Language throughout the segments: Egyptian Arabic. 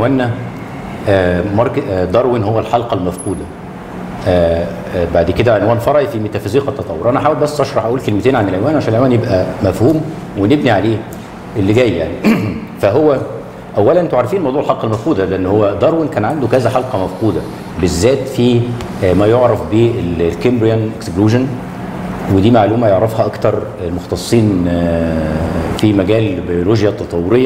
عنواننا آه، مارك آه، داروين هو الحلقه المفقوده آه، آه، بعد كده عنوان فرعي في ميتافيزيقا التطور انا هحاول بس اشرح اقول كلمتين عن العنوان عشان العنوان يبقى مفهوم ونبني عليه اللي جاي يعني فهو اولا انتوا عارفين موضوع الحلقه المفقوده لان هو داروين كان عنده كذا حلقه مفقوده بالذات في آه، ما يعرف بالكيمبريان اكسكلوجن ودي معلومه يعرفها اكتر المختصين آه، في مجال البيولوجيا التطوريه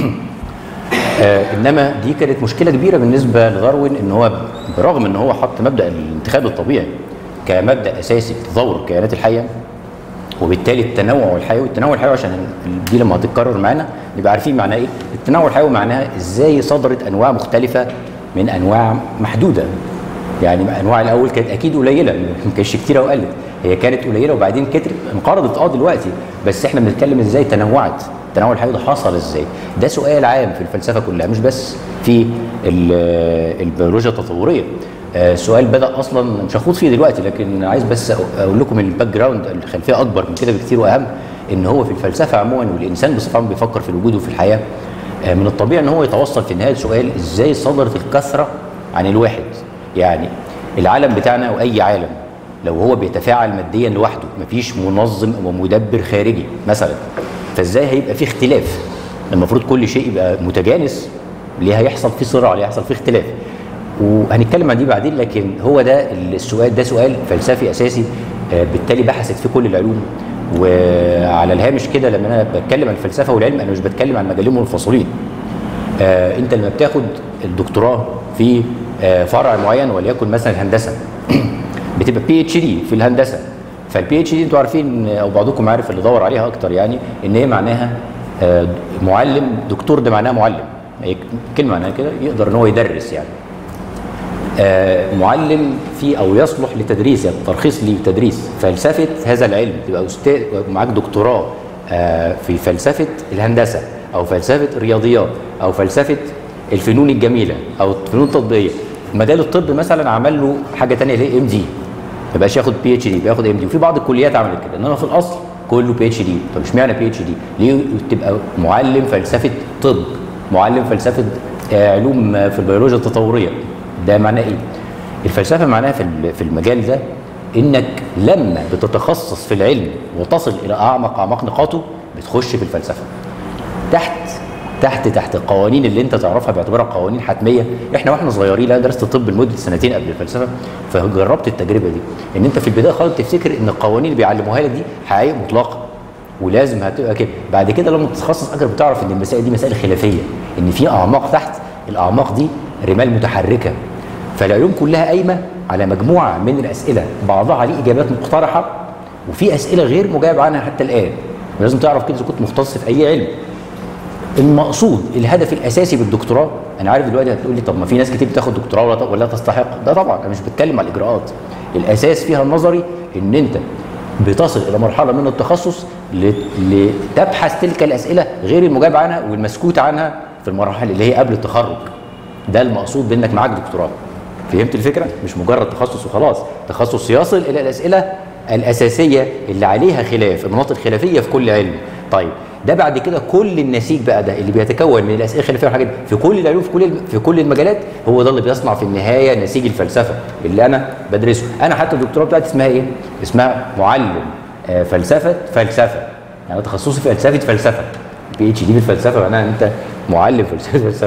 آه انما دي كانت مشكله كبيره بالنسبه لداروين ان هو برغم ان هو حط مبدا الانتخاب الطبيعي كمبدا اساسي في تطور الكائنات الحيه وبالتالي التنوع الحيوي التنوع الحيوي عشان ال- دي لما هتتكرر معانا نبقى عارفين معناه ايه التنوع الحيوي معناها ازاي صدرت انواع مختلفه من انواع محدوده يعني انواع الاول كانت اكيد قليله ما كانتش كتيره وقلت هي كانت قليله وبعدين كترت انقرضت اه دلوقتي بس احنا بنتكلم ازاي تنوعت التنوع الحيوي ده حصل ازاي ده سؤال عام في الفلسفه كلها مش بس في ال- البيولوجيا التطوريه آه، السؤال بدا اصلا مش هخوض فيه دلوقتي لكن عايز بس أ- اقول لكم الباك جراوند الخلفيه اكبر من كده بكتير واهم ان هو في الفلسفه عموما والانسان بصفه عامه بيفكر في الوجود وفي الحياه آه، من الطبيعي ان هو يتوصل في النهايه لسؤال ازاي صدرت الكثره عن الواحد يعني العالم بتاعنا او اي عالم لو هو بيتفاعل ماديا لوحده مفيش منظم ومدبر خارجي مثلا فازاي هيبقى في اختلاف المفروض كل شيء يبقى متجانس ليه هيحصل فيه صراع ليه هيحصل فيه اختلاف وهنتكلم عن دي بعدين لكن هو ده السؤال ده سؤال فلسفي اساسي آه، بالتالي بحثت فيه كل العلوم وعلى الهامش كده لما انا بتكلم عن الفلسفه والعلم انا مش بتكلم عن مجالين منفصلين آه انت لما بتاخد الدكتوراه في آه فرع معين وليكن مثلا الهندسه بتبقى بي اتش دي في الهندسه فالبي اتش دي انتوا عارفين او بعضكم عارف اللي دور عليها اكتر يعني ان هي معناها آه معلم دكتور ده معناها معلم هي كلمه معناها كده يقدر ان هو يدرس يعني آه، معلم في او يصلح لتدريس يعني ترخيص لتدريس فلسفه هذا العلم تبقى استاذ معاك دكتوراه آه، في فلسفه الهندسه او فلسفه الرياضيات او فلسفه الفنون الجميله او الفنون التطبيقيه مجال الطب مثلا عمل له حاجه ثانيه اللي هي ام دي ما بقاش ياخد بي اتش دي بياخد ام دي وفي بعض الكليات عملت كده انما في الاصل كله بي اتش دي طب اشمعنى بي اتش دي؟ ليه تبقى معلم فلسفه طب معلم فلسفه آه، علوم آه، في البيولوجيا التطوريه ده معناه ايه؟ الفلسفه معناها في ال- في المجال ده انك لما بتتخصص في العلم وتصل الى اعمق اعماق نقاطه بتخش في الفلسفه تحت تحت تحت القوانين اللي انت تعرفها باعتبارها قوانين حتميه احنا واحنا صغيرين انا درست طب لمده سنتين قبل الفلسفه فجربت التجربه دي ان انت في البدايه خالص تفتكر ان القوانين اللي بيعلموها لك دي حقائق مطلقه ولازم هتبقى كده بعد كده لما تتخصص اكتر بتعرف ان المسائل دي مسائل خلافيه ان في اعماق تحت الاعماق دي رمال متحركه فالعلوم كلها قايمه على مجموعه من الاسئله بعضها ليه اجابات مقترحه وفي اسئله غير مجاب عنها حتى الان ولازم تعرف كده اذا كنت مختص في اي علم المقصود الهدف الاساسي بالدكتوراه انا عارف دلوقتي هتقول لي طب ما في ناس كتير بتاخد دكتوراه ولا ولا تستحق ده طبعا انا مش بتكلم على الاجراءات الاساس فيها النظري ان انت بتصل الى مرحله من التخصص ل- لتبحث تلك الاسئله غير المجاب عنها والمسكوت عنها في المراحل اللي هي قبل التخرج ده المقصود بانك معاك دكتوراه فهمت الفكره مش مجرد تخصص وخلاص تخصص يصل الى الاسئله الاساسيه اللي عليها خلاف المناطق الخلافيه في كل علم طيب ده بعد كده كل النسيج بقى ده اللي بيتكون من الاسئله الخلافيه والحاجات دي في كل العلوم في كل في كل المجالات هو ده اللي بيصنع في النهايه نسيج الفلسفه اللي انا بدرسه انا حتى الدكتوراه بتاعتي اسمها ايه اسمها معلم آه، فلسفه فلسفه يعني أنا تخصصي في فلسفه فلسفه بي اتش دي بالفلسفه معناها انت معلم فلسفه فلسفه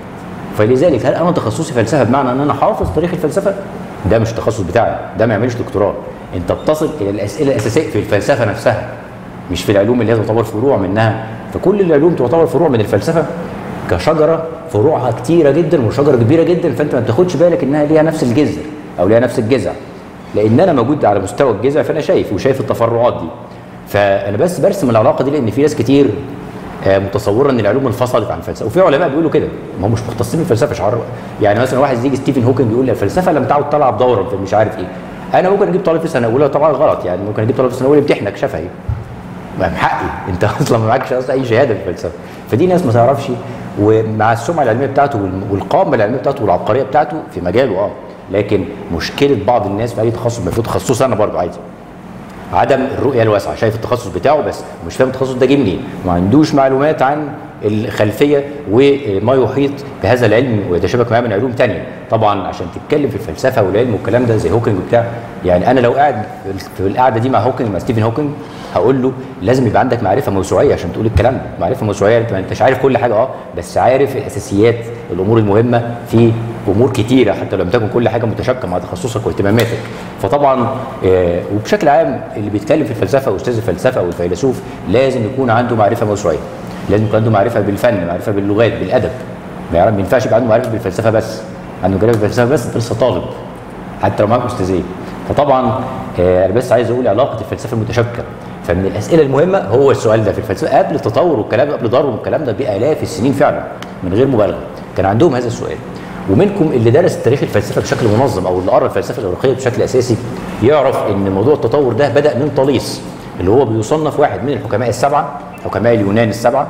فلذلك هل انا تخصصي فلسفه بمعنى ان انا حافظ تاريخ الفلسفه ده مش التخصص بتاعي ده ما يعملش دكتوراه انت بتصل الى الاسئله الاساسيه في الفلسفه نفسها مش في العلوم اللي هي تعتبر فروع منها فكل العلوم تعتبر فروع من الفلسفه كشجره فروعها كتيره جدا وشجره كبيره جدا فانت ما بتاخدش بالك انها ليها نفس الجذر او ليها نفس الجذع لان انا موجود على مستوى الجذع فانا شايف وشايف التفرعات دي فانا بس برسم العلاقه دي لان في ناس كتير آه، متصوره ان العلوم انفصلت عن الفلسفه وفي علماء بيقولوا كده ما هم مش مختصين بالفلسفه شعار يعني مثلا واحد زي ستيفن هوكينج بيقول الفلسفه لم تعد تلعب دورا في مش عارف ايه انا ممكن اجيب طالب في سنه اولى طبعا غلط يعني ممكن اجيب طالب في سنه اولى يمتحنك شفهي ما من حقي انت اصلا ما معكش اصلا اي شهاده في الفلسفه فدي ناس ما تعرفش ومع السمعه العلميه بتاعته وال- والقامه العلميه بتاعته والعبقريه بتاعته في مجاله اه لكن مشكله بعض الناس في اي تخصص المفروض تخصص انا برضه عادي عدم الرؤيه الواسعه شايف التخصص بتاعه بس مش فاهم التخصص ده جه منين ما عندوش معلومات عن الخلفيه وما يحيط بهذا العلم ويتشابك معاه من علوم تانية طبعا عشان تتكلم في الفلسفه والعلم والكلام ده زي هوكينج وبتاع يعني انا لو قاعد في القعده دي مع هوكينج مع ستيفن هوكينج هقول له لازم يبقى عندك معرفه موسوعيه عشان تقول الكلام ده معرفه موسوعيه انت ما انتش عارف كل حاجه اه بس عارف الاساسيات الامور المهمه في امور كتيره حتى لو لم تكن كل حاجه متشابكه مع تخصصك واهتماماتك فطبعا آه وبشكل عام اللي بيتكلم في الفلسفه واستاذ الفلسفه او الفيلسوف لازم يكون عنده معرفه موسوعيه لازم يكون عنده معرفه بالفن معرفه باللغات بالادب ما يعرف- ما ينفعش يبقى عنده معرفه بالفلسفه بس عنده معرفه بالفلسفه بس انت لسه طالب حتى لو معاك استاذين فطبعا آه، انا بس عايز اقول علاقه الفلسفه المتشابكه فمن الاسئله المهمه هو السؤال ده في الفلسفه قبل التطور والكلام ده قبل داروين والكلام ده بالاف السنين فعلا من غير مبالغه كان عندهم هذا السؤال ومنكم اللي درس تاريخ الفلسفه بشكل منظم او اللي قرا الفلسفه الاغريقيه بشكل اساسي يعرف ان موضوع التطور ده بدا من طليس اللي هو بيصنف واحد من الحكماء السبعه حكماء اليونان السبعه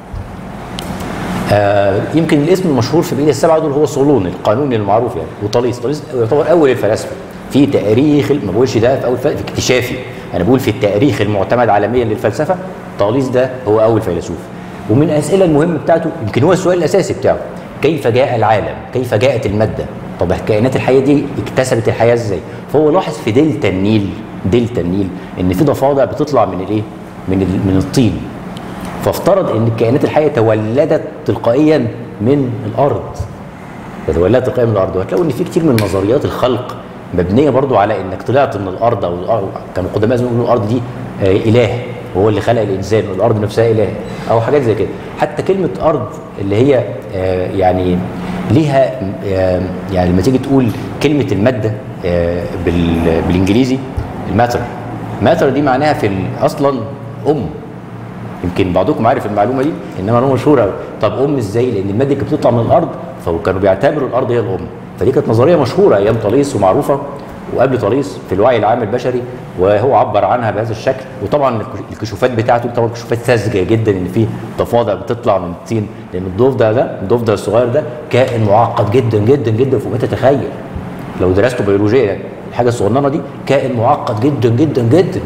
آه يمكن الاسم المشهور في بين السبعه دول هو صولون القانوني المعروف يعني وطليس طليس يعتبر اول الفلاسفه في تاريخ ما بقولش ده في اول فل- في اكتشافي انا بقول في التاريخ المعتمد عالميا للفلسفه طاليس ده هو اول فيلسوف ومن الاسئله المهمه بتاعته يمكن هو السؤال الاساسي بتاعه كيف جاء العالم كيف جاءت الماده طب الكائنات الحيه دي اكتسبت الحياه ازاي فهو لاحظ في دلتا النيل دلتا النيل ان في ضفادع بتطلع من الايه من ال- من الطين فافترض ان الكائنات الحيه تولدت تلقائيا من الارض تتولدت تلقائيا من الارض وهتلاقوا ان في كتير من نظريات الخلق مبنيه برضو على انك طلعت من الارض او الارض كانوا قدماء زمان يقولوا الارض دي آه، اله وهو اللي خلق الانسان والارض نفسها اله او حاجات زي كده حتى كلمه ارض اللي هي آه، يعني ليها آه، يعني لما تيجي تقول كلمه الماده آه، بال- بالانجليزي الماتر ماتر دي معناها في ال- اصلا ام يمكن بعضكم عارف المعلومه دي انما معلومه مشهوره أوي. طب ام ازاي لان الماده كانت بتطلع من الارض فكانوا بيعتبروا الارض هي الام فدي كانت نظريه مشهوره ايام طليس ومعروفه وقبل طليس في الوعي العام البشري وهو عبر عنها بهذا الشكل وطبعا الكشوفات بتاعته طبعا كشوفات ساذجه جدا ان في ضفادع بتطلع من الطين لان الضفدع ده الضفدع الصغير ده كائن معقد جدا جدا جدا فوق ما تتخيل لو درسته بيولوجيا الحاجه الصغننه دي كائن معقد جدا جدا جدا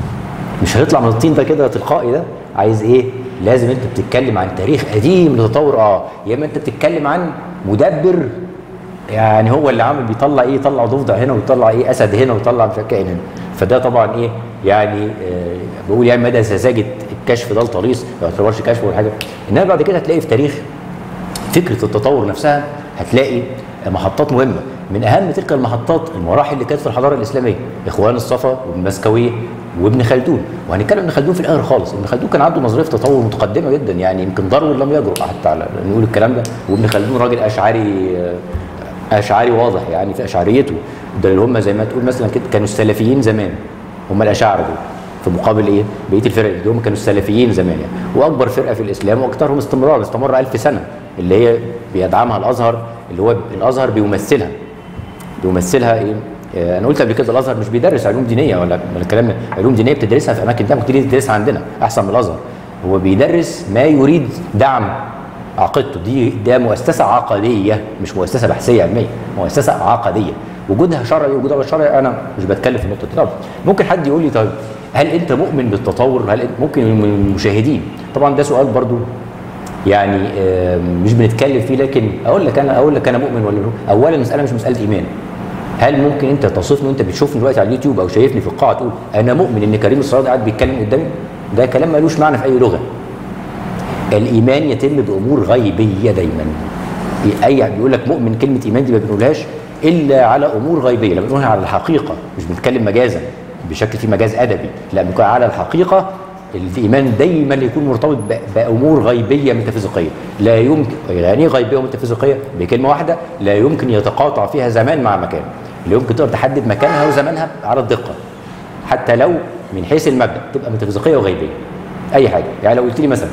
مش هيطلع من الطين ده كده تلقائي ده عايز ايه لازم انت بتتكلم عن تاريخ قديم لتطور اه يا اما انت بتتكلم عن مدبر يعني هو اللي عامل بيطلع ايه يطلع ضفدع هنا ويطلع ايه اسد هنا ويطلع مش عارف كائن هنا فده طبعا ايه يعني آه بقول يعني مدى سذاجه الكشف ده لطليس ما يعتبرش كشف ولا حاجه انما بعد كده هتلاقي في تاريخ فكره التطور نفسها هتلاقي محطات مهمه من اهم تلك المحطات المراحل اللي كانت في الحضاره الاسلاميه اخوان الصفا وابن مسكويه وابن خلدون وهنتكلم ابن خلدون في الاخر خالص ابن خلدون كان عنده نظريه تطور متقدمه جدا يعني يمكن داروين لم يجرؤ حتى على نقول الكلام ده وابن خلدون راجل اشعري اشعري واضح يعني في اشعريته ده اللي هم زي ما تقول مثلا كده كانوا السلفيين زمان هم الاشاعره دول في مقابل ايه؟ بقيه الفرق اللي هم كانوا السلفيين زمان يعني واكبر فرقه في الاسلام واكثرهم استمرار استمر ألف سنه اللي هي بيدعمها الازهر اللي هو الازهر بيمثلها بيمثلها ايه؟ آه، انا قلت قبل كده الازهر مش بيدرس علوم دينيه ولا ولا الكلام ده علوم دينيه بتدرسها في اماكن تانية ممكن تدرسها عندنا احسن من الازهر هو بيدرس ما يريد دعم عقيدته دي ده مؤسسه عقديه مش مؤسسه بحثيه علميه مؤسسه عقديه وجودها شرعي وجودها غير شرعي انا مش بتكلم في النقطه دي طبعا ممكن حد يقول لي طيب هل انت مؤمن بالتطور هل أنت- ممكن المشاهدين طبعا ده سؤال برضو يعني آه، مش بنتكلم فيه لكن اقول لك انا اقول لك انا مؤمن ولا لا اولا المساله مش مساله ايمان هل ممكن انت تصفني وانت بتشوفني دلوقتي على اليوتيوب او شايفني في القاعه تقول انا مؤمن ان كريم الصراط قاعد بيتكلم قدامي ده كلام ملوش معنى في اي لغه الايمان يتم بامور غيبيه دايما اي بيقول لك مؤمن كلمه ايمان دي ما بنقولهاش الا على امور غيبيه لما بنقولها على الحقيقه مش بنتكلم مجازا بشكل فيه مجاز ادبي لا بنقول على الحقيقه الايمان دايما يكون مرتبط ب- بامور غيبيه ميتافيزيقيه لا يمكن يعني ايه غيبيه وميتافيزيقيه بكلمه واحده لا يمكن يتقاطع فيها زمان مع مكان لا يمكن تقدر تحدد مكانها وزمانها على الدقه حتى لو من حيث المبدا تبقى ميتافيزيقيه وغيبيه اي حاجه يعني لو قلت لي مثلا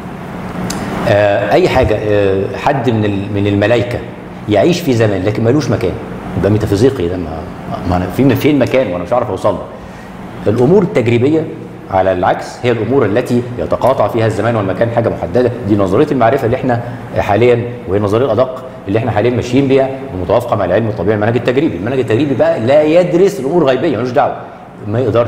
آه، اي حاجه آه، حد من ال- من الملائكه يعيش في زمان لكن ملوش مكان يبقى ميتافيزيقي ده ما ما انا في فين مكان وانا مش عارف اوصل له الامور التجريبيه على العكس هي الامور التي يتقاطع فيها الزمان والمكان حاجه محدده دي نظريه المعرفه اللي احنا حاليا وهي النظريه الادق اللي احنا حاليا ماشيين بيها ومتوافقه مع العلم الطبيعي المنهج التجريبي المنهج التجريبي بقى لا يدرس الامور غيبيه ملوش دعوه ما يقدرش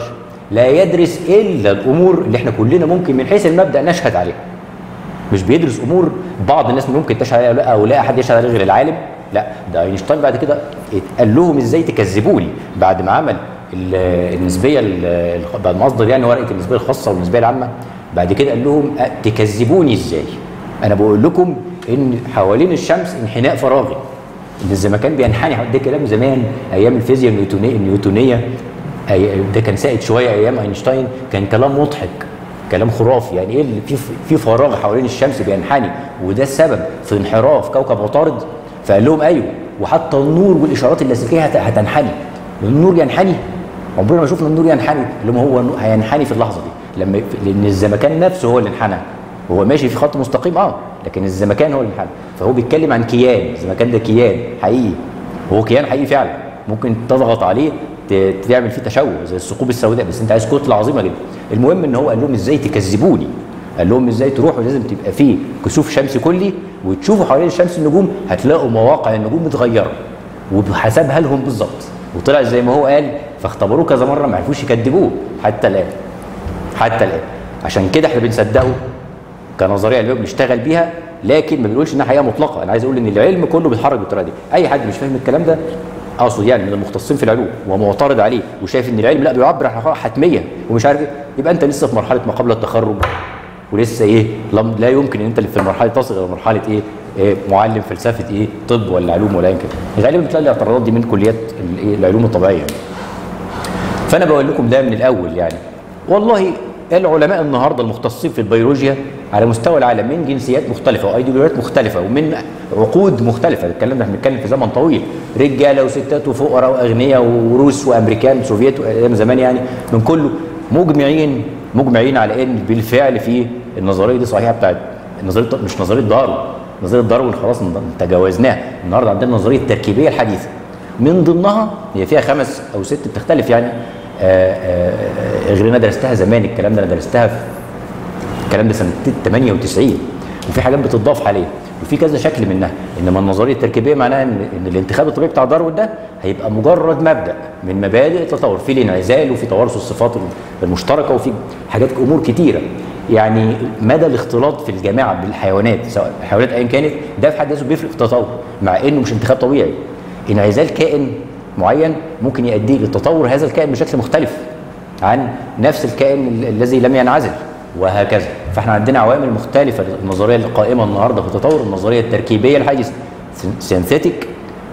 لا يدرس الا الامور اللي احنا كلنا ممكن من حيث المبدا نشهد عليها مش بيدرس امور بعض الناس ممكن تشهد عليها لا او لا احد يشهد عليها غير العالم لا ده اينشتاين بعد كده قال لهم ازاي تكذبوني بعد ما عمل النسبيه بعد ما اصدر يعني ورقه النسبيه الخاصه والنسبيه العامه بعد كده قال لهم تكذبوني ازاي انا بقول لكم ان حوالين الشمس انحناء فراغي ان الزمكان بينحني ده كلام زمان ايام الفيزياء النيوتونيه النيوتونيه ده كان سائد شويه ايام اينشتاين كان كلام مضحك كلام خرافي يعني ايه اللي في في فراغ حوالين الشمس بينحني وده السبب في انحراف كوكب عطارد فقال لهم ايوه وحتى النور والاشارات اللاسلكيه هتنحني النور ينحني عمرنا ما شفنا النور ينحني اللي هو هينحني في اللحظه دي لما لان الزمكان نفسه هو اللي انحنى هو ماشي في خط مستقيم اه لكن الزمكان هو اللي انحنى فهو بيتكلم عن كيان الزمكان ده كيان حقيقي هو كيان حقيقي فعلا ممكن تضغط عليه تعمل فيه تشوه زي الثقوب السوداء بس انت عايز كتله عظيمه جدا المهم ان هو قال لهم ازاي تكذبوني قال لهم ازاي تروحوا لازم تبقى فيه كسوف شمسي كلي وتشوفوا حوالين الشمس النجوم هتلاقوا مواقع النجوم متغيره وبحسبها لهم بالظبط وطلع زي ما هو قال فاختبروه كذا مره ما عرفوش يكذبوه حتى الان حتى الان عشان كده احنا بنصدقه كنظريه علميه بنشتغل بيها لكن ما بنقولش انها حقيقه مطلقه انا عايز اقول ان العلم كله بيتحرك بالطريقه دي اي حد مش فاهم الكلام ده اقصد يعني من المختصين في العلوم ومعترض عليه وشايف ان العلم لا بيعبر عن حتميه ومش عارف ايه يبقى انت لسه في مرحله ما قبل التخرج ولسه ايه لا يمكن ان انت اللي في المرحله تصل الى مرحله ايه, إيه معلم فلسفه ايه طب ولا علوم ولا يمكن غالبا بتلاقي الاعتراضات دي من كليات العلوم الطبيعيه يعني. فانا بقول لكم ده من الاول يعني والله العلماء النهارده المختصين في البيولوجيا على مستوى العالم من جنسيات مختلفه وايديولوجيات مختلفه ومن عقود مختلفه الكلام ده احنا بنتكلم في زمن طويل رجاله وستات وفقراء واغنياء وروس وامريكان سوفيت ايام زمان يعني من كله مجمعين مجمعين على ان بالفعل في النظريه دي صحيحه بتاعت نظريه مش نظريه داروين نظريه داروين خلاص تجاوزناها النهارده عندنا النظريه التركيبيه الحديثه من ضمنها هي فيها خمس او ست بتختلف يعني غير انا درستها زمان الكلام ده انا درستها في الكلام ده سنه 98 وفي حاجات بتضاف حاليا وفي كذا شكل منها انما النظريه التركيبيه معناها ان, إن الانتخاب الطبيعي بتاع داروين ده هيبقى مجرد مبدا من مبادئ التطور في الانعزال وفي توارث الصفات المشتركه وفي حاجات امور كتيره يعني مدى الاختلاط في الجماعه بالحيوانات سواء الحيوانات ايا كانت ده في حد ذاته بيفرق في التطور مع انه مش انتخاب طبيعي انعزال كائن معين ممكن يؤدي لتطور هذا الكائن بشكل مختلف عن نفس الكائن الذي لم ينعزل وهكذا فاحنا عندنا عوامل مختلفه النظريه القائمه النهارده في التطور النظريه التركيبيه الحديثه سينثيتيك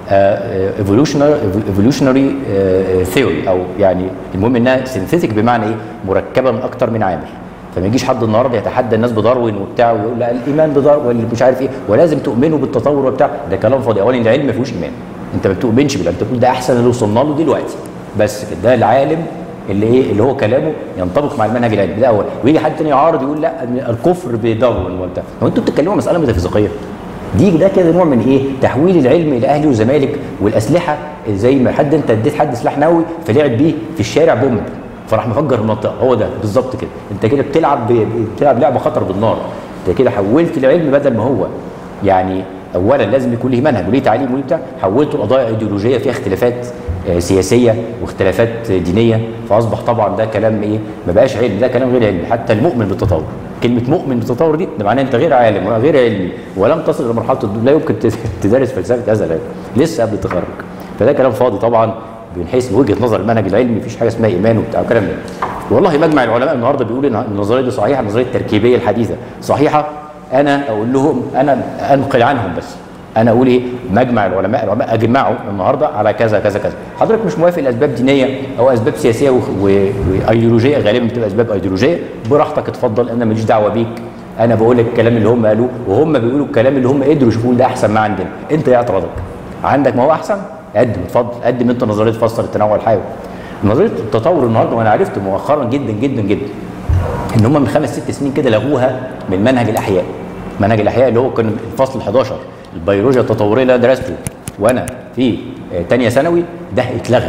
ايفولوشنري ثيوري او يعني المهم انها سينثيتيك بمعنى ايه مركبه من اكتر من عامل فما يجيش حد النهارده يتحدى الناس بداروين وبتاع ويقول لا الايمان بداروين واللي مش عارف ايه ولازم تؤمنوا بالتطور وبتاع ده كلام فاضي اولا العلم ما فيهوش ايمان انت ما بتؤمنش بالله انت بتقول ده احسن اللي وصلنا له دلوقتي بس كده ده العالم اللي ايه اللي هو كلامه ينطبق مع المنهج العلمي ده اول ويجي حد تاني يعارض يقول لا الكفر بداروين وبتاع هو انتوا بتتكلموا مساله ميتافيزيقيه دي ده كده نوع من ايه تحويل العلم الى اهلي وزمالك والاسلحه زي ما حد انت اديت حد سلاح نووي فلعب بيه في الشارع بومب فراح مفجر المنطقه هو ده بالظبط كده انت كده بتلعب بتلعب لعبه خطر بالنار انت كده حولت العلم بدل ما هو يعني اولا لازم يكون له منهج وليه تعليم وليه بتاع حولته لقضايا ايديولوجيه فيها اختلافات سياسيه واختلافات دينيه فاصبح طبعا ده كلام ايه ما بقاش علم ده كلام غير علمي حتى المؤمن بالتطور كلمه مؤمن بالتطور دي ده معناه انت غير عالم ولا غير علمي ولم تصل الى مرحله لا يمكن تدرس فلسفه هذا العلم لسه قبل التخرج فده كلام فاضي طبعا من حيث وجهه نظر المنهج العلمي مفيش حاجه اسمها ايمان وبتاع الكلام ده والله مجمع العلماء النهارده بيقول ان النظريه دي صحيحه النظريه التركيبيه الحديثه صحيحه انا اقول لهم انا انقل عنهم بس انا اقول ايه مجمع العلماء العلماء اجمعوا النهارده على كذا كذا كذا حضرتك مش موافق لاسباب دينيه او اسباب سياسيه وايديولوجيه غالبا بتبقى اسباب ايديولوجيه براحتك اتفضل انا ماليش دعوه بيك انا بقول لك الكلام اللي هم قالوه وهم بيقولوا الكلام اللي هم قدروا يشوفوه ده احسن ما عندنا انت ايه اعتراضك عندك ما هو احسن قدم اتفضل قدم انت نظريه تفسر التنوع الحيوي نظريه التطور النهارده وانا عرفت مؤخرا جدا جدا جدا ان هم من خمس ست سنين كده لغوها من منهج الاحياء منهج الاحياء اللي هو كان الفصل 11 البيولوجيا التطوريه اللي انا درسته وانا في ثانيه ثانوي ده اتلغى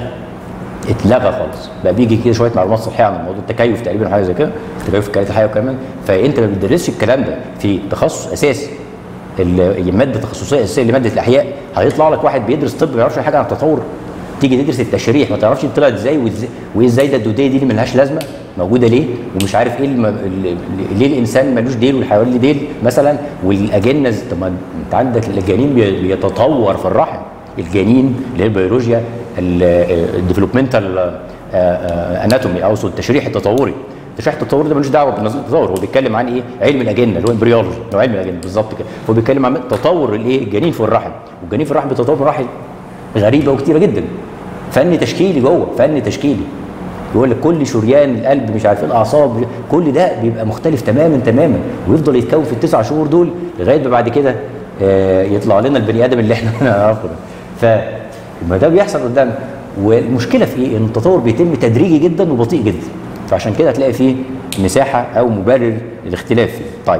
اتلغى خالص بقى بيجي كده شويه معلومات صحيه عن موضوع التكيف تقريبا حاجه زي كده التكيف في الكائنات الحيه وكمان فانت ما بتدرسش الكلام ده في تخصص اساسي الماده التخصصيه الاساسيه لماده الاحياء هيطلع لك واحد بيدرس طب ما يعرفش حاجه عن التطور وتيجي تدرس التشريح ما تعرفش طلعت ازاي وازاي وايه ازاي ده الدوديه دي اللي ملهاش لازمه موجوده ليه ومش عارف ايه الم... ال- ليه الانسان ملوش ديل والحيوان ليه ديل مثلا والاجنه ز- طب ما انت عندك الجنين بي- بيتطور في الرحم الجنين اللي هي البيولوجيا الديفلوبمنتال اناتومي او التشريح التطوري التشريح التطوري ده ملوش دعوه بالنظام التطور هو بيتكلم عن ايه علم الاجنه اللي هو امبريولوجي اللي هو علم الاجنه بالظبط كده هو بيتكلم عن تطور الايه الجنين في الرحم والجنين في الرحم بيتطور مراحل غريبه وكتيره جدا فن تشكيلي جوه فن تشكيلي يقول لك كل شريان القلب مش عارف ايه الاعصاب كل ده بيبقى مختلف تماما تماما ويفضل يتكون في التسع شهور دول لغايه ما بعد كده آه، يطلع لنا البني ادم اللي احنا نعرفه ده ف ما ده بيحصل قدامنا والمشكله في ايه؟ ان التطور بيتم تدريجي جدا وبطيء جدا فعشان كده هتلاقي فيه مساحه او مبرر للاختلاف فيه طيب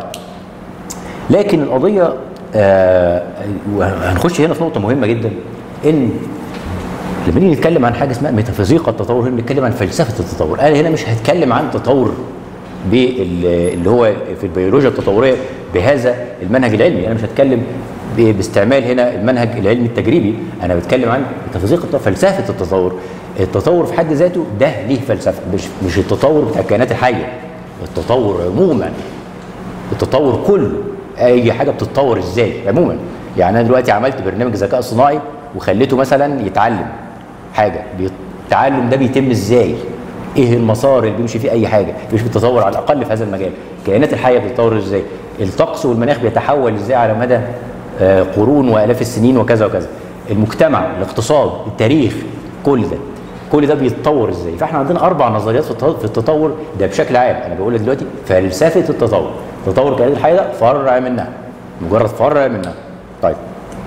لكن القضيه آه هنخش هنا في نقطه مهمه جدا ان لما نيجي نتكلم عن حاجه اسمها ميتافيزيقا التطور هنا بنتكلم عن فلسفه التطور انا هنا مش هتكلم عن تطور بال- اللي هو في البيولوجيا التطوريه بهذا المنهج العلمي انا مش هتكلم ب- باستعمال هنا المنهج العلمي التجريبي انا بتكلم عن ميتافيزيقا التطور فلسفه التطور التطور في حد ذاته ده ليه فلسفه مش مش التطور بتاع الكائنات الحيه التطور عموما التطور كله اي حاجه بتتطور ازاي عموما يعني انا دلوقتي عملت برنامج ذكاء صناعي وخليته مثلا يتعلم حاجه بي- التعلم ده بيتم ازاي ايه المسار اللي بيمشي فيه اي حاجه مش بالتطور على الاقل في هذا المجال الكائنات الحيه بتتطور ازاي الطقس والمناخ بيتحول ازاي على مدى آه، قرون والاف السنين وكذا وكذا المجتمع الاقتصاد التاريخ كل ده كل ده بيتطور ازاي فاحنا عندنا اربع نظريات في التط- في التطور ده بشكل عام انا بقول لك دلوقتي فلسفه التطور تطور الكائنات الحيه ده فرع منها مجرد فرع منها طيب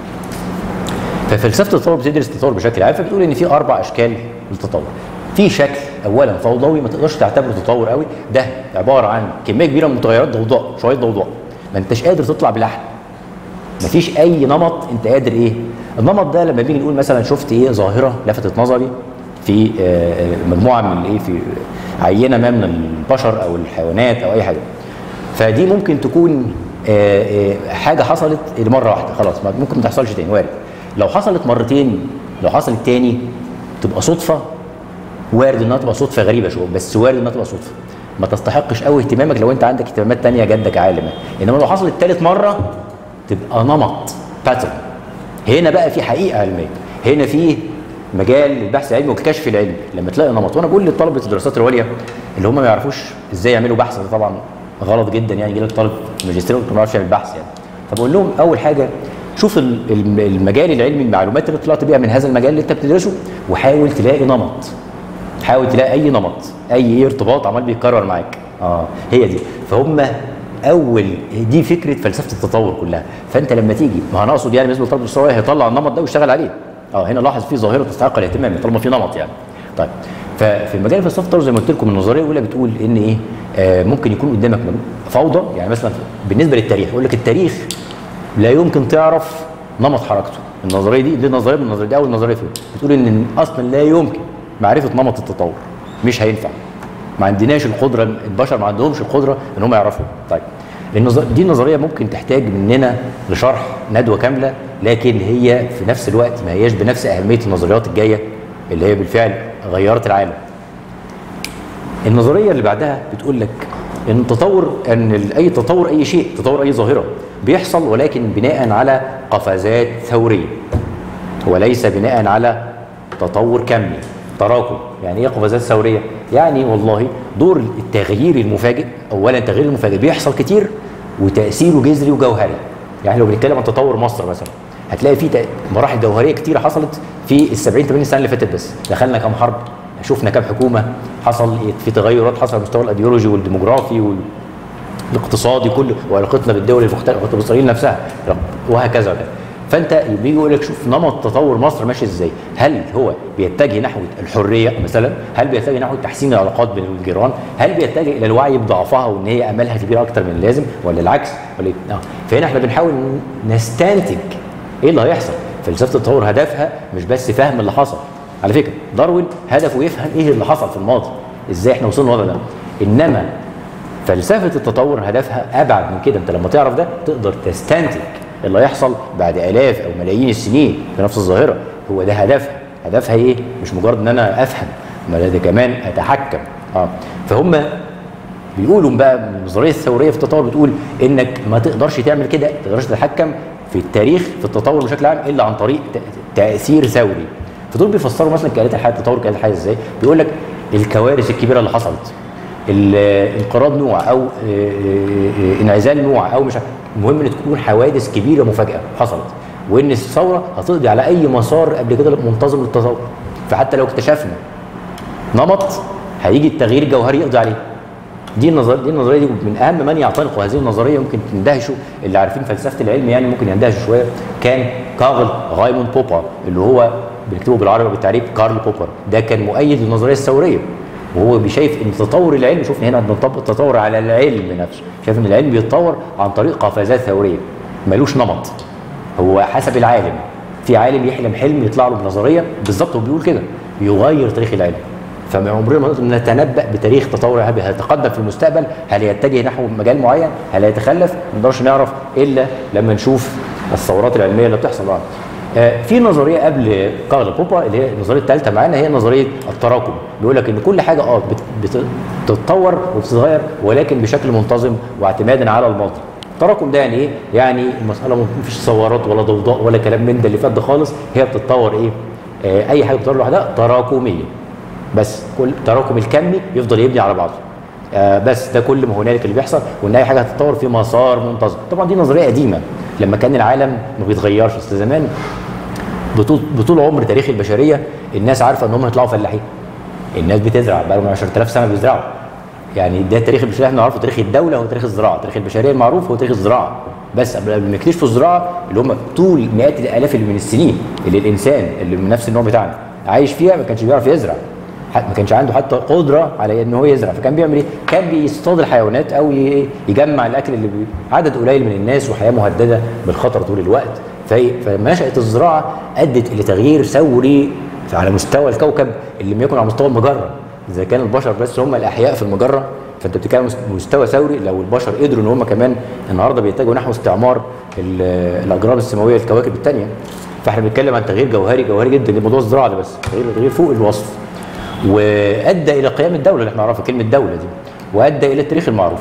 ففلسفه التطور بتدرس التطور بشكل عام فبتقول ان في اربع اشكال للتطور في شكل اولا فوضوي ما تقدرش تعتبره تطور قوي ده عباره عن كميه كبيره من متغيرات ضوضاء شويه ضوضاء ما انتش قادر تطلع بلحن مفيش اي نمط انت قادر ايه النمط ده لما بيجي نقول مثلا شفت ايه ظاهره لفتت نظري في آه، آه، مجموعه من الايه في عينه ما من البشر او الحيوانات او اي حاجه فدي ممكن تكون آه، آه، حاجه حصلت مره واحده خلاص ما- ممكن ما تحصلش تاني وارد لو حصلت مرتين لو حصلت تاني تبقى صدفه وارد انها تبقى صدفه غريبه شويه بس وارد انها تبقى صدفه ما تستحقش قوي اهتمامك لو انت عندك اهتمامات تانية جدك عالم انما لو حصلت تالت مره تبقى نمط باترن هنا بقى في حقيقه علميه هنا في مجال للبحث العلمي والكشف العلمي لما تلاقي نمط وانا بقول لطلبه الدراسات العليا اللي هم ما يعرفوش ازاي يعملوا بحث ده طبعا غلط جدا يعني يجي لك طالب ماجستير ما يعرفش يعمل بحث يعني فبقول لهم اول حاجه شوف ال- الم- المجال العلمي المعلومات اللي طلعت بيها من هذا المجال اللي انت بتدرسه وحاول تلاقي نمط حاول تلاقي اي نمط اي ايه ارتباط عمال بيتكرر معاك اه هي دي فهم اول دي فكره فلسفه التطور كلها فانت لما تيجي ما انا اقصد يعني بالنسبه لطالب الثانويه هيطلع النمط ده ويشتغل عليه اه هنا لاحظ في ظاهره تستحق الاهتمام طالما في نمط يعني طيب ففي مجال فلسفه التطور زي ما قلت لكم النظريه الاولى بتقول ان ايه آه ممكن يكون قدامك فوضى يعني مثلا بالنسبه للتاريخ يقول لك التاريخ لا يمكن تعرف نمط حركته النظريه دي دي نظريه من النظريه دي اول نظريه فيهم بتقول ان اصلا لا يمكن معرفه نمط التطور مش هينفع ما عندناش القدره البشر ما عندهمش القدره ان هم يعرفوا طيب النظر دي نظريه ممكن تحتاج مننا لشرح ندوه كامله لكن هي في نفس الوقت ما هياش بنفس اهميه النظريات الجايه اللي هي بالفعل غيرت العالم النظريه اللي بعدها بتقول لك ان التطور ان ال- اي تطور اي شيء تطور اي ظاهره بيحصل ولكن بناء على قفزات ثوريه وليس بناء على تطور كمي تراكم يعني ايه قفزات ثوريه يعني والله دور التغيير المفاجئ اولا التغيير المفاجئ بيحصل كتير وتاثيره جذري وجوهري يعني لو بنتكلم عن تطور مصر مثلا هتلاقي في تق- مراحل جوهريه كتيره حصلت في ال 70 80 سنه اللي فاتت بس دخلنا كام حرب شفنا كام حكومه حصل في تغيرات حصل على مستوى الايديولوجي والديموغرافي وال الاقتصادي كله وعلاقتنا بالدول المختلفه علاقتنا باسرائيل نفسها وهكذا وكذا فانت بيجي يقول لك شوف نمط تطور مصر ماشي ازاي هل هو بيتجه نحو الحريه مثلا هل بيتجه نحو تحسين العلاقات بين الجيران هل بيتجه الى الوعي بضعفها وان هي امالها كبيره اكتر من اللازم ولا العكس ولا إيه؟ آه. فهنا احنا بنحاول نستنتج ايه اللي هيحصل فلسفه التطور هدفها مش بس فهم اللي حصل على فكره داروين هدفه يفهم ايه اللي حصل في الماضي ازاي احنا وصلنا للوضع ده انما فلسفه التطور هدفها ابعد من كده انت لما تعرف ده تقدر تستنتج اللي هيحصل بعد الاف او ملايين السنين في نفس الظاهره هو ده هدفها هدفها ايه مش مجرد ان انا افهم ما ده كمان اتحكم اه فهم بيقولوا بقى النظريه الثوريه في التطور بتقول انك ما تقدرش تعمل كده ما تقدرش تتحكم في التاريخ في التطور بشكل عام الا عن طريق تاثير ثوري فدول بيفسروا مثلا كائنات الحياه التطور كائنات الحياه ازاي بيقول لك الكوارث الكبيره اللي حصلت انقراض نوع او انعزال نوع او مش المهم ان تكون حوادث كبيره مفاجاه حصلت وان الثوره هتقضي على اي مسار قبل كده منتظم للتطور فحتى لو اكتشفنا نمط هيجي التغيير الجوهري يقضي عليه دي النظريه دي النظريه دي من اهم من يعتنقوا هذه النظريه ممكن تندهشوا اللي عارفين فلسفه العلم يعني ممكن يندهشوا شويه كان كارل غايمون بوبر اللي هو بنكتبه بالعربي بالتعريف كارل بوبر ده كان مؤيد للنظريه الثوريه وهو بيشايف ان تطور العلم شوفنا هنا بنطبق التطور على العلم نفسه شايف ان العلم بيتطور عن طريق قفزات ثوريه ملوش نمط هو حسب العالم في عالم يحلم حلم يطلع له بنظريه بالظبط هو بيقول كده يغير تاريخ العلم فما عمرنا ما نقدر نتنبا بتاريخ تطور هل هيتقدم في المستقبل هل يتجه نحو مجال معين هل هيتخلف ما نقدرش نعرف الا لما نشوف الثورات العلميه اللي بتحصل بعد آه في نظريه قبل كارل بوبا اللي هي النظريه الثالثه معانا هي نظريه التراكم بيقول لك ان كل حاجه اه بتتطور وبتتغير ولكن بشكل منتظم واعتمادا على الماضي التراكم ده يعني ايه؟ يعني المساله ما فيش ثورات ولا ضوضاء ولا كلام من ده اللي فات ده خالص هي بتتطور ايه؟ آه اي حاجه بتتطور لوحدها تراكميه بس كل التراكم الكمي يفضل يبني على بعضه آه بس ده كل ما هنالك اللي بيحصل وان اي حاجه هتتطور في مسار منتظم طبعا دي نظريه قديمه لما كان العالم ما بيتغيرش اصل زمان بطول بطول عمر تاريخ البشريه الناس عارفه ان هم هيطلعوا فلاحين الناس بتزرع بقى لهم 10000 سنه بيزرعوا يعني ده تاريخ البشريه احنا نعرفه تاريخ الدوله هو تاريخ الزراعه تاريخ البشريه المعروف هو تاريخ الزراعه بس قبل ما يكتشفوا الزراعه اللي هم طول مئات الالاف من السنين اللي الانسان اللي من نفس النوع بتاعنا عايش فيها ما كانش بيعرف يزرع ما كانش عنده حتى قدره على ان هو يزرع فكان بيعمل ايه؟ كان بيصطاد الحيوانات او يجمع الاكل اللي بي... عدد قليل من الناس وحياه مهدده بالخطر طول الوقت فلما نشات الزراعه ادت الى تغيير ثوري على مستوى الكوكب اللي لم يكن على مستوى المجره اذا كان البشر بس هم الاحياء في المجره فانت بتتكلم مستوى ثوري لو البشر قدروا ان هم كمان النهارده بيتجهوا نحو استعمار الاجرام السماويه الكواكب الثانيه فاحنا بنتكلم عن تغيير جوهري جوهري جدا لموضوع الزراعه ده بس تغيير تغيير فوق الوصف وادى الى قيام الدوله اللي احنا نعرفها كلمه دوله دي وادى الى التاريخ المعروف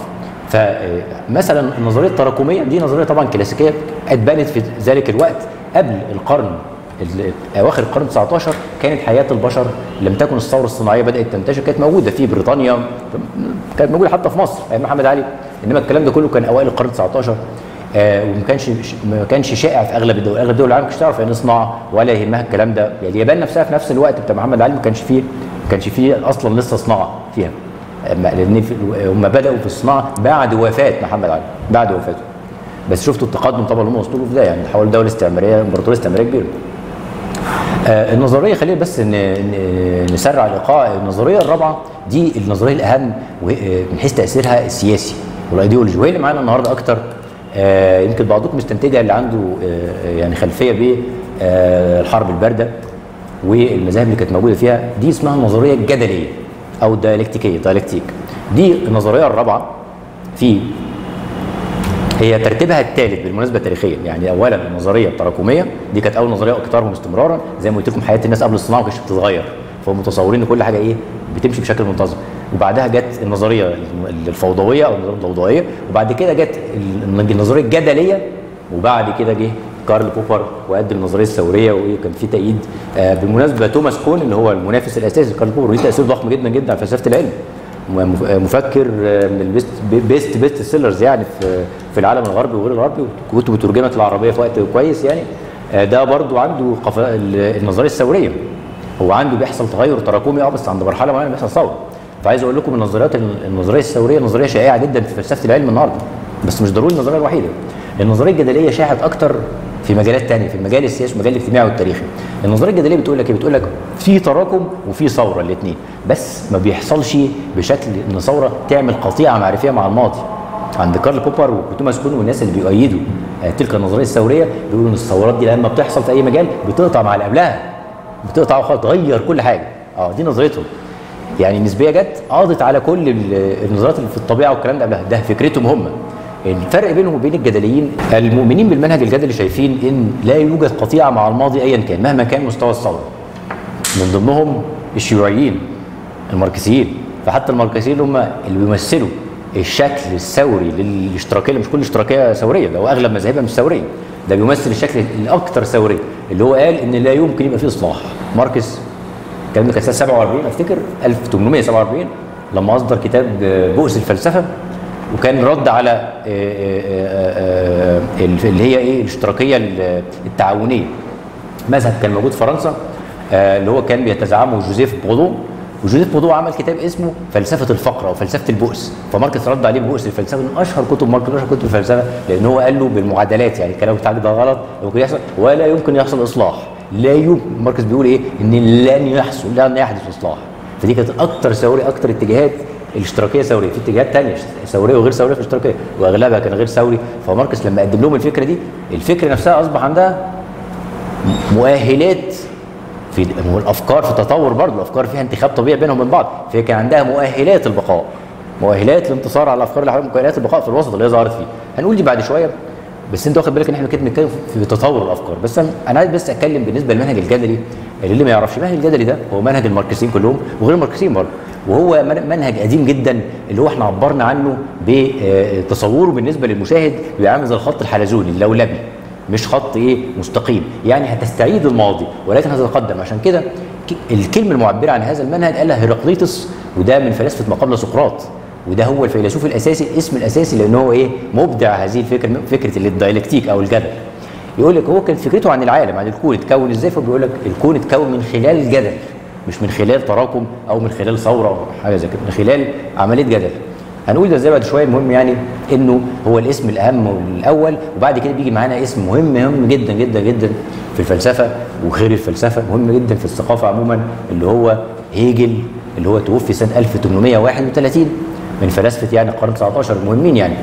فمثلا النظريه التراكميه دي نظريه طبعا كلاسيكيه اتبنت في ذلك الوقت قبل القرن اواخر القرن 19 كانت حياه البشر لم تكن الثوره الصناعيه بدات تنتشر كانت موجوده في بريطانيا كانت موجوده حتى في مصر ايام محمد علي انما الكلام ده كله كان اوائل القرن 19 آه وما كانش ما كانش شائع في اغلب الدول اغلب الدول العالم ما كانتش تعرف يعني صناعه ولا يهمها الكلام ده يعني اليابان نفسها في نفس الوقت بتاع محمد علي ما كانش فيه ما كانش فيه اصلا لسه صناعه فيها لان هم بداوا في الصناعه بعد وفاه محمد علي بعد وفاته بس شفتوا التقدم طبعا اللي هم وصلوا له في ده يعني تحول دوله استعماريه امبراطوريه استعماريه كبيره آه النظريه خلينا بس نسرع الايقاع النظريه الرابعه دي النظريه الاهم من حيث تاثيرها السياسي والايديولوجي وهي اللي معانا النهارده اكتر آه يمكن بعضكم مستنتجها اللي عنده آه يعني خلفيه بالحرب البارده والمذاهب اللي كانت موجوده فيها دي اسمها النظريه الجدليه او الديالكتيكيه ديالكتيك دي النظريه الرابعه في هي ترتيبها الثالث بالمناسبه تاريخيا يعني اولا النظريه التراكميه دي كانت اول نظريه اكثرهم استمرارا زي ما قلت لكم حياه الناس قبل الصناعه ما كانتش بتتغير فهم متصورين ان كل حاجه ايه بتمشي بشكل منتظم وبعدها جت النظريه الفوضويه او النظريه الضوضائيه وبعد كده جت النظريه الجدليه وبعد كده جه كارل بوبر وقدم النظريه الثوريه وكان في تأييد آه بالمناسبه توماس كون اللي هو المنافس الاساسي لكارل بوبر وليه تاثير ضخم جدا جدا على فلسفه العلم مفكر من البيست بيست بيست سيلرز يعني في في العالم الغربي وغير الغربي وكتبه ترجمت العربيه في وقت كويس يعني ده برضو عنده النظريه الثوريه هو عنده بيحصل تغير تراكمي اه بس عند مرحله معينه بيحصل ثوره فعايز اقول لكم النظريات النظريه الثوريه نظريه شائعه جدا في فلسفه العلم النهارده بس مش ضروري النظريه الوحيده النظريه الجدليه شاعت اكتر في مجالات تانية في المجال السياسي والمجال الاجتماعي والتاريخي النظريه الجدليه بتقول لك ايه بتقول لك في تراكم وفي ثوره الاثنين بس ما بيحصلش بشكل ان ثوره تعمل قطيعه معرفيه مع الماضي عند كارل بوبر وتوماس كون والناس اللي بيؤيدوا تلك النظريه الثوريه بيقولوا ان الثورات دي لما بتحصل في اي مجال بتقطع مع اللي قبلها بتقطع وخلاص تغير كل حاجه اه دي نظرتهم يعني النسبيه جت قضت على كل النظريات اللي في الطبيعه والكلام ده قبلها ده فكرتهم هم الفرق بينهم وبين الجدليين المؤمنين بالمنهج الجدلي شايفين ان لا يوجد قطيعه مع الماضي ايا كان مهما كان مستوى الثوره من ضمنهم الشيوعيين الماركسيين فحتى الماركسيين هم اللي بيمثلوا الشكل الثوري للاشتراكيه اللي مش كل اشتراكيه ثوريه ده هو اغلب مذاهبها مش ثوريه ده بيمثل الشكل الاكثر ثوريه اللي هو قال ان لا يمكن يبقى فيه اصلاح ماركس الكلام ده كان سنه 47 افتكر 1847 لما اصدر كتاب بؤس الفلسفه وكان رد على آه، آه، آه، اللي هي ايه الاشتراكيه التعاونيه مذهب كان موجود في فرنسا اللي هو كان بيتزعمه جوزيف بودو وجوزيف بودو عمل كتاب اسمه فلسفه الفقر او فلسفه البؤس فماركس رد عليه بؤس الفلسفه من اشهر كتب ماركس اشهر كتب الفلسفه لان هو قال له بالمعادلات يعني الكلام بتاعك ده غلط ممكن يحصل ولا يمكن يحصل اصلاح لا يمكن ماركس بيقول ايه ان لن يحصل لن يحدث اصلاح فدي كانت اكتر ثوري اكتر اتجاهات الاشتراكيه ثوريه في اتجاهات ثانيه ثوريه وغير ثوريه في الاشتراكيه واغلبها كان غير ثوري فماركس لما قدم لهم الفكره دي الفكره نفسها اصبح عندها مؤهلات في الافكار في تطور برضه الافكار فيها انتخاب طبيعي بينهم وبين بعض فهي كان عندها مؤهلات البقاء مؤهلات الانتصار على الافكار اللي حوالين مؤهلات البقاء في الوسط اللي هي ظهرت فيه هنقول دي بعد شويه بس انت واخد بالك ان احنا كده بنتكلم في تطور الافكار بس انا عايز بس اتكلم بالنسبه للمنهج الجدلي اللي ما يعرفش المنهج الجدلي ده هو منهج الماركسيين كلهم وغير الماركسيين برضه وهو منهج قديم جدا اللي هو احنا عبرنا عنه بتصوره بالنسبه للمشاهد بيعمل زي الخط الحلزوني اللولبي مش خط ايه مستقيم يعني هتستعيد الماضي ولكن هتتقدم عشان كده الكلمه المعبره عن هذا المنهج قالها هيراقليطس وده من فلاسفه ما قبل سقراط وده هو الفيلسوف الاساسي الاسم الاساسي لان هو ايه مبدع هذه الفكره فكره الديالكتيك او الجدل يقول لك هو كانت فكرته عن العالم عن الكون اتكون ازاي فبيقول لك الكون اتكون من خلال الجدل مش من خلال تراكم او من خلال ثوره او حاجه زي كده من خلال عمليه جدل هنقول ده ازاي بعد شويه المهم يعني انه هو الاسم الاهم والاول وبعد كده بيجي معانا اسم مهم مهم جدا جدا جدا في الفلسفه وغير الفلسفه مهم جدا في الثقافه عموما اللي هو هيجل اللي هو توفي سنه 1831 من فلاسفه يعني القرن 19 المهمين يعني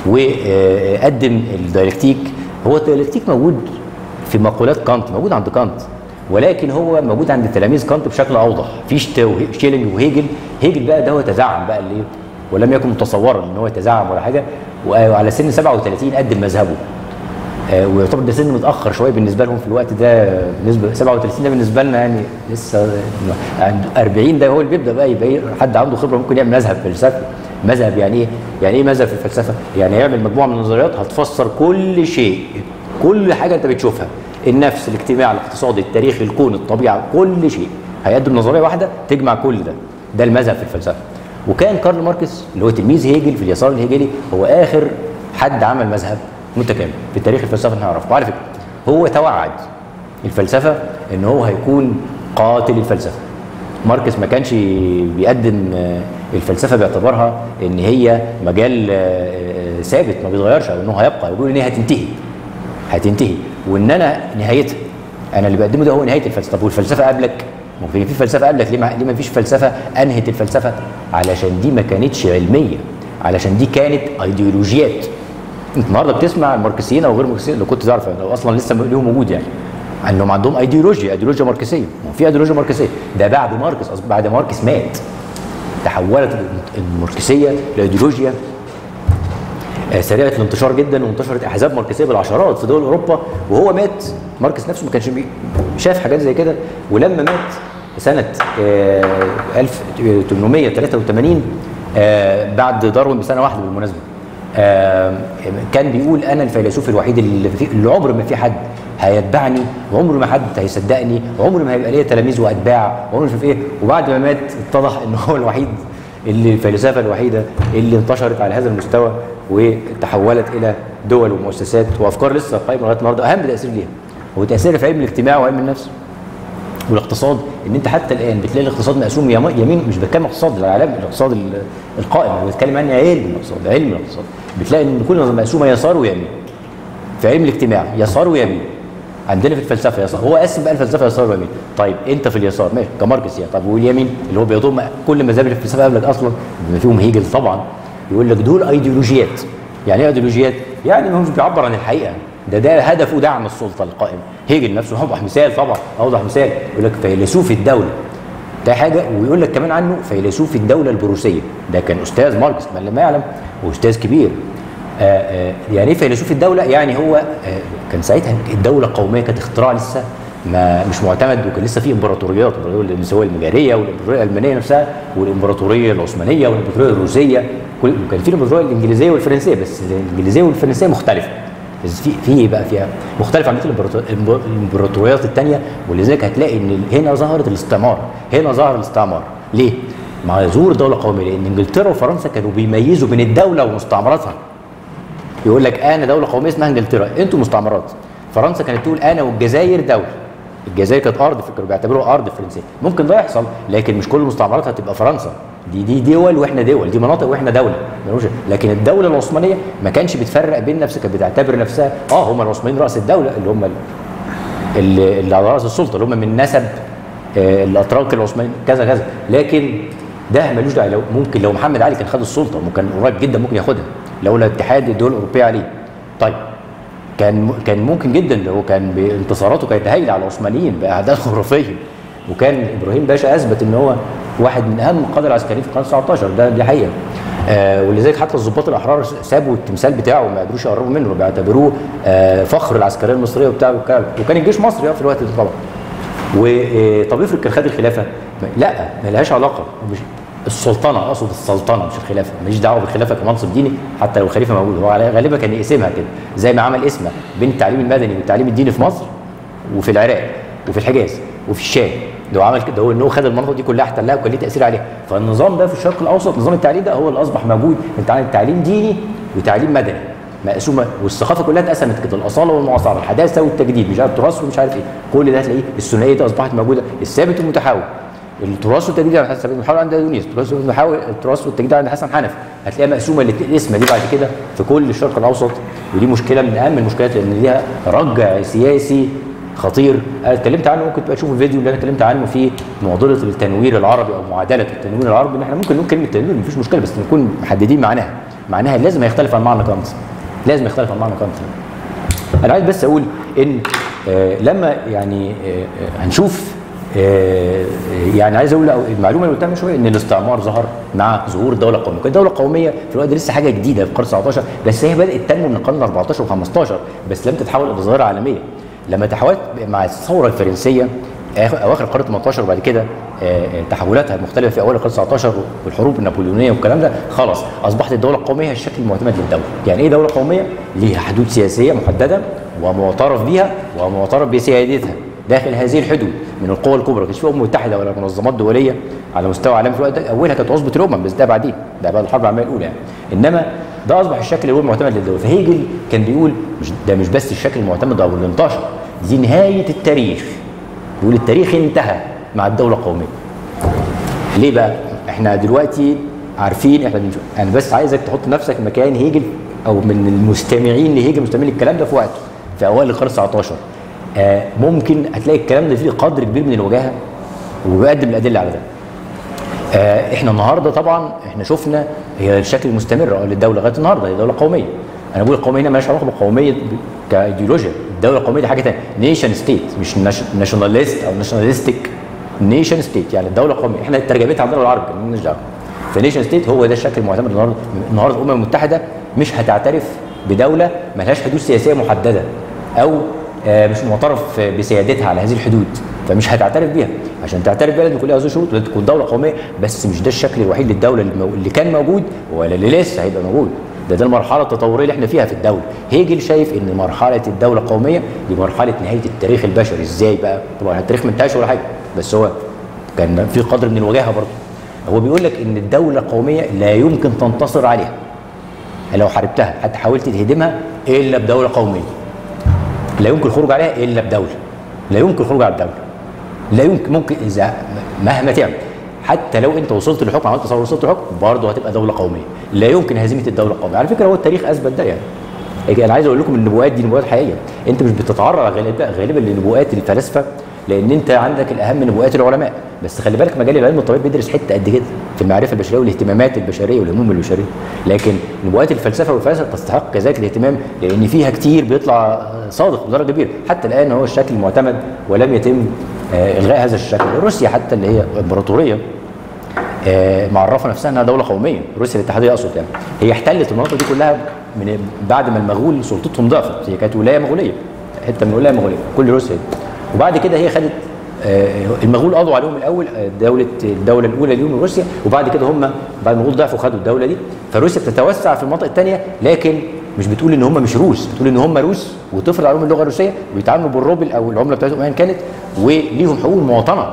وقدم الدايلكتيك هو الدايلكتيك موجود في مقولات كانت موجود عند كانت ولكن هو موجود عند تلاميذ كانت بشكل اوضح في شيلينج وهيجل هيجل بقى ده هو تزعم بقى اللي ولم يكن متصورا ان هو يتزعم ولا حاجه وعلى سن 37 قدم مذهبه آه، ويعتبر ده سن متاخر شويه بالنسبه لهم في الوقت ده بالنسبه 37 ده بالنسبه لنا يعني لسه عند 40 ده هو اللي بيبدا بقى يبقى حد عنده خبره ممكن يعمل مذهب فلسفي مذهب يعني ايه؟ يعني ايه مذهب في الفلسفه؟ يعني يعمل مجموعه من النظريات هتفسر كل شيء كل حاجه انت بتشوفها النفس الاجتماع الاقتصادي التاريخ الكون الطبيعه كل شيء هيقدم نظريه واحده تجمع كل ده ده المذهب في الفلسفه وكان كارل ماركس اللي هو تلميذ هيجل في اليسار الهيجلي هو اخر حد عمل مذهب متكامل في تاريخ الفلسفه اللي نعرفه وعلى فكره هو توعد الفلسفه ان هو هيكون قاتل الفلسفه ماركس ما كانش بيقدم آه، الفلسفه باعتبارها ان هي مجال آه، آه، ثابت ما بيتغيرش او انه هيبقى يقول ان هي هتنتهي هتنتهي وان انا نهايتها انا اللي بقدمه ده هو نهايه الفلسفه طب والفلسفه قبلك ممكن في فلسفه قبلك ليه ما ليه ما فيش فلسفه انهت الفلسفه علشان دي ما كانتش علميه علشان دي كانت ايديولوجيات انت النهارده بتسمع الماركسيين او غير الماركسيين لو كنت تعرف لو اصلا لسه ليهم وجود يعني انهم عندهم ايديولوجيا ايديولوجيا ماركسيه في ايديولوجيا ماركسيه ده بعد ماركس بعد ماركس مات تحولت الماركسيه لايديولوجيا آه، سريعه الانتشار جدا وانتشرت احزاب ماركسيه بالعشرات في دول اوروبا وهو مات ماركس نفسه ما كانش شاف حاجات زي كده ولما مات سنه 1883 آه، آه، بعد داروين بسنه واحده بالمناسبه كان بيقول انا الفيلسوف الوحيد اللي, في اللي عمر ما في حد هيتبعني وعمر ما حد هيصدقني وعمر ما هيبقى ليا تلاميذ واتباع وعمر مش ايه وبعد ما مات اتضح ان هو الوحيد اللي الفلسفه الوحيده اللي انتشرت على هذا المستوى وتحولت الى دول ومؤسسات وافكار لسه قائمه لغايه النهارده اهم تاثير ليها هو تاثيرها في علم الاجتماع وعلم النفس والاقتصاد ان انت حتى الان بتلاقي الاقتصاد مقسوم يمين مش بتكلم اقتصاد العالم الاقتصاد القائم انا بتكلم عن علم الاقتصاد علم الاقتصاد بتلاقي ان كل مقسومه يسار ويمين في علم الاجتماع يسار ويمين عندنا في الفلسفه يسار هو قسم بقى الفلسفه يسار ويمين طيب انت في اليسار ماشي كماركس يعني طب واليمين اللي هو بيضم كل مذاهب الفلسفه قبلك اصلا بما فيهم هيجل طبعا يقول لك دول ايديولوجيات يعني ايه ايديولوجيات؟ يعني ما هو مش بيعبر عن الحقيقه ده ده هدفه دعم السلطه القائمه هيجل نفسه اوضح مثال طبعا اوضح مثال يقول لك فيلسوف الدوله ده حاجه ويقول لك كمان عنه فيلسوف الدوله البروسيه ده كان استاذ ماركس من لم يعلم واستاذ كبير آآ آآ يعني ايه فيلسوف الدوله يعني هو كان ساعتها الدوله القوميه كانت اختراع لسه ما مش معتمد وكان لسه في امبراطوريات الامبراطوريه النسويه المجاريه والامبراطوريه الالمانيه نفسها والامبراطوريه العثمانيه والامبراطوريه الروسيه كل وكان في الامبراطوريه الانجليزيه والفرنسيه بس الانجليزيه والفرنسيه مختلفه بس في في ايه بقى فيها مختلف عن الامبراطوريات الثانيه ولذلك هتلاقي ان هنا ظهرت الاستعمار هنا ظهر الاستعمار ليه؟ مع ظهور دوله قوميه لان انجلترا وفرنسا كانوا بيميزوا بين الدوله ومستعمراتها يقول لك انا دوله قوميه اسمها انجلترا انتوا مستعمرات فرنسا كانت تقول انا والجزائر دوله الجزائر كانت ارض كانوا بيعتبروها ارض فرنسيه ممكن ده يحصل لكن مش كل المستعمرات هتبقى فرنسا دي دي دول واحنا دول دي مناطق واحنا دوله لكن الدوله العثمانيه ما كانش بتفرق بين نفسها كانت بتعتبر نفسها اه هم العثمانيين راس الدوله اللي هم اللي, اللي على راس السلطه اللي هم من نسب آه الاتراك العثمانيين كذا كذا لكن ده ملوش داعي لو ممكن لو محمد علي كان خد السلطه وكان قريب جدا ممكن ياخدها لولا اتحاد الدول الاوروبيه عليه طيب كان كان ممكن جدا لو كان بانتصاراته كانت هايله على العثمانيين باعداد خرافيه وكان ابراهيم باشا اثبت ان هو واحد من اهم القاده العسكريين في القرن 19 ده دي حقيقه آه ولذلك حتى الضباط الاحرار سابوا التمثال بتاعه ما قدروش يقربوا منه بيعتبروه آه فخر العسكريه المصريه وبتاع وكان الجيش مصري في الوقت ده طبعا وطب افرض كان خد الخلافه لا ما لهاش علاقه مش السلطنه اقصد السلطنه مش الخلافه ماليش دعوه بالخلافه كمنصب ديني حتى لو الخليفه موجود هو غالبا كان يقسمها كده زي ما عمل اسمه بين التعليم المدني والتعليم الديني في مصر وفي العراق وفي الحجاز وفي الشام ده هو عمل كده هو ان هو خد المناطق دي كلها احتلها وكان ليه تاثير عليها فالنظام ده في الشرق الاوسط نظام التعليم ده هو اللي اصبح موجود انت عندك تعليم ديني وتعليم مدني مقسومه والثقافه كلها اتقسمت كده الاصاله والمعاصره الحداثه والتجديد مش عارف التراث ومش عارف ايه كل ده هتلاقيه الثنائيه دي اصبحت موجوده الثابت والمتحول التراث والتجديد عند حسن المحاور عند اندونيسيا التراث والمحاور التراث والتجديد عند حسن حنفي هتلاقيها مقسومه الاسم دي بعد كده في كل الشرق الاوسط ودي مشكله من اهم المشكلات لان ليها رجع سياسي خطير انا اتكلمت عنه ممكن تبقى تشوف الفيديو اللي انا اتكلمت عنه في معضله التنوير العربي او معادله التنوير العربي ان احنا ممكن نقول كلمه تنوير مفيش مشكله بس نكون محددين معناها معناها لازم هيختلف عن معنى كانت لازم يختلف عن معنى كانت انا عايز بس اقول ان آه لما يعني آه هنشوف آه يعني عايز اقول المعلومه اللي قلتها من شويه ان الاستعمار ظهر مع ظهور الدوله القوميه، كانت الدوله القوميه في الوقت ده لسه حاجه جديده في القرن 19 بس هي بدات تنمو من القرن 14 و15 بس لم تتحول الى ظاهره عالميه. لما تحولت مع الثوره الفرنسيه اواخر القرن 18 وبعد كده تحولاتها المختلفه في اوائل القرن 19 والحروب النابليونيه والكلام ده خلاص اصبحت الدوله القوميه الشكل المعتمد للدوله، يعني ايه دوله قوميه؟ ليها حدود سياسيه محدده ومعترف بها ومعترف بسيادتها داخل هذه الحدود من القوى الكبرى كانش في امم متحده ولا منظمات دوليه على مستوى عالمي في الوقت ده اولها كانت عصبه الامم بس ده بعدين ده بعد الحرب العالميه الاولى يعني انما ده اصبح الشكل اللي هو المعتمد للدوله فهيجل كان بيقول مش ده مش بس الشكل المعتمد او اللي انتشر دي نهايه التاريخ بيقول التاريخ انتهى مع الدوله القوميه ليه بقى احنا دلوقتي عارفين احنا بنشوف انا بس عايزك تحط نفسك مكان هيجل او من المستمعين لهيجل مستمعين الكلام ده في وقته في اوائل القرن 19 آه ممكن هتلاقي الكلام ده فيه قدر كبير من الوجاهه وبيقدم الادله على ده. آه احنا النهارده طبعا احنا شفنا هي الشكل المستمر للدوله لغايه النهارده هي دوله قوميه. انا بقول القوميه هنا مالهاش علاقه بالقوميه كايديولوجيا، الدوله القوميه دي حاجه ثانيه، نيشن ستيت مش ناشوناليست او ناشوناليستيك نيشن ستيت يعني الدوله القوميه احنا ترجمتها عندنا بالعربي مالناش دعوه. فنيشن ستيت هو ده الشكل المعتمد النهارده النهارده الامم المتحده مش هتعترف بدوله مالهاش حدود سياسيه محدده او مش معترف بسيادتها على هذه الحدود فمش هتعترف بيها عشان تعترف بيها لازم يكون لها هذه الشروط لازم تكون دوله قوميه بس مش ده الشكل الوحيد للدوله اللي كان موجود ولا اللي لسه هيبقى موجود ده ده المرحله التطوريه اللي احنا فيها في الدوله هيجل شايف ان مرحله الدوله القوميه دي مرحله نهايه التاريخ البشري ازاي بقى طبعا التاريخ ما انتهاش ولا حاجه بس هو كان في قدر من الوجاهه برضه هو بيقول لك ان الدوله القوميه لا يمكن تنتصر عليها لو حاربتها حتى حاولت تهدمها الا بدوله قوميه لا يمكن الخروج عليها الا بدوله لا يمكن الخروج على الدوله لا يمكن ممكن اذا مهما تعمل حتى لو انت وصلت للحكم عملت تصور وصلت للحكم برضه هتبقى دوله قوميه لا يمكن هزيمه الدوله القوميه على فكره هو التاريخ اثبت ده يعني انا عايز اقول لكم النبوءات دي نبوءات حقيقيه انت مش بتتعرض غالبا غالبا لنبوءات الفلاسفه لان انت عندك الاهم نبوءات العلماء بس خلي بالك مجال العلم الطبيعي بيدرس حته قد كده في المعرفه البشريه والاهتمامات البشريه والهموم البشريه لكن نبوءات الفلسفه والفلسفه تستحق كذلك الاهتمام لان فيها كتير بيطلع صادق بدرجه كبيره حتى الان هو الشكل المعتمد ولم يتم آه الغاء هذا الشكل روسيا حتى اللي هي امبراطوريه آه معرفه نفسها انها دوله قوميه روسيا الاتحاديه اقصد يعني هي احتلت المناطق دي كلها من بعد ما المغول سلطتهم ضعفت هي كانت ولايه مغوليه حته من ولايه مغوليه كل روسيا وبعد كده هي خدت آه، المغول قضوا عليهم الاول آه، دوله الدوله الاولى ليهم روسيا وبعد كده هم بعد المغول ضعفوا خدوا الدوله دي فروسيا بتتوسع في المناطق الثانيه لكن مش بتقول ان هم مش روس بتقول ان هم روس وتفرض عليهم اللغه الروسيه ويتعاملوا بالروبل او العمله بتاعتهم ايا كانت وليهم حقوق المواطنه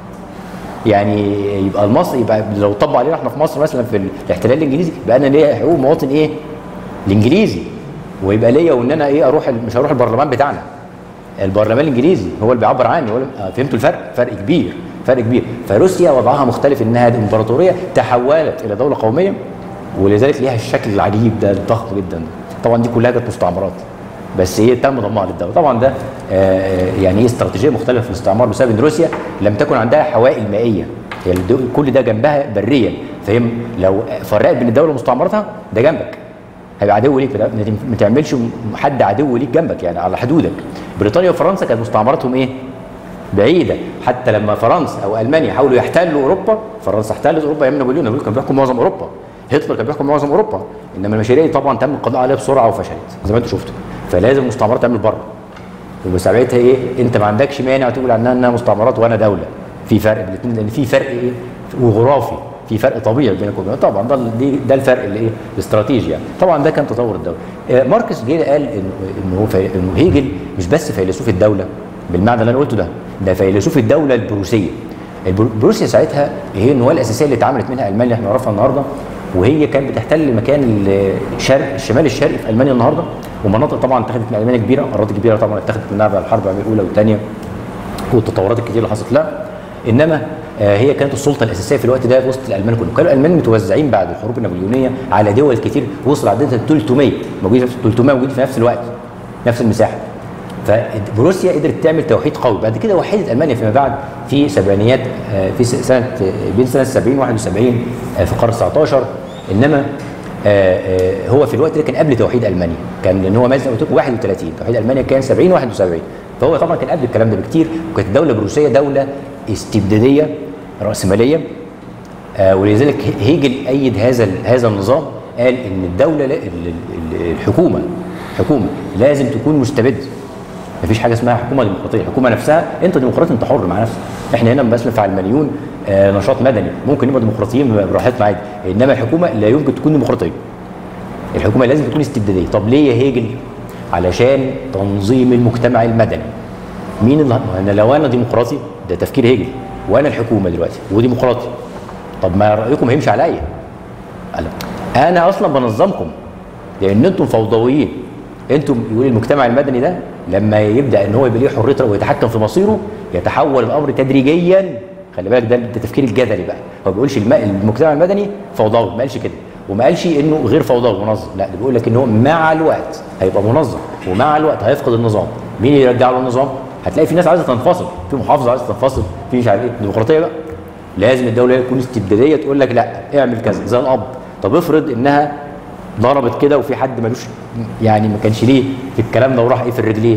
يعني يبقى المصري يبقى لو طبق علينا احنا في مصر مثلا في الاحتلال الانجليزي يبقى انا ليا حقوق مواطن ايه؟ الانجليزي ويبقى ليا وان انا ايه اروح ال- مش هروح البرلمان بتاعنا البرلمان الانجليزي هو اللي بيعبر عني هو اللي- آه، فهمتوا الفرق؟ فرق كبير فرق كبير فروسيا وضعها مختلف انها دي امبراطوريه تحولت الى دوله قوميه ولذلك ليها الشكل العجيب ده الضخم جدا ده. طبعا دي كلها كانت مستعمرات بس هي تم ضمها للدوله طبعا ده آه، يعني ايه استراتيجيه مختلفه في الاستعمار بسبب ان روسيا لم تكن عندها حوائل مائيه هي الدو- كل ده جنبها بريا فهي لو فرقت بين الدوله ومستعمراتها ده جنبك هيبقى عدو ليك لا، ما تم- ما تعملش حد عدو ليك جنبك يعني على حدودك بريطانيا وفرنسا كانت مستعمراتهم ايه بعيده حتى لما فرنسا او المانيا حاولوا يحتلوا اوروبا فرنسا احتلت اوروبا ايام نابليون نابليون كان بيحكم معظم اوروبا هتلر كان بيحكم معظم اوروبا انما المشاريع دي طبعا تم القضاء عليها بسرعه وفشلت زي ما انتم شفتوا فلازم المستعمرات تعمل بره وساعتها ايه انت ما عندكش مانع تقول عنها انها مستعمرات وانا دوله في فرق بين الاثنين لان في فرق ايه وغرافي في فرق طبيعي بينك وبين طبعا ده دي ده الفرق اللي ايه الاستراتيجي يعني طبعا ده كان تطور الدوله آه، ماركس جه قال انه انه هو في- انه هيجل مش بس فيلسوف الدوله بالمعنى اللي انا قلته ده ده فيلسوف الدوله البروسيه البر- بروسيا ساعتها هي النواه الاساسيه اللي اتعملت منها المانيا اللي احنا نعرفها النهارده وهي كانت بتحتل مكان الشرق الشمال الشرقي في المانيا النهارده ومناطق طبعا اتخذت من المانيا كبيره اراضي كبيره طبعا اتخذت منها بعد الحرب العالميه الاولى والثانيه والتطورات الكتير اللي حصلت لها انما آه، هي كانت السلطه الاساسيه في الوقت ده وسط الالمان كلهم كانوا الالمان متوزعين بعد الحروب النابليونيه على دول كتير وصل عددها 300 موجودين في 300 موجودين في نفس الوقت نفس المساحه فروسيا قدرت تعمل توحيد قوي بعد كده وحدت المانيا فيما بعد في سبعينيات آه، في س- سنه آه، بين سنه 70 71 آه، في القرن 19 انما آه، آه، هو في الوقت ده كان قبل توحيد المانيا كان لان هو مثلا قلت لكم 31 توحيد المانيا كان 70 71 فهو طبعا كان قبل الكلام ده بكتير وكانت الدوله البروسيه دوله استبداديه راسماليه آه، ولذلك هيجل ايد هذا ال- هذا النظام قال ان الدوله لا- ال- ال- الحكومه حكومه لازم تكون مستبده مفيش حاجه اسمها حكومه ديمقراطيه الحكومه نفسها انت ديمقراطي انت حر مع نفسك احنا هنا مثلا في علمانيون آه، نشاط مدني ممكن نبقى ديمقراطيين براحتنا عادي انما الحكومه لا يمكن تكون ديمقراطيه الحكومه لازم تكون استبداديه طب ليه يا هيجل علشان تنظيم المجتمع المدني مين اللي انا لو انا ديمقراطي ده تفكير هيجل وانا الحكومه دلوقتي وديمقراطي طب ما رايكم هيمشي عليا قال انا اصلا بنظمكم لان انتم فوضويين انتم يقول المجتمع المدني ده لما يبدا ان هو يبقى ليه حريه رأي ويتحكم في مصيره يتحول الامر تدريجيا خلي بالك ده التفكير الجدلي بقى هو ما بيقولش الم- المجتمع المدني فوضوي ما قالش كده وما قالش انه غير فوضوي منظم لا ده بيقول لك ان هو مع الوقت هيبقى منظم ومع الوقت هيفقد النظام مين اللي يرجع له النظام هتلاقي في ناس عايزه تنفصل في محافظه عايزه تنفصل في مش عارف ايه ديمقراطيه بقى لازم الدوله تكون استبداديه تقول لك لا اعمل كذا زي الاب طب افرض انها ضربت كده وفي حد ملوش يعني ما كانش ليه في الكلام ده وراح ايه في الرجلين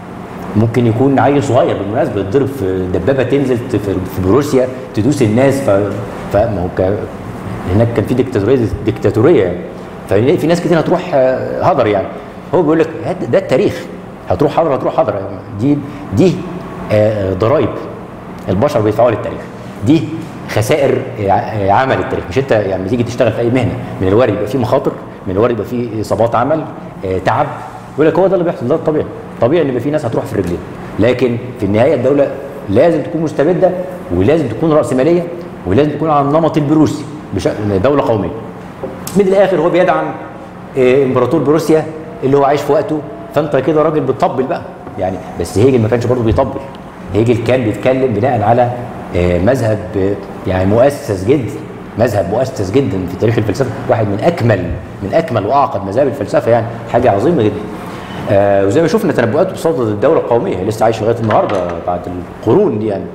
ممكن يكون عيل صغير بالمناسبه يتضرب في دبابه تنزل في, في بروسيا تدوس الناس ف فما هو ك- هناك كان في ديكتاتوريه ديكتاتوريه يعني ففي في ناس كتير هتروح آه، هدر يعني هو بيقول لك هات- ده التاريخ هتروح حضر هتروح حضر دي دي آه، ضرائب البشر بيدفعوها للتاريخ دي خسائر ع- عمل التاريخ مش انت يعني تيجي تشتغل في اي مهنه من الوارد يبقى في مخاطر من الوارد يبقى في اصابات عمل آه، تعب يقول لك هو ده اللي بيحصل ده الطبيعي طبيعي ان يبقى في ناس هتروح في الرجلين لكن في النهايه الدوله لازم تكون مستبده ولازم تكون راسماليه ولازم تكون على النمط البروسي بشكل دوله قوميه من الاخر هو بيدعم آه، امبراطور بروسيا اللي هو عايش في وقته فانت كده راجل بتطبل بقى يعني بس هيجل ما كانش برضه بيطبل هيجل كان بيتكلم بناء على آه، مذهب آه، يعني مؤسس جدا مذهب مؤسس جدا في تاريخ الفلسفه واحد من اكمل من اكمل واعقد مذاهب الفلسفه يعني حاجه عظيمه جدا آه وزي ما شفنا تنبؤاته بصدد الدوله القوميه هي لسه عايشه لغايه النهارده بعد القرون دي يعني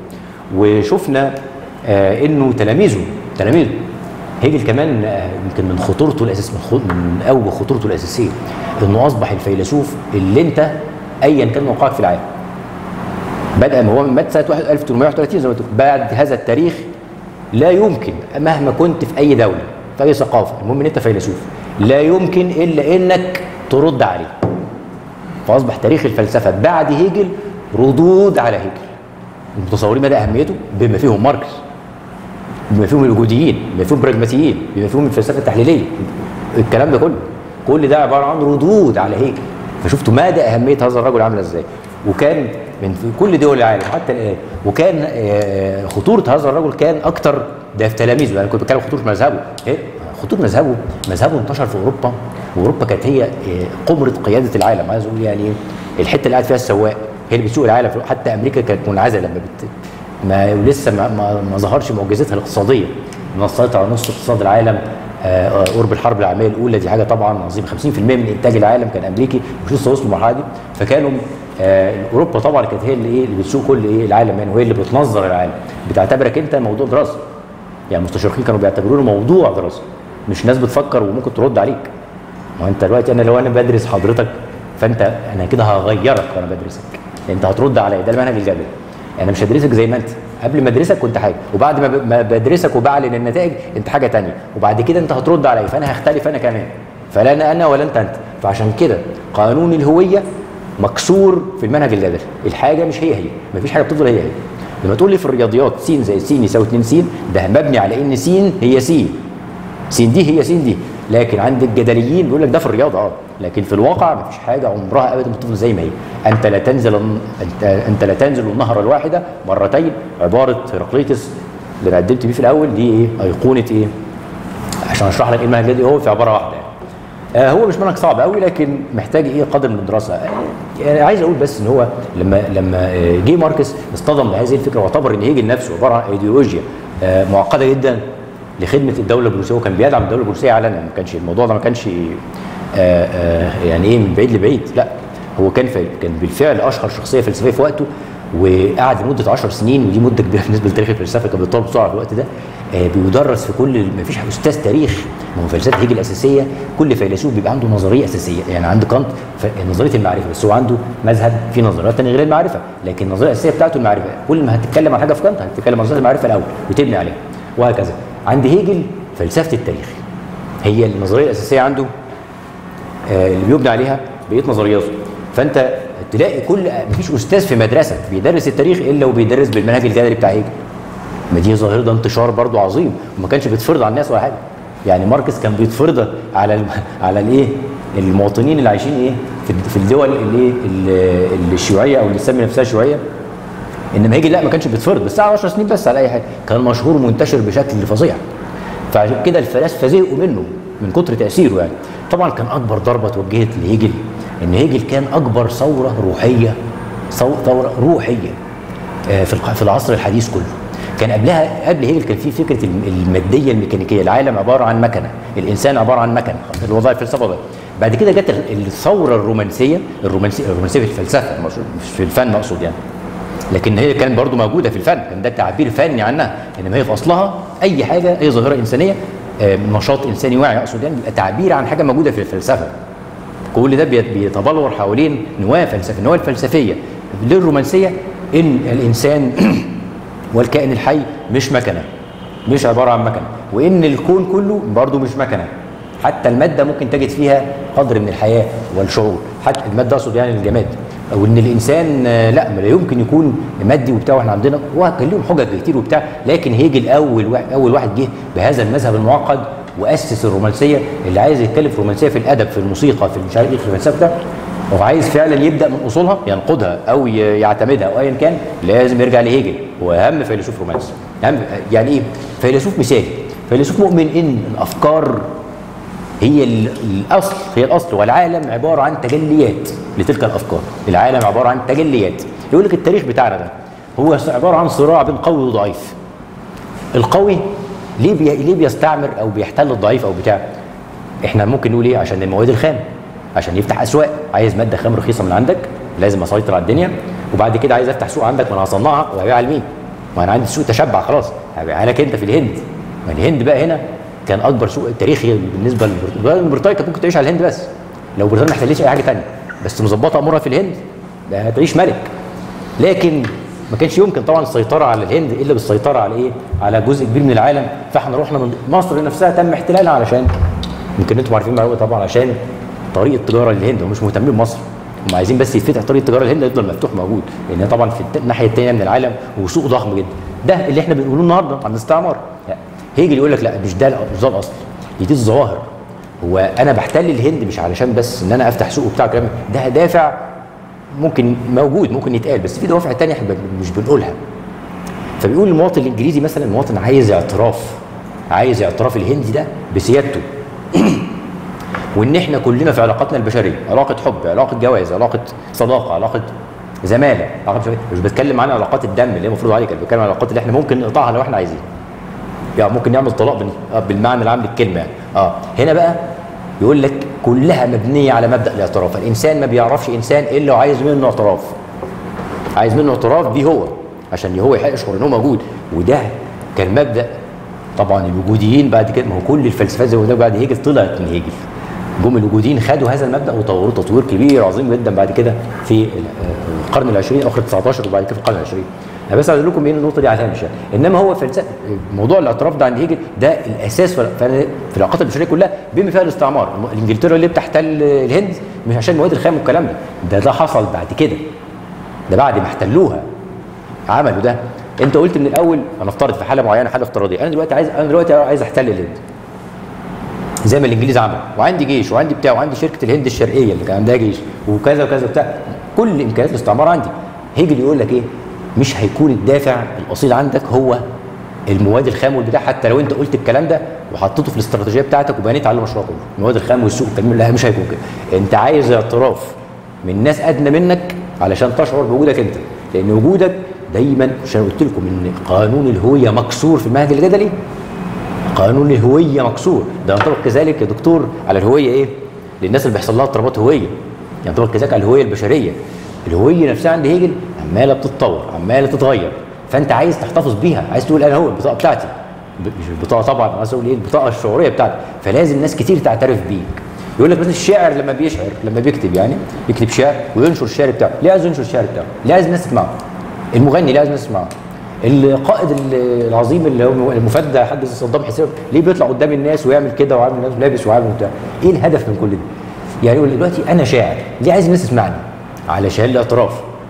وشفنا آه انه تلاميذه تلاميذه هيجل كمان آه، يمكن من خطورته الاساس من, خط... من اوج خطورته الاساسيه انه اصبح الفيلسوف اللي انت ايا كان موقعك في العالم بدأ ما هو مات سنة 1831 زي ما قلت لكم. بعد هذا التاريخ لا يمكن مهما كنت في أي دولة في أي ثقافة المهم إن أنت فيلسوف لا يمكن إلا إنك ترد عليه فأصبح تاريخ الفلسفة بعد هيجل ردود على هيجل متصورين مدى اهميته بما فيهم ماركس بما فيهم الوجوديين بما فيهم براجماتيين بما فيهم الفلسفه التحليليه الكلام ده كله كل ده عباره عن ردود على هيجل فشفتوا مدى اهميه هذا الرجل عامله ازاي وكان من في كل دول العالم حتى الان وكان آه، خطوره هذا الرجل كان اكتر ده في تلاميذه يعني كنت بتكلم خطوره مذهبه إيه؟ خطوره مذهبه مذهبه انتشر في اوروبا واوروبا كانت هي آه، قمره قياده العالم عايز اقول يعني الحته اللي قاعد فيها السواق هي اللي بتسوق العالم حتى امريكا كانت منعزله لما بت ما ولسه ما, ما, ما ظهرش معجزتها الاقتصاديه انها تسيطر على نصف اقتصاد العالم آه، آه، قرب الحرب العالميه الاولى دي حاجه طبعا عظيمه 50% من انتاج العالم كان امريكي مش لسه وصلوا المرحله دي فكانوا آه، اوروبا طبعا كانت هي اللي ايه اللي بتسوق كل ايه العالم يعني وهي اللي بتنظر العالم بتعتبرك انت موضوع دراسه يعني المستشرقين كانوا بيعتبروه موضوع دراسه مش ناس بتفكر وممكن ترد عليك ما انت دلوقتي انا لو انا بدرس حضرتك فانت انا كده هغيرك وانا بدرسك انت هترد عليا ده المنهج الجبري انا مش هدرسك زي ما انت قبل ما ادرسك كنت حاجه وبعد ما ب- ما بدرسك وبعلن النتائج انت حاجه تانية وبعد كده انت هترد عليا فانا هختلف انا كمان فلا انا انا ولا انت انت فعشان كده قانون الهويه مكسور في المنهج الجدلي الحاجه مش هي هي مفيش حاجه بتفضل هي هي لما تقول لي في الرياضيات س زائد س يساوي 2 س ده مبني على ان س هي س س دي هي س دي لكن عند الجدليين بيقول لك ده في الرياضه اه لكن في الواقع مفيش حاجه عمرها ابدا بتفضل زي ما هي انت لا تنزل انت, انت لا تنزل النهر الواحده مرتين عباره هيراقليطس اللي انا قدمت بيه في الاول دي ايه ايقونه ايه عشان اشرح لك ايه المنهج الجدلي هو في عباره واحده يعني. آه هو مش منهج صعب قوي لكن محتاج ايه قدر من الدراسه آه يعني عايز اقول بس ان هو لما لما آه، جه ماركس اصطدم بهذه الفكره واعتبر ان هيجل نفسه عباره عن ايديولوجيا آه معقده جدا لخدمه الدوله البوليسيه وكان بيدعم الدوله البوليسيه علنا ما كانش الموضوع ده ما كانش آه آه يعني ايه من بعيد لبعيد لا هو كان في كان بالفعل اشهر شخصيه فلسفيه في وقته وقعد لمده 10 سنين ودي مده كبيره بالنسبه لتاريخ الفلسفه كان بيتطور بسرعه في الوقت ده آه بيدرس في كل ما فيش استاذ تاريخ ما هو فلسفه هيجل الاساسيه كل فيلسوف بيبقى عنده نظريه اساسيه يعني عند كانت ف- نظريه المعرفه بس هو عنده مذهب في نظريات ثانيه غير المعرفه لكن النظريه الاساسيه بتاعته المعرفه كل ما هتتكلم عن حاجه في كانت هتتكلم عن نظريه المعرفه الاول وتبني عليها وهكذا عند هيجل فلسفه التاريخ هي النظريه الاساسيه عنده آه، اللي بيبني عليها بقيه نظرياته فانت تلاقي كل مفيش استاذ في مدرسه بيدرس التاريخ الا وبيدرس بالمنهج الجدلي بتاع هيجل ما دي ظاهره ده انتشار برضو عظيم وما كانش بيتفرض على الناس ولا حاجه يعني ماركس كان بيتفرض على الم... على الايه المواطنين اللي عايشين ايه في الد- في الدول اللي إيه؟ اللي اللي الشيوعيه او اللي تسمي نفسها شيوعيه انما هيجل لا ما كانش بيتفرض بس قعد 10 سنين بس على اي حاجه كان مشهور ومنتشر بشكل فظيع فعشان كده الفلاسفه زهقوا منه من كتر تاثيره يعني طبعا كان اكبر ضربه توجهت لهيجل ان هيجل كان اكبر ثوره روحيه ثو- ثوره روحيه آه، في الق- في العصر الحديث كله كان قبلها قبل هيجل كان في فكره الم- الماديه الميكانيكيه العالم عباره عن مكنه الانسان عباره عن مكنه الوضع الفلسفه ده بعد كده جت ال- الثوره الرومانسيه الرومانسيه الرومانسيه في الفلسفه مش مش في الفن اقصد يعني لكن هي كانت برضو موجوده في الفن كان ده تعبير فني عنها انما هي في اصلها اي حاجه اي ظاهره انسانيه آه، نشاط انساني واعي اقصد يعني بيبقى تعبير عن حاجه موجوده في الفلسفه كل ده بيت- بيتبلور حوالين نواه فلسفه النواه الفلسفيه للرومانسيه ان الانسان والكائن الحي مش مكنه مش عباره عن مكنه وان الكون كله برضه مش مكنه حتى الماده ممكن تجد فيها قدر من الحياه والشعور حتى الماده اقصد يعني الجماد او ان الانسان آه، لا ما لا يمكن يكون مادي وبتاع واحنا عندنا هو كان لهم حجج كتير وبتاع لكن هيجل اول واحد اول واحد جه بهذا المذهب المعقد واسس الرومانسيه اللي عايز يتكلم في الرومانسيه في الادب في الموسيقى في مش عارف ايه في الفلسفه ده هو عايز فعلا يبدا من اصولها ينقدها او ي- يعتمدها او ايا كان لازم يرجع لهيجل هو اهم فيلسوف رومانسي اهم يعني ايه فيلسوف مثالي فيلسوف مؤمن ان الافكار هي ال- الاصل هي الاصل والعالم عباره عن تجليات لتلك الافكار العالم عباره عن تجليات يقول لك التاريخ بتاعنا ده هو عباره عن صراع بين قوي وضعيف القوي ليه بي... ليه بيستعمر او بيحتل الضعيف او بتاع احنا ممكن نقول ايه عشان المواد الخام عشان يفتح اسواق عايز ماده خام رخيصه من عندك لازم اسيطر على الدنيا وبعد كده عايز افتح سوق عندك ما انا هصنعها وهبيعها لمين؟ ما انا عندي سوق تشبع خلاص هبيعها لك انت في الهند ما الهند بقى هنا كان اكبر سوق تاريخي بالنسبه لبريطانيا بريطانيا كانت ممكن تعيش على الهند بس لو بريطانيا ما احتلتش اي حاجه ثانيه بس مظبطه امورها في الهند ده هتعيش ملك لكن ما كانش يمكن طبعا السيطره على الهند الا بالسيطره على ايه؟ على جزء كبير من العالم فاحنا رحنا من مصر نفسها تم احتلالها علشان يمكن انتم عارفين معلومه طبعا عشان طريق التجاره للهند ومش مهتمين بمصر هم عايزين بس يتفتح طريق التجاره الهند يفضل مفتوح موجود لان طبعا في الناحيه الثانيه من العالم وسوق ضخم جدا ده اللي احنا بنقوله النهارده عن الاستعمار لا هيجي يقول لك لا مش ده مش ده الاصل دي الظواهر هو انا بحتل الهند مش علشان بس ان انا افتح سوق وبتاع كلام ده دافع ممكن موجود ممكن يتقال بس في دوافع تانية احنا مش بنقولها فبيقول المواطن الانجليزي مثلا المواطن عايز اعتراف عايز اعتراف الهندي ده بسيادته وان احنا كلنا في علاقاتنا البشريه علاقه حب علاقه جواز علاقه صداقه علاقه زماله علاقه مش, مش بتكلم عن علاقات الدم اللي هي المفروض عليك بتكلم عن العلاقات اللي احنا ممكن نقطعها لو احنا عايزين يعني ممكن نعمل طلاق بالمعنى العام للكلمه يعني اه هنا بقى يقول لك كلها مبنيه على مبدا الاعتراف الانسان ما بيعرفش انسان الا وعايز منه اعتراف عايز منه اعتراف بيه هو عشان هو يشعر ان هو موجود وده كان مبدا طبعا الوجوديين بعد كده ما هو كل الفلسفات زي ما بعد هيجل طلعت من هيجل جم الوجوديين خدوا هذا المبدا وطوروه تطوير كبير عظيم جدا بعد كده في القرن العشرين اخر 19 وبعد كده في القرن العشرين انا بس عايز اقول لكم ايه النقطه دي على الهامش يعني انما هو فلسفه موضوع الاعتراف ده عند هيجل ده الاساس في العلاقات البشريه كلها بما فيها الاستعمار انجلترا اللي بتحتل الهند مش عشان المواد الخام والكلام ده ده ده حصل بعد كده ده بعد ما احتلوها عملوا ده انت قلت من الاول هنفترض في حاله معينه حاله افتراضيه انا دلوقتي عايز انا دلوقتي عايز احتل الهند زي ما الانجليز عملوا وعندي جيش وعندي بتاع وعندي شركه الهند الشرقيه اللي كان عندها جيش وكذا وكذا وبتاع كل امكانيات الاستعمار عندي هيجل يقول لك ايه مش هيكون الدافع الاصيل عندك هو المواد الخام والبتاع حتى لو انت قلت الكلام ده وحطيته في الاستراتيجيه بتاعتك وبنيت على المشروع كله المواد الخام والسوق الكلام لا مش هيكون كده انت عايز اعتراف من ناس ادنى منك علشان تشعر بوجودك انت لان وجودك دايما عشان قلت لكم ان قانون الهويه مكسور في المنهج الجدلي قانون الهويه مكسور ده ينطبق كذلك يا دكتور على الهويه ايه؟ للناس اللي بيحصل لها اضطرابات هويه ينطبق كذلك على الهويه البشريه الهويه نفسها عند هيجل عماله بتتطور عماله تتغير فانت عايز تحتفظ بيها عايز تقول انا هو البطاقه بتاعتي مش البطاقه طبعا عايز اقول ايه البطاقه الشعوريه بتاعتي فلازم ناس كتير تعترف بيك يقول لك مثلا الشاعر لما بيشعر لما بيكتب يعني يكتب شعر وينشر الشعر بتاعه ليه عايز ينشر الشعر بتاعه؟ ليه عايز الناس تسمعه؟ المغني ليه عايز الناس تسمعه؟ القائد العظيم اللي هو المفدى حد صدام حسين ليه بيطلع قدام الناس ويعمل كده وعامل ناس لابس وعامل بتاع ايه الهدف من كل ده؟ يعني يقول دلوقتي انا شاعر ليه عايز الناس تسمعني؟ علشان الاعتراف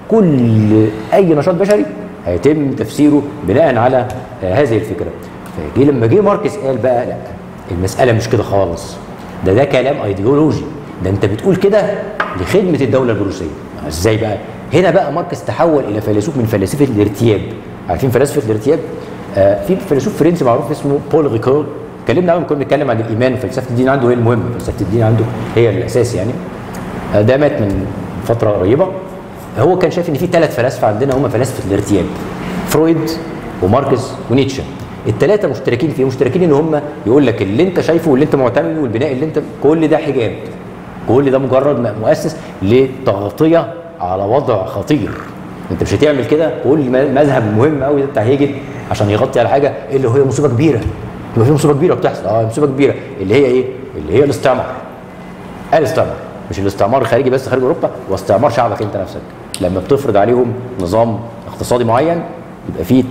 كل اي نشاط بشري هيتم تفسيره بناء على هذه الفكره فجي لما جه ماركس قال بقى لا المساله مش كده خالص ده ده كلام ايديولوجي ده انت بتقول كده لخدمه الدوله البروسيه ازاي بقى هنا بقى ماركس تحول الى فيلسوف من فلاسفه الارتياب عارفين فلسفه الارتياب آه في فيلسوف فرنسي معروف اسمه بول ريكول اتكلمنا اول ما كنا بنتكلم عن الايمان وفلسفه الدين عنده هي المهمه فلسفه الدين عنده هي الاساس يعني آه ده مات من فتره قريبه هو كان شايف ان في ثلاث فلاسفه عندنا هم فلاسفه الارتياب فرويد وماركس ونيتشه الثلاثه مشتركين في مشتركين ان هم يقول لك اللي انت شايفه واللي انت معتمده والبناء اللي انت كل ده حجاب كل ده مجرد مؤسس لتغطيه على وضع خطير انت مش هتعمل كده كل مذهب مهم قوي بتاع هيجل عشان يغطي على حاجه اللي هي مصيبه كبيره يبقى في مصيبه كبيره بتحصل اه مصيبه كبيره اللي هي ايه؟ اللي هي الاستعمار الاستعمار مش الاستعمار الخارجي بس خارج اوروبا واستعمار شعبك انت نفسك لما بتفرض عليهم نظام اقتصادي معين يبقى فيه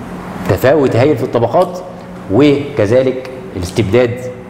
تفاوت هايل في الطبقات وكذلك الاستبداد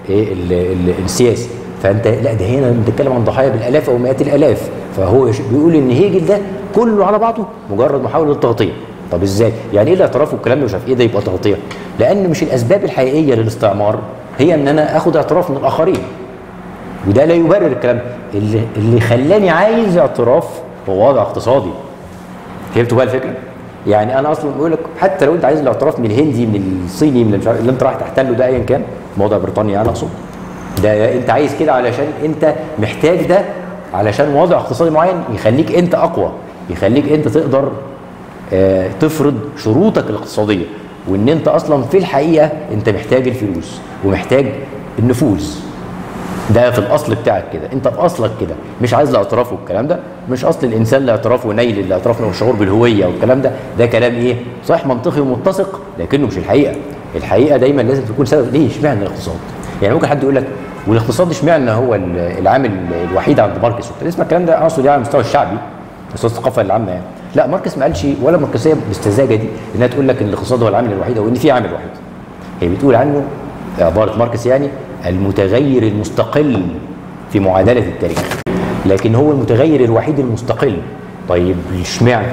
السياسي فانت لا ده هنا بنتكلم عن ضحايا بالالاف او مئات الالاف فهو بيقول ان هيجل ده كله على بعضه مجرد محاوله للتغطيه طب ازاي يعني ايه الاعتراف والكلام ده مش عارف ايه ده يبقى تغطيه لان مش الاسباب الحقيقيه للاستعمار هي ان انا اخد اعتراف من الاخرين وده لا يبرر الكلام اللي اللي خلاني عايز اعتراف هو وضع اقتصادي فهمتوا بقى الفكره يعني انا اصلا بقول لك حتى لو انت عايز الاعتراف من الهندي من الصيني من اللي انت رايح تحتله ده ايا كان موضع بريطانيا انا اقصد ده انت عايز كده علشان انت محتاج ده علشان وضع اقتصادي معين يخليك انت اقوى يخليك انت تقدر اه تفرض شروطك الاقتصاديه وان انت اصلا في الحقيقه انت محتاج الفلوس ومحتاج النفوذ ده في الاصل بتاعك كده انت في اصلك كده مش عايز الاعتراف والكلام ده مش اصل الانسان لاعتراف ونيل الاعتراف والشعور بالهويه والكلام ده ده كلام ايه صحيح منطقي ومتسق لكنه مش الحقيقه الحقيقه دايما لازم تكون سبب ليه اشمعنى الاقتصاد يعني ممكن حد يقول لك والاقتصاد اشمعنى هو العامل الوحيد عند ماركس وبتاع اسمع الكلام ده اقصد يعني على المستوى الشعبي مستوى الثقافه العامه يعني لا ماركس ما قالش ولا ماركسيه باستزاجه دي انها تقول لك ان الاقتصاد هو العامل الوحيد او ان في عامل وحيد هي بتقول عنه عباره ماركس يعني المتغير المستقل في معادله التاريخ لكن هو المتغير الوحيد المستقل طيب اشمعنى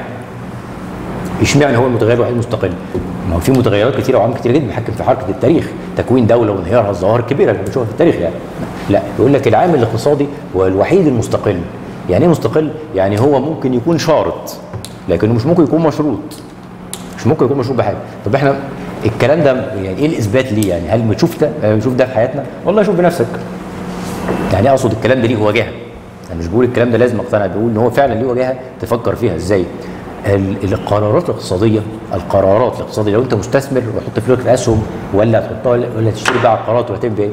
اشمعنى هو المتغير الوحيد المستقل ما هو في متغيرات كتيره وعوامل كتيره جدا بتحكم في حركه التاريخ تكوين دوله وانهيارها الظواهر الكبيره اللي بنشوفها في التاريخ يعني لا يقول لك العامل الاقتصادي هو الوحيد المستقل يعني ايه مستقل يعني هو ممكن يكون شارط لكنه مش ممكن يكون مشروط مش ممكن يكون مشروط بحاجه طب احنا الكلام ده يعني ايه الاثبات ليه يعني هل بنشوف ده بنشوف ده في حياتنا والله شوف بنفسك يعني اقصد الكلام ده ليه واجهه انا مش بقول الكلام ده لازم اقتنع بقول ان هو فعلا ليه واجهه تفكر فيها ازاي ال- القرارات الاقتصاديه القرارات الاقتصاديه لو انت مستثمر وتحط فلوسك في اسهم ولا هتحطها ولا تشتري بقى عقارات ولا هتعمل بيها ايه؟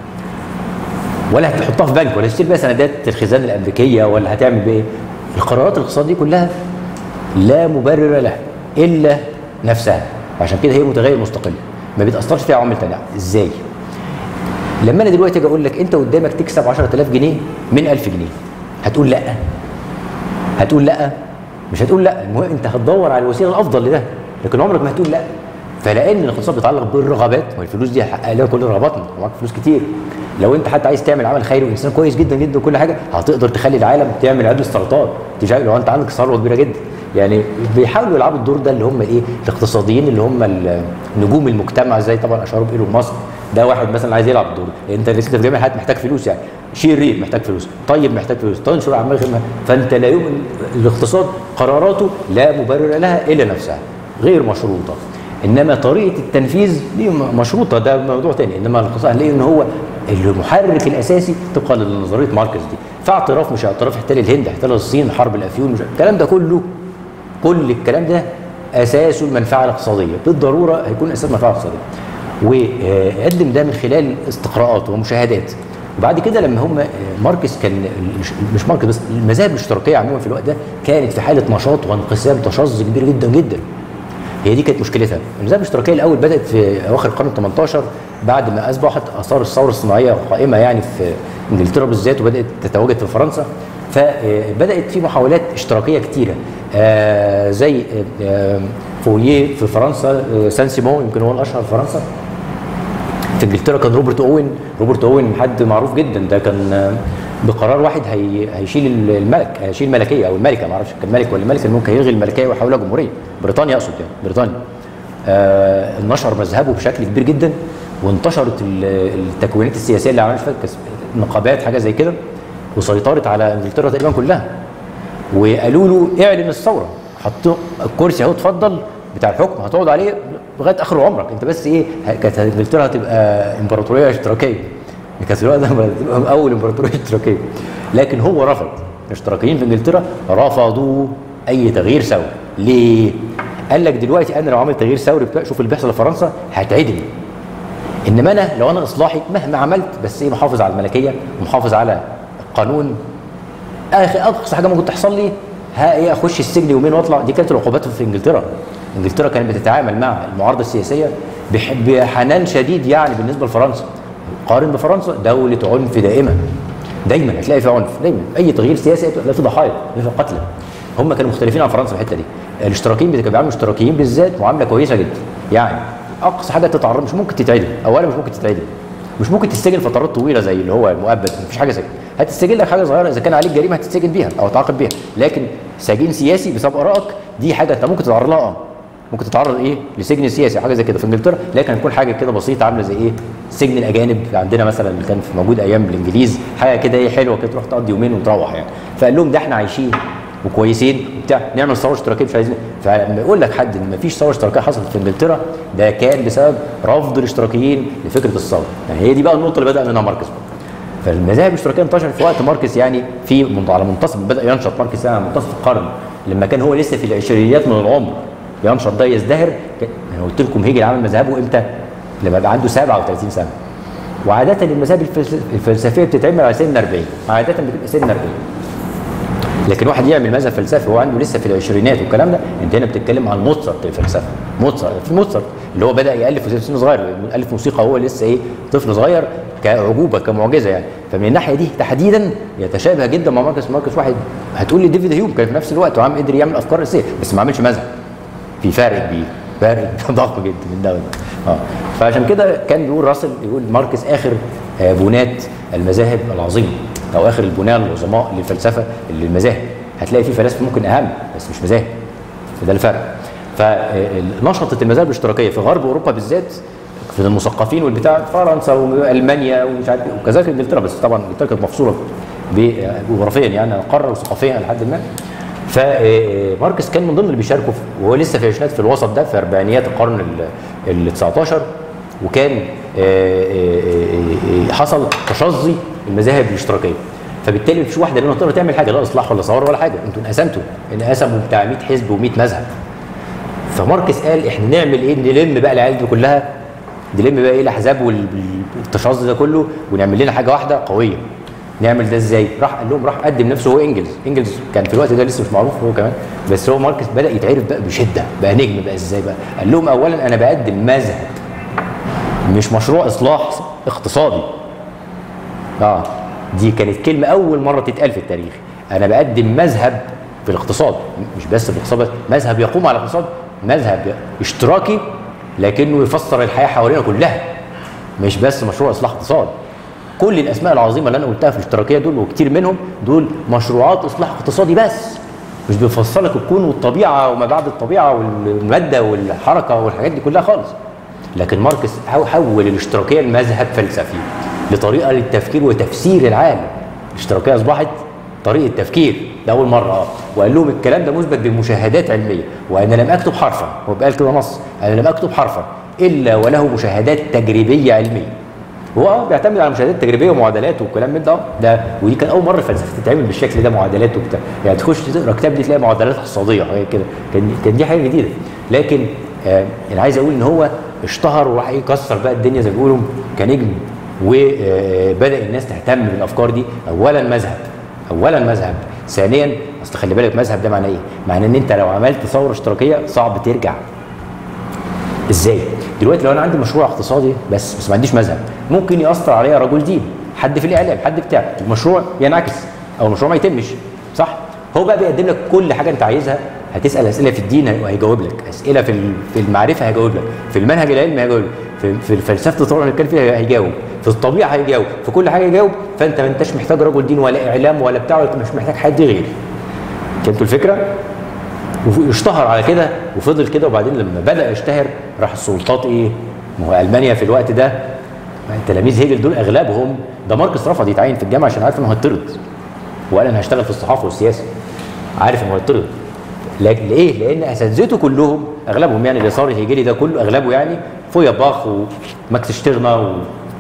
ولا هتحطها في بنك ولا تشتري بقى سندات الخزانه الامريكيه ولا هتعمل بيها ايه؟ القرارات الاقتصاديه دي كلها لا مبرر لها الا نفسها عشان كده هي متغير مستقل ما بيتاثرش فيها عوامل ثانيه ازاي؟ لما انا دلوقتي اجي اقول لك انت قدامك تكسب 10000 جنيه من 1000 جنيه هتقول لا هتقول لا مش هتقول لا المهم انت هتدور على الوسيله الافضل لده لكن عمرك ما هتقول لا فلان الاقتصاد بيتعلق بالرغبات والفلوس دي هتحقق لها كل رغباتنا ومعاك فلوس كتير لو انت حتى عايز تعمل عمل خيري وانسان كويس جدا جدا وكل حاجه هتقدر تخلي العالم تعمل عدل السرطان تجاه لو انت عندك ثروه كبيره جدا يعني بيحاولوا يلعبوا الدور ده اللي هم الايه الاقتصاديين اللي هم ال- نجوم المجتمع زي طبعا اشاروا بايلون ماسك ده واحد مثلا عايز يلعب الدور ده. انت لسه في جامعه حياتك محتاج فلوس يعني شيل ريق محتاج فلوس طيب محتاج فلوس تنشر اعمال خدمه فانت لا يؤمن الاقتصاد قراراته لا مبرر لها الا نفسها غير مشروطه انما طريقه التنفيذ دي م- مشروطه ده موضوع تاني انما الاقتصاد هنلاقي ان هو المحرك الاساسي طبقا لنظريه ماركس دي فاعتراف مش اعتراف احتلال الهند احتلال الصين حرب الافيون مش الكلام ده كله كل الكلام ده اساسه المنفعه الاقتصاديه بالضروره هيكون اساس المنفعه الاقتصاديه وقدم ده من خلال استقراءات ومشاهدات وبعد كده لما هم ماركس كان مش- مش ماركس بس المذاهب الاشتراكيه عموما في الوقت ده كانت في حاله نشاط وانقسام تشظ كبير جدا جدا هي دي كانت مشكلتها المذاهب الاشتراكيه الاول بدات في اواخر القرن ال 18 بعد ما اصبحت اثار الثوره الصناعيه قائمه يعني في انجلترا بالذات وبدات تتواجد في فرنسا فبدات في محاولات اشتراكيه كتيره آه، زي آه، فوليه في فرنسا آه، سان سيمون يمكن هو الاشهر في فرنسا في انجلترا كان روبرت اوين روبرت اوين حد معروف جدا ده كان آه، بقرار واحد هي هيشيل الملك هيشيل الملكيه او الملكه ما اعرفش كان ملك ولا ملك ممكن يلغي الملكيه ويحولها جمهوريه بريطانيا اقصد يعني بريطانيا آه نشر مذهبه بشكل كبير جدا وانتشرت ال- التكوينات السياسيه اللي عملت فيها كس- نقابات حاجه زي كده وسيطرت على انجلترا تقريبا كلها وقالوا له اعلن الثوره حطوا الكرسي اهو اتفضل بتاع الحكم هتقعد عليه لغايه اخر عمرك انت بس ايه ه- كانت انجلترا هتبقى امبراطوريه اشتراكيه كانت في الوقت ده هتبقى اول امبراطوريه اشتراكيه لكن هو رفض الاشتراكيين في انجلترا رفضوا اي تغيير ثوري ليه؟ قال لك دلوقتي انا لو عملت تغيير ثوري بتاع- شوف اللي بيحصل في فرنسا هتعدم انما انا لو انا اصلاحي مهما عملت بس ايه محافظ على الملكيه ومحافظ على القانون اخر اقصى حاجه ممكن تحصل لي ها ايه اخش السجن يومين واطلع دي كانت العقوبات في انجلترا انجلترا كانت بتتعامل مع المعارضه السياسيه بح- بحنان شديد يعني بالنسبه لفرنسا قارن بفرنسا دوله عنف دائمه دايما هتلاقي في عنف دايما اي تغيير سياسي هتلاقي في ضحايا هتلاقي في قتلى هم كانوا مختلفين عن فرنسا في الحته دي الاشتراكيين كانوا بيعاملوا الاشتراكيين بالذات معامله كويسه جدا يعني اقصى حاجه تتعرض مش ممكن تتعدم اولا مش ممكن تتعدم مش ممكن تستجن فترات طويله زي اللي هو المؤبد مفيش حاجه زي كده هتستجن لك حاجه صغيره اذا كان عليك جريمه هتستجن بيها او تعاقب بيها لكن سجين سياسي بسبب ارائك دي حاجه انت ممكن تتعرض لها اه ممكن تتعرض ايه لسجن سياسي او حاجه زي كده في انجلترا لكن هتكون حاجه كده بسيطه عامله زي ايه سجن الاجانب عندنا مثلا اللي كان في موجود ايام الانجليز حاجه كده ايه حلوه كده تروح تقضي يومين وتروح يعني فقال لهم ده احنا عايشين وكويسين وبتاع نعمل ثوره اشتراكيه مش عايزين فلما يقول لك حد ان مفيش ثوره اشتراكيه حصلت في انجلترا ده كان بسبب رفض الاشتراكيين لفكره الثوره يعني هي دي بقى النقطه اللي بدا منها ماركس بقى. فالمذاهب الاشتراكيه انتشرت في وقت ماركس يعني في من- على منتصف بدا ينشط ماركس يعني على منتصف القرن لما كان هو لسه في العشرينيات من العمر ينشط ده يزدهر ك- انا قلت لكم هيجي عمل مذهبه امتى؟ لما يبقى عنده 37 سنه وعاده المذاهب الفلس- الفلسفيه بتتعمل على سن 40 عاده بتبقى سن 40 لكن واحد يعمل مذهب فلسفي وهو عنده لسه في العشرينات والكلام ده انت هنا بتتكلم عن موتسارت الفلسفه موتسارت في موتسارت اللي هو بدا يالف في سن صغير الف موسيقى هو لسه ايه طفل صغير كعجوبه كمعجزه يعني فمن الناحيه دي تحديدا يتشابه جدا مع ماركس ماركس واحد هتقول لي ديفيد هيوم كان في نفس الوقت وعم قدر يعمل افكار رئيسيه بس ما عملش مذهب في فرق كبير فرق ضخم جدا من ده وده اه فعشان كده كان بيقول راسل يقول ماركس اخر آه، بنات المذاهب العظيمه او اخر البناء العظماء للفلسفه للمذاهب هتلاقي في فلاسفه ممكن اهم بس مش مذاهب فده الفرق فنشطت المذاهب الاشتراكيه في غرب اوروبا بالذات في المثقفين والبتاع فرنسا والمانيا ومش عارف وكذلك انجلترا بس طبعا انجلترا كانت مفصوله جغرافيا يعني قاره وثقافيا لحد ما فماركس كان من ضمن اللي بيشاركوا وهو لسه في العشرينات في الوسط ده في اربعينيات القرن ال 19 وكان حصل تشظي المذاهب الاشتراكيه فبالتالي مفيش واحده منهم تقدر تعمل حاجه لا اصلاح ولا ثوره ولا حاجه انتوا انقسمتوا انقسموا بتاع 100 حزب و100 مذهب فماركس قال احنا نعمل ايه نلم بقى العيال دي كلها نلم بقى ايه الاحزاب والتشظي ده كله ونعمل لنا حاجه واحده قويه نعمل ده ازاي؟ راح قال لهم راح قدم نفسه هو انجلز، انجلز كان في الوقت ده لسه مش معروف هو كمان بس هو ماركس بدا يتعرف بقى بشده بقى نجم بقى ازاي بقى؟ قال لهم اولا انا بقدم مذهب مش مشروع اصلاح اقتصادي. اه دي كانت كلمه اول مره تتقال في التاريخ، انا بقدم مذهب في الاقتصاد مش بس في الاقتصاد مذهب يقوم على الاقتصاد مذهب اشتراكي لكنه يفسر الحياه حوالينا كلها مش بس مشروع اصلاح اقتصاد كل الاسماء العظيمه اللي انا قلتها في الاشتراكيه دول وكتير منهم دول مشروعات اصلاح اقتصادي بس مش بيفصل لك الكون والطبيعه وما بعد الطبيعه والماده والحركه والحاجات دي كلها خالص لكن ماركس حول الاشتراكيه لمذهب فلسفي لطريقه للتفكير وتفسير العالم الاشتراكيه اصبحت طريقه تفكير لاول مره اه وقال لهم الكلام ده مثبت بمشاهدات علميه وانا لم اكتب حرفا هو قال كده نص انا لم اكتب حرفا الا وله مشاهدات تجريبيه علميه هو بيعتمد على مشاهدات تجريبيه ومعادلات والكلام من ده ده ودي كان اول مره الفلسفه تتعمل بالشكل ده معادلات وبتاع يعني تخش تقرا كتاب دي تلاقي معادلات اقتصاديه حاجه كده كان كان دي حاجه جديده لكن آه انا عايز اقول ان هو اشتهر وراح يكسر بقى الدنيا زي ما بيقولوا كنجم وبدا الناس تهتم بالافكار دي اولا مذهب اولا مذهب ثانيا اصل خلي بالك مذهب ده معناه ايه؟ معناه ان انت لو عملت ثوره اشتراكيه صعب ترجع ازاي؟ دلوقتي لو انا عندي مشروع اقتصادي بس بس ما عنديش مذهب ممكن ياثر عليا رجل دين حد في الاعلام حد بتاع المشروع ينعكس او المشروع ما يتمش صح هو بقى بيقدم لك كل حاجه انت عايزها هتسال اسئله في الدين وهيجاوب لك اسئله في في المعرفه هيجاوب لك في المنهج العلمي هيجاوب لك في, في فلسفه التطور اللي كان فيها هيجاوب في الطبيعه هيجاوب في كل حاجه يجاوب فانت ما انتش محتاج رجل دين ولا اعلام ولا بتاع ولا مش محتاج حد غيري فهمتوا الفكره واشتهر على كده وفضل كده وبعدين لما بدا يشتهر راح السلطات ايه ما هو المانيا في الوقت ده تلاميذ هيجل دول اغلبهم ده ماركس رفض يتعين في الجامعه عشان عارف انه هيطرد وقال انا هشتغل في الصحافه والسياسه عارف انه هيطرد ليه؟ لان اساتذته كلهم اغلبهم يعني اليسار الهيجلي ده كله اغلبه يعني فويا باخ وماكس شتيرنا و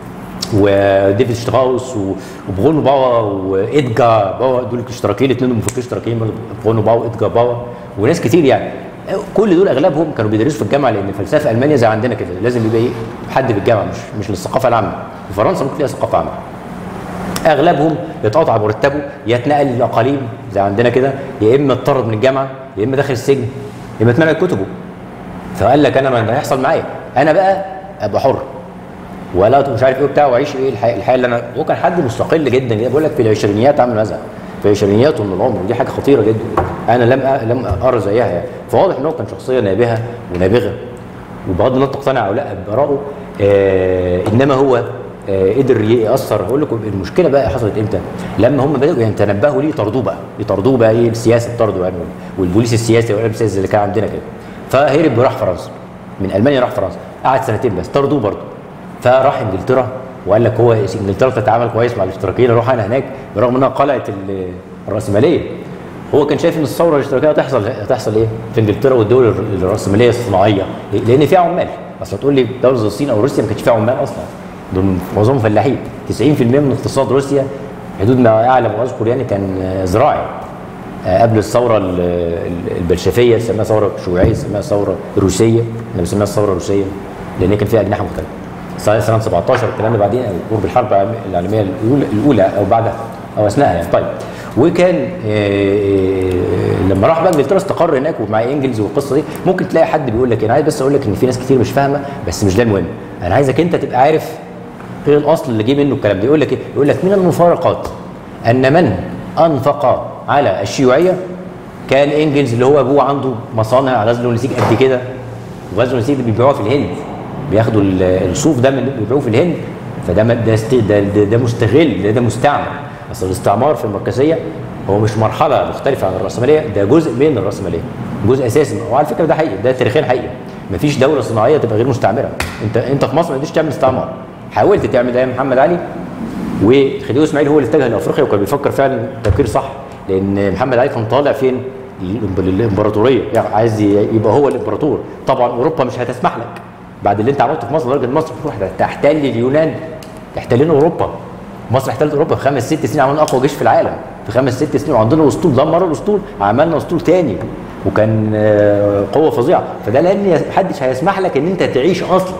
وديفيد شتراوس وبرونو باوا وادجا باوا دول اشتراكيين الاثنين مفكرين اشتراكيين برونو باوا وادجا باوا وناس كتير يعني كل دول اغلبهم كانوا بيدرسوا في الجامعه لان الفلسفه المانيا زي عندنا كده لازم يبقى ايه حد في الجامعه مش مش للثقافه العامه في فرنسا ممكن تلاقي ثقافه عامه اغلبهم يتقاطع مرتبه يتنقل للاقاليم زي عندنا كده يا اما اتطرد من الجامعه يا اما داخل السجن يا اما اتمنع كتبه فقال لك انا ما هيحصل معايا انا بقى ابقى حر ولا مش عارف ايه وبتاع واعيش ايه الحياه, الحياة اللي انا هو كان حد مستقل جدا بقول لك في العشرينيات عامل مذهب في عشرينياته من العمر ودي حاجه خطيره جدا انا لم أ... لم ارى زيها يعني فواضح ان هو كان شخصيه نابهه ونابغه وبغض النظر تقتنع او لا بارائه آه انما هو آه قدر ياثر هقول لكم المشكله بقى حصلت امتى؟ لما هم بداوا يتنبهوا ليه يطردوه بقى يطردوه بقى ايه السياسه طردوا يعني والبوليس السياسي والامن السياسي اللي كان عندنا كده فهرب راح فرنسا من المانيا راح فرنسا قعد سنتين بس طردوه برضه فراح انجلترا وقال لك هو انجلترا بتتعامل كويس مع الاشتراكيين اروح انا هناك برغم انها قلعه الراسماليه هو كان شايف ان الثوره الاشتراكيه هتحصل هتحصل ايه في انجلترا والدول الراسماليه الصناعيه لان فيها عمال اصل تقول لي دوله زي الصين او روسيا ما كانش فيها عمال اصلا دول معظمهم فلاحين 90% من اقتصاد روسيا حدود ما اعلم واذكر يعني كان زراعي قبل الثوره البلشفيه سماها ثوره شيوعيه سماها ثوره روسيه احنا بنسميها الثوره الروسيه لان كان فيها اجنحه مختلفه سنه 17 الكلام ده بعدين قرب الحرب العالميه الاولى او بعدها او اثناءها يعني طيب وكان لما راح بقى انجلترا استقر هناك ومع انجلز والقصه دي ممكن تلاقي حد بيقول لك انا عايز بس اقول لك ان في ناس كتير مش فاهمه بس مش ده المهم انا عايزك انت تبقى عارف ايه الاصل اللي جه منه الكلام ده يقول لك ايه؟ يقول لك من المفارقات ان من انفق على الشيوعيه كان انجلز اللي هو ابوه عنده مصانع غزل ونسيج قد كده وغزل ونسيج ده بيبيعوها في الهند بياخدوا الصوف ده من بيبيعوه في الهند فده ده ده, ده, ده مستغل ده, ده مستعمر اصل الاستعمار في المركزيه هو مش مرحله مختلفه عن الراسماليه ده جزء من الراسماليه جزء اساسي وعلى فكره ده حقيقي ده تاريخيا حقيقي مفيش دوله صناعيه تبقى غير مستعمره انت انت في مصر ما قدرتش تعمل استعمار حاولت تعمل ده يا محمد علي وخديوي اسماعيل هو اللي اتجه لافريقيا وكان بيفكر فعلا تفكير صح لان محمد علي كان طالع فين الامبراطوريه يعني عايز يبقى هو الامبراطور طبعا اوروبا مش هتسمح لك بعد اللي انت عملته في مصر لدرجه مصر تروح تحتل اليونان تحتلين اوروبا مصر احتلت اوروبا في خمس ست سنين عملنا اقوى جيش في العالم في خمس ست سنين وعندنا اسطول دمر الاسطول عملنا اسطول تاني وكان آه، قوه فظيعه فده لان محدش هيسمح لك ان انت تعيش اصلا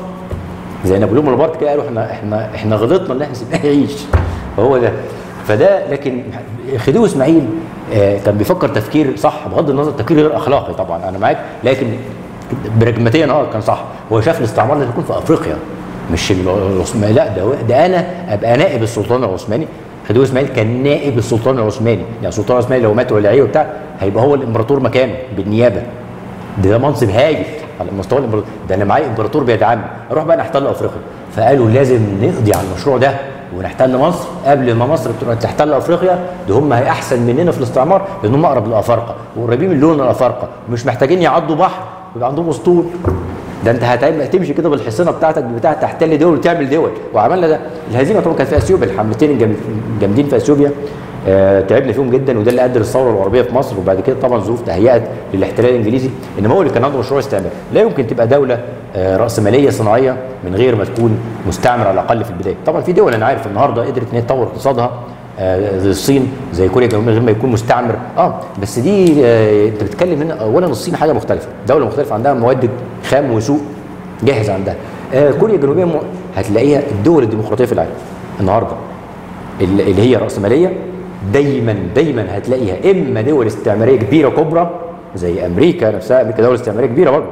زي نابليون بونابرت كده قالوا احنا احنا احنا غلطنا ان احنا سيبناه يعيش فهو ده فده لكن خديوي اسماعيل آه، كان بيفكر تفكير صح بغض النظر تفكير غير اخلاقي طبعا انا معاك لكن براجماتيا اه كان صح هو شاف الاستعمار لازم يكون في افريقيا مش العثماني لا ده ده انا ابقى نائب السلطان العثماني خديوي اسماعيل كان نائب السلطان العثماني يعني السلطان العثماني لو مات ولا عيه وبتاع هيبقى هو الامبراطور مكانه بالنيابه ده, ده منصب هايل على مستوى الامبراطور ده انا معايا امبراطور بيدعمني اروح بقى نحتل افريقيا فقالوا لازم نقضي على المشروع ده ونحتل مصر قبل ما مصر تحتل افريقيا ده هم هي احسن مننا في الاستعمار لان هم اقرب للافارقه وقريبين من لون الافارقه مش محتاجين يعدوا بحر ويبقى عندهم اسطول ده انت هتمشي كده بالحصينه بتاعتك بتاع تحتل دول وتعمل دول وعملنا ده الهزيمه طبعا كانت في اثيوبيا الحملتين الجامدين في اثيوبيا آه تعبنا فيهم جدا وده اللي ادى للثوره الغربيه في مصر وبعد كده طبعا ظروف تهيئت للاحتلال الانجليزي انما هو اللي كان عنده مشروع استعمار لا يمكن تبقى دوله آه راسماليه صناعيه من غير ما تكون مستعمر على الاقل في البدايه طبعا في دول انا عارف النهارده قدرت ان هي تطور اقتصادها آه زي الصين زي كوريا الجنوبيه من غير ما يكون مستعمر اه بس دي آه انت بتتكلم هنا اولا الصين حاجه مختلفه دوله مختلفه عندها مواد خام وسوق جاهز عندها آه كوريا الجنوبيه م... هتلاقيها الدول الديمقراطيه في العالم النهارده اللي هي راسماليه دايما دايما هتلاقيها اما دول استعماريه كبيره كبرى زي امريكا نفسها امريكا دوله استعماريه كبيره برضه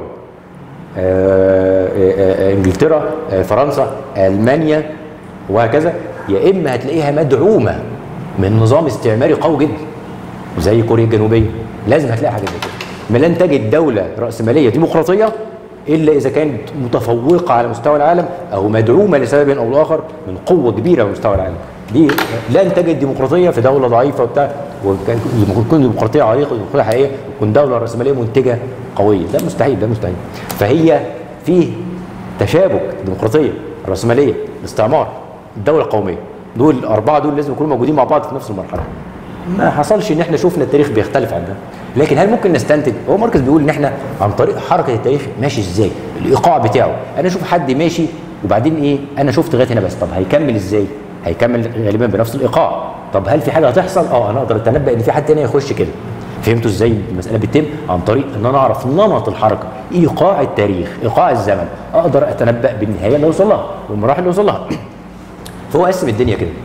آه آه انجلترا فرنسا المانيا وهكذا يا اما هتلاقيها مدعومه من نظام استعماري قوي جدا زي كوريا الجنوبيه لازم هتلاقي حاجه زي كده ما لن تجد دوله راسماليه ديمقراطيه الا اذا كانت متفوقه على مستوى العالم او مدعومه لسبب او لاخر من قوه كبيره على مستوى العالم دي لن تجد ديمقراطيه في دوله ضعيفه وبتاع وتكون ديمقراطيه عريقه ديمقراطيه حقيقيه وتكون دوله راسماليه منتجه قويه ده مستحيل ده مستحيل فهي فيه تشابك ديمقراطيه راسماليه استعمار الدوله القوميه دول الاربعه دول لازم يكونوا موجودين مع بعض في نفس المرحله ما حصلش ان احنا شفنا التاريخ بيختلف عن ده لكن هل ممكن نستنتج هو ماركس بيقول ان احنا عن طريق حركه التاريخ ماشي ازاي الايقاع بتاعه انا اشوف حد ماشي وبعدين ايه انا شفت لغايه هنا بس طب هيكمل ازاي هيكمل غالبا بنفس الايقاع طب هل في حاجه هتحصل اه انا اقدر اتنبا ان في حد تاني هيخش كده فهمتوا ازاي المساله بتتم عن طريق ان انا اعرف نمط الحركه ايقاع التاريخ ايقاع الزمن اقدر اتنبا بالنهايه اللي اوصل لها والمراحل اللي اوصل لها فهو قسم الدنيا كده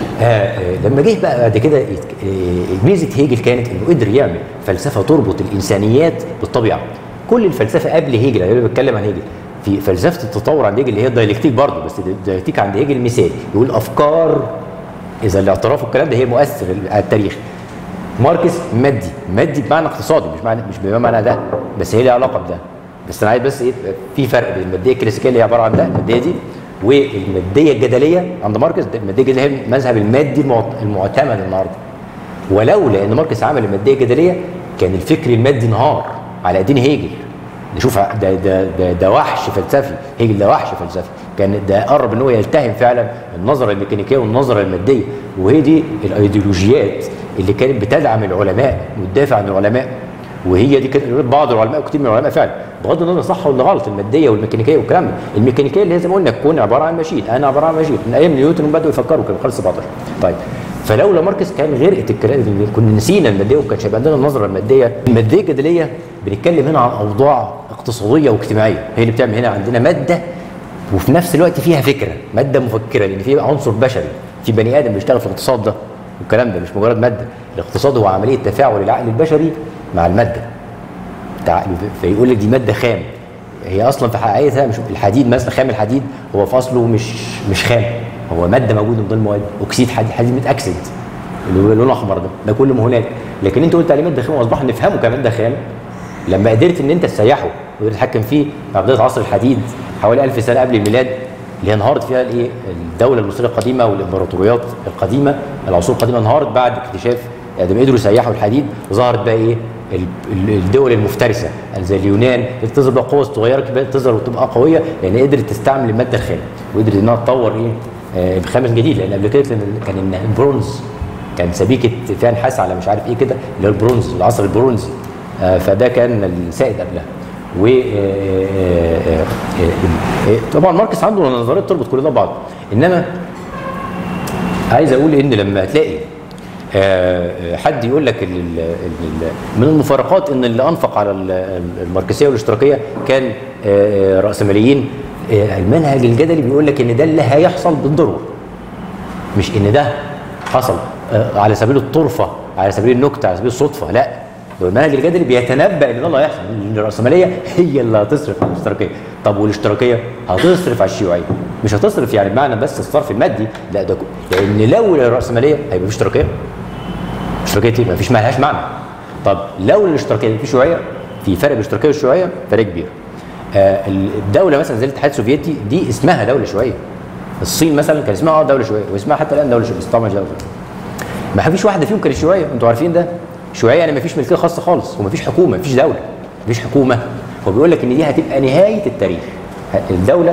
آه لما جه بقى بعد كده ميزه هيجل كانت انه قدر يعمل فلسفه تربط الانسانيات بالطبيعه كل الفلسفه قبل هيجل انا بتكلم عن هيجل في فلسفه التطور عند هيجل اللي هي الديالكتيك برضه بس الديالكتيك عند هيجل مثال يقول افكار اذا الاعتراف والكلام ده هي مؤثر على التاريخ ماركس مادي مادي بمعنى اقتصادي مش معنى مش بمعنى ده بس هي لها علاقه بده بس انا عايز بس ايه في فرق بين الماديه الكلاسيكيه اللي هي عباره عن ده الماديه دي والماديه الجدليه عند ماركس الماديه الجدليه هي المذهب المادي المعتمد النهارده ولولا ان ماركس عمل الماديه الجدليه كان الفكر المادي انهار على ايدين هيجل نشوف ده ده ده, ده وحش فلسفي هيجل ده وحش فلسفي كان ده قرب ان هو يلتهم فعلا النظره الميكانيكيه والنظره الماديه وهي دي الايديولوجيات اللي كانت بتدعم العلماء وتدافع عن العلماء وهي دي كانت بعض العلماء وكتير من العلماء فعلا بغض النظر صح ولا غلط الماديه والميكانيكيه والكلام ده الميكانيكيه اللي زي ما قلنا تكون عباره عن ماشين انا عباره عن ماشين من ايام نيوتن بداوا يفكروا كده خلص 17 طيب فلولا ماركس كان غرقت الكلام كنا نسينا الماديه وما كانش هيبقى عندنا النظره الماديه الماديه الجدليه بنتكلم هنا عن اوضاع اقتصاديه واجتماعيه هي اللي بتعمل هنا عندنا ماده وفي نفس الوقت فيها فكره ماده مفكره لان في عنصر بشري في بني ادم بيشتغل في الاقتصاد ده والكلام ده مش مجرد ماده الاقتصاد هو عمليه تفاعل العقل البشري مع الماده فيقول لك دي ماده خام هي اصلا في حقيقتها مش الحديد مثلا خام الحديد هو في اصله مش مش خام هو ماده موجوده من ضمن المواد اكسيد حديد حديد متاكسد اللي هو اللون الاحمر ده ده كله هناك لكن انت قلت عليه ماده خام واصبح نفهمه كماده خام لما قدرت ان انت تسيحه وتتحكم فيه في بدايه عصر الحديد حوالي 1000 سنه قبل الميلاد اللي هي انهارت فيها الايه الدوله المصريه القديمه والامبراطوريات القديمه العصور القديمه انهارت بعد اكتشاف لما قدروا يسيحوا الحديد ظهرت بقى ايه ال- ال- الدول المفترسه زي اليونان اللي تظهر بقى قوه صغيره كده تظهر وتبقى قويه لان قدرت تستعمل الماده الخام وقدرت انها تطور ايه آه، الخام الجديد لان قبل كده كان كان إن البرونز كان سبيكه فيها نحاس على مش عارف ايه كده اللي هو البرونز العصر البرونزي آه، فده كان السائد قبلها و آه، آه، آه، آه، طبعا ماركس عنده نظريات تربط كل ده ببعض انما عايز اقول ان لما تلاقي آه، حد يقول لك ال- ال- ال- من المفارقات ان اللي انفق على ال- الماركسيه والاشتراكيه كان آه، راسماليين آه، المنهج الجدلي بيقول لك ان ده اللي هيحصل بالضروره مش ان ده حصل آه، على سبيل الطرفه على سبيل النكته على سبيل الصدفه لا ده المنهج الجدلي بيتنبأ ان ده اللي هيحصل ان الراسماليه هي اللي هتصرف على الاشتراكيه طب والاشتراكيه هتصرف على الشيوعيه مش هتصرف يعني بمعنى بس الصرف المادي لا ده كو- لان لو الراسماليه هيبقى في اشتراكيه اشتراكيه ايه؟ ما فيش مالهاش معنى طب لو الاشتراكيه في شيوعيه في فرق بين الاشتراكيه والشيوعيه فرق كبير آه الدوله مثلا زي الاتحاد السوفيتي دي اسمها دوله شيوعيه الصين مثلا كان اسمها اه دوله شيوعيه واسمها حتى الان دوله شيوعيه بس طبعا مش دوله ما فيش واحده فيهم كانت شيوعيه انتوا عارفين ده شيوعيه يعني ما فيش ملكيه خاصه خالص وما فيش حكومه ما فيش دوله ما فيش حكومه هو بيقول لك ان دي هتبقى نهايه التاريخ الدوله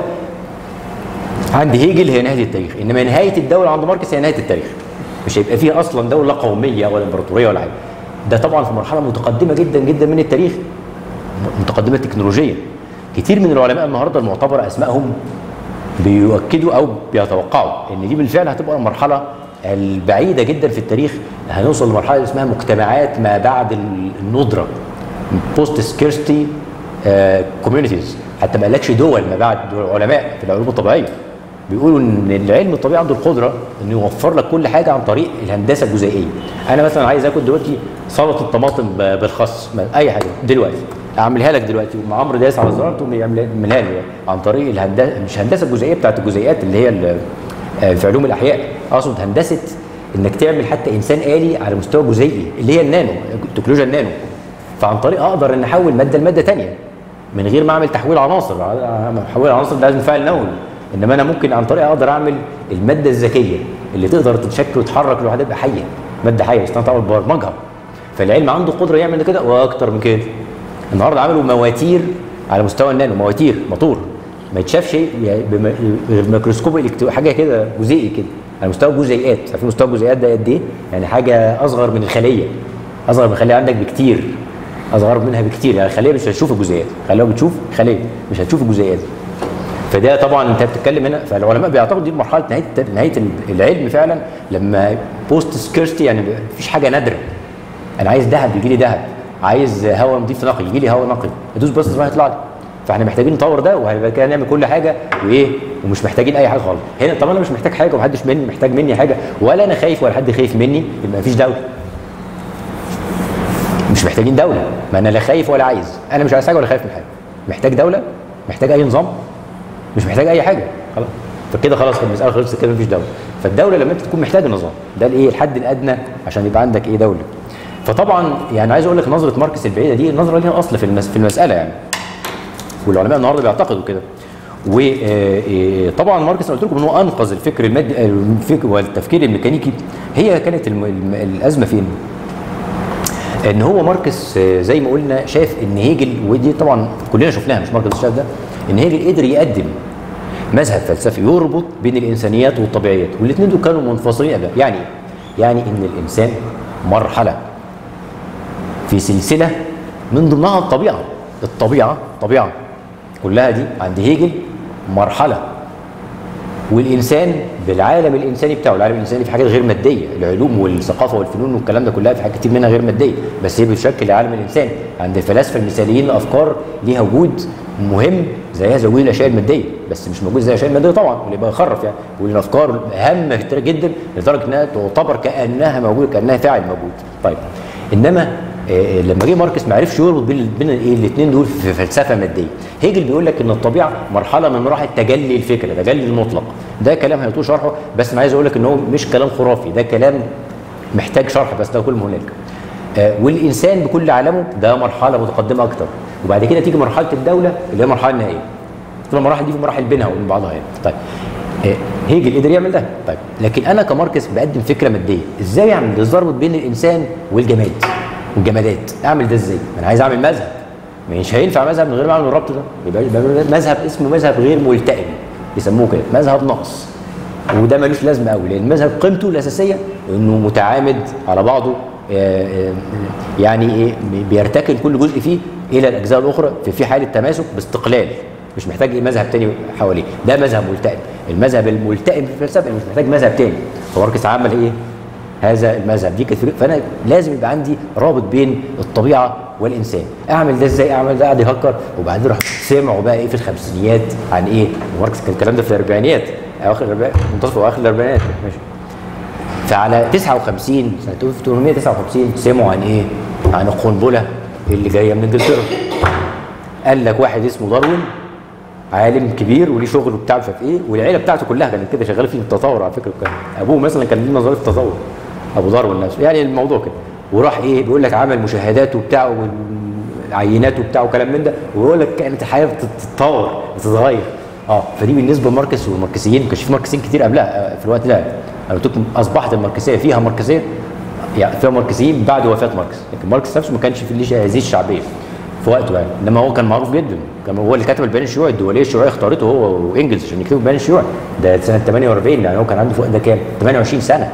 عند هيجل هي نهايه التاريخ انما نهايه الدوله عند ماركس هي نهايه التاريخ مش هيبقى فيها اصلا دوله قوميه ولا امبراطوريه ولا حاجه ده طبعا في مرحله متقدمه جدا جدا من التاريخ متقدمه تكنولوجيا كتير من العلماء النهارده المعتبر اسمائهم بيؤكدوا او بيتوقعوا ان دي بالفعل هتبقى المرحله البعيده جدا في التاريخ هنوصل لمرحله اسمها مجتمعات ما بعد الندره بوست سكيرستي كوميونيتيز حتى ما قالكش دول ما بعد دول علماء في العلوم الطبيعيه بيقولوا ان العلم الطبيعي عنده القدره انه يوفر لك كل حاجه عن طريق الهندسه الجزيئيه انا مثلا عايز اكل دلوقتي سلطه الطماطم ب- بالخس ما- اي حاجه دلوقتي اعملها لك دلوقتي ومع عمرو دايس على الزرار تقوم يعملها يعملها لي عن طريق الهندسه مش الهندسه الجزيئيه بتاعت الجزيئات اللي هي ال- آه، في علوم الاحياء اقصد هندسه انك تعمل حتى انسان آلي على مستوى جزيئي اللي هي النانو تكنولوجيا النانو فعن طريق اقدر ان احول ماده لماده ثانيه من غير ما اعمل تحويل عناصر تحويل عناصر ده لازم فاعل نووي انما انا ممكن عن طريق اقدر اعمل الماده الذكيه اللي تقدر تتشكل وتتحرك لوحدها تبقى حيه ماده حيه بس انا طبعا برمجها فالعلم عنده قدره يعمل كده واكتر من كده النهارده عملوا مواتير على مستوى النانو مواتير موتور ما يتشافش يعني بم- بالميكروسكوب الكترو حاجه كده جزيئي كده على مستوى الجزيئات عارفين مستوى الجزيئات ده قد ايه؟ يعني حاجه اصغر من الخليه اصغر من الخليه عندك بكتير اصغر منها بكتير يعني الخليه مش هتشوف الجزيئات الخليه بتشوف خليه مش هتشوف الجزيئات فده طبعا انت بتتكلم هنا فالعلماء بيعتقدوا دي مرحله نهايه نهايه العلم فعلا لما بوست سكيرستي يعني مفيش حاجه نادره انا عايز ذهب يجي لي ذهب عايز هواء نظيف نقي يجي لي هواء نقي ادوس بس ما هيطلع لي فاحنا محتاجين نطور ده وهيبقى كده نعمل كل حاجه وايه ومش محتاجين اي حاجه خالص هنا طب انا مش محتاج حاجه ومحدش مني محتاج مني حاجه ولا انا خايف ولا حد خايف مني يبقى مفيش دوله مش محتاجين دوله ما انا لا خايف ولا عايز انا مش عايز حاجه ولا خايف من حاجه محتاج دوله محتاج اي نظام مش محتاج اي حاجه خلاص فكده خلاص المساله خلصت كده مفيش دوله فالدوله لما انت تكون محتاج النظام ده الايه الحد الادنى عشان يبقى عندك ايه دوله فطبعا يعني عايز اقول لك نظره ماركس البعيده دي نظره ليها اصل في المس في المساله يعني والعلماء النهارده بيعتقدوا كده وطبعا ماركس أنا قلت لكم ان هو انقذ الفكر المادي الفكر والتفكير الميكانيكي هي كانت الم- الم- الازمه فين؟ ان هو ماركس آه، زي ما قلنا شاف ان هيجل ودي طبعا كلنا شفناها مش ماركس شاف ده ان هيجل قدر يقدم مذهب فلسفي يربط بين الانسانيات والطبيعيات والاثنين دول كانوا منفصلين قبل يعني إيه؟ يعني ان الانسان مرحله في سلسله من ضمنها الطبيعه الطبيعه طبيعه كلها دي عند هيجل مرحله والانسان بالعالم الانساني بتاعه العالم الانساني في حاجات غير ماديه العلوم والثقافه والفنون والكلام ده كلها في حاجات كتير منها غير ماديه بس هي بتشكل العالم الانساني عند الفلاسفه المثاليين افكار ليها وجود مهم زيها زي وجود الاشياء الماديه بس مش موجود زي الاشياء الماديه طبعا واللي يبقى يخرف يعني والافكار هامه كتير جدا لدرجه انها تعتبر كانها موجوده كانها فاعل موجود طيب انما آه، لما جه ماركس ما عرفش يربط بين بين ايه الاثنين دول في فلسفه ماديه هيجل بيقول لك ان الطبيعه مرحله من مراحل تجلي الفكره تجلي المطلق ده كلام هيطول شرحه بس انا عايز اقول لك ان هو مش كلام خرافي ده كلام محتاج شرح بس ده كل ما هنالك آه، والانسان بكل عالمه ده مرحله متقدمه اكتر وبعد كده تيجي مرحله الدوله اللي هي المرحله النهائيه تبقى المراحل دي في مراحل بينها وبين بعضها يعني طيب آه، هيجل قدر يعمل ده طيب لكن انا كماركس بقدم فكره ماديه ازاي اعمل الربط بين الانسان والجماد والجمادات اعمل ده ازاي انا عايز اعمل مذهب مش هينفع مذهب من غير ما اعمل الربط ده يبقى يبقى مذهب اسمه مذهب غير ملتئم يسموه كده مذهب ناقص وده ملوش لازمه قوي لان المذهب قيمته الاساسيه انه متعامد على بعضه آه، آه، يعني ايه بيرتكن كل جزء فيه الى الاجزاء الاخرى في في حاله تماسك باستقلال مش محتاج ايه مذهب تاني حواليه ده مذهب ملتئم المذهب الملتئم في الفلسفه مش محتاج مذهب تاني فماركس عمل ايه هذا المذهب دي كانت فرق- فانا لازم يبقى عندي رابط بين الطبيعه والانسان اعمل ده ازاي اعمل ده قاعد يفكر وبعدين راح سمعوا بقى ايه في الخمسينيات عن ايه ماركس كان الكلام ده في الاربعينيات اواخر الاربعينات منتصف واخر الاربعينات ماشي فعلى 59 سنه 1859 سمعوا عن ايه؟ عن القنبله اللي جايه من انجلترا. قال لك واحد اسمه داروين عالم كبير وليه شغل وبتاع مش عارف ايه والعيله بتاعته كلها كانت كده شغاله في التطور على فكره كان ابوه مثلا كان ليه نظريه التطور ابو داروين نفسه يعني الموضوع كده وراح ايه بيقول لك عمل مشاهدات وبتاع والعينات وبتاع وكلام من ده ويقول لك كانت الحياه بتتطور بتتغير اه فدي بالنسبه لماركس والماركسيين ما كانش في ماركسيين كتير قبلها آه، في الوقت ده انا قلت لكم اصبحت الماركسيه فيها ماركسيه يعني فيها ماركسيين بعد وفاه ماركس لكن ماركس نفسه ما كانش في ليه هذه الشعبيه في وقته يعني انما هو كان معروف جدا كان هو اللي كتب البيان الشيوعي الدوليه الشيوعيه اختارته هو وانجلز عشان يكتبوا البيان الشيوعي ده سنه 48 يعني هو كان عنده في الوقت ده كام 28 سنه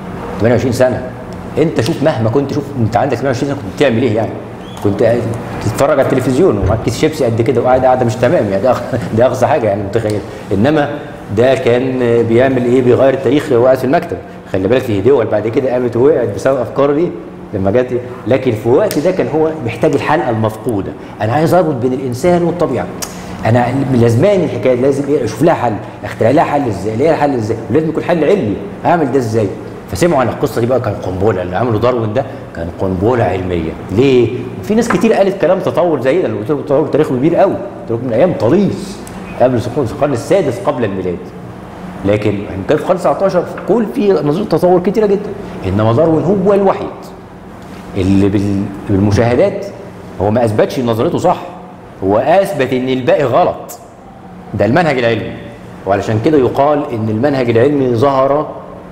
28 سنه انت شوف مهما كنت شوف انت عندك 28 سنه كنت بتعمل ايه يعني كنت قاعد تتفرج على التلفزيون ومعاك كيس شيبسي قد كده وقاعد قاعده مش تمام يعني ده أغ- ده اقصى حاجه يعني متخيل انما ده كان بيعمل ايه بيغير التاريخ وقاعد في المكتب خلي بالك في دول بعد كده قامت ووقعت بسبب افكار دي لما جت لكن في الوقت ده كان هو محتاج الحلقه المفقوده انا عايز اربط بين الانسان والطبيعه انا لازماني الحكايه دي، لازم ايه اشوف لها حل اخترع لها حل ازاي ليها حل ازاي ولازم يكون حل علمي اعمل ده ازاي فسمعوا عن القصه دي بقى كان قنبله اللي عملوا داروين ده كان قنبله علميه ليه في ناس كتير قالت كلام تطور زي ده اللي قلت لكم تطور تاريخه كبير قوي قلت لكم من ايام طليس قبل سقوط القرن السادس قبل الميلاد لكن احنا كان في القرن 19 كل في نظريه تطور كتيره جدا انما داروين هو الوحيد اللي بال- بالمشاهدات هو ما اثبتش ان نظريته صح هو اثبت ان الباقي غلط ده المنهج العلمي وعلشان كده يقال ان المنهج العلمي ظهر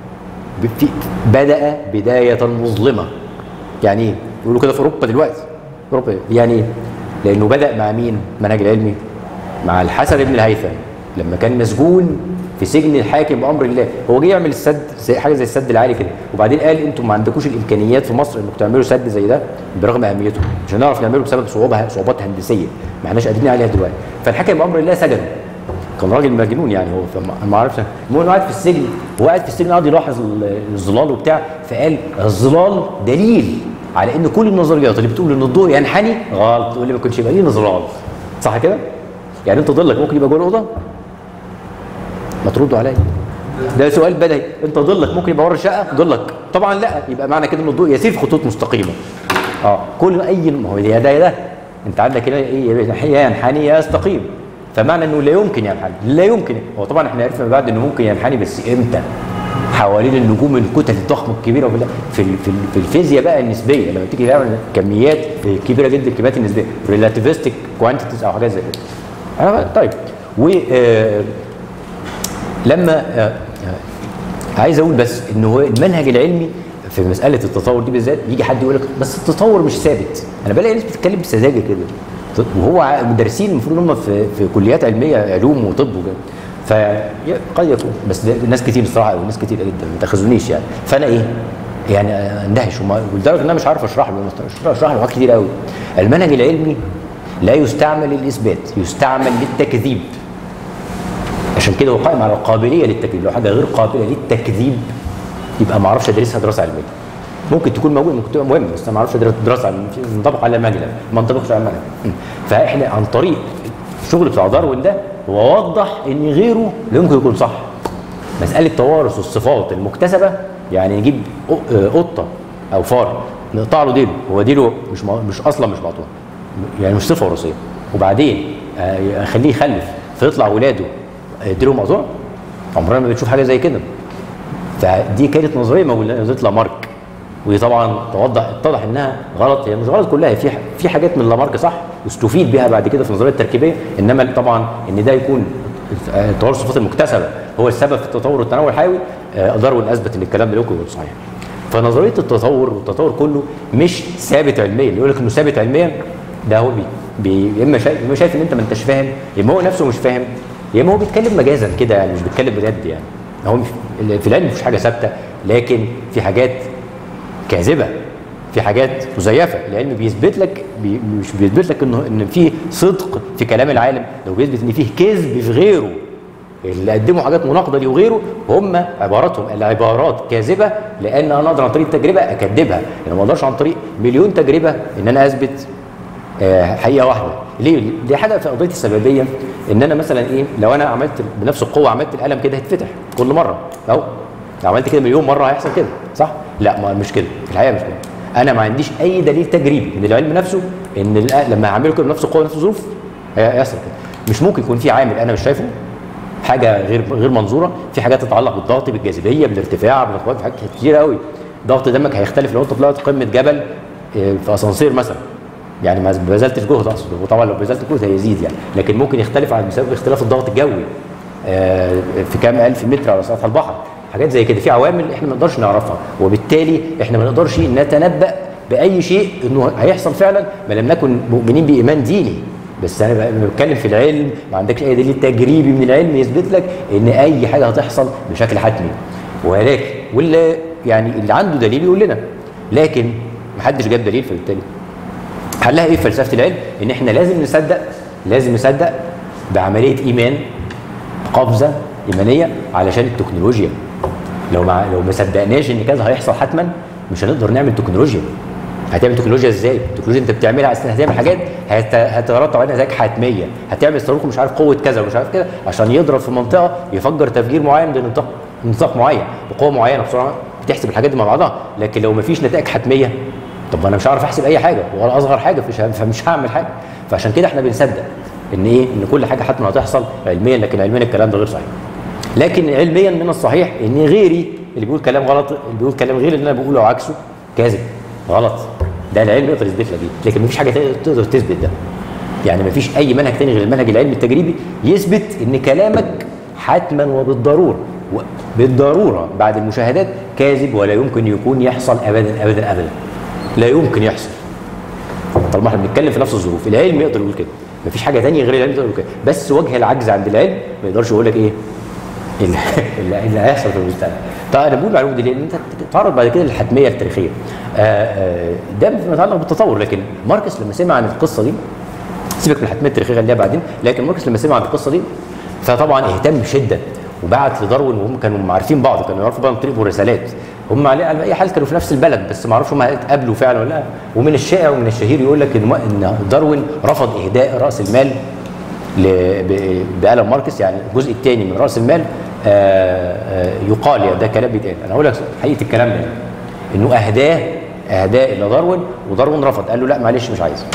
ب- في- بدا بدايه مظلمه يعني ايه يقولوا كده في اوروبا دلوقتي اوروبا يعني ايه لانه بدا مع مين المنهج العلمي مع الحسن بن الهيثم لما كان مسجون في سجن الحاكم بامر الله هو جه يعمل السد زي حاجه زي السد العالي كده وبعدين قال انتم ما عندكوش الامكانيات في مصر انكم تعملوا سد زي ده برغم اهميته مش هنعرف نعمله بسبب صعوبه صعوبات هندسيه ما احناش قادرين عليها دلوقتي فالحاكم بامر الله سجنه كان راجل مجنون يعني هو فما أنا ما اعرفش المهم إنه قاعد في السجن وهو قاعد في السجن قاعد يلاحظ ال- الظلال وبتاع فقال الظلال دليل على ان كل النظريات اللي بتقول ان الضوء ينحني غلط تقول لي ما كنتش يبقى ليه ظلال صح كده؟ يعني انت ظلك ممكن يبقى جوه الاوضه؟ ما تردوا عليا ده سؤال بدهي انت ظلك ممكن يبقى ورا الشقه ظلك طبعا لا يبقى معنى كده ان الضوء يسير في خطوط مستقيمه اه كل اي ما هو يا ده يا ده انت عندك هنا ايه يا ينحني يا يستقيم فمعنى انه لا يمكن ينحني لا يمكن هو طبعا احنا عرفنا بعد انه ممكن ينحني بس امتى حوالين النجوم الكتل الضخمه الكبيره وفي في ال- في, ال- في الفيزياء بقى النسبيه لما تيجي تعمل كميات كبيره جدا الكميات النسبيه ريلاتيفيستيك كوانتيتيز او حاجات زي كده آه، طيب و آه، لما آه، آه، عايز اقول بس ان هو المنهج العلمي في مساله التطور دي بالذات يجي حد يقول لك بس التطور مش ثابت انا بلاقي ناس بتتكلم بسذاجه كده وهو ع- مدرسين المفروض هم في في كليات علميه علوم وطب وكده فقد يكون بس ده ناس كتير الصراحه وناس كتير جدا ما تاخذونيش يعني فانا ايه يعني اندهش وما- ولدرجه ان انا مش عارف اشرح له مش عارف اشرح له حاجات كتير قوي المنهج العلمي لا يستعمل للاثبات يستعمل للتكذيب عشان كده هو قائم على القابليه للتكذيب لو حاجه غير قابله للتكذيب يبقى ما اعرفش ادرسها دراسه علميه ممكن تكون موجوده ممكن تبقى مهمه بس أنا ما اعرفش أدرس دراسه علميه ينطبق على منهج ما ينطبقش على منهج فاحنا عن طريق الشغل بتاع داروين ده هو وضح ان غيره لا يمكن يكون صح مساله توارث الصفات المكتسبه يعني نجيب قو- آه، قطه او فار نقطع له ديله هو ديله مش م- مش اصلا مش مقطوع يعني مش صفه وراثيه وبعدين آه، اخليه يخلف فيطلع ولاده آه، ديله مقطوع عمرنا ما بتشوف حاجه زي كده فدي كانت نظريه موجوده نظريه لامارك ودي طبعا توضح اتضح انها غلط هي مش غلط كلها في في حاجات من لامارك صح واستفيد بها بعد كده في النظريه التركيبيه انما طبعا ان ده يكون تطور الصفات المكتسبه هو السبب في التطور والتنوع الحيوي آه، داروين اثبت ان الكلام ده ممكن يكون صحيح فنظريه التطور والتطور كله مش ثابت علميا اللي يقول لك انه ثابت علميا ده هو بي بي- يا اما شايف يا اما شايف ان انت ما انتش فاهم يا اما هو نفسه مش فاهم يا اما هو بيتكلم مجازا كده يعني مش بيتكلم بجد يعني هو مش في العلم مفيش حاجه ثابته لكن في حاجات كاذبه في حاجات مزيفه العلم بيثبت لك بي مش بيثبت لك انه ان في صدق في كلام العالم لو بيثبت ان فيه كذب في غيره اللي قدموا حاجات مناقضه ليه وغيره هم عباراتهم العبارات كاذبه لان انا اقدر عن طريق التجربه اكذبها انا ما اقدرش عن طريق مليون تجربه ان انا اثبت آه، حقيقه واحده ليه دي حاجه في قضيه السببيه ان انا مثلا ايه لو انا عملت بنفس القوه عملت القلم كده هيتفتح كل مره اهو لو عملت كده مليون مره هيحصل كده صح لا ما مش كده الحقيقه مش كده انا ما عنديش اي دليل تجريبي من العلم نفسه ان الق- لما هعمله كده بنفس القوه نفس الظروف هي- هيحصل كده مش ممكن يكون في عامل انا مش شايفه حاجه غير غير منظوره في حاجات تتعلق بالضغط بالجاذبيه بالارتفاع بالانخفاض في حاجات كتير قوي ضغط دمك هيختلف لو انت طلعت قمه جبل آه، في اسانسير مثلا يعني ما بذلتش جهد اقصد وطبعا لو بذلت جهد هيزيد يعني لكن ممكن يختلف عن بسبب اختلاف الضغط الجوي آه، في كام الف متر على سطح البحر حاجات زي كده في عوامل احنا ما نقدرش نعرفها وبالتالي احنا ما نقدرش نتنبأ باي شيء انه هيحصل فعلا ما لم نكن مؤمنين بايمان ديني بس انا بقى- بتكلم في العلم ما عندكش اي دليل تجريبي من العلم يثبت لك ان اي حاجه هتحصل بشكل حتمي ولكن واللي يعني اللي عنده دليل يقول لنا لكن ما حدش جاب دليل فبالتالي حلها ايه في فلسفه العلم؟ ان احنا لازم نصدق لازم نصدق بعمليه ايمان قفزه ايمانيه علشان التكنولوجيا لو ما لو ما صدقناش ان كذا هيحصل حتما مش هنقدر نعمل تكنولوجيا هتعمل تكنولوجيا ازاي؟ التكنولوجيا انت بتعملها عشان هتعمل حاجات هت- هتترتب عليها نتائج حتميه، هتعمل صاروخ مش عارف قوه كذا ومش عارف كده عشان يضرب في منطقه يفجر تفجير معين بنطاق نطاق معين بقوه معينه بسرعه بتحسب الحاجات دي مع بعضها، لكن لو ما فيش نتائج حتميه طب ما انا مش هعرف احسب اي حاجه ولا اصغر حاجه فمش فمش هعمل حاجه فعشان كده احنا بنصدق ان ايه ان كل حاجه حتما هتحصل علميا لكن علميا الكلام ده غير صحيح لكن علميا من الصحيح ان غيري اللي بيقول كلام غلط اللي بيقول كلام غير اللي انا بقوله او عكسه كاذب غلط ده العلم يقدر يثبت لك دي لكن مفيش حاجه تقدر- تقدر تثبت ده يعني مفيش اي منهج تاني غير المنهج العلمي التجريبي يثبت ان كلامك حتما وبالضروره و- بالضروره بعد المشاهدات كاذب ولا يمكن يكون يحصل ابدا ابدا ابدا لا يمكن يحصل طالما احنا بنتكلم في نفس الظروف العلم يقدر يقول كده مفيش حاجه تانية غير العلم يقدر يقول كده بس وجه العجز عند العلم ما يقدرش يقول لك ايه اللي, اللي اللي هيحصل في المستقبل طيب انا بقول المعلومه دي لان انت تتعرض بعد كده للحتميه التاريخيه آه، آه، ده فيما يتعلق بالتطور لكن ماركس لما سمع عن القصه دي سيبك من الحتميه التاريخيه خليها بعدين لكن ماركس لما سمع عن القصه دي فطبعا اهتم بشده وبعت لداروين وهم كانوا عارفين بعض كانوا يعرفوا بعض من طريق الرسالات هم على على اي حال كانوا في نفس البلد بس ما اعرفش هم اتقابلوا فعلا ولا لا ومن الشائع ومن الشهير يقول لك ان ان داروين رفض اهداء راس المال ل- ب- بألم ماركس يعني الجزء الثاني من راس المال آه، آه، يقال يعني ده كلام بيتقال انا هقول لك حقيقه الكلام ده انه اهداه اهداه الى داروين وداروين رفض قال له لا معلش مش عايز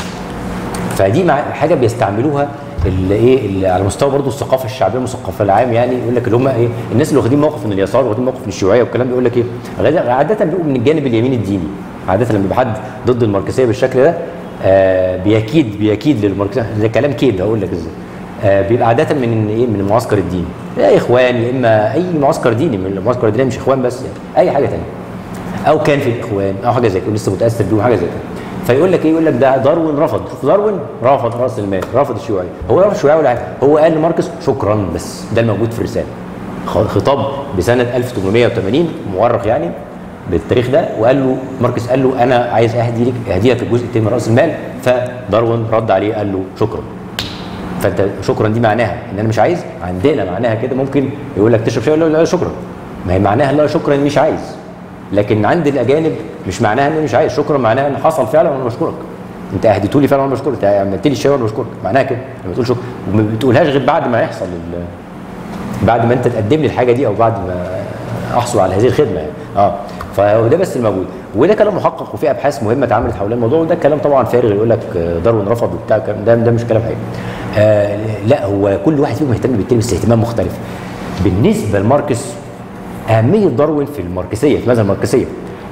فدي مع حاجه بيستعملوها اللي ايه اللي على مستوى برضه الثقافه الشعبيه والثقافه العام يعني يقول لك اللي هم ايه الناس اللي واخدين موقف من اليسار واخدين موقف من الشيوعيه والكلام ده يقول لك ايه غالبا- عاده بيبقوا من الجانب اليمين الديني عاده لما يبقى حد ضد الماركسيه بالشكل ده آه بيكيد بيكيد للماركسيه ده كلام كيد هقول لك ازاي آه بيبقى عاده من ايه من المعسكر الديني يا اخوان يا اما اي معسكر ديني من المعسكر الديني مش اخوان بس يعني اي حاجه ثانيه او كان في الاخوان او حاجه زي كده لسه متاثر بيهم حاجه زي كده فيقول لك ايه يقول لك ده داروين رفض شوف داروين رفض راس المال رفض الشيوعيه هو رفض الشيوعيه ولا حاجه هو قال لماركس شكرا بس ده الموجود في الرساله خ- خطاب بسنه 1880 مؤرخ يعني بالتاريخ ده وقال له ماركس قال له انا عايز اهدي لك اهدي لك الجزء الثاني من راس المال فداروين رد عليه قال له شكرا فانت شكرا دي معناها ان انا مش عايز عندنا معناها كده ممكن يقول لك تشرب شاي يقول له لا شكرا ما هي معناها لا شكرا مش عايز لكن عند الاجانب مش معناها ان مش عايز شكرا معناها ان حصل فعلا وانا بشكرك انت اهديته لي فعلا وانا بشكرك انت عملت لي الشاي وانا بشكرك معناها كده لما تقول شكرا وما بتقولهاش غير بعد ما يحصل ال- بعد ما انت تقدم لي الحاجه دي او بعد ما احصل على هذه الخدمه يعني اه فده بس الموجود وده كلام محقق وفي ابحاث مهمه اتعملت حول الموضوع وده كلام طبعا فارغ يقول لك داروين رفض وبتاع الكلام ده ده مش كلام حقيقي آه لا هو كل واحد فيهم يهتم بالتاني بس اهتمام مختلف بالنسبه لماركس اهميه داروين في الماركسيه في المذهب الماركسيه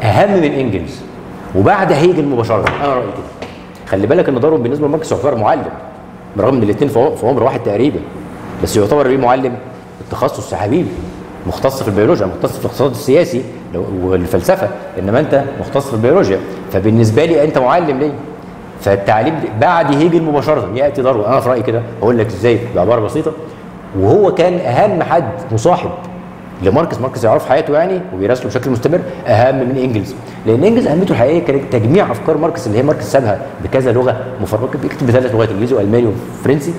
اهم من انجلز وبعد هيجل مباشره انا رايي كده خلي بالك ان داروين بالنسبه لماركس يعتبر معلم برغم ان الاثنين في عمر واحد تقريبا بس يعتبر ايه معلم التخصص حبيبي مختص في البيولوجيا مختص في الاقتصاد السياسي والفلسفه انما انت مختص في البيولوجيا فبالنسبه لي انت معلم ليه فالتعليم بعد هيجل مباشره ياتي داروين انا في رايي كده اقول لك ازاي بعباره بسيطه وهو كان اهم حد مصاحب لماركس ماركس يعرف حياته يعني وبيراسله بشكل مستمر اهم من انجلز لان انجلز اهميته الحقيقيه كانت تجميع افكار ماركس اللي هي ماركس سابها بكذا لغه مفرقه بيكتب بثلاث لغات انجليزي والماني وفرنسي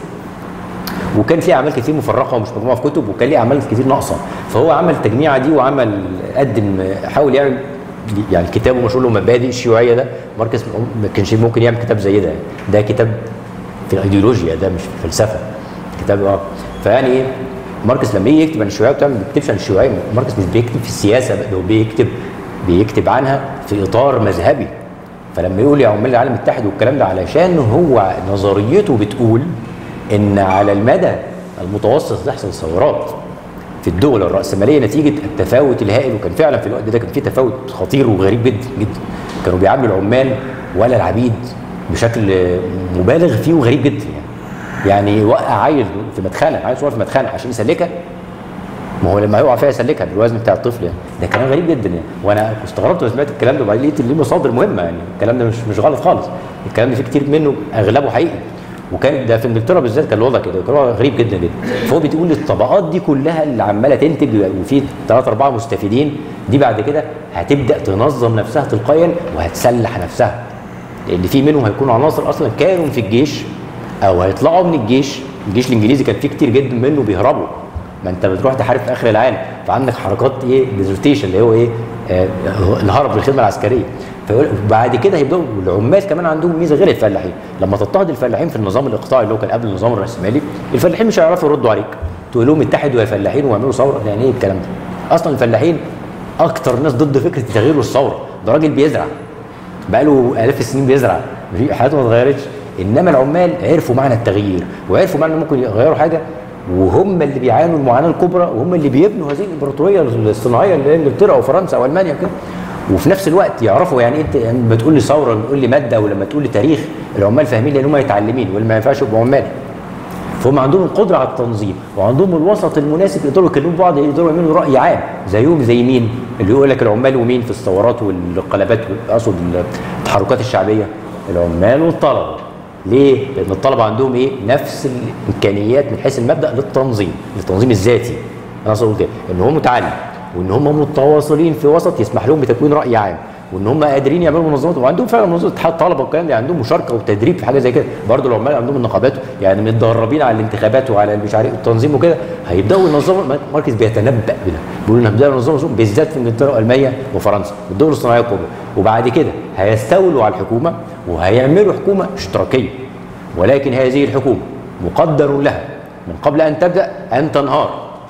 وكان في اعمال كتير مفرقه ومش مجموعه في كتب وكان ليه اعمال كتير ناقصه فهو عمل التجميعه دي وعمل قدم حاول يعمل يعني كتابه مشهور له مبادئ الشيوعيه ده ماركس ما كانش ممكن يعمل كتاب زي ده ده كتاب في الايديولوجيا ده مش في الفلسفه كتاب اه فيعني ايه ماركس لما يجي يكتب عن الشيوعيه بتاع ما بيكتبش عن الشيوعيه ماركس مش بيكتب في السياسه ده هو بيكتب بيكتب عنها في اطار مذهبي فلما يقول يا عمال العالم اتحد والكلام ده علشان هو نظريته بتقول ان على المدى المتوسط تحصل ثورات في الدول الرأسمالية نتيجة التفاوت الهائل وكان فعلا في الوقت ده كان في تفاوت خطير وغريب جدا جدا كانوا بيعاملوا العمال ولا العبيد بشكل مبالغ فيه وغريب جدا يعني يعني يوقع عيل في مدخنه عيل صغير في مدخنه عشان يسلكها ما هو لما هيقع فيها يسلكها بالوزن بتاع الطفل يعني ده كلام غريب جدا يعني وانا استغربت لما سمعت الكلام ده وبعدين لقيت ليه مصادر مهمه يعني الكلام ده مش مش غلط خالص الكلام ده فيه كتير منه اغلبه حقيقي وكان ده في انجلترا بالذات كان الوضع كده كان غريب جدا جدا فهو بيقول الطبقات دي كلها اللي عماله تنتج وفي ثلاثة أربعة مستفيدين دي بعد كده هتبدأ تنظم نفسها تلقائيا وهتسلح نفسها لأن في منهم هيكونوا عناصر أصلا كانوا في الجيش أو هيطلعوا من الجيش الجيش الإنجليزي كان فيه كتير جدا منه بيهربوا ما انت بتروح تحارب في اخر العالم فعندك حركات ايه ديزرتيشن اللي هو ايه آه الهرب للخدمه العسكريه بعد كده هيبداوا العمال كمان عندهم ميزه غير الفلاحين لما تضطهد الفلاحين في النظام الاقطاعي اللي هو كان قبل النظام الراسمالي الفلاحين مش هيعرفوا يردوا عليك تقول لهم اتحدوا يا فلاحين واعملوا ثوره يعني ايه الكلام ده اصلا الفلاحين اكتر ناس ضد فكره التغيير والثوره ده راجل بيزرع بقاله الاف السنين بيزرع حياته ما اتغيرتش انما العمال عرفوا معنى التغيير وعرفوا معنى ممكن يغيروا حاجه وهم اللي بيعانوا المعاناه الكبرى وهم اللي بيبنوا هذه الامبراطوريه الصناعيه اللي هي انجلترا او فرنسا او المانيا وكده وفي نفس الوقت يعرفوا يعني انت يعني لما تقول لي ثوره لما تقول لي ماده ولما تقول لي تاريخ العمال فاهمين لان هم متعلمين واللي ما ينفعش يبقوا عمال فهم عندهم القدره على التنظيم وعندهم الوسط المناسب يقدروا يكلموا بعض يقدروا يعملوا راي عام زيهم زي مين اللي يقول لك العمال ومين في الثورات والانقلابات اقصد التحركات الشعبيه العمال والطلبه ليه؟ لان الطلبه عندهم ايه؟ نفس الامكانيات من حيث المبدا للتنظيم، للتنظيم الذاتي. انا اقصد كده ان هو متعلم وان هم متواصلين في وسط يسمح لهم بتكوين راي عام وان هم قادرين يعملوا منظمات وعندهم فعلا منظمات اتحاد طلبه والكلام ده عندهم مشاركه وتدريب في حاجه زي كده برضه العمال عندهم النقابات يعني متدربين على الانتخابات وعلى مش عارف التنظيم وكده هيبداوا ينظموا ماركس بيتنبا بده بيقول ان هنبدا ننظموا بالذات في انجلترا والمانيا وفرنسا والدول الصناعيه الكبرى وبعد كده هيستولوا على الحكومه وهيعملوا حكومه اشتراكيه ولكن هذه الحكومه مقدر لها من قبل ان تبدا ان تنهار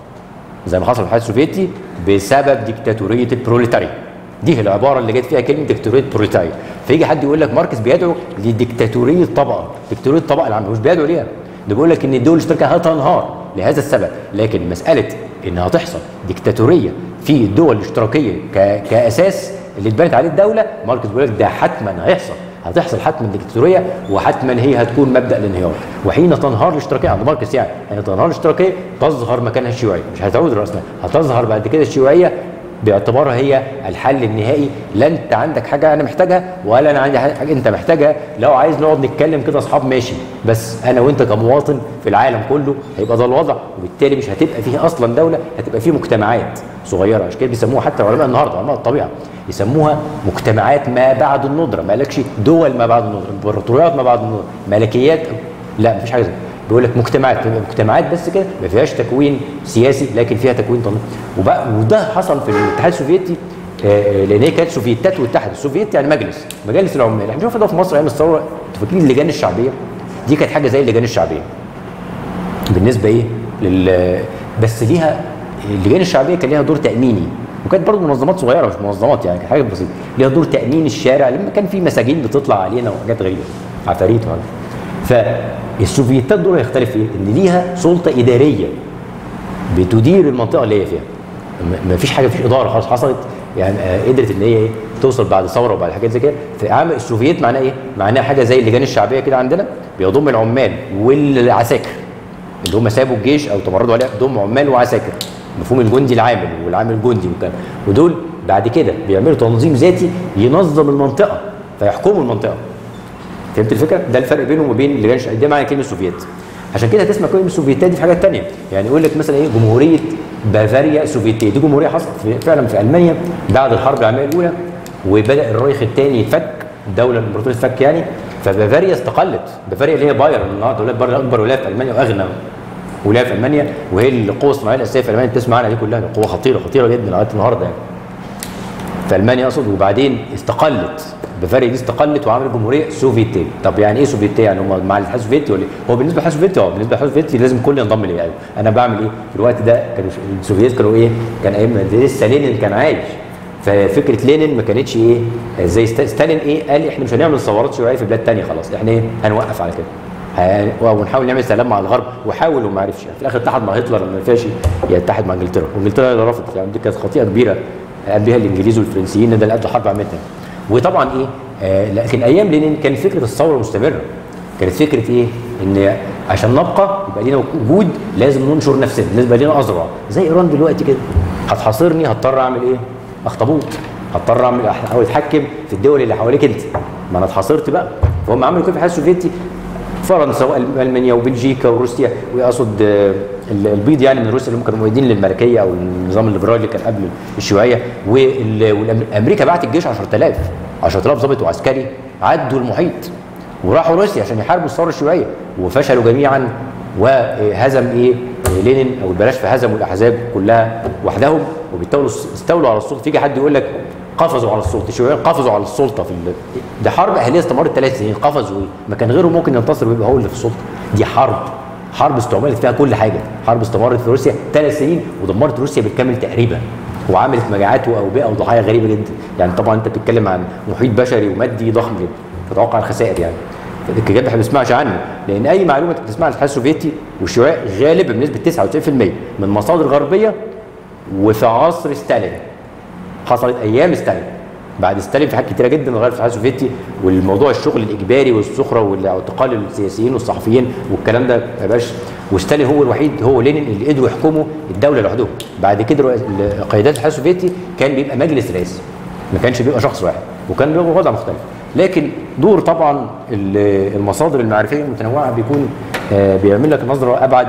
زي ما حصل في الاتحاد السوفيتي بسبب ديكتاتوريه البروليتاريا دي العباره اللي جت فيها كلمه ديكتاتوريه البروليتاريا فيجي حد يقول لك ماركس بيدعو لديكتاتوريه الطبقه ديكتاتوريه الطبقه العامه مش بيدعو ليها ده بيقول لك ان الدول الاشتراكيه هتنهار لهذا السبب لكن مساله انها تحصل ديكتاتوريه في الدول الاشتراكيه كاساس اللي اتبنت عليه الدوله ماركس بيقول لك ده حتما هيحصل هتحصل حتما ديكتاتوريه وحتما هي هتكون مبدا الانهيار وحين تنهار الاشتراكيه عند ماركس يعني حين تنهار الاشتراكيه تظهر مكانها الشيوعيه مش هتعود الراسماليه هتظهر بعد كده الشيوعيه باعتبارها هي الحل النهائي لا انت عندك حاجه انا محتاجها ولا انا عندي حاجه انت محتاجها لو عايز نقعد نتكلم كده اصحاب ماشي بس انا وانت كمواطن في العالم كله هيبقى ده الوضع وبالتالي مش هتبقى فيه اصلا دوله هتبقى فيه مجتمعات صغيره عشان كده بيسموها حتى علماء النهارده علماء الطبيعه يسموها مجتمعات ما بعد الندره ما قالكش دول ما بعد الندره امبراطوريات ما بعد الندره ملكيات لا مفيش حاجه زي بيقول لك مجتمعات مجتمعات بس كده ما فيهاش تكوين سياسي لكن فيها تكوين طني وبقى وده حصل في الاتحاد السوفيتي لان هي كانت سوفيتات واتحد السوفيت يعني مجلس مجالس العمال احنا بنشوف ده في مصر ايام الثوره انتوا فاكرين اللجان الشعبيه دي كانت حاجه زي اللجان الشعبيه بالنسبه ايه لل بس ليها اللجان الشعبيه كان ليها دور تاميني وكانت برضه منظمات صغيره مش منظمات يعني حاجه بسيطه ليها دور تامين الشارع لما كان في مساجين بتطلع علينا وحاجات غريبه عفاريت وحاجات فالسوفيتات دول هيختلف ايه؟ ان ليها سلطه اداريه بتدير المنطقه اللي هي فيها ما فيش حاجه فيش اداره خلاص حصلت يعني آه، قدرت ان هي ايه توصل بعد ثوره وبعد حاجات زي كده في عام السوفييت معناه ايه؟ معناه حاجه زي اللجان الشعبيه كده عندنا بيضم العمال والعساكر اللي هم سابوا الجيش او تمردوا عليه ضم عمال وعساكر مفهوم الجندي العامل والعامل الجندي والكلام ودول بعد كده بيعملوا تنظيم ذاتي ينظم المنطقه فيحكموا المنطقه فهمت الفكره؟ ده الفرق بينهم وبين اللجان الشعبيه ده معنى كلمه سوفييت عشان كده هتسمع كلمه سوفيتات دي في حاجات ثانيه يعني يقول لك مثلا ايه جمهوريه بافاريا السوفيتيه دي جمهوريه حصلت في فعلا في المانيا بعد الحرب العالميه الاولى وبدا الرايخ الثاني يتفك الدوله الامبراطوريه تفك يعني فبافاريا استقلت بافاريا اللي هي بايرن النهارده ولايه بايرن اكبر ولايه في المانيا واغنى ولايه في المانيا وهي القوه الصناعيه الاساسيه في المانيا بتسمع عنها دي كلها قوه خطيره خطيره جدا لغايه النهارده يعني في المانيا اقصد وبعدين استقلت بافاريا دي استقلت وعملت جمهوريه سوفيتيه طب يعني ايه سوفيتيه يعني هم مع الاتحاد السوفيتي ولا إيه؟ هو بالنسبه للاتحاد السوفيتي اه بالنسبه للاتحاد السوفيتي لازم الكل ينضم ليه ايوه انا بعمل ايه في الوقت ده كانوا السوفييت كانوا ايه كان ايام ده لسه لينين كان عايش ففكره لينين ما كانتش ايه زي ست- ستالين ايه قال احنا مش هنعمل ثورات شيوعيه في بلاد تانية خلاص احنا ايه هنوقف على كده ه- ونحاول نعمل سلام مع الغرب وحاول وما عرفش يعني في الاخر اتحد مع هتلر لما فاش يتحد مع انجلترا وانجلترا اللي رفضت يعني دي كانت خطيئه كبيره قام بيها الانجليز والفرنسيين ده اللي قبل الحرب عامه وطبعا ايه آه لكن ايام لينين كان فكره الثوره مستمره كانت فكره ايه ان عشان نبقى يبقى لينا وجود لازم ننشر نفسنا لازم يبقى لينا اذرع زي ايران دلوقتي كده هتحاصرني هضطر اعمل ايه اخطبوط هضطر اعمل احاول اتحكم في الدول اللي حواليك انت ما انا اتحاصرت بقى فهم عملوا كده في الاتحاد السوفيتي فرنسا والمانيا وبلجيكا وروسيا واقصد آه، ال- البيض يعني من روسيا اللي هم كانوا مؤيدين للملكيه او النظام الليبرالي اللي كان قبل الشيوعيه وامريكا بعت الجيش 10000 10000 ضابط وعسكري عدوا المحيط وراحوا روسيا عشان يحاربوا الثوره الشيوعيه وفشلوا جميعا وهزم ايه لينين او بلاش فهزموا الاحزاب كلها وحدهم وبالتالي استولوا على السلطه تيجي حد يقول لك قفزوا على السلطه الشيوعيين قفزوا على السلطه في ال... ده حرب اهليه استمرت ثلاث سنين قفزوا ايه ما كان غيره ممكن ينتصر ويبقى هو اللي في السلطه دي حرب حرب استعملت فيها كل حاجه حرب استمرت في روسيا ثلاث سنين ودمرت روسيا بالكامل تقريبا وعملت مجاعات واوبئه وضحايا غريبه جدا يعني طبعا انت بتتكلم عن محيط بشري ومادي ضخم جدا تتوقع الخسائر يعني الكتاب احنا ما بنسمعش عنه لان اي معلومه انت بتسمعها عن الاتحاد السوفيتي والشيوعيه غالبا بنسبه 99% من مصادر غربيه وفي عصر ستالين حصلت ايام ستالين بعد ستالين في حاجات كتيره جدا غير في الاتحاد السوفيتي والموضوع الشغل الاجباري والسخره واعتقال السياسيين والصحفيين والكلام ده ما بقاش وستالين هو الوحيد هو لينين اللي قدروا يحكموا الدوله لوحدهم بعد كده رؤس- ال- قيادات الاتحاد السوفيتي كان بيبقى مجلس رئاسي ما كانش بيبقى شخص واحد وكان له وضع مختلف لكن دور طبعا ال- المصادر المعرفيه المتنوعه بيكون آه، بيعمل لك نظره ابعد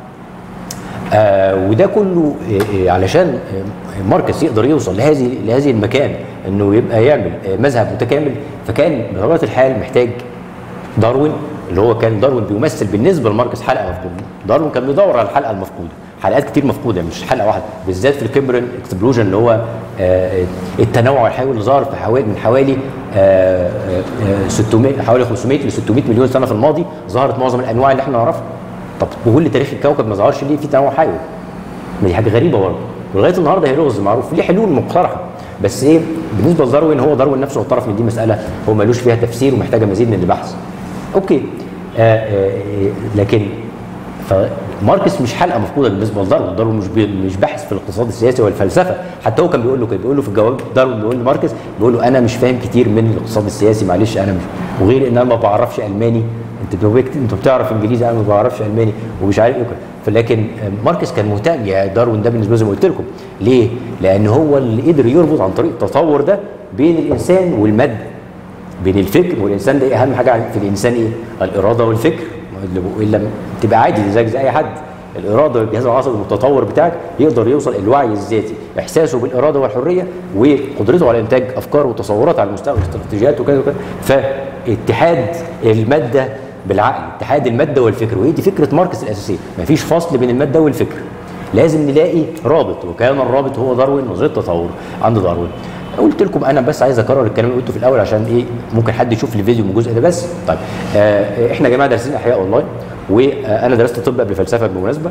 آه وده كله آه آه علشان آه ماركس يقدر يوصل لهذه لهذه المكان انه يبقى يعمل آه مذهب متكامل فكان بطبيعه الحال محتاج داروين اللي هو كان داروين بيمثل بالنسبه لماركس حلقه مفقوده داروين كان بيدور على الحلقه المفقوده حلقات كتير مفقوده مش حلقه واحده بالذات في الكيمبرن اكسبلوجن اللي هو آه التنوع الحيوي اللي ظهر في حوالي من حوالي آه آه 600 حوالي 500 ل 600 مليون سنه في الماضي ظهرت معظم الانواع اللي احنا نعرفها طب وكل تاريخ الكوكب ما ظهرش ليه في تنوع حيوي ما دي حاجه غريبه برضه ولغايه النهارده هي لغز معروف ليه حلول مقترحه بس ايه بالنسبه لداروين هو داروين نفسه اعترف ان دي مساله هو ملوش فيها تفسير ومحتاجه مزيد من البحث اوكي آه آه لكن فماركس مش حلقه مفقوده بالنسبه لداروين داروين مش بي مش باحث في الاقتصاد السياسي والفلسفه حتى هو كان بيقول له كده بيقول له في الجواب داروين بيقول لماركس بيقول له انا مش فاهم كتير من الاقتصاد السياسي معلش انا مش وغير ان انا ما بعرفش الماني انت بت- انت بتعرف انجليزي انا ما بعرفش الماني ومش عارف ايه وكده. فلكن ماركس كان مهتم يا داروين ده بالنسبه لي زي ما قلت لكم ليه؟ لان هو اللي قدر يربط عن طريق التطور ده بين الانسان والماده بين الفكر والانسان ده إيه اهم حاجه في الانسان ايه؟ الاراده والفكر الا تبقى عادي زيك زي اي حد الاراده والجهاز العصبي المتطور بتاعك يقدر يوصل الوعي الذاتي احساسه بالاراده والحريه وقدرته على انتاج افكار وتصورات على مستوى الاستراتيجيات وكذا وكذا فاتحاد الماده بالعقل اتحاد الماده والفكر وهي دي فكره ماركس الاساسيه مفيش فصل بين الماده والفكر لازم نلاقي رابط وكان الرابط هو داروين نظريه التطور عند داروين قلت لكم انا بس عايز اكرر الكلام اللي قلته في الاول عشان ايه ممكن حد يشوف الفيديو من الجزء ده بس طيب آه احنا يا جماعه دارسين احياء اونلاين وانا درست طب قبل فلسفه بالمناسبه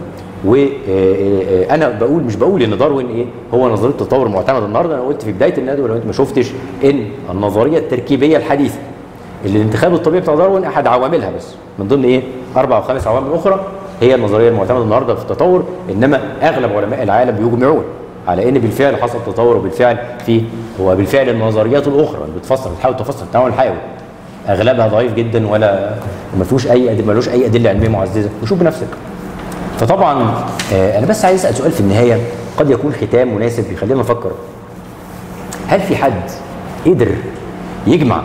وانا بقول مش بقول ان داروين ايه هو نظريه التطور المعتمد النهارده انا قلت في بدايه الندوه لو انت ما شفتش ان النظريه التركيبيه الحديثه اللي الانتخاب الطبيعي بتاع داروين احد عواملها بس من ضمن ايه اربع او خمس عوامل اخرى هي النظريه المعتمده النهارده في التطور انما اغلب علماء العالم بيجمعون على ان بالفعل حصل تطور وبالفعل في هو بالفعل النظريات الاخرى اللي بتفسر بتحاول تفسر التنوع الحيوي اغلبها ضعيف جدا ولا ما فيهوش اي أد- ملوش اي ادله علميه معززه وشوف بنفسك فطبعا آه، انا بس عايز اسال سؤال في النهايه قد يكون ختام مناسب يخلينا نفكر هل في حد قدر يجمع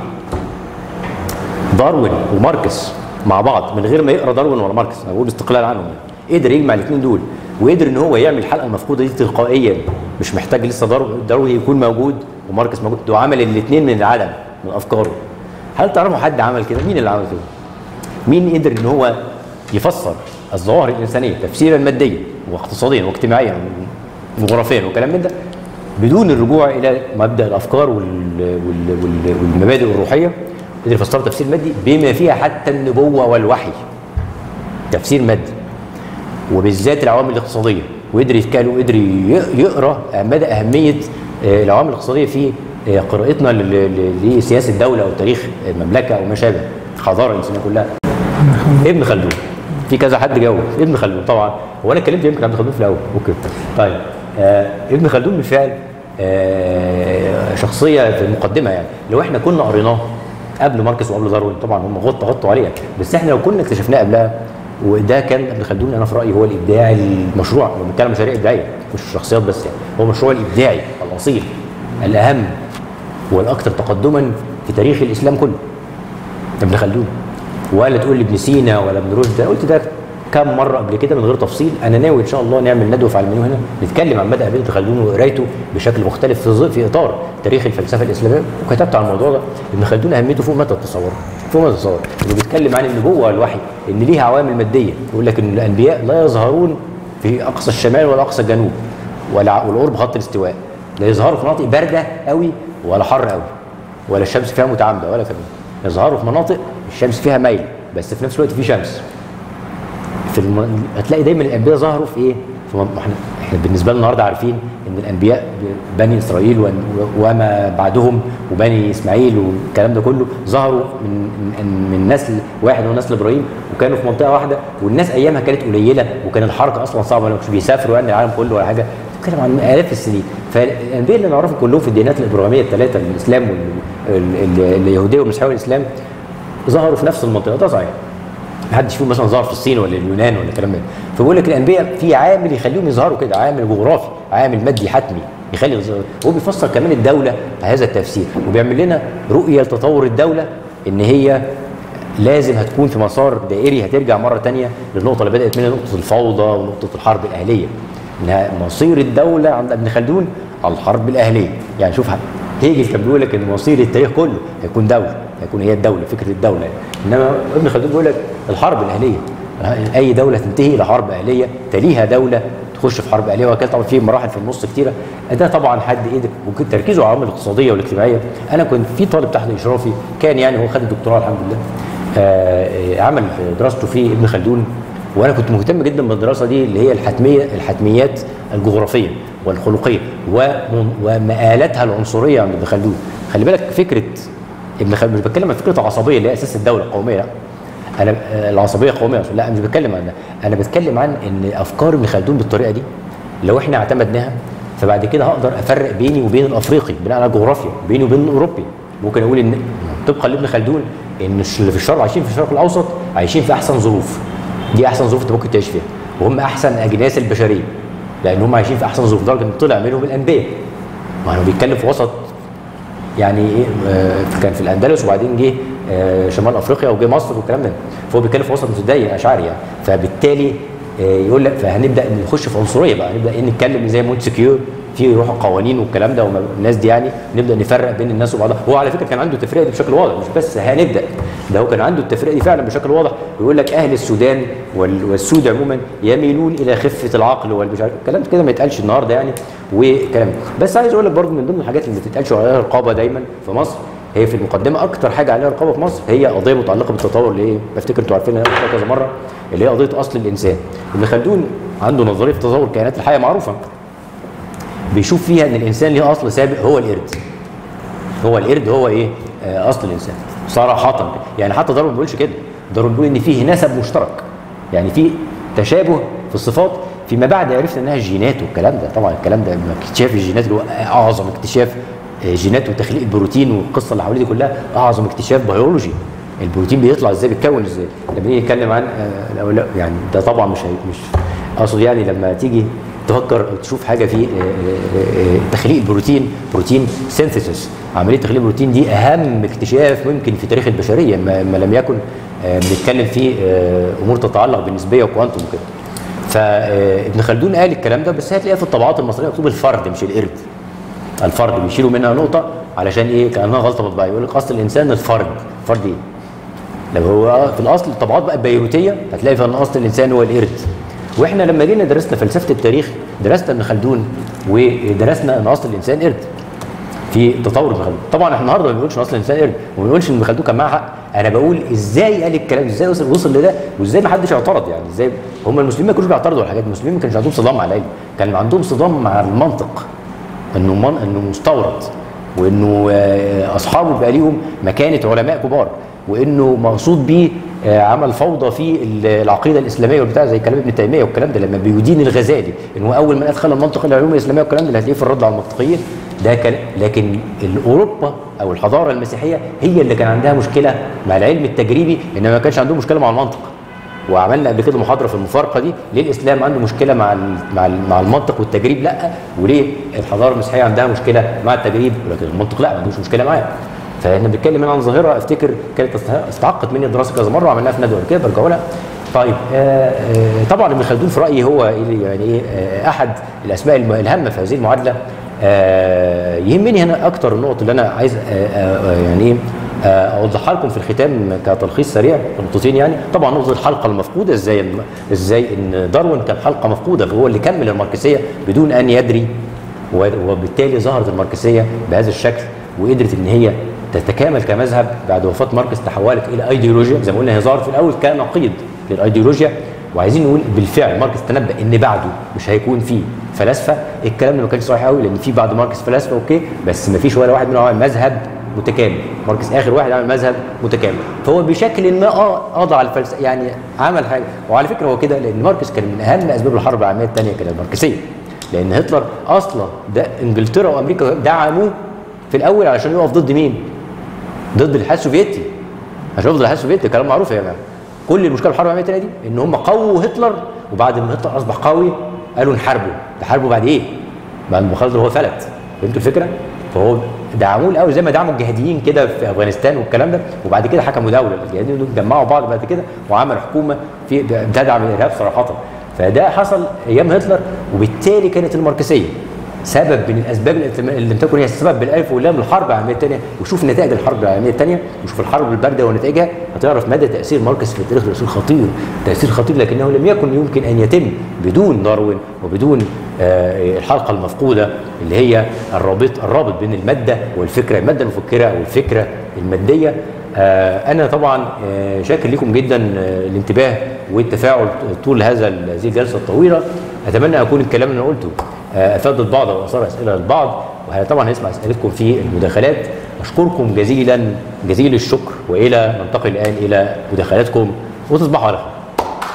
داروين وماركس مع بعض من غير ما يقرا داروين ولا ماركس انا بقول استقلال عنهم يعني. قدر يجمع الاثنين دول وقدر ان هو يعمل الحلقه المفقوده دي تلقائيا مش محتاج لسه دارو- داروين يكون موجود وماركس موجود ده عمل الاثنين من العدم من افكاره هل تعرفوا حد عمل كده مين اللي عمل كده مين قدر ان هو يفسر الظواهر الانسانيه تفسيرا ماديا واقتصاديا واجتماعيا وجغرافيا وكلام من ده بدون الرجوع الى مبدا الافكار وال وال وال والمبادئ الروحيه قدر يفسرها تفسير مادي بما فيها حتى النبوه والوحي تفسير مادي وبالذات العوامل الاقتصاديه وقدر يتكلم وقدر ي- يقرا مدى اهميه آه، العوامل الاقتصاديه في آه، قراءتنا ل- ل- لسياسه الدوله او تاريخ المملكه او ما شابه الحضاره الانسانيه كلها ابن خلدون في كذا حد جاوب ابن خلدون طبعا هو انا اتكلمت يمكن عن ابن خلدون في الاول اوكي طيب آه ابن خلدون بالفعل آه شخصيه في المقدمه يعني لو احنا كنا قريناه قبل ماركس وقبل داروين طبعا هم غطوا غطوا عليها بس احنا لو كنا اكتشفناه قبلها وده كان ابن خلدون انا في رايي هو الابداع المشروع لو بنتكلم مشاريع ابداعيه مش الشخصيات بس يعني هو المشروع الابداعي الاصيل الاهم والاكثر تقدما في تاريخ الاسلام كله ابن خلدون ولا تقول لي ابن سينا ولا ابن رشد انا قلت ده كم مره قبل كده من غير تفصيل انا ناوي ان شاء الله نعمل ندوه في علمانيون هنا نتكلم عن مدى ابن خلدون وقرايته بشكل مختلف في ظ- في اطار تاريخ الفلسفه الاسلاميه وكتبت عن الموضوع ده ابن خلدون اهميته فوق ما تتصور فوق ما تتصور انه بيتكلم عن النبوه والوحي ان ليها عوامل ماديه يقول لك ان الانبياء لا يظهرون في اقصى الشمال ولا اقصى الجنوب ولا والقرب خط الاستواء لا يظهروا في مناطق بارده قوي ولا حر قوي ولا الشمس فيها متعامده ولا كده يظهروا في مناطق الشمس فيها ميل بس في نفس الوقت في شمس في الم... هتلاقي دايما الانبياء ظهروا في ايه؟ في م... احنا احنا بالنسبه لنا النهارده عارفين ان الانبياء ب- بني اسرائيل و... وما بعدهم وبني اسماعيل والكلام ده كله ظهروا من من, من نسل واحد هو نسل ابراهيم وكانوا في منطقه واحده والناس ايامها كانت قليله وكان الحركه اصلا صعبه ما كانوش بيسافروا يعني العالم كله ولا حاجه بتتكلم عن الاف السنين فالانبياء اللي نعرفهم كلهم في الديانات الابراهيميه الثلاثه الاسلام واليهوديه والمسيحيه والاسلام ظهروا في نفس المنطقه ده صحيح محدش فيهم مثلا ظهر في الصين ولا اليونان ولا الكلام ده فبقول لك الانبياء في عامل يخليهم يظهروا كده عامل جغرافي عامل مادي حتمي يخلي يظهروا. هو بيفسر كمان الدوله بهذا التفسير وبيعمل لنا رؤيه لتطور الدوله ان هي لازم هتكون في مسار دائري هترجع مره تانية للنقطه اللي بدات منها نقطه الفوضى ونقطه الحرب الاهليه انها مصير الدوله عند ابن خلدون على الحرب الاهليه يعني شوف هيجل كان بيقول لك ان مصير التاريخ كله هيكون دوله هيكون هي الدوله فكره الدوله يعني. انما ابن خلدون بيقول لك الحرب الاهليه اي دوله تنتهي الى حرب اهليه تليها دوله تخش في حرب اهليه وهكذا طبعا في مراحل في النص كتيره ده طبعا حد قدر وكان تركيزه على العوامل الاقتصاديه والاجتماعيه انا كنت في طالب تحت اشرافي كان يعني هو خد الدكتوراه الحمد لله آه، آه، عمل دراسته في ابن خلدون وانا كنت مهتم جدا بالدراسه دي اللي هي الحتميه الحتميات الجغرافيه والخلقيه ومن- ومآلاتها العنصريه عند ابن خلدون خلي بالك فكره ابن خلدون مش بتكلم عن فكره العصبيه اللي هي اساس الدوله القوميه لا انا آه، العصبيه قوميه لا مش بتكلم عن ده انا بتكلم عن ان افكار ابن خلدون بالطريقه دي لو احنا اعتمدناها فبعد كده هقدر افرق بيني وبين الافريقي بناء على الجغرافيا بيني وبين الاوروبي ممكن اقول ان طبقا لابن خلدون ان الش- اللي في الشرق عايشين في الشرق الاوسط عايشين في احسن ظروف دي احسن ظروف انت ممكن تعيش فيها وهم احسن اجناس البشريه لان هم عايشين في احسن ظروف لدرجه ان طلع منهم الانبياء ما هو بيتكلم في وسط يعني ايه آه، كان في الاندلس وبعدين جه آه، شمال افريقيا وجه مصر والكلام ده فهو بيتكلم في وسط متدين اشعري يعني فبالتالي آه، يقول لك فهنبدا نخش في عنصريه بقى نبدا ايه نتكلم زي مونتسكيو في روح القوانين والكلام ده والناس دي يعني نبدا نفرق بين الناس وبعضها هو على فكره كان عنده التفرقه دي بشكل واضح مش بس هنبدا ده هو كان عنده التفرقه دي فعلا بشكل واضح ويقول لك اهل السودان وال- والسود عموما يميلون الى خفه العقل والمش عارف الكلام كده ما يتقالش النهارده يعني وكلام بس عايز اقول لك برضه من ضمن الحاجات اللي ما بتتقالش عليها رقابه دايما في مصر هي في المقدمه اكتر حاجه عليها رقابه في مصر هي قضيه متعلقه بالتطور اللي هي بفتكر انتوا عارفينها أنا قلتها كذا مره اللي هي قضيه اصل الانسان ابن خلدون عنده نظريه في تطور الكائنات الحيه معروفه بيشوف فيها ان الانسان ليه اصل سابق هو القرد هو القرد هو ايه آه اصل الانسان صراحه يعني حتى داروين ما بيقولش كده داروين بيقول ان فيه نسب مشترك يعني في تشابه في الصفات فيما بعد عرفنا انها جينات والكلام ده طبعا الكلام ده اكتشاف الجينات اللي هو اعظم اكتشاف آه، جينات وتخليق البروتين والقصه اللي حواليه دي كلها اعظم اكتشاف بيولوجي البروتين بيطلع ازاي بيتكون ازاي لما نيجي نتكلم عن آه، لو لا يعني ده طبعا مش هي- مش اقصد يعني لما تيجي تفكر او تشوف حاجه في آه، آه، آه، تخليق البروتين بروتين سينثيسيس عمليه تخليق البروتين دي اهم اكتشاف ممكن في تاريخ البشريه ما ما لم يكن آه، بنتكلم في آه، امور تتعلق بالنسبيه وكوانتم وكده فابن خلدون قال الكلام ده بس هتلاقيها في الطبعات المصريه مكتوب الفرد مش القرد الفرد بيشيلوا منها نقطه علشان ايه كانها غلطه مطبعيه يقول لك اصل الانسان الفرد فرد ايه لو هو في الاصل الطبعات بقى البيروتيه هتلاقي في ان اصل الانسان هو القرد واحنا لما جينا درسنا فلسفه التاريخ درسنا ابن خلدون ودرسنا ان اصل الانسان قرد في تطور ابن خلدون طبعا احنا النهارده ما بنقولش ان اصل الانسان قرد وما بنقولش ان ابن خلدون كان معاه حق انا بقول ازاي قال الكلام ازاي وصل وصل لده وازاي ما حدش اعترض يعني ازاي هم المسلمين ما كانوش بيعترضوا على الحاجات المسلمين ما كانش عندهم صدام مع العلم كان عندهم صدام مع المنطق انه من انه مستورد وانه آه، اصحابه بقى ليهم مكانه علماء كبار وانه مقصود بيه آه، عمل فوضى في ال- العقيده الاسلاميه والبتاع زي كلام ابن تيميه والكلام ده لما بيدين الغزالي ان هو اول من ادخل المنطق العلوم الاسلاميه والكلام ده اللي هتلاقيه في الرد على المنطقيين ده كان لكن اوروبا او الحضاره المسيحيه هي اللي كان عندها مشكله مع العلم التجريبي انما ما كانش عندهم مشكله مع المنطق وعملنا قبل كده محاضره في المفارقه دي ليه الاسلام عنده مشكله مع ال- مع ال- مع المنطق والتجريب لا وليه الحضاره المسيحيه عندها مشكله مع التجريب ولكن المنطق لا ما عندوش مشكله معاه فاحنا بنتكلم هنا عن ظاهره افتكر كانت است- استحقت مني الدراسه كذا مره وعملناها في ندوه قبل كده برجعوا لها طيب آه آه طبعا ابن خلدون في رايي هو إيه يعني ايه آه احد الاسماء الم- الهامه في هذه المعادله آه يهمني هنا اكتر النقط اللي انا عايز آه آه آه يعني ايه آه، اوضحها لكم في الختام كتلخيص سريع في نقطتين يعني طبعا نقطه الحلقه المفقوده ازاي الم- ازاي ان داروين كان حلقه مفقوده فهو اللي كمل الماركسيه بدون ان يدري و- وبالتالي ظهرت الماركسيه بهذا الشكل وقدرت ان هي تتكامل كمذهب بعد وفاه ماركس تحولت الى ايديولوجيا زي ما قلنا هي ظهرت في الاول كنقيض للايديولوجيا وعايزين نقول بالفعل ماركس تنبأ ان بعده مش هيكون فيه فلاسفه الكلام ده ما كانش صحيح قوي لان في بعد ماركس فلاسفه اوكي بس ما فيش ولا واحد منهم عمل مذهب متكامل ماركس اخر واحد عمل مذهب متكامل فهو بشكل ما اه قضى على الفلسفه يعني عمل حاجه وعلى فكره هو كده لان ماركس كان من اهم اسباب الحرب العالميه الثانيه كانت الماركسيه لان هتلر اصلا ده انجلترا وامريكا دعموه في الاول علشان يقف ضد مين؟ ضد الاتحاد السوفيتي عشان يفضل الاتحاد السوفيتي كلام معروف يا جماعه كل المشكله في الحرب العالميه الثانيه دي ان هم قووا هتلر وبعد ما هتلر اصبح قوي قالوا نحاربه نحاربه بعد ايه؟ بعد ما خالد هو فلت فهمتوا الفكره؟ فهو دعموه الاول زي ما دعموا الجهاديين كده في افغانستان والكلام ده وبعد كده حكموا دوله الجهاديين دول جمعوا بعض بعد كده وعملوا حكومه في بتدعم الارهاب صراحه فده حصل ايام هتلر وبالتالي كانت الماركسيه سبب من الاسباب اللي اللي لم تكن هي السبب بالالف واللام للحرب العالميه الثانيه وشوف نتائج الحرب العالميه الثانيه وشوف الحرب البارده ونتائجها هتعرف مدى تاثير ماركس في التاريخ تاثير خطير تاثير خطير لكنه لم يكن يمكن ان يتم بدون داروين وبدون آه، الحلقه المفقوده اللي هي الرابط الرابط بين الماده والفكره الماده المفكره والفكره الماديه آه، انا طبعا آه، شاكر لكم جدا آه، الانتباه والتفاعل طول هذا هذه الجلسه الطويله اتمنى اكون الكلام اللي انا قلته آه، افاد البعض او اثار اسئله للبعض وطبعا هنسمع اسئلتكم في المداخلات اشكركم جزيلا جزيل الشكر والى ننتقل الان الى مداخلاتكم وتصبحوا على خير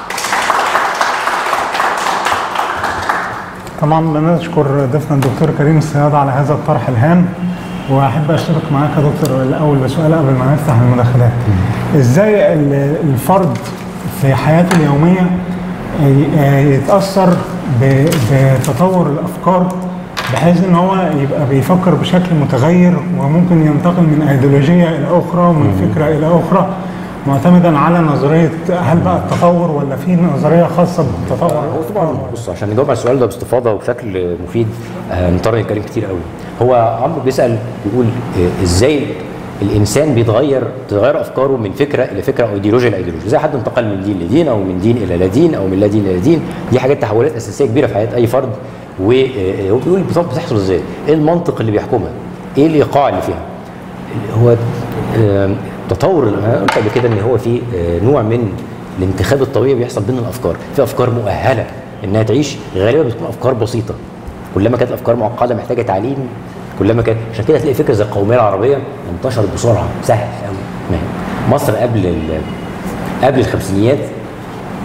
طبعا بنشكر ضيفنا الدكتور كريم الصياد على هذا الطرح الهام واحب اشترك معاك يا دكتور الاول بسؤال قبل ما نفتح المداخلات ازاي ال- الفرد في حياته اليوميه ي- يتاثر ب- بتطور الافكار بحيث ان هو يبقى بيفكر بشكل متغير وممكن ينتقل من ايديولوجيه الى اخرى ومن فكره الى اخرى معتمدا على نظريه هل بقى التطور ولا في نظريه خاصه بالتطور هو طبعا بص عشان نجاوب على السؤال ده باستفاضه وبشكل مفيد آه، مضطر نتكلم كتير قوي هو عمرو بيسال بيقول آه، ازاي الانسان بيتغير تتغير افكاره من فكره الى فكره او ايديولوجيا لايديولوجيا زي حد انتقل من دين لدين او من دين الى لا دين او من لا دين الى دين دي حاجات تحولات اساسيه كبيره في حياه اي فرد وهو بيقول بالظبط بتحصل ازاي ايه المنطق اللي بيحكمها ايه الايقاع اللي فيها هو آه، تطور انا قلت قبل كده ان هو في آه، نوع من الانتخاب الطبيعي بيحصل بين الافكار في افكار مؤهله انها تعيش غالبا بتكون افكار بسيطه كلما كانت الافكار معقده محتاجه تعليم كلما كان عشان كده تلاقي فكره زي القوميه العربيه انتشرت بسرعه سهل قوي مصر قبل ال... قبل الخمسينيات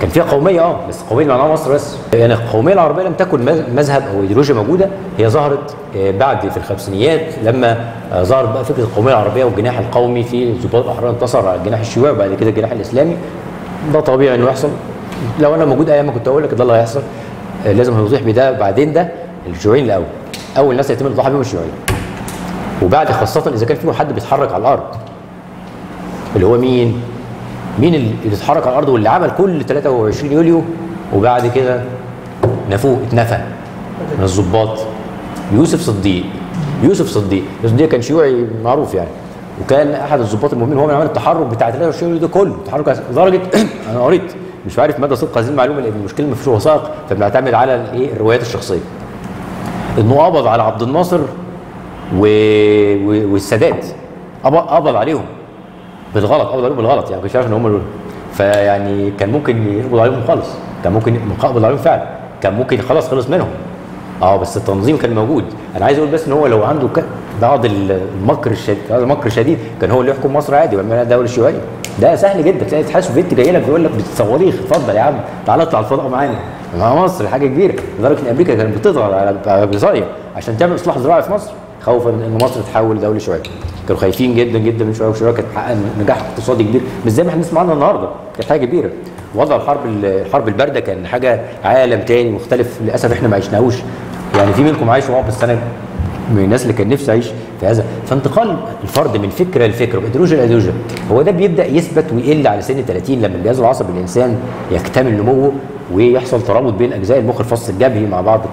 كان فيها قوميه اه بس قوميه معناها مصر بس يعني القوميه العربيه لم تكن مذ- مذهب او ايديولوجيا موجوده هي ظهرت آه، بعد في الخمسينيات لما آه، ظهرت بقى فكره القوميه العربيه والجناح القومي في الضباط الاحرار انتصر على الجناح الشيوعي وبعد كده الجناح الاسلامي ده طبيعي انه يحصل لو انا موجود ايام ما كنت اقول لك ده اللي هيحصل آه، لازم هنوضح بده بعدين ده الشيوعيين الاول اول ناس يتم الاضحى بهم الشيوعيين وبعد خاصه اذا كان فيهم حد بيتحرك على الارض اللي هو مين؟ مين اللي اتحرك على الارض واللي عمل كل 23 يوليو وبعد كده نفوه اتنفى من الضباط يوسف صديق يوسف صديق يوسف صديق كان شيوعي معروف يعني وكان احد الضباط المهمين هو من عمل التحرك بتاع 23 يوليو ده كله التحرك لدرجه انا قريت مش عارف مدى صدق هذه المعلومه لان المشكله ما فيش وثائق فبنعتمد على الايه الروايات الشخصيه انه قبض على عبد الناصر و... و... والسادات قبض قبض عليهم بالغلط قبض عليهم بالغلط يعني مش عارف ان هم دول فيعني كان ممكن يقبض عليهم خالص كان ممكن يقبض عليهم فعلا كان ممكن خلاص خلص منهم اه بس التنظيم كان موجود انا عايز اقول بس ان هو لو عنده ك... بعض المكر الشديد هذا مكر شديد كان هو اللي يحكم مصر عادي ويعملها دوله شيوعيه ده سهل جدا تلاقي اتحاد سوفيتي جاي لك بيقول لك بتصوريخ اتفضل يا عم تعالى اطلع الفضاء معانا مع مصر حاجه كبيره لدرجه ان امريكا كانت بتضغط على على بريطانيا عشان تعمل اصلاح زراعي في مصر خوفا ان مصر تتحول لدوله شيوعيه كانوا خايفين جدا جدا من شويه وشويه كانت تحقق نجاح اقتصادي كبير مش زي ما احنا بنسمع عنها النهارده كانت حاجه كبيره وضع الحرب الحرب البارده كان حاجه عالم تاني مختلف للاسف احنا ما عشناهوش يعني في منكم عايش معاه بس انا من الناس اللي كان نفسي اعيش في هذا فانتقال الفرد من فكره لفكره وايديولوجيا لايديولوجيا هو ده بيبدا يثبت ويقل على سن 30 لما الجهاز العصبي للانسان يكتمل نموه ويحصل ترابط بين اجزاء المخ الفص الجبهي مع بعض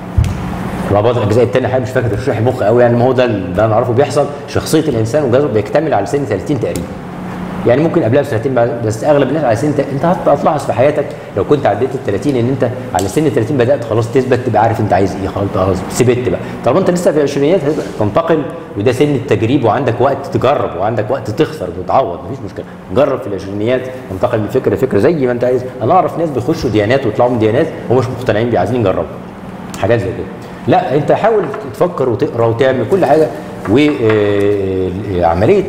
مع بعض الاجزاء الثانيه حاجه مش فاكر تشريح المخ قوي يعني ما هو ده ده انا اعرفه بيحصل شخصيه الانسان وجهازه بيكتمل على سن 30 تقريبا يعني ممكن قبلها بسنتين بعد- بس اغلب الناس على سن انت هت- هتلاحظ في حياتك لو كنت عديت ال 30 ان انت على سن 30 بدات خلاص تثبت تبقى عارف انت عايز ايه خلاص خلاص ثبت بقى طالما انت لسه في العشرينات هتبقى تنتقل وده سن التجريب وعندك وقت تجرب وعندك وقت تخسر وتعوض مفيش مشكله جرب في العشرينيات تنتقل من فكره لفكره زي ما انت عايز انا اعرف ناس بيخشوا ديانات ويطلعوا من ديانات وهم مش مقتنعين بيه عايزين يجربوا حاجات زي كده لا انت حاول تفكر وتقرا وتعمل كل حاجه وعمليه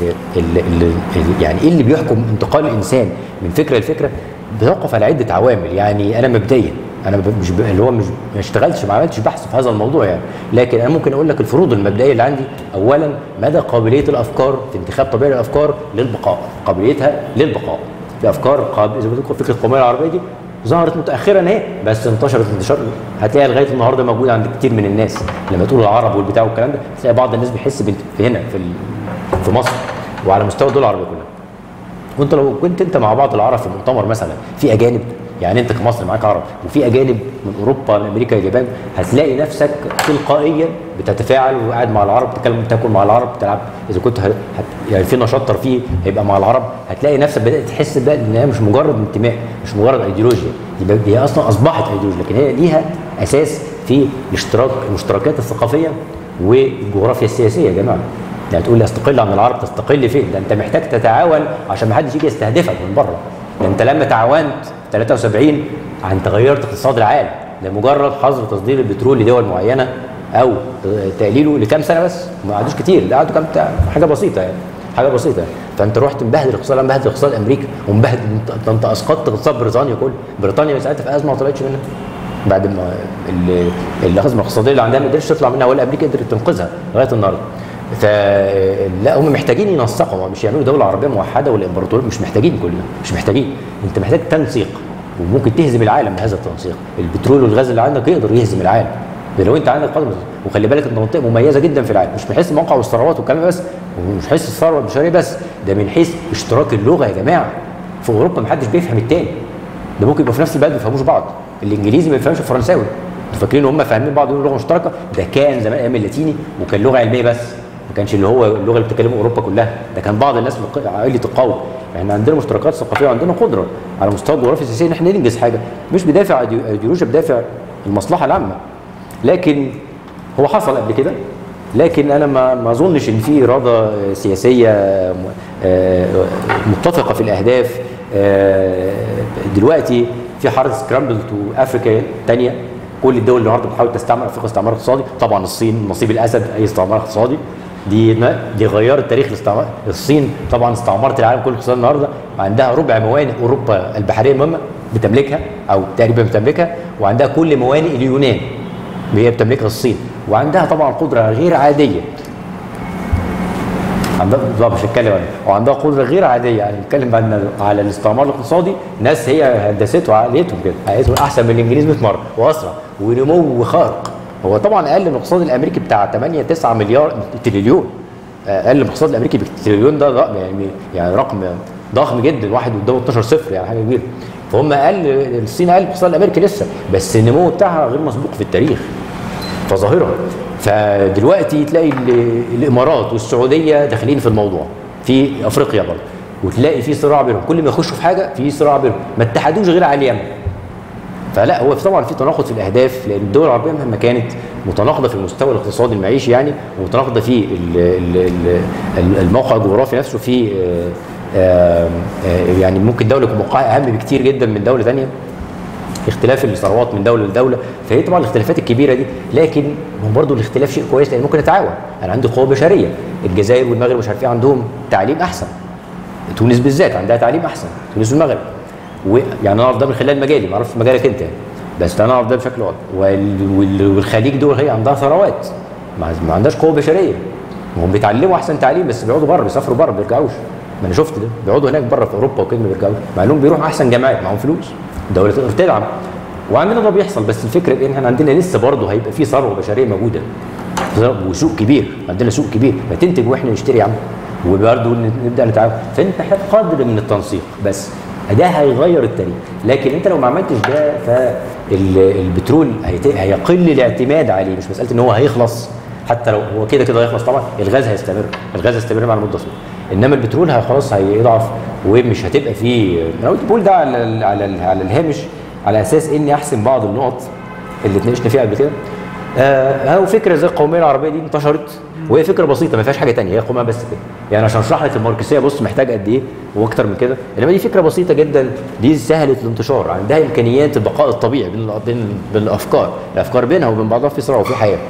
يعني ايه اللي بيحكم انتقال الانسان من فكره لفكره بيتوقف على عده عوامل يعني انا مبدئيا انا ب- مش ب- اللي هو مش ما اشتغلتش ما عملتش بحث في هذا الموضوع يعني لكن انا ممكن اقول لك الفروض المبدئيه اللي عندي اولا مدى قابليه الافكار في انتخاب طبيعي الافكار للبقاء قابليتها للبقاء الافكار قابل زي ما بتقول فكره القوميه العربيه دي ظهرت متاخرا اهي بس انتشرت انتشار هتلاقيها لغايه النهارده موجوده عند كتير من الناس لما تقول العرب والبتاع والكلام ده تلاقي بعض الناس بيحس بنت- في هنا في ال- في مصر وعلى مستوى الدول العربيه كلها وانت لو كنت انت مع بعض العرب في مؤتمر مثلا في اجانب يعني انت كمصري معاك عرب وفي اجانب من اوروبا من امريكا اليابان هتلاقي نفسك تلقائيا بتتفاعل وقاعد مع العرب بتتكلم بتاكل مع العرب بتلعب اذا كنت هت... يعني في نشاط ترفيهي هيبقى مع العرب هتلاقي نفسك بدات تحس بقى ان هي مش مجرد انتماء مش مجرد ايديولوجيا دي, بقى- دي هي اصلا اصبحت ايديولوجيا لكن هي ليها اساس في الاشتراك المشتركات الثقافيه والجغرافيا السياسيه يا جماعه يعني تقول لي استقل عن العرب تستقل فين؟ ده انت محتاج تتعاون عشان ما حدش يجي يستهدفك من بره. ده انت لما تعاونت في 73 انت غيرت اقتصاد العالم لمجرد حظر تصدير البترول لدول معينه او تقليله لكام سنه بس ما قعدوش كتير ده قعدوا كام بتاع- حاجه بسيطه يعني حاجه بسيطه يعني. فانت رحت مبهدل الاقتصاد العالمي، مبهدل اقتصاد امريكا ومبهدل انت- انت اسقطت اقتصاد بريطانيا كله بريطانيا ساعتها في ازمه ما طلعتش منها بعد ما ال- الازمه الاقتصاديه اللي عندها ما قدرتش تطلع منها ولا امريكا قدرت تنقذها لغايه النهارده فلا هم محتاجين ينسقوا مش يعملوا دوله عربيه موحده والامبراطوريه مش محتاجين كل ده مش محتاجين انت محتاج تنسيق وممكن تهزم العالم بهذا التنسيق البترول والغاز اللي عندك يقدر يهزم العالم ده لو انت عندك قدر وخلي بالك انت منطقه مميزه جدا في العالم مش من حيث الموقع والثروات والكلام ده بس ومش حيث الثروه البشريه بس ده من حيث اشتراك اللغه يا جماعه في اوروبا محدش بيفهم التاني ده ممكن يبقوا في نفس البلد ما يفهموش بعض الانجليزي ما يفهمش الفرنساوي انتوا فاكرين ان هم فاهمين بعض يقولوا لغه مشتركه ده كان زمان ايام اللاتيني وكان لغه علميه بس ما كانش اللي هو اللغه اللي بتتكلمها اوروبا كلها ده كان بعض الناس من عائله القوم احنا عندنا مشتركات ثقافيه وعندنا قدره على مستوى الجغرافيا السياسيه ان احنا ننجز حاجه مش بدافع أيديو- ايديولوجيا بدافع المصلحه العامه لكن هو حصل قبل كده لكن انا ما ما اظنش ان في اراده سياسيه م- آه، متفقه في الاهداف آه، دلوقتي في حركه سكرامبل تو افريكا تانية كل الدول النهارده بتحاول تستعمر افريقيا استعمار اقتصادي طبعا الصين نصيب الاسد اي استعمار اقتصادي دي دي غيرت تاريخ الاستعمار الصين طبعا استعمرت العالم كله اقتصاد النهارده عندها ربع موانئ اوروبا البحريه المهمه بتملكها او تقريبا بتملكها وعندها كل موانئ اليونان هي بتملكها الصين وعندها طبعا قدره غير عاديه عندها لا مش هتكلم عنها وعندها قدره غير عاديه يعني نتكلم عن على الاستعمار الاقتصادي ناس هي هندسته وعقليتهم كده عقليتهم احسن من الانجليز 100 مره واسرع ونمو خارق هو طبعا اقل من الاقتصاد الامريكي بتاع 8 9 مليار تريليون اقل من الاقتصاد الامريكي بالتريليون ده رقم يعني يعني رقم ضخم جدا واحد قدامه 12 صفر يعني حاجه كبيره فهم اقل الصين اقل من الاقتصاد الامريكي لسه بس النمو بتاعها غير مسبوق في التاريخ فظاهره فدلوقتي تلاقي ال- الامارات والسعوديه داخلين في الموضوع في افريقيا برضه وتلاقي في صراع بينهم كل ما يخشوا في حاجه في صراع بينهم ما اتحدوش غير على اليمن فلا هو طبعا في تناقض في الاهداف لان الدول العربيه مهما كانت متناقضه في المستوى الاقتصادي المعيشي يعني ومتناقضه في ال- ال- ال- الموقع الجغرافي نفسه في آه، آه، آه، يعني ممكن دوله يكون موقعها اهم بكتير جدا من دوله ثانيه اختلاف الثروات من دوله لدوله فهي طبعا الاختلافات الكبيره دي لكن هو برضه الاختلاف شيء كويس لان ممكن نتعاون انا عندي قوه بشريه الجزائر والمغرب مش عارف ايه عندهم تعليم احسن تونس بالذات عندها تعليم احسن تونس والمغرب ويعني انا اعرف ده من خلال مجالي ما اعرفش مجالك انت يعني. بس انا اعرف ده بشكل واضح وال- وال- والخليج دول هي عندها ثروات ما ما عندهاش قوه بشريه هم بيتعلموا احسن تعليم بس بيقعدوا بره بيسافروا بره ما بيرجعوش ما انا شفت ده بيقعدوا هناك بره في اوروبا وكده ما بيرجعوش مع انهم بيروحوا احسن جامعات معاهم فلوس الدوله تقدر تدعم وعندنا ده بيحصل بس الفكره ان احنا عندنا لسه برضه هيبقى في ثروه بشريه موجوده وسوق كبير عندنا سوق كبير ما تنتج واحنا نشتري يا عم وبرضه نبدا نتعامل فانت محتاج قدر من التنسيق بس ده هيغير التاريخ لكن انت لو ما عملتش ده فالبترول هيقل الاعتماد عليه مش مساله ان هو هيخلص حتى لو هو كده كده هيخلص طبعا الغاز هيستمر الغاز هيستمر مع المده طويله انما البترول هي خلاص هيضعف ومش هتبقى فيه انا قلت بقول ده على ال على ال على الهامش على اساس اني احسم بعض النقط اللي اتناقشنا فيها قبل كده آه هو فكره زي القوميه العربيه دي انتشرت وهي فكره بسيطه ما فيهاش حاجه ثانيه هي قوميه بس كده يعني عشان اشرح لك الماركسيه بص محتاج قد ايه واكتر من كده انما دي فكره بسيطه جدا دي سهله الانتشار عندها امكانيات البقاء الطبيعي بين الأ- بين بين الافكار الافكار بينها وبين بعضها في صراع وفي حياه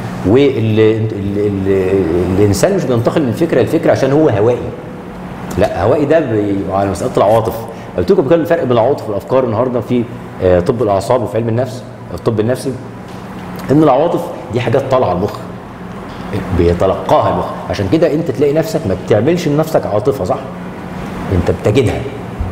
والانسان مش بينتقل من فكره لفكره عشان هو هوائي لا هوائي ده بي- على مساله العواطف قلت لكم كان الفرق بين العواطف والافكار النهارده في آه، طب الاعصاب وفي علم النفس الطب النفسي ان العواطف دي حاجات طالعه المخ بيتلقاها المخ عشان كده انت تلاقي نفسك ما بتعملش لنفسك عاطفه صح انت بتجدها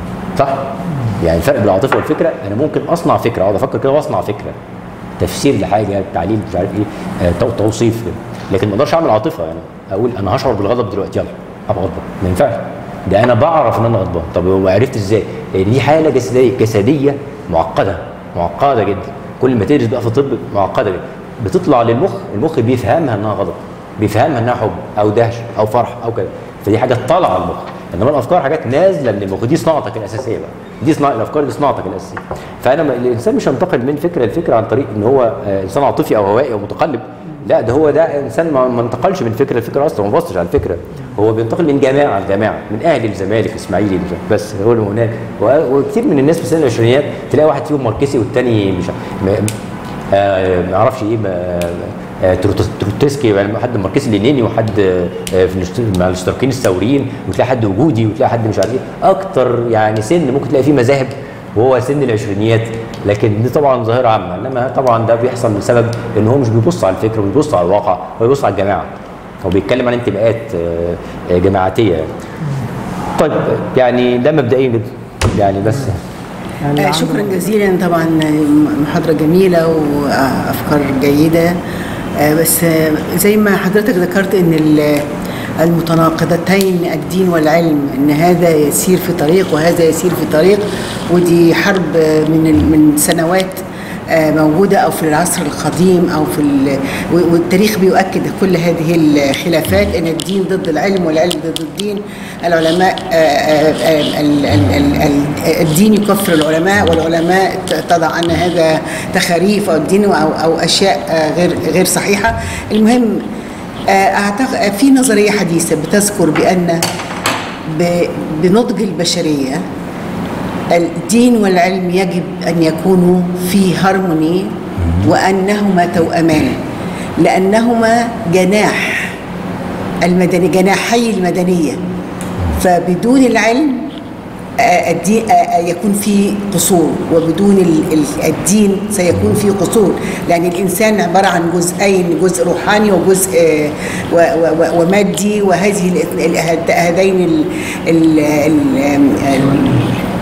صح يعني الفرق بين العاطفه والفكره انا ممكن اصنع فكره اقعد افكر كده واصنع فكره تفسير لحاجه تعليم مش عارف ايه آه، تو- توصيف لكن ما اقدرش اعمل عاطفه يعني اقول انا هشعر بالغضب دلوقتي يلا ابقى غضبان ما ينفعش ده انا بعرف ان انا غضبان طب هو عرفت ازاي؟ لان دي حاله جسديه جسديه معقده معقده جدا كل ما تدرس بقى في الطب معقده جدا بتطلع للمخ المخ بيفهمها انها غضب بيفهمها انها حب او دهشه او فرح او كده فدي حاجات طالعه المخ انما الافكار حاجات نازله من المخ دي صناعتك الاساسيه بقى دي صناعه الافكار دي صناعتك الاساسيه فانا ما- الانسان مش هينتقل من فكره لفكره عن طريق ان هو آه، انسان عاطفي او هوائي او متقلب لا ده هو ده انسان ما ما انتقلش من فكره لفكره اصلا ما بصش على الفكره هو بينتقل من جماعه لجماعه من اهلي الزمالك اسماعيلي مش عارف، بس هو اللي هناك و- وكتير من الناس في سن العشرينيات تلاقي واحد فيهم ماركسي والتاني مش ع- ما- آه، ما اعرفش ايه ما- آه، تروت- تروتسكي يعني حد ماركسي لينيني وحد آه، في الاشت- مع الاشتراكيين الثوريين وتلاقي حد وجودي وتلاقي حد مش عارف ايه اكتر يعني سن ممكن تلاقي فيه مذاهب وهو سن العشرينيات لكن دي طبعا ظاهره عامه انما طبعا ده بيحصل بسبب ان هو مش بيبص على الفكره وبيبص على الواقع هو بيبص على الجماعه هو بيتكلم عن انتماءات آه، آه، جماعاتيه يعني. طيب يعني ده مبدئيا جدا يعني بس يعني آه، شكرا جزيلا طبعا آه، محاضرة جميلة وأفكار جيدة آه، بس آه، زي ما حضرتك ذكرت ان ال- المتناقضتين الدين والعلم ان هذا يسير في طريق وهذا يسير في طريق ودي حرب آه، من ال- من سنوات آه، موجودة أو في العصر القديم أو في ال- و- والتاريخ بيؤكد كل هذه الخلافات أن الدين ضد العلم والعلم ضد الدين العلماء آه، آه، آه، ال- ال- ال- ال- الدين يكفر العلماء والعلماء ت- تضع أن هذا تخاريف أو الدين أو أو أشياء آه، غير غير صحيحة المهم آه، أعتقد في نظرية حديثة بتذكر بأن ب- بنضج البشرية الدين والعلم يجب أن يكونوا في هارموني وأنهما توأمان لأنهما جناح المدني جناحي المدنية فبدون العلم آه، الدين آه، آه، يكون في قصور وبدون ال- ال- الدين سيكون في قصور لأن الإنسان عبارة عن جزئين جزء روحاني وجزء آه، و- و- و- ومادي وهذه الاثن- ال- هد- هذين ال- ال- ال- ال-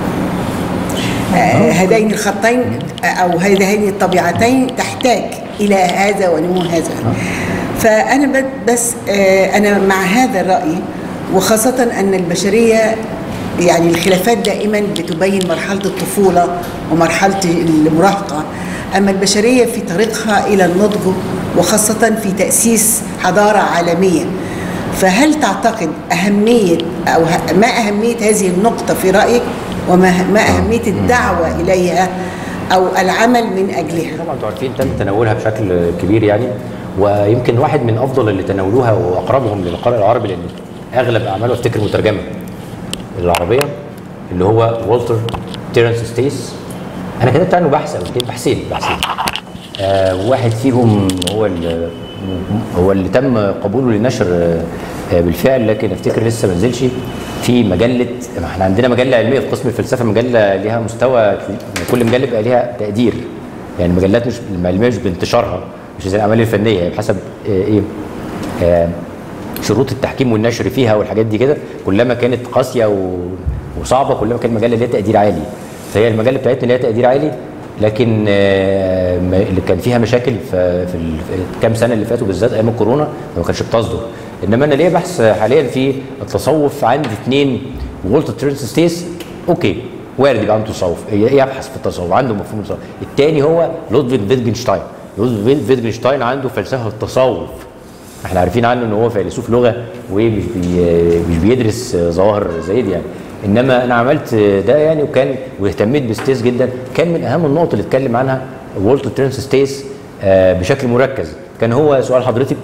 آه، هذين الخطين او هذين الطبيعتين تحتاج الى هذا ونمو هذا فانا ب- بس آه، انا مع هذا الراي وخاصه ان البشريه يعني الخلافات دائما بتبين مرحله الطفوله ومرحله المراهقه اما البشريه في طريقها الى النضج وخاصه في تاسيس حضاره عالميه فهل تعتقد أهمية أو ه- ما أهمية هذه النقطة في رأيك وما ما أهمية الدعوة إليها أو العمل من أجلها طبعا انتوا عارفين تم تناولها بشكل كبير يعني ويمكن واحد من افضل اللي تناولوها واقربهم للقارئ العربي لان اغلب اعماله افتكر مترجمه العربيه اللي هو والتر تيرنس ستيس انا كتبت عنه بحث او اتنين بحثين بحثين آه واحد فيهم هو ال- هو اللي تم قبوله للنشر آه بالفعل لكن افتكر لسه ما نزلش في مجله ما احنا عندنا مجله علميه في قسم الفلسفه مجله ليها مستوى كل مجله بيبقى ليها تقدير يعني المجلات مش العلميه مش بانتشارها مش زي الاعمال الفنيه هي بحسب آه ايه آه شروط التحكيم والنشر فيها والحاجات دي كده كلما كانت قاسيه و... وصعبه كلما كان المجله ليها تقدير عالي فهي المجله بتاعتنا ليها تقدير عالي لكن آه، ما- اللي كان فيها مشاكل في, في ال- في الكام سنه اللي فاتوا بالذات ايام الكورونا ما كانتش بتصدر انما انا ليا بحث حاليا في التصوف عندي اثنين والتر ترنس ستيس اوكي وارد يبقى عنده تصوف يبحث في التصوف عنده مفهوم التصوف الثاني هو لودفيج فيتجنشتاين لودفيج فيتجنشتاين عنده فلسفه التصوف احنا عارفين عنه ان هو فيلسوف لغه ومش بي مش بيدرس ظواهر زي دي يعني انما انا عملت ده يعني وكان واهتميت بستيس جدا كان من اهم النقط اللي اتكلم عنها والتر ترنس ستيس آه، بشكل مركز كان هو سؤال حضرتك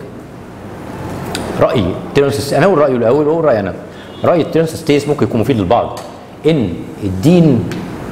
رايي تيرنس انا اقول رايه الاول واقول رايي انا راي تيرنس ستيس ممكن يكون مفيد للبعض ان الدين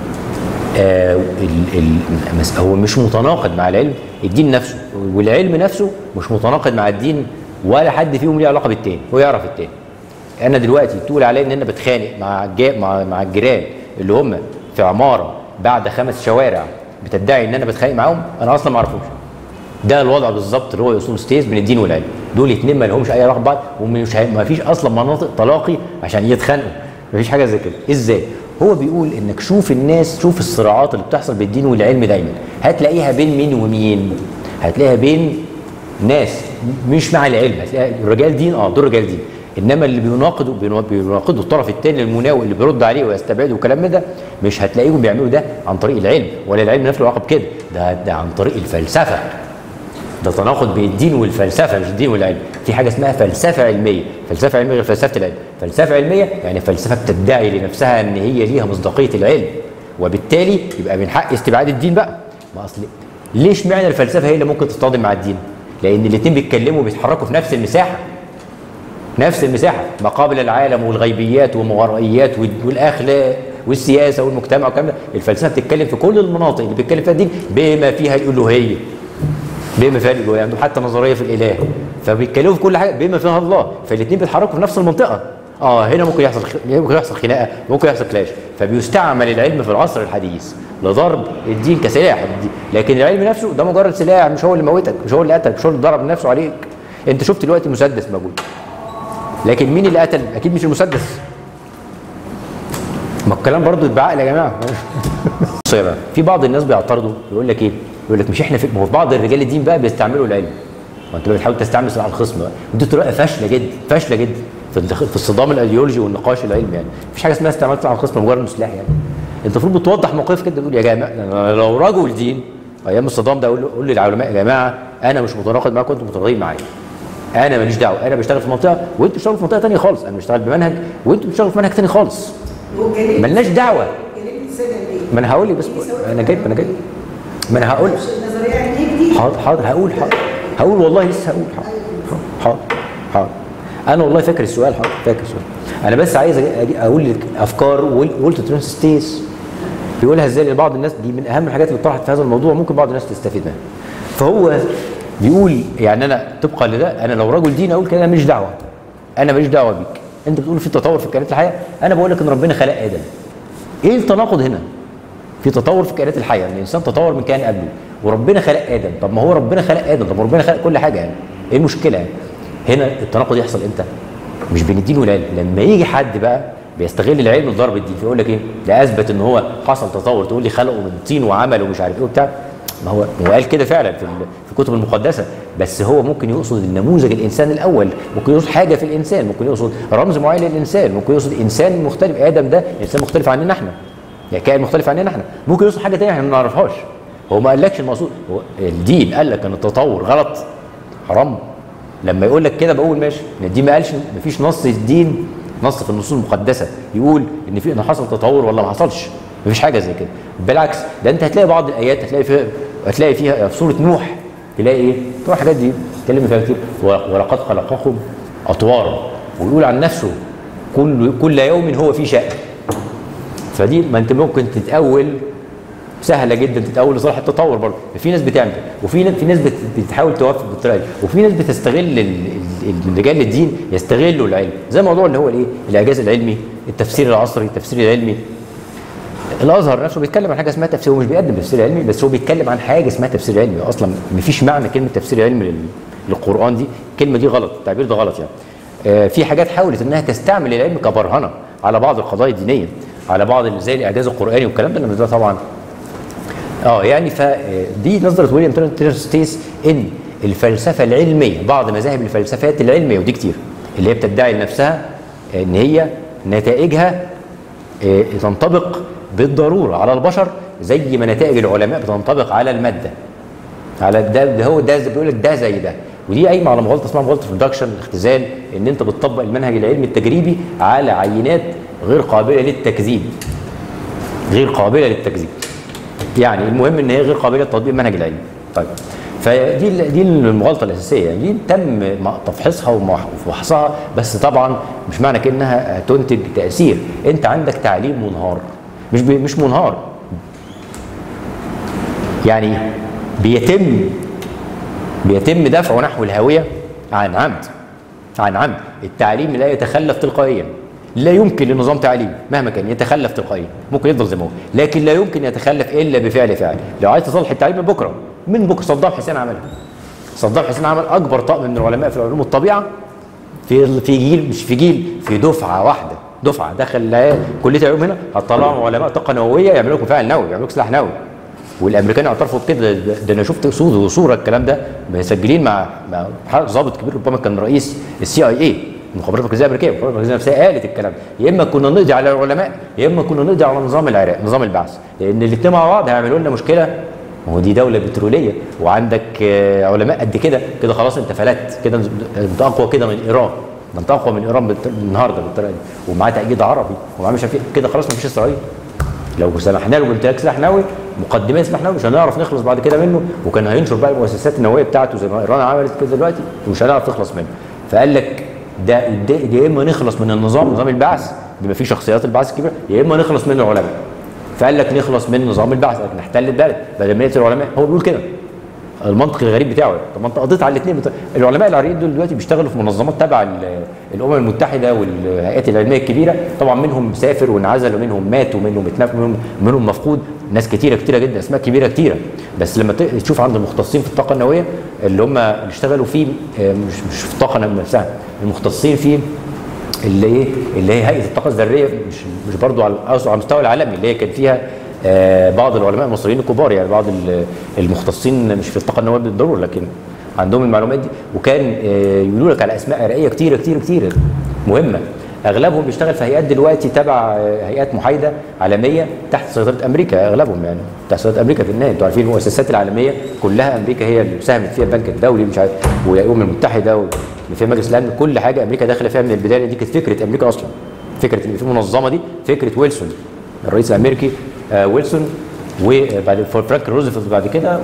آه ال- ال- مس- هو مش متناقض مع العلم الدين نفسه والعلم نفسه مش متناقض مع الدين ولا حد فيهم ليه علاقه بالتاني هو يعرف التاني انا دلوقتي تقول عليا ان انا بتخانق مع الجا مع مع الجيران اللي هم في عماره بعد خمس شوارع بتدعي ان انا بتخانق معاهم انا اصلا ما اعرفوش ده الوضع بالظبط اللي هو اصول ستيز بين الدين والعلم دول اتنين ما لهمش اي علاقه ببعض ومش هي- ما فيش اصلا مناطق تلاقي عشان يتخانقوا ما فيش حاجه زي كده ازاي هو بيقول انك شوف الناس شوف الصراعات اللي بتحصل بين الدين والعلم دايما هتلاقيها بين مين ومين هتلاقيها بين ناس مش مع العلم هتلاقي رجال دين اه دول رجال دين انما اللي بيناقضوا بينا- بيناقضوا الطرف الثاني المناوئ اللي بيرد عليه ويستبعده وكلام من ده مش هتلاقيهم بيعملوا ده عن طريق العلم ولا العلم نفسه له علاقه بكده ده ده عن طريق الفلسفه ده تناقض بين الدين والفلسفه مش الدين والعلم في حاجه اسمها فلسفه علميه فلسفه علميه غير فلسفه العلم فلسفه علميه يعني فلسفه بتدعي لنفسها ان هي ليها مصداقيه العلم وبالتالي يبقى من حق استبعاد الدين بقى ما اصل ليش معنى الفلسفه هي اللي ممكن تصطدم مع الدين لان الاثنين بيتكلموا وبيتحركوا في نفس المساحه نفس المساحه مقابل العالم والغيبيات والمغرائيات وال- والاخلاق والسياسه والمجتمع والكلام ده الفلسفه بتتكلم في كل المناطق اللي بيتكلم فيها الدين بما فيها الالوهيه بما فيها الالوهيه عندهم حتى نظريه في الاله فبيتكلموا في كل حاجه بما فيها الله فالاثنين بيتحركوا في نفس المنطقه اه هنا ممكن يحصل خ- ممكن يحصل خناقه ممكن يحصل كلاش فبيستعمل العلم في العصر الحديث لضرب الدين كسلاح لكن العلم نفسه ده مجرد سلاح مش هو اللي موتك مش هو اللي قتلك مش هو اللي ضرب نفسه عليك انت شفت دلوقتي مسدس موجود لكن مين اللي قتل اكيد مش المسدس ما الكلام برضو بعقل يا جماعه بص يا بقى في بعض الناس بيعترضوا يقول لك ايه يقول لك مش احنا في ما هو في بعض الرجال الدين بقى بيستعملوا العلم ما انت بتحاول تستعمل سلاح الخصم بقى ودي طريقه فاشله جدا فاشله جدا في الدخ- في الصدام الايديولوجي والنقاش العلمي يعني مفيش حاجه اسمها استعمال سلاح الخصم مجرد إنه سلاح يعني انت المفروض بتوضح موقفك كده تقول يا جماعه أنا لو رجل دين ايام الصدام ده اقول له- قول للعلماء يا جماعه انا مش متناقض معاكم انتم متناقضين معايا انا ماليش دعوه انا بشتغل في منطقه وانتوا بتشتغلوا في منطقه ثانيه خالص انا بشتغل بمنهج وانتوا بتشتغلوا في منهج ثاني خالص ملناش دعوه ما انا هقول لي بس انا جاي ما انا جاي ما انا هقول حاضر حاضر هقول حاضر هقول والله لسه هقول حاضر حاضر حاضر انا والله فاكر السؤال حاضر فاكر السؤال انا بس عايز أجي- أجي اقول لك افكار وولت ترانس ستيس بيقولها ازاي لبعض الناس دي من اهم الحاجات اللي طرحت في هذا الموضوع ممكن بعض الناس تستفيد منها فهو بيقول يعني انا طبقا لده انا لو رجل دين اقول كده انا ماليش دعوه انا ماليش دعوه بيك انت بتقول في تطور في كائنات الحياه انا بقول لك ان ربنا خلق ادم ايه التناقض هنا في تطور في الكائنات الحيه ان الانسان تطور من كائن قبله وربنا خلق ادم طب ما هو ربنا خلق ادم طب ما ربنا خلق كل حاجه يعني ايه المشكله يعني هنا التناقض يحصل امتى مش بين الدين والعلم لما يجي حد بقى بيستغل العلم لضرب الدين فيقول لك ايه ده اثبت ان هو حصل تطور تقول لي خلقه من طين وعمل ومش عارف ايه وبتاع ما هو هو قال كده فعلا في ال- في الكتب المقدسه بس هو ممكن يقصد النموذج الانسان الاول ممكن يقصد حاجه في الانسان ممكن يقصد رمز معين للانسان ممكن يقصد انسان مختلف ادم ده انسان مختلف عننا احنا يعني كائن مختلف عننا احنا ممكن يقصد حاجه تانية احنا ما نعرفهاش هو ما قالكش المقصود هو الدين قال لك ان التطور غلط حرام لما يقول لك كده بقول ماشي ان دي ما قالش ما فيش نص في الدين نص في النصوص المقدسه يقول ان في ان حصل تطور ولا ما حصلش ما فيش حاجه زي كده بالعكس ده انت هتلاقي بعض الايات هتلاقي فيها هتلاقي فيها في سوره نوح تلاقي ايه؟ تلاقي الحاجات دي اتكلم فيها كتير و- ولقد خلقكم اطوارا ويقول عن نفسه كل كل يوم هو في شأن فدي ما انت ممكن تتأول سهله جدا تتأول لصالح التطور برضه في ناس بتعمل كده وفي ناس في ناس بت- بتحاول توافق بالطريقه دي وفي ناس بتستغل ال- ال- رجال الدين يستغلوا العلم زي موضوع اللي هو الايه الاعجاز العلمي التفسير العصري التفسير العلمي الازهر نفسه بيتكلم عن حاجه اسمها تفسير هو مش بيقدم تفسير علمي بس هو بيتكلم عن حاجه اسمها تفسير علمي اصلا مفيش معنى كلمه تفسير علمي لل- للقران دي الكلمه دي غلط التعبير ده غلط يعني آه، في حاجات حاولت انها تستعمل العلم كبرهنه على بعض القضايا الدينيه على بعض ال- زي الاعجاز القراني والكلام ده لما ده طبعا اه يعني فدي نظره ويليام تيرنر ستيس ان الفلسفه العلميه بعض مذاهب الفلسفات العلميه ودي كتير اللي هي بتدعي لنفسها ان هي نتائجها آه، تنطبق بالضروره على البشر زي ما نتائج العلماء بتنطبق على الماده على ده, ده هو ده زي- بيقول لك ده زي ده ودي قايمه على مغالطه اسمها مغالطه البرودكشن الاختزال ان انت بتطبق المنهج العلمي التجريبي على عينات غير قابله للتكذيب غير قابله للتكذيب يعني المهم ان هي غير قابله لتطبيق المنهج العلمي طيب فدي ال- دي المغالطه الاساسيه يعني دي تم م- تفحيصها ومح- وفحصها بس طبعا مش معنى كده انها تنتج تاثير انت عندك تعليم منهار مش بي مش منهار يعني بيتم بيتم دفعه نحو الهويه عن عمد عن عمد التعليم لا يتخلف تلقائيا لا يمكن لنظام تعليم مهما كان يتخلف تلقائيا ممكن يفضل زي ما هو لكن لا يمكن يتخلف الا بفعل فاعل لو عايز تصلح التعليم من بكره من بكره صدام حسين عملها صدام حسين عمل اكبر طقم من العلماء في علوم الطبيعه في في جيل مش في جيل في دفعه واحده دفعه دخل العيال كليه العلوم هنا هتطلعوا علماء طاقه نوويه يعملوا لكم مفاعل نووي يعملوا لكم سلاح نووي والامريكان اعترفوا بكده ده ده انا شفت صوره وصوره الكلام ده مسجلين مع مع ضابط كبير ربما كان رئيس السي اي اي المخابرات المركزيه الامريكيه المخابرات المركزيه نفسها قالت الكلام ده يا اما كنا نقضي على العلماء يا اما كنا نقضي على نظام العراق نظام البعث لان الاثنين مع بعض هيعملوا لنا مشكله ما هو دي دوله بتروليه وعندك آه، علماء قد كده كده خلاص انت فلت كده انت اقوى كده من ايران ده انت اقوى من ايران بالت- النهارده بالطريقه دي ومعاه تأييد عربي ومعاه مش عارف إيه. كده خلاص ما فيش اسرائيل لو سمحنا له بامتلاك سلاح نووي مقدمات سلاح نووي مش هنعرف نخلص بعد كده منه وكان هينشر بقى المؤسسات النوويه بتاعته زي ما ايران عملت كده دلوقتي ومش هنعرف نخلص منه فقال لك ده ده ده يا اما نخلص من النظام نظام البعث بما فيه شخصيات البعث الكبيره يا اما نخلص من العلماء فقال لك نخلص من نظام البعث قال لك نحتل البلد بدل ما نقتل العلماء هو بيقول كده المنطق الغريب بتاعه طب ما انت قضيت على الاثنين العلماء العراقيين دول دلوقتي بيشتغلوا في منظمات تبع ال- الامم المتحده والهيئات العلميه الكبيره طبعا منهم سافر وانعزل ومنهم مات ومنهم اتنفى ومنهم منهم مفقود ناس كتيره كتيره جدا اسماء كبيره كتيره بس لما ت- تشوف عند المختصين في الطاقه النوويه اللي هم اللي اشتغلوا فيه آه، مش مش في الطاقه نفسها المختصين فيه اللي ايه اللي هي هيئه الطاقه الذريه مش مش برضو على أقصد على المستوى العالمي اللي هي كان فيها آه، بعض العلماء المصريين الكبار يعني بعض ال- المختصين مش في الطاقه النوويه بالضروره لكن عندهم المعلومات دي وكان آه، يقولوا لك على اسماء عراقيه كتيره كتيره كتيره مهمه اغلبهم بيشتغل في هيئات دلوقتي تبع آه، هيئات محايده عالميه تحت سيطره امريكا اغلبهم يعني تحت سيطره امريكا في النهايه انتوا عارفين المؤسسات العالميه كلها امريكا هي اللي ساهمت فيها البنك الدولي مش عارف والامم المتحده واللي فيها مجلس الامن كل حاجه امريكا داخله فيها من البدايه دي كانت فكره امريكا اصلا فكره ان في منظمه دي فكره ويلسون الرئيس الامريكي آه، ويلسون وبعد فرانك روزفلت بعد كده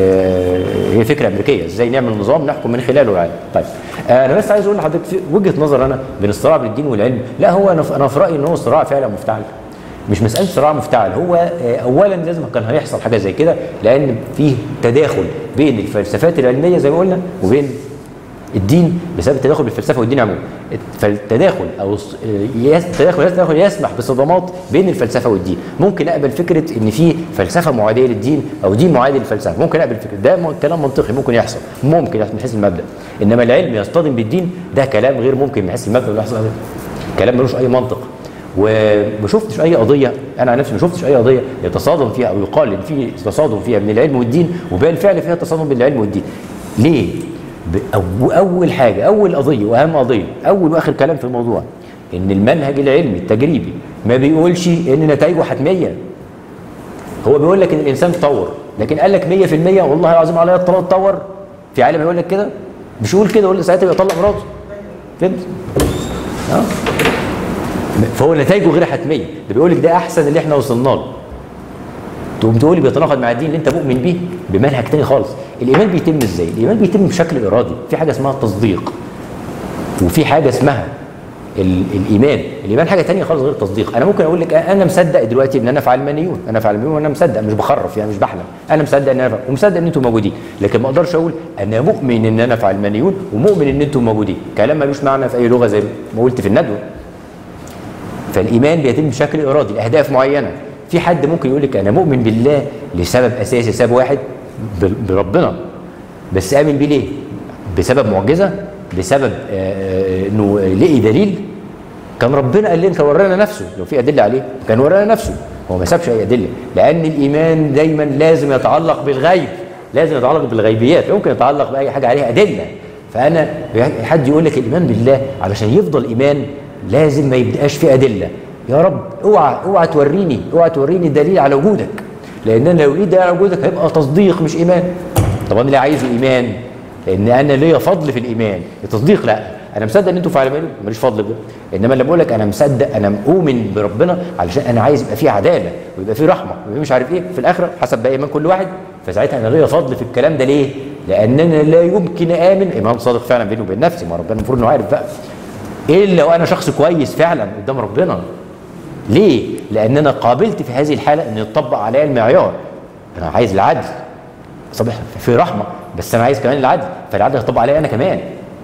وهي فكره امريكيه ازاي نعمل نظام نحكم من خلاله العالم طيب آه، انا بس عايز اقول لحضرتك في وجهه نظر انا بين الصراع بين الدين والعلم لا هو انا في- انا في رايي ان هو صراع فعلا مفتعل مش مساله صراع مفتعل هو آه، اولا لازم كان هيحصل حاجه زي كده لان فيه تداخل بين الفلسفات العلميه زي ما قلنا وبين الدين بسبب التداخل بالفلسفه والدين عموما فالتداخل او الص- يس- التداخل التداخل يسمح بصدمات بين الفلسفه والدين ممكن اقبل فكره ان في فلسفه معاديه للدين او دين معادي للفلسفه ممكن اقبل فكره ده م- كلام منطقي ممكن يحصل ممكن يحصل من حيث المبدا انما العلم يصطدم بالدين ده كلام غير ممكن من حيث المبدا ويحصل كلام ملوش اي منطق وما شفتش اي قضيه انا عن نفسي ما شفتش اي قضيه يتصادم فيها او يقال ان في تصادم فيها من العلم والدين وبالفعل فيها تصادم بين العلم والدين ليه ب- أو اول حاجه اول قضيه واهم قضيه اول واخر كلام في الموضوع ان المنهج العلمي التجريبي ما بيقولش ان نتائجه حتميه هو بيقول لك ان الانسان تطور لكن قال لك 100% والله العظيم عليا الطلاق اتطور في عالم يقول لك كده مش يقول كده يقول لك ساعتها يطلق مراته فهمت؟ اه فهو نتائجه غير حتميه ده بيقول لك ده احسن اللي احنا وصلنا له تقوم تقول لي بيتناقض مع الدين اللي انت مؤمن بيه بمنهج تاني خالص الايمان بيتم ازاي الايمان بيتم بشكل ارادي في حاجه اسمها التصديق وفي حاجه اسمها ال- الايمان الايمان حاجه تانية خالص غير التصديق انا ممكن اقول لك انا مصدق دلوقتي ان انا في علمانيون انا في علمانيون وانا مصدق مش بخرف يعني مش بحلم انا مصدق ان انا في- ومصدق ان انتم موجودين لكن ما اقدرش اقول انا مؤمن ان انا في علمانيون ومؤمن ان انتم موجودين كلام ملوش معنى في اي لغه زي ما قلت في الندوه فالايمان بيتم بشكل ارادي لاهداف معينه في حد ممكن يقول لك انا مؤمن بالله لسبب اساسي سبب واحد ب- بربنا بس امن بيه ليه بسبب معجزه بسبب آه، آه، انه لقي دليل كان ربنا قال لنا كان ورانا نفسه لو في ادله عليه كان ورانا نفسه هو ما سابش اي ادله لان الايمان دايما لازم يتعلق بالغيب لازم يتعلق بالغيبيات ممكن يتعلق باي حاجه عليها ادله فانا حد يقول لك الايمان بالله علشان يفضل ايمان لازم ما يبقاش فيه ادله يا رب اوعى اوعى توريني اوعى توريني دليل على وجودك لان انا لو لقيت دليل على وجودك هيبقى تصديق مش ايمان طب انا ليه عايزه ايمان لان انا ليا فضل في الايمان التصديق لا انا مصدق ان انتوا في علمانيون ماليش فضل بده انما لما بقول لك انا مصدق انا مؤمن بربنا علشان انا عايز يبقى فيه عداله ويبقى فيه رحمه ويبقى مش عارف ايه في الاخره حسب بقى ايمان كل واحد فساعتها انا ليا فضل في الكلام ده ليه؟ لان انا لا يمكن امن ايمان صادق فعلا بيني وبين نفسي ما ربنا المفروض انه عارف بقى الا وانا شخص كويس فعلا قدام ربنا ليه؟ لان انا قابلت في هذه الحاله ان يطبق عليا المعيار انا عايز العدل صبح في رحمه بس انا عايز كمان العدل فالعدل يطبق عليا انا كمان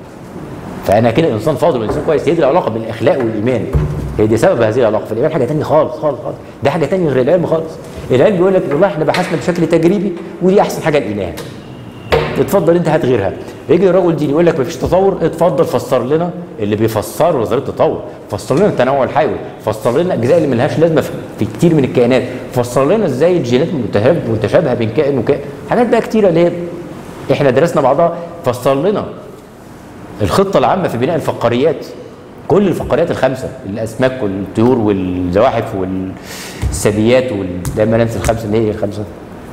فانا كده انسان فاضل وانسان كويس هي دي العلاقه بين الاخلاق والايمان هي دي سبب هذه العلاقه فالايمان حاجه تانية خالص خالص خالص ده حاجه تانية غير العلم خالص العلم بيقول لك والله احنا بحثنا بشكل تجريبي ودي احسن حاجه لقيناها اتفضل انت هات غيرها يجي الرجل دين يقول لك مفيش تطور اتفضل فسر لنا اللي بيفسروا نظريه التطور فسر لنا التنوع الحيوي فسر لنا الاجزاء اللي ملهاش لازمه في- في كتير من الكائنات فسر لنا ازاي الجينات متشابهه متشابهه بين كائن وكائن حاجات بقى كتيره اللي هي احنا درسنا بعضها فسر لنا الخطه العامه في بناء الفقاريات كل الفقاريات الخمسه الاسماك والطيور والزواحف والثدييات وال دايما ننسى الخمسه اللي هي الخمسه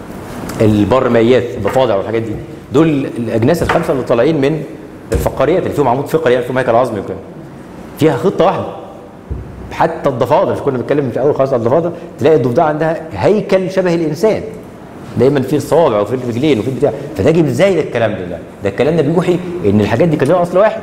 البرميات الضفادع والحاجات دي دول الاجناس الخمسه اللي طالعين من الفقاريات اللي فيهم عمود فقري يعني فيهم هيكل عظمي وكده فيها خطه واحده حتى الضفادع مش كنا بنتكلم في اول خالص على الضفادع تلاقي الضفدع عندها هيكل شبه الانسان دايما في الصوابع وفي الرجلين وفي البتاع فده جيب ازاي ده الكلام ده ده الكلام ده بيوحي ان الحاجات دي كان لها اصل واحد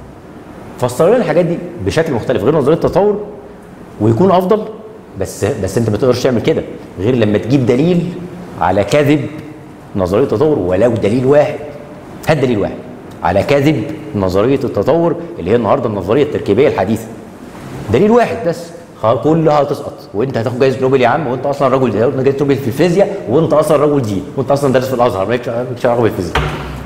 فسر لنا الحاجات دي بشكل مختلف غير نظريه التطور ويكون افضل بس بس انت ما تقدرش تعمل كده غير لما تجيب دليل على كذب نظريه التطور ولو دليل واحد هات دليل واحد على كذب نظريه التطور اللي هي النهارده النظريه التركيبيه الحديثه دليل واحد بس خلاص كلها هتسقط وانت هتاخد جايزه نوبل يا عم وانت اصلا رجل هتاخد جايزه نوبل في الفيزياء وانت اصلا رجل دين وانت اصلا دارس في الازهر مالكش مالكش علاقه بالفيزياء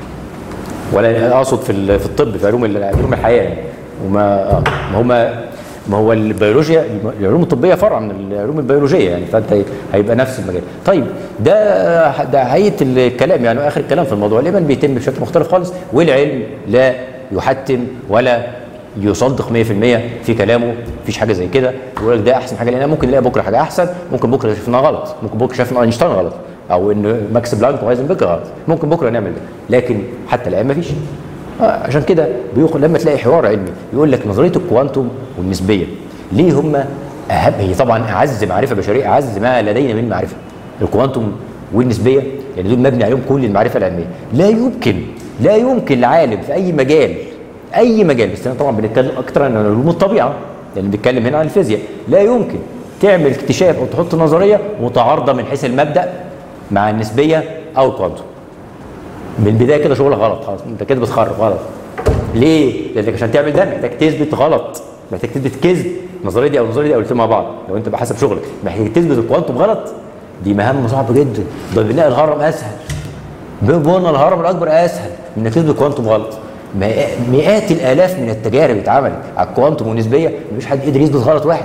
ولا اقصد في ال- في الطب في علوم ال- علوم الحياه يعني وما آه، ما هما ما هو البيولوجيا العلوم الطبيه فرع من العلوم البيولوجيه يعني فانت هيبقى نفس المجال طيب ده ده هيئه الكلام يعني اخر الكلام في الموضوع الايمان بيتم بشكل مختلف خالص والعلم لا يحتم ولا يصدق 100% في كلامه مفيش حاجه زي كده يقول لك ده احسن حاجه لان ممكن نلاقي بكره حاجه احسن ممكن بكره شفناها غلط ممكن بكره شفنا اينشتاين غلط او ان ماكس بلانك وهايزنبرج غلط ممكن بكره نعمل ده لكن حتى الان مفيش آه، عشان كده بيقول لما تلاقي حوار علمي يقول لك نظريه الكوانتوم والنسبيه ليه هم اهم هي طبعا اعز معرفه بشريه اعز ما لدينا من معرفه الكوانتوم والنسبيه يعني دول مبني عليهم كل المعرفه العلميه لا يمكن لا يمكن لعالم في اي مجال اي مجال بس انا طبعا بنتكلم اكتر عن علوم الطبيعه لان بنتكلم هنا عن الفيزياء لا يمكن تعمل اكتشاف او تحط نظريه متعارضه من حيث المبدا مع النسبيه او الكوانتوم من البدايه كده شغلك غلط خلاص انت كده بتخرب غلط ليه؟ لانك عشان تعمل ده محتاج تثبت غلط محتاج تثبت كذب النظريه دي او النظريه دي او الاثنين مع بعض لو انت بحسب شغلك محتاج تثبت الكوانتم غلط دي مهمه صعبه جدا ده بناء الهرم اسهل بنى الهرم الاكبر اسهل من انك تثبت كوانتم غلط مئ- مئات الالاف من التجارب اتعملت على الكوانتم والنسبيه مفيش حد قدر يثبت غلط واحد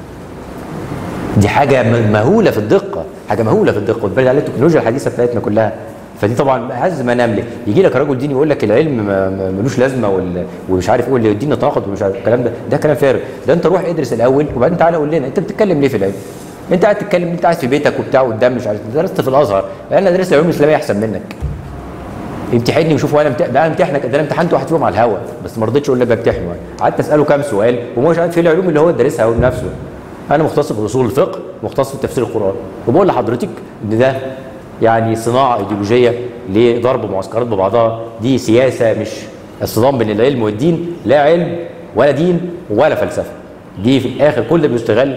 دي حاجه م- مهوله في الدقه حاجه مهوله في الدقه وتبان على التكنولوجيا الحديثه بتاعتنا كلها فدي طبعا اعز ما نملك يجي لك رجل ديني يقول لك العلم ما- ما- ملوش لازمه وال- ومش عارف ايه واللي يدينا تناقض ومش عارف الكلام ده ده كلام فارغ ده انت روح ادرس الاول وبعدين تعالى قول لنا انت بتتكلم ليه في العلم انت قاعد تتكلم انت قاعد في بيتك وبتاع قدام مش عارف درست في الازهر انا درست العلوم الاسلاميه احسن منك امتحني وشوف وانا امتحن ده انا امتحنك ده انا امتحنت واحد فيهم على الهوا بس ما رضيتش اقول لك بمتحنه يعني قعدت اساله كام سؤال وهو مش عارف في العلوم اللي هو دارسها هو بنفسه انا مختص في اصول الفقه مختص في تفسير القران وبقول لحضرتك ان ده يعني صناعه ايديولوجيه لضرب معسكرات ببعضها دي سياسه مش الصدام بين العلم والدين لا علم ولا دين ولا فلسفه دي في الاخر كل ده بيستغل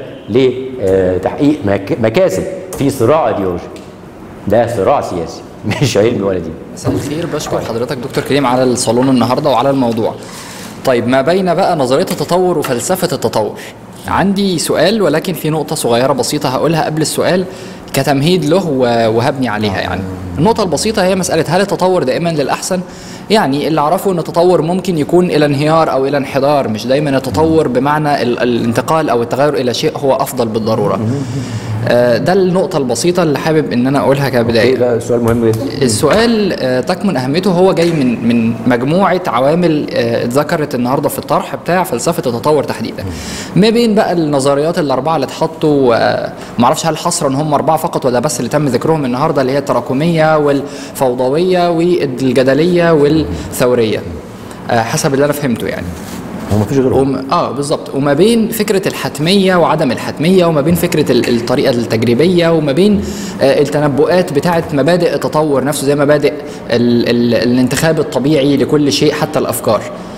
لتحقيق مك- مكاسب في صراع ايديولوجي ده صراع سياسي مش علمي ولا دين مساء الخير بشكر حضرتك دكتور كريم على الصالون النهارده وعلى الموضوع طيب ما بين بقى نظريه التطور وفلسفه التطور عندي سؤال ولكن في نقطه صغيره بسيطه هقولها قبل السؤال كتمهيد له و- وهبني عليها يعني النقطه البسيطه هي مساله هل التطور دائما للاحسن يعني اللي اعرفه ان التطور ممكن يكون الى انهيار او الى انحدار مش دايما التطور بمعنى ال- الانتقال او التغير الى شيء هو افضل بالضروره آه، ده النقطه البسيطه اللي حابب ان انا اقولها كبدايه ده سؤال مهم جدا السؤال آه، تكمن اهميته هو جاي من من مجموعه عوامل آه، اتذكرت النهارده في الطرح بتاع فلسفه التطور تحديدا ما بين بقى النظريات الاربعه اللي اتحطوا آه، معرفش هل حصرا هم اربعه فقط ولا بس اللي تم ذكرهم النهارده اللي هي التراكميه والفوضويه والجدليه والثوريه آه، حسب اللي انا فهمته يعني هو مفيش غيره وم... اه بالظبط وما بين فكره الحتميه وعدم الحتميه وما بين فكره ال- الطريقه التجريبيه وما بين آه التنبؤات بتاعه مبادئ التطور نفسه زي مبادئ ال... ال... الانتخاب الطبيعي لكل شيء حتى الافكار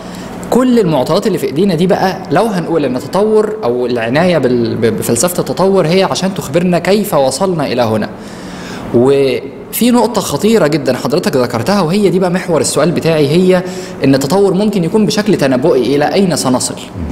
كل المعطيات اللي في ايدينا دي بقى لو هنقول ان التطور او العنايه بال... ب- بفلسفه التطور هي عشان تخبرنا كيف وصلنا الى هنا وفي نقطة خطيرة جدا حضرتك ذكرتها وهي دي بقى محور السؤال بتاعي هي ان التطور ممكن يكون بشكل تنبؤي الى اين سنصل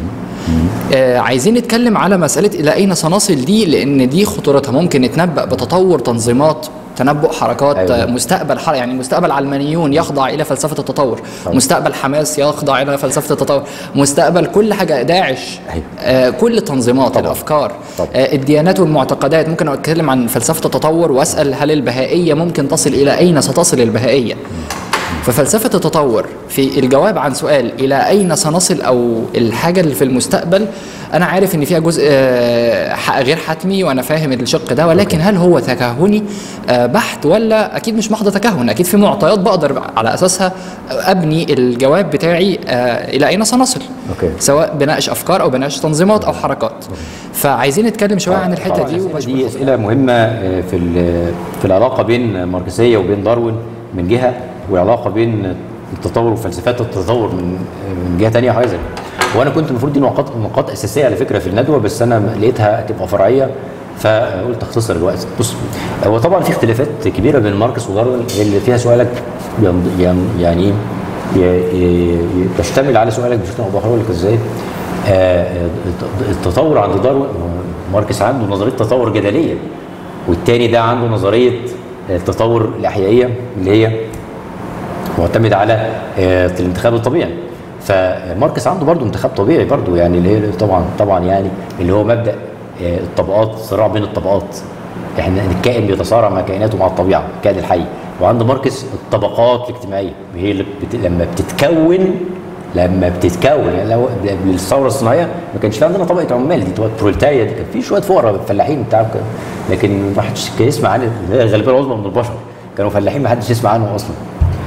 آه عايزين نتكلم على مسألة إلى أين سنصل دي لأن دي خطورتها ممكن نتنبأ بتطور تنظيمات تنبؤ حركات أيوة. أيوة. مستقبل حر يعني مستقبل علمانيون يخضع إلى فلسفة التطور طبعا. مستقبل حماس يخضع إلى فلسفة التطور مستقبل كل حاجة داعش أيوة. آه كل التنظيمات طبعا. الأفكار طبعا. آه الديانات والمعتقدات ممكن أتكلم عن فلسفة التطور وأسأل هل البهائية ممكن تصل إلى أين ستصل البهائية ففلسفة التطور في الجواب عن سؤال إلى أين سنصل أو الحاجة اللي في المستقبل أنا عارف إن فيها جزء آه، ح- غير حتمي وأنا فاهم الشق ده ولكن هل هو تكهني آه، بحت ولا أكيد مش محض تكهن أكيد في معطيات بقدر على أساسها أبني الجواب بتاعي آه، إلى أين سنصل أوكي. سواء بناقش أفكار أو بناقش تنظيمات أو حركات فعايزين نتكلم شوية عن الحتة طبعاً دي الأسئلة وبشكر دي اسئله مهمه آه، في ال- في العلاقه بين ماركسيه وبين داروين من جهه والعلاقه بين التطور وفلسفات التطور من من جهه ثانيه حاجه زي كده. وانا كنت المفروض دي نقاط نقاط اساسيه على فكره في الندوه بس انا لقيتها تبقى فرعيه فقلت اختصر الوقت بص هو طبعا في اختلافات كبيره بين ماركس وداروين اللي فيها سؤالك ين- ين- يعني ايه ي- ي- ي- تشتمل على سؤالك بشكل او باخر اقول لك ازاي آه، الت- التطور عند داروين ماركس عنده نظريه تطور جدليه والتاني ده عنده نظريه التطور الاحيائيه اللي هي معتمده على آه، الانتخاب الطبيعي فماركس عنده برضه انتخاب طبيعي برضه يعني اللي هي طبعا طبعا يعني اللي هو مبدا آه، الطبقات الصراع بين الطبقات احنا الكائن بيتصارع مع كائناته مع الطبيعه الكائن الحي وعند ماركس الطبقات الاجتماعيه هي اللي بت... لما بتتكون لما بتتكون يعني لو الثوره الصناعيه ما كانش في عندنا طبقه عمال دي طبقه بروليتاريا دي كان في شويه فقراء فلاحين بتاع كده. لكن ما حدش كان يسمع عن الغالبيه العظمى من البشر كانوا فلاحين ما حدش يسمع عنهم اصلا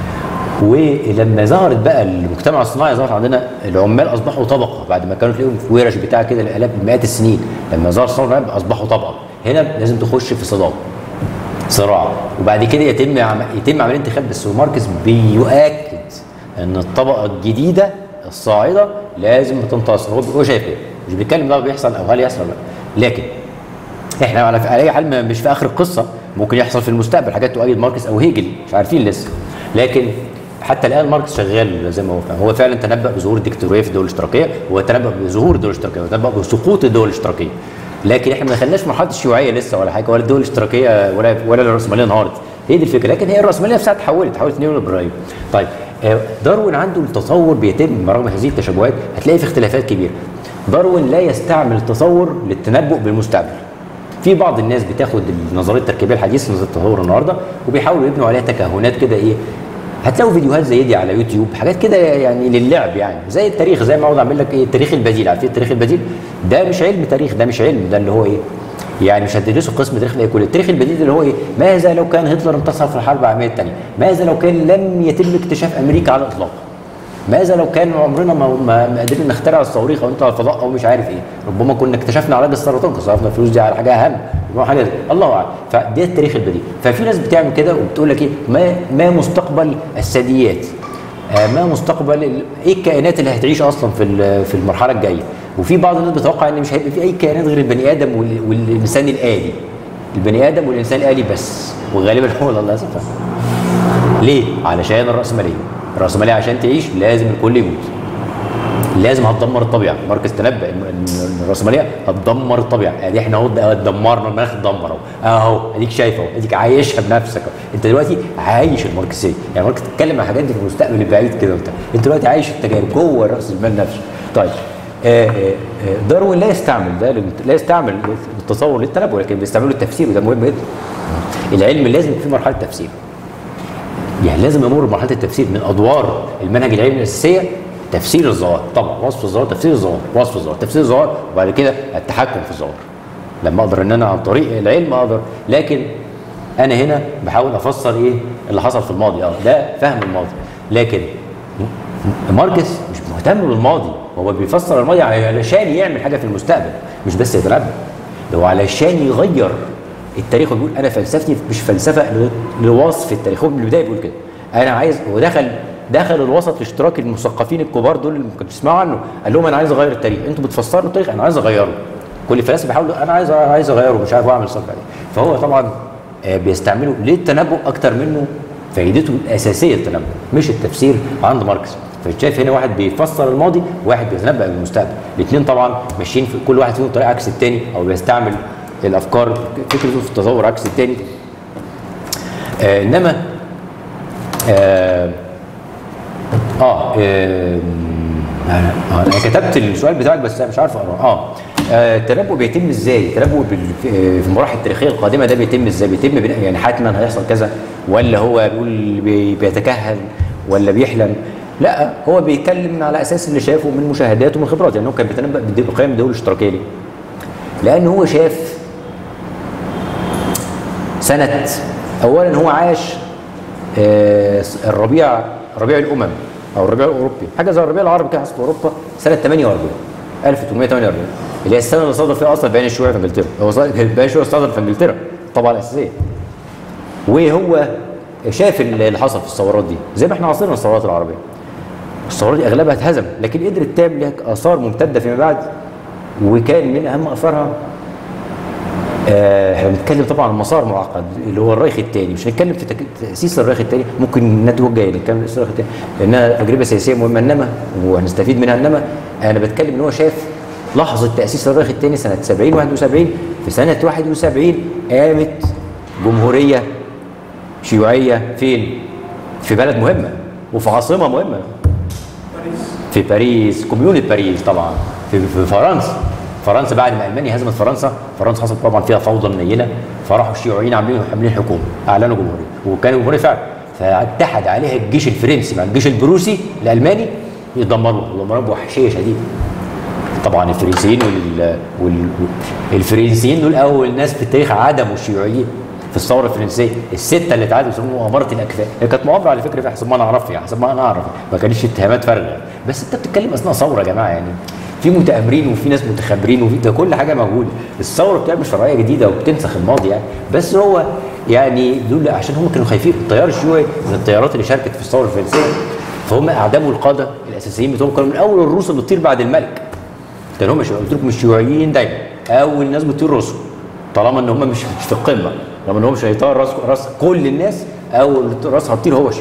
ولما ظهرت بقى المجتمع الصناعي ظهر عندنا العمال اصبحوا طبقه بعد ما كانوا تلاقيهم في ورش بتاع كده الالاف مئات السنين لما ظهر الصناعي اصبحوا طبقه هنا لازم تخش في صدام صراع وبعد كده يتم عم... يتم عمليه انتخاب بس ماركس بيؤكد ان الطبقه الجديده الصاعده لازم تنتصر هو هو شايف كده مش بيتكلم ده بيحصل او هل يحصل ولا لا لكن احنا على على اي حال ما- مش في اخر القصه ممكن يحصل في المستقبل حاجات تؤيد ماركس او هيجل مش عارفين لسه لكن حتى الان ماركس شغال زي ما هو فعلا. هو فعلا تنبأ بظهور الدكتاتوريه في الدول الاشتراكيه وتنبأ بظهور الدول الاشتراكيه وتنبأ بسقوط الدول الاشتراكيه لكن احنا ما دخلناش مرحله الشيوعيه لسه ولا حاجه ولا الدول الاشتراكيه ولا ولا الراسماليه انهارت هي دي الفكره لكن هي الراسماليه نفسها اتحولت تحولت نيو ليبراليه طيب آه، داروين عنده التصور بيتم رغم هذه التشابهات هتلاقي في اختلافات كبيره داروين لا يستعمل التصور للتنبؤ بالمستقبل في بعض الناس بتاخد النظريه التركيبيه الحديثه نظريه التطور النهارده وبيحاولوا يبنوا عليها تكهنات كده ايه هتلاقوا فيديوهات زي دي على يوتيوب حاجات كده يعني للعب يعني زي التاريخ زي ما اقعد اعمل لك ايه التاريخ البديل عارفين التاريخ البديل ده مش علم تاريخ ده مش علم ده اللي هو ايه يعني مش هتدرسوا قسم تاريخ الايه كل التاريخ البديل اللي هو ايه ماذا لو كان هتلر انتصر في الحرب العالميه الثانيه ماذا لو كان لم يتم اكتشاف امريكا على الاطلاق ماذا لو كان عمرنا ما ما ما قدرنا نخترع الصواريخ او نطلع الفضاء او مش عارف ايه ربما كنا اكتشفنا علاج السرطان كنا صرفنا الفلوس دي على حاجه اهم ربما حاجه زي الله اعلم فده التاريخ البديل ففي ناس بتعمل كده وبتقول لك ايه ما ما مستقبل الثدييات آه، ما مستقبل ال- ايه الكائنات اللي هتعيش اصلا في ال- في المرحله الجايه وفي بعض الناس بتتوقع ان مش هيبقى في اي كائنات غير البني ادم وال- والانسان الالي البني ادم والانسان الالي بس وغالبا هو ده للاسف ليه؟ علشان الرأسمالية الرأسمالية عشان تعيش لازم الكل يموت لازم هتدمر الطبيعة ماركس تنبأ ان إن الرأسمالية هتدمر الطبيعة ادي احنا اهو ده- دمرنا المناخ اتدمر اهو اهو اديك شايف اهو اديك عايشها بنفسك اهو انت دلوقتي عايش الماركسية يعني ماركس بتتكلم عن حاجات دي في المستقبل البعيد كده وبتاع انت دلوقتي عايش التجارب جوه رأس المال نفسه طيب آه، آه، آه، داروين لا يستعمل ده لل- لا يستعمل التصور للتنبؤ لكن بيستعمله التفسير وده مهم جدا العلم لازم يكون في مرحله تفسير يعني لازم يمر بمرحله التفسير من ادوار المنهج العلمي الاساسيه تفسير الظواهر طبعا وصف الظواهر تفسير الظواهر وصف الظواهر تفسير الظواهر وبعد كده التحكم في الظواهر لما اقدر ان انا عن طريق العلم اقدر لكن انا هنا بحاول افسر ايه اللي حصل في الماضي اه ده فهم الماضي لكن م- ماركس مش مهتم بالماضي هو بيفسر الماضي علشان يعمل حاجه في المستقبل مش بس يتنبأ ده هو علشان يغير التاريخ وبيقول انا فلسفتي مش فلسفه ل- لوصف التاريخ هو من البدايه بيقول كده انا عايز ودخل دخل الوسط في اشتراك المثقفين الكبار دول اللي ما كنتش تسمعوا عنه قال لهم انا عايز اغير التاريخ انتوا بتفسروا التاريخ انا عايز اغيره كل فلاسفه بيحاولوا انا عايز عايز اغيره مش عارف اعمل صفحه دي فهو طبعا آه، بيستعمله للتنبؤ اكتر منه فائدته الاساسيه التنبؤ مش التفسير عند ماركس فشايف هنا واحد بيفسر الماضي وواحد بيتنبأ بالمستقبل الاثنين طبعا ماشيين في كل واحد فيهم طريقه عكس الثاني او بيستعمل الافكار فكرته في التطور عكس الثاني آه انما آه اه, آه انا آه، أنا كتبت السؤال بتاعك بس أنا مش عارف اقراه اه آه، التنبؤ بيتم ازاي؟ التنبؤ بال- في في المراحل التاريخيه القادمه ده بيتم ازاي؟ بيتم بناء- يعني حتما هيحصل كذا ولا هو بيقول بي- بيتكهن ولا بيحلم؟ لا هو بيتكلم على اساس اللي شافه من مشاهداته ومن خبراته يعني هو كان بيتنبأ بالد- بقيم الدول الاشتراكيه ليه؟ لان هو شاف سنه اولا هو عاش آه، الربيع ربيع الامم او الربيع الاوروبي حاجه زي الربيع العربي كده حصل في اوروبا سنه 48 1848 اللي هي السنه اللي صدر فيها اصلا بيان الشيوعي في انجلترا هو صدر- بيان الشيوعي صدر في انجلترا طبعا الاساسيه وهو شاف اللي حصل في الثورات دي زي ما احنا عاصرنا الثورات العربيه الثورات دي اغلبها اتهزم لكن قدرت تعمل لك اثار ممتده فيما بعد وكان من اهم اثارها آه، احنا بنتكلم طبعا عن مسار معقد اللي هو الريخ الثاني مش هنتكلم في تك- تاسيس الريخ الثاني ممكن النتوء الجاي نتكلم في الريخ الثاني لانها تجربه سياسيه مهمه انما وهنستفيد منها انما انا بتكلم ان هو شاف لحظه تاسيس الريخ الثاني سنه 70 71 في سنه 71 قامت جمهوريه شيوعيه فين؟ في بلد مهمه وفي عاصمه مهمه في باريس كوميونة باريس طبعا في, في فرنسا فرنسا بعد ما المانيا هزمت فرنسا فرنسا حصل طبعا فيها فوضى منيله فراحوا الشيوعيين عاملين حاملين حكومه اعلنوا جمهوريه وكانوا جمهوريه فعلا فاتحد عليها الجيش الفرنسي مع الجيش البروسي الالماني يدمروها يدمروها بوحشيه شديده طبعا الفرنسيين وال... وال... الفرنسيين دول اول ناس في التاريخ عدموا الشيوعيين في الثوره الفرنسيه السته اللي اتعادوا يسموها مؤامره الاكفاء هي كانت مؤامره على فكره حسب ما انا اعرف يعني حسب ما انا اعرف ما كانتش اتهامات فارغه بس انت بتتكلم اثناء ثوره يا جماعه يعني في متآمرين وفي ناس متخابرين وفي ده كل حاجه موجوده الثوره بتعمل شرعيه جديده وبتنسخ الماضي يعني بس هو يعني دول عشان هم كانوا خايفين التيار الشيوعي من التيارات اللي شاركت في الثوره الفرنسيه فهم اعدموا القاده الاساسيين بتوعهم كانوا من اول الروس اللي بتطير بعد الملك كان هم قلت لكم الشيوعيين دايما اول ناس بتطير راسهم طالما ان هم مش مش في القمه طالما ان هو مش هيطير راس راس كل الناس اول راس هتطير هو الشيوعي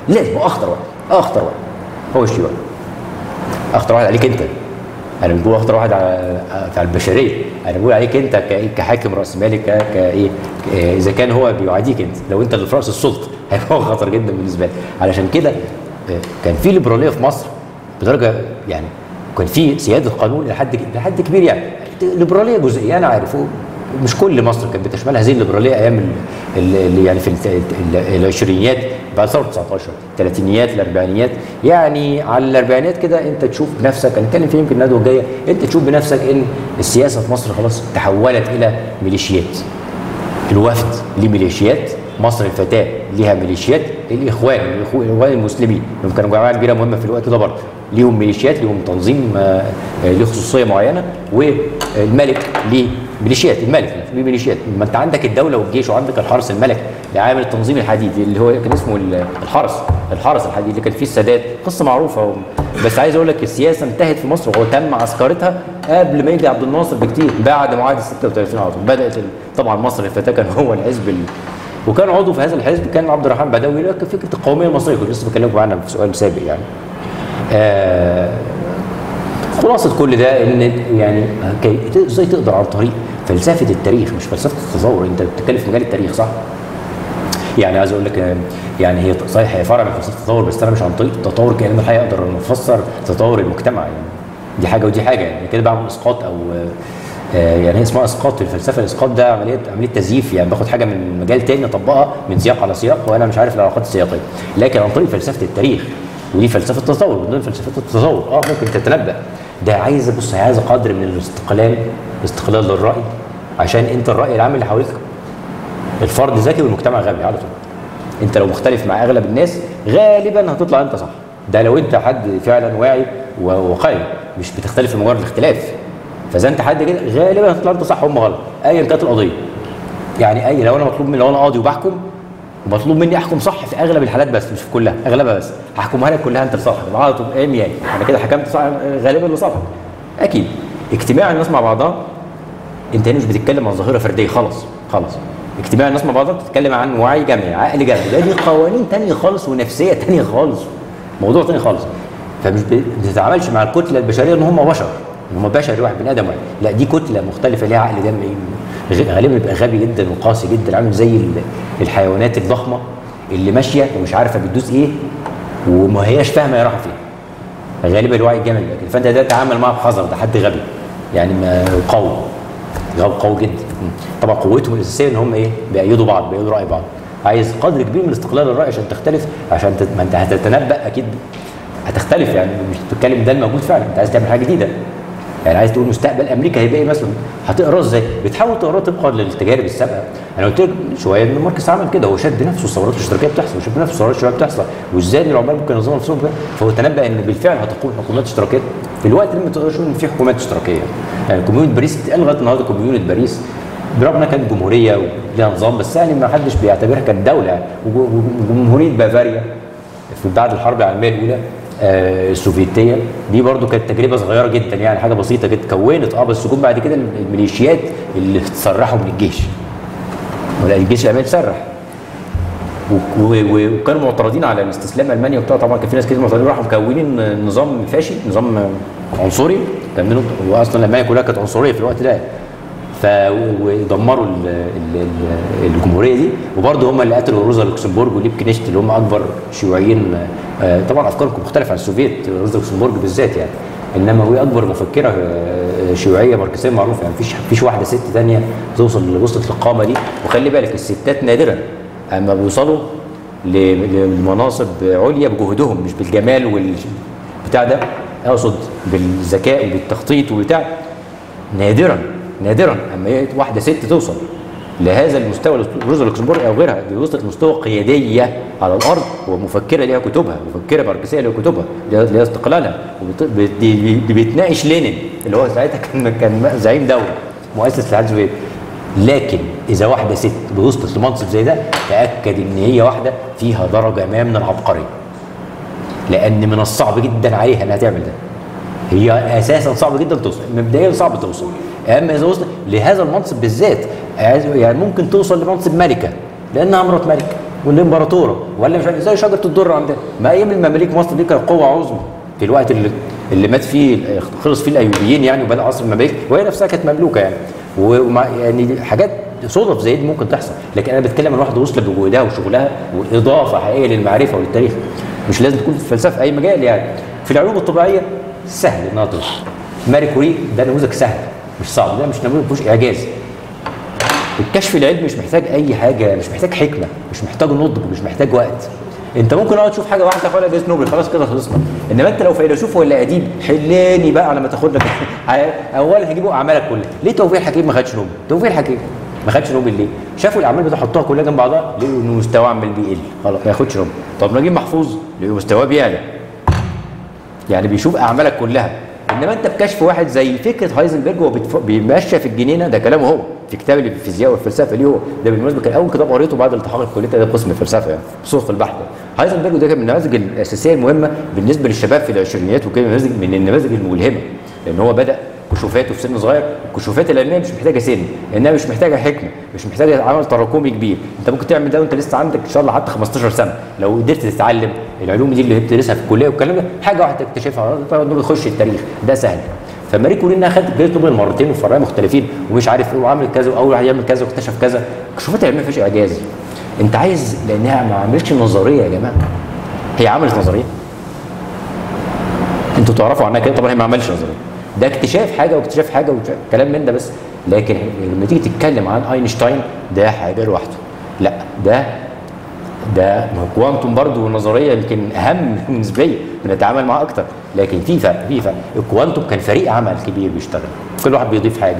لازم هو اخطر واحد اخطر واحد هو الشيوعي اخطر واحد عليك انت انا مش بقول اخطر واحد على على البشريه انا بقول عليك انت ك- كحاكم راس مالي ك- كايه ك- اذا كان هو بيعاديك انت لو انت اللي في راس السلطه هيبقى هو خطر جدا بالنسبه لك علشان كده آه، كان في ليبراليه في مصر بدرجه يعني كان في سياده قانون لحد لحد كبير يعني ليبراليه جزئيه انا عارف مش كل مصر كانت بتشملها هذه الليبراليه ايام ال- ال- اللي يعني في الت- ال- العشرينيات بعد ثوره 19 الثلاثينيات الاربعينيات يعني على الاربعينات كده انت تشوف بنفسك هنتكلم فيه يمكن الندوه الجايه انت تشوف بنفسك ان السياسه في مصر خلاص تحولت الى ميليشيات الوفد ليه ميليشيات مصر الفتاه ليها ميليشيات الاخوان الإخو- الاخوان المسلمين هم كانوا جماعه كبيره مهمه في الوقت ده برضه ليهم ميليشيات ليهم تنظيم آه، آه، ليه خصوصيه معينه والملك ليه ميليشيات الملك ليه ميليشيات ما انت عندك الدوله والجيش وعندك الحرس الملكي عامل التنظيم الحديدي اللي هو كان اسمه ال- الحرس الحرس الحديدي اللي كان فيه السادات قصه معروفه و... بس عايز اقول لك السياسه انتهت في مصر وتم عسكرتها قبل ما يجي عبد الناصر بكتير بعد معاهده 36 على طول بدات ال- طبعا مصر الفتاه كان هو الحزب ال... وكان عضو في هذا الحزب كان عبد الرحمن بدوي اللي هو كان فكره القوميه المصريه كنت لسه بكلمكم عنها في سؤال سابق يعني آه خلاصة كل ده ان يعني كي- ازاي تقدر عن طريق فلسفة التاريخ مش فلسفة التطور انت بتتكلم في مجال التاريخ صح؟ يعني عايز اقول لك آه، يعني هي صحيح هي فرع من فلسفة التطور بس انا مش عن طريق التطور كلمة الحقيقة اقدر افسر تطور المجتمع يعني دي حاجة ودي حاجة يعني كده بعمل اسقاط او آه، آه، يعني هي اسمها اسقاط في الفلسفه الاسقاط ده عمليه عمليه تزييف يعني باخد حاجه من مجال تاني اطبقها من سياق على سياق وانا مش عارف العلاقات السياقيه لكن عن طريق فلسفه التاريخ ودي فلسفه التطور من ضمن فلسفه التطور اه ممكن تتنبأ ده عايز بص عايز قدر من الاستقلال استقلال للراي عشان انت الراي العام اللي حواليك الفرد ذكي والمجتمع غبي على طول انت لو مختلف مع اغلب الناس غالبا هتطلع انت صح ده لو انت حد فعلا واعي وواقعي مش بتختلف لمجرد الاختلاف فاذا انت حد كده غالبا هتطلع انت صح هم غلط ايا كانت القضيه يعني اي لو انا مطلوب مني لو انا قاضي وبحكم ومطلوب مني احكم صح في اغلب الحالات بس مش في كلها اغلبها بس هحكمها لك كلها انت صح على طول ايم يعني انا كده حكمت صح غالبا لصالحك اكيد اجتماع الناس مع بعضها انت هنا مش بتتكلم عن ظاهره فرديه خالص خالص اجتماع الناس مع بعضها بتتكلم عن وعي جمعي عقل جمعي ده دي قوانين تانية خالص ونفسيه تانية خالص موضوع تاني خالص فمش بتتعاملش مع الكتله البشريه ان هم بشر ان هم بشري واحد بني ادم واحد لا دي كتله مختلفه ليها عقل جمعي غ- غالبا بيبقى غبي جدا وقاسي جدا عامل زي ال- الحيوانات الضخمه اللي ماشيه ومش عارفه بتدوس ايه وما هياش فاهمه هي رايحه فين غالبا الوعي الجمعي بيبقى كده فانت ده تتعامل معاه بحذر ده حد غبي يعني ما قوي غبي قوي جدا طبعا قوتهم الاساسيه ان هم ايه بيأيدوا بعض بيأيدوا راي بعض عايز قدر كبير من استقلال الراي عشان تختلف عشان تت... ما انت هتتنبأ اكيد هتختلف يعني مش بتتكلم ده الموجود فعلا انت عايز تعمل حاجه جديده يعني عايز تقول مستقبل امريكا هيبقى ايه مثلا هتقراه ازاي؟ بتحاول تقراه طبقا للتجارب السابقه انا قلت لك شويه ان ماركس عمل كده هو شد نفسه الثورات الاشتراكيه بتحصل وشد نفسه الثورات الشباب بتحصل وازاي ان العمال ممكن ينظموا نفسهم كده فهو تنبأ ان بالفعل هتقوم حكومات اشتراكيه في الوقت اللي ما تقدرش تقول ان في حكومات اشتراكيه يعني كوميونة باريس اتقال لغايه النهارده كوميونة باريس برغم انها كانت جمهوريه وليها نظام بس يعني ما حدش بيعتبرها كانت دوله يعني وج- وجمهوريه بافاريا في بعد الحرب العالميه الاولى آه، السوفيتيه دي برضو كانت تجربه صغيره جدا يعني حاجه بسيطه جدا كونت اه بس جم بعد كده الميليشيات اللي تسرحوا من الجيش ولا الجيش الالماني تسرح و- و- و- وكانوا معترضين على الاستسلام المانيا وبتاع طبعا كان في ناس كتير معترضين راحوا مكونين نظام فاشي نظام عنصري كملوا واصلا المانيا كلها كانت عنصريه في الوقت ده ف ودمروا ال- ال- ال- الجمهوريه دي وبرضه هم اللي قتلوا روزا لوكسمبورج وليب كنيشت اللي هم اكبر شيوعيين آه، طبعا افكاركم مختلفه عن السوفيت روزا لوكسمبورج بالذات يعني انما هي اكبر مفكره آه، شيوعيه ماركسيه معروفه يعني مفيش مفيش واحده ست ثانيه توصل وصلت للقامه دي وخلي بالك الستات نادرا اما بيوصلوا ل- لمناصب عليا بجهدهم مش بالجمال وال بتاع ده اقصد بالذكاء وبالتخطيط وبتاع نادرا نادرا اما هي واحده ست توصل لهذا المستوى روزا لوكسمبورغ او غيرها دي وصلت لمستوى قياديه على الارض ومفكره ليها كتبها مفكره ماركسيه ليها كتبها ليها ليها استقلالها وبت- بت- دي دي بتناقش لينين اللي هو ساعتها كان كان زعيم دوله مؤسس الاتحاد السوفيتي لكن اذا واحده ست وصلت لمنصب زي ده تاكد ان هي واحده فيها درجه ما من العبقريه لان من الصعب جدا عليها انها تعمل ده هي اساسا صعب جدا توصل مبدئيا صعب توصل اما اذا وصلت لهذا المنصب بالذات عايز- يعني ممكن توصل لمنصب ملكه لانها مرات ملك والامبراطوره ولا مش عارف زي شجره الدر عندنا ما ايام المماليك مصر دي كانت قوه عظمى في الوقت اللي اللي مات فيه خلص فيه الايوبيين يعني وبدا عصر المماليك وهي نفسها كانت مملوكه يعني ومع يعني دي حاجات صدف زي دي ممكن تحصل لكن انا بتكلم عن واحده وصلت بجهدها وشغلها واضافه حقيقيه للمعرفه وللتاريخ مش لازم تكون في الفلسفه في اي مجال يعني في العلوم الطبيعيه سهل انها توصل ماري كوري ده نموذج سهل مش صعب ده مش نموذج مفيهوش اعجاز الكشف العلمي مش محتاج اي حاجه مش محتاج حكمه مش محتاج نضج مش محتاج وقت انت ممكن اقعد تشوف حاجه واحده تاخدها جائزه نوبل خلاص كده خلصنا انما انت لو فيلسوف ولا اديب حلاني بقى على ما تاخد لك اولا هيجيبوا اعمالك كلها ليه توفيق الحكيم ما خدش نوبل توفيق الحكيم ما خدش نوبل ليه شافوا الاعمال بتاعته حطوها كلها جنب بعضها لقوا ان مستواه عمال بيقل خلاص ما ياخدش نوبل طب نجيب محفوظ لقوا مستواه بيعلى يعني بيشوف اعمالك كلها انما انت بكشف واحد زي فكره هايزنبرج هو بيتف... بيمشى في الجنينه ده كلامه هو في كتاب الفيزياء والفلسفه ليه هو ده بالمناسبه كان اول كتاب قريته بعد التحاق الكليه ده قسم الفلسفه يعني صوت البحث هايزنبرج ده كان من النماذج الاساسيه المهمه بالنسبه للشباب في العشرينيات وكان نماذج من النماذج الملهمه لان هو بدا كشوفاته في سن صغير الكشوفات العلميه مش محتاجه سن لانها مش محتاجه حكمه مش محتاجه عمل تراكمي كبير انت ممكن تعمل ده وانت لسه عندك ان شاء الله حتى 15 سنه لو قدرت تتعلم العلوم دي اللي بتدرسها في الكليه والكلام ده حاجه واحده تكتشفها طبعا تخش التاريخ ده سهل فماري كوري انها خدت جائزه نوبل مرتين وفي فرعين مختلفين ومش عارف ايه وعمل كذا واول واحد يعمل كذا واكتشف كذا الكشوفات العلميه ما فيش اعجاز انت عايز لانها ما عملتش نظريه يا جماعه هي عملت نظريه انتوا تعرفوا عنها كده طبعا هي ما عملتش نظريه ده اكتشاف حاجه واكتشاف حاجه وكلام من ده بس لكن لما تيجي تتكلم عن اينشتاين ده حاجه لوحده لا ده ده كوانتوم برضه نظريه يمكن اهم نسبيا بنتعامل معاه اكتر لكن في فرق في فرق الكوانتوم كان فريق عمل كبير بيشتغل كل واحد بيضيف حاجه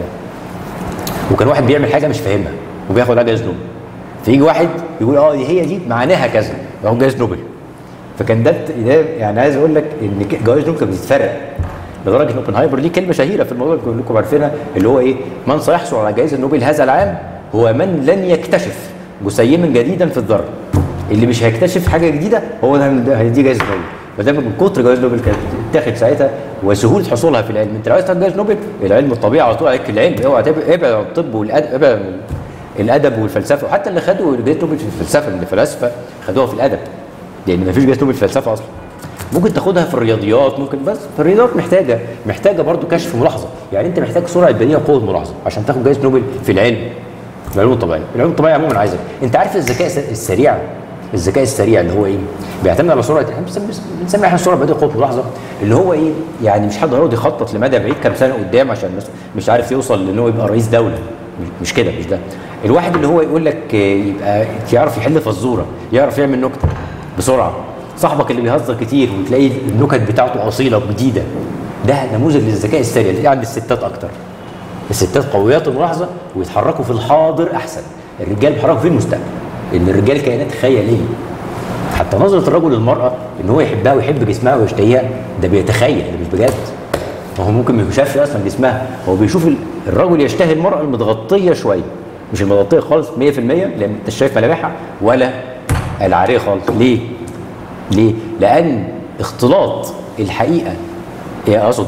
وكان واحد بيعمل حاجه مش فاهمها وبياخد عليها جائزه نوبل فيجي واحد يقول اه دي هي دي معناها كذا ياخد جائزه نوبل فكان ده يعني عايز اقول لك ان جوائز نوبل كانت بتتفرق لدرجه ان اوبنهايمر ليه كلمه شهيره في الموضوع كلكم عارفينها اللي هو ايه من سيحصل على جائزه نوبل هذا العام هو من لن يكتشف جسيما جديدا في الذره اللي مش هيكتشف حاجه جديده هو ده هيدي جائزه نوبل ما دام من كتر جوائز نوبل كانت بتتاخد ساعتها وسهوله حصولها في العلم انت لو عايز تاخد جائزه نوبل العلم الطبيعي على طول عليك العلم اوعى ابعد عن الطب والادب ابعد عن الادب والفلسفه وحتى اللي خدوا جائزه نوبل في الفلسفه من الفلاسفه خدوها في الادب لان ما فيش جائزه نوبل في الفلسفه اصلا ممكن تاخدها في الرياضيات ممكن بس في الرياضيات محتاجه محتاجه برضو كشف ملاحظه يعني انت محتاج سرعه بديهه وقوه ملاحظه عشان تاخد جائزه نوبل في العلم العلوم الطبيعيه العلوم الطبيعيه عموما عايزه انت عارف الذكاء السريع الذكاء السريع اللي هو ايه بيعتمد على سرعه احنا بنسمي احنا السرعه بديهه قوه ملاحظه اللي هو ايه يعني مش حد يقعد يخطط لمدى بعيد كام سنه قدام عشان مش عارف يوصل لان هو يبقى رئيس دوله مش كده مش ده الواحد اللي هو يقول لك يبقى يعرف يحل فزوره يعرف يعمل نكته بسرعه صاحبك اللي بيهزر كتير وتلاقي النكت بتاعته اصيله وجديده ده نموذج للذكاء السريع اللي عند الستات اكتر الستات قويات الملاحظه ويتحركوا في الحاضر احسن الرجال بيتحركوا في المستقبل لان الرجال كائنات خياليه حتى نظره الرجل للمراه ان هو يحبها ويحب جسمها ويشتهيها ده بيتخيل ده مش بجد ما هو ممكن ما يشوفش اصلا جسمها هو بيشوف الرجل يشتهي المراه المتغطيه شويه مش المتغطيه خالص 100% لان انت شايف ملامحها ولا العاريه خالص ليه؟ ليه؟ لأن اختلاط الحقيقة أقصد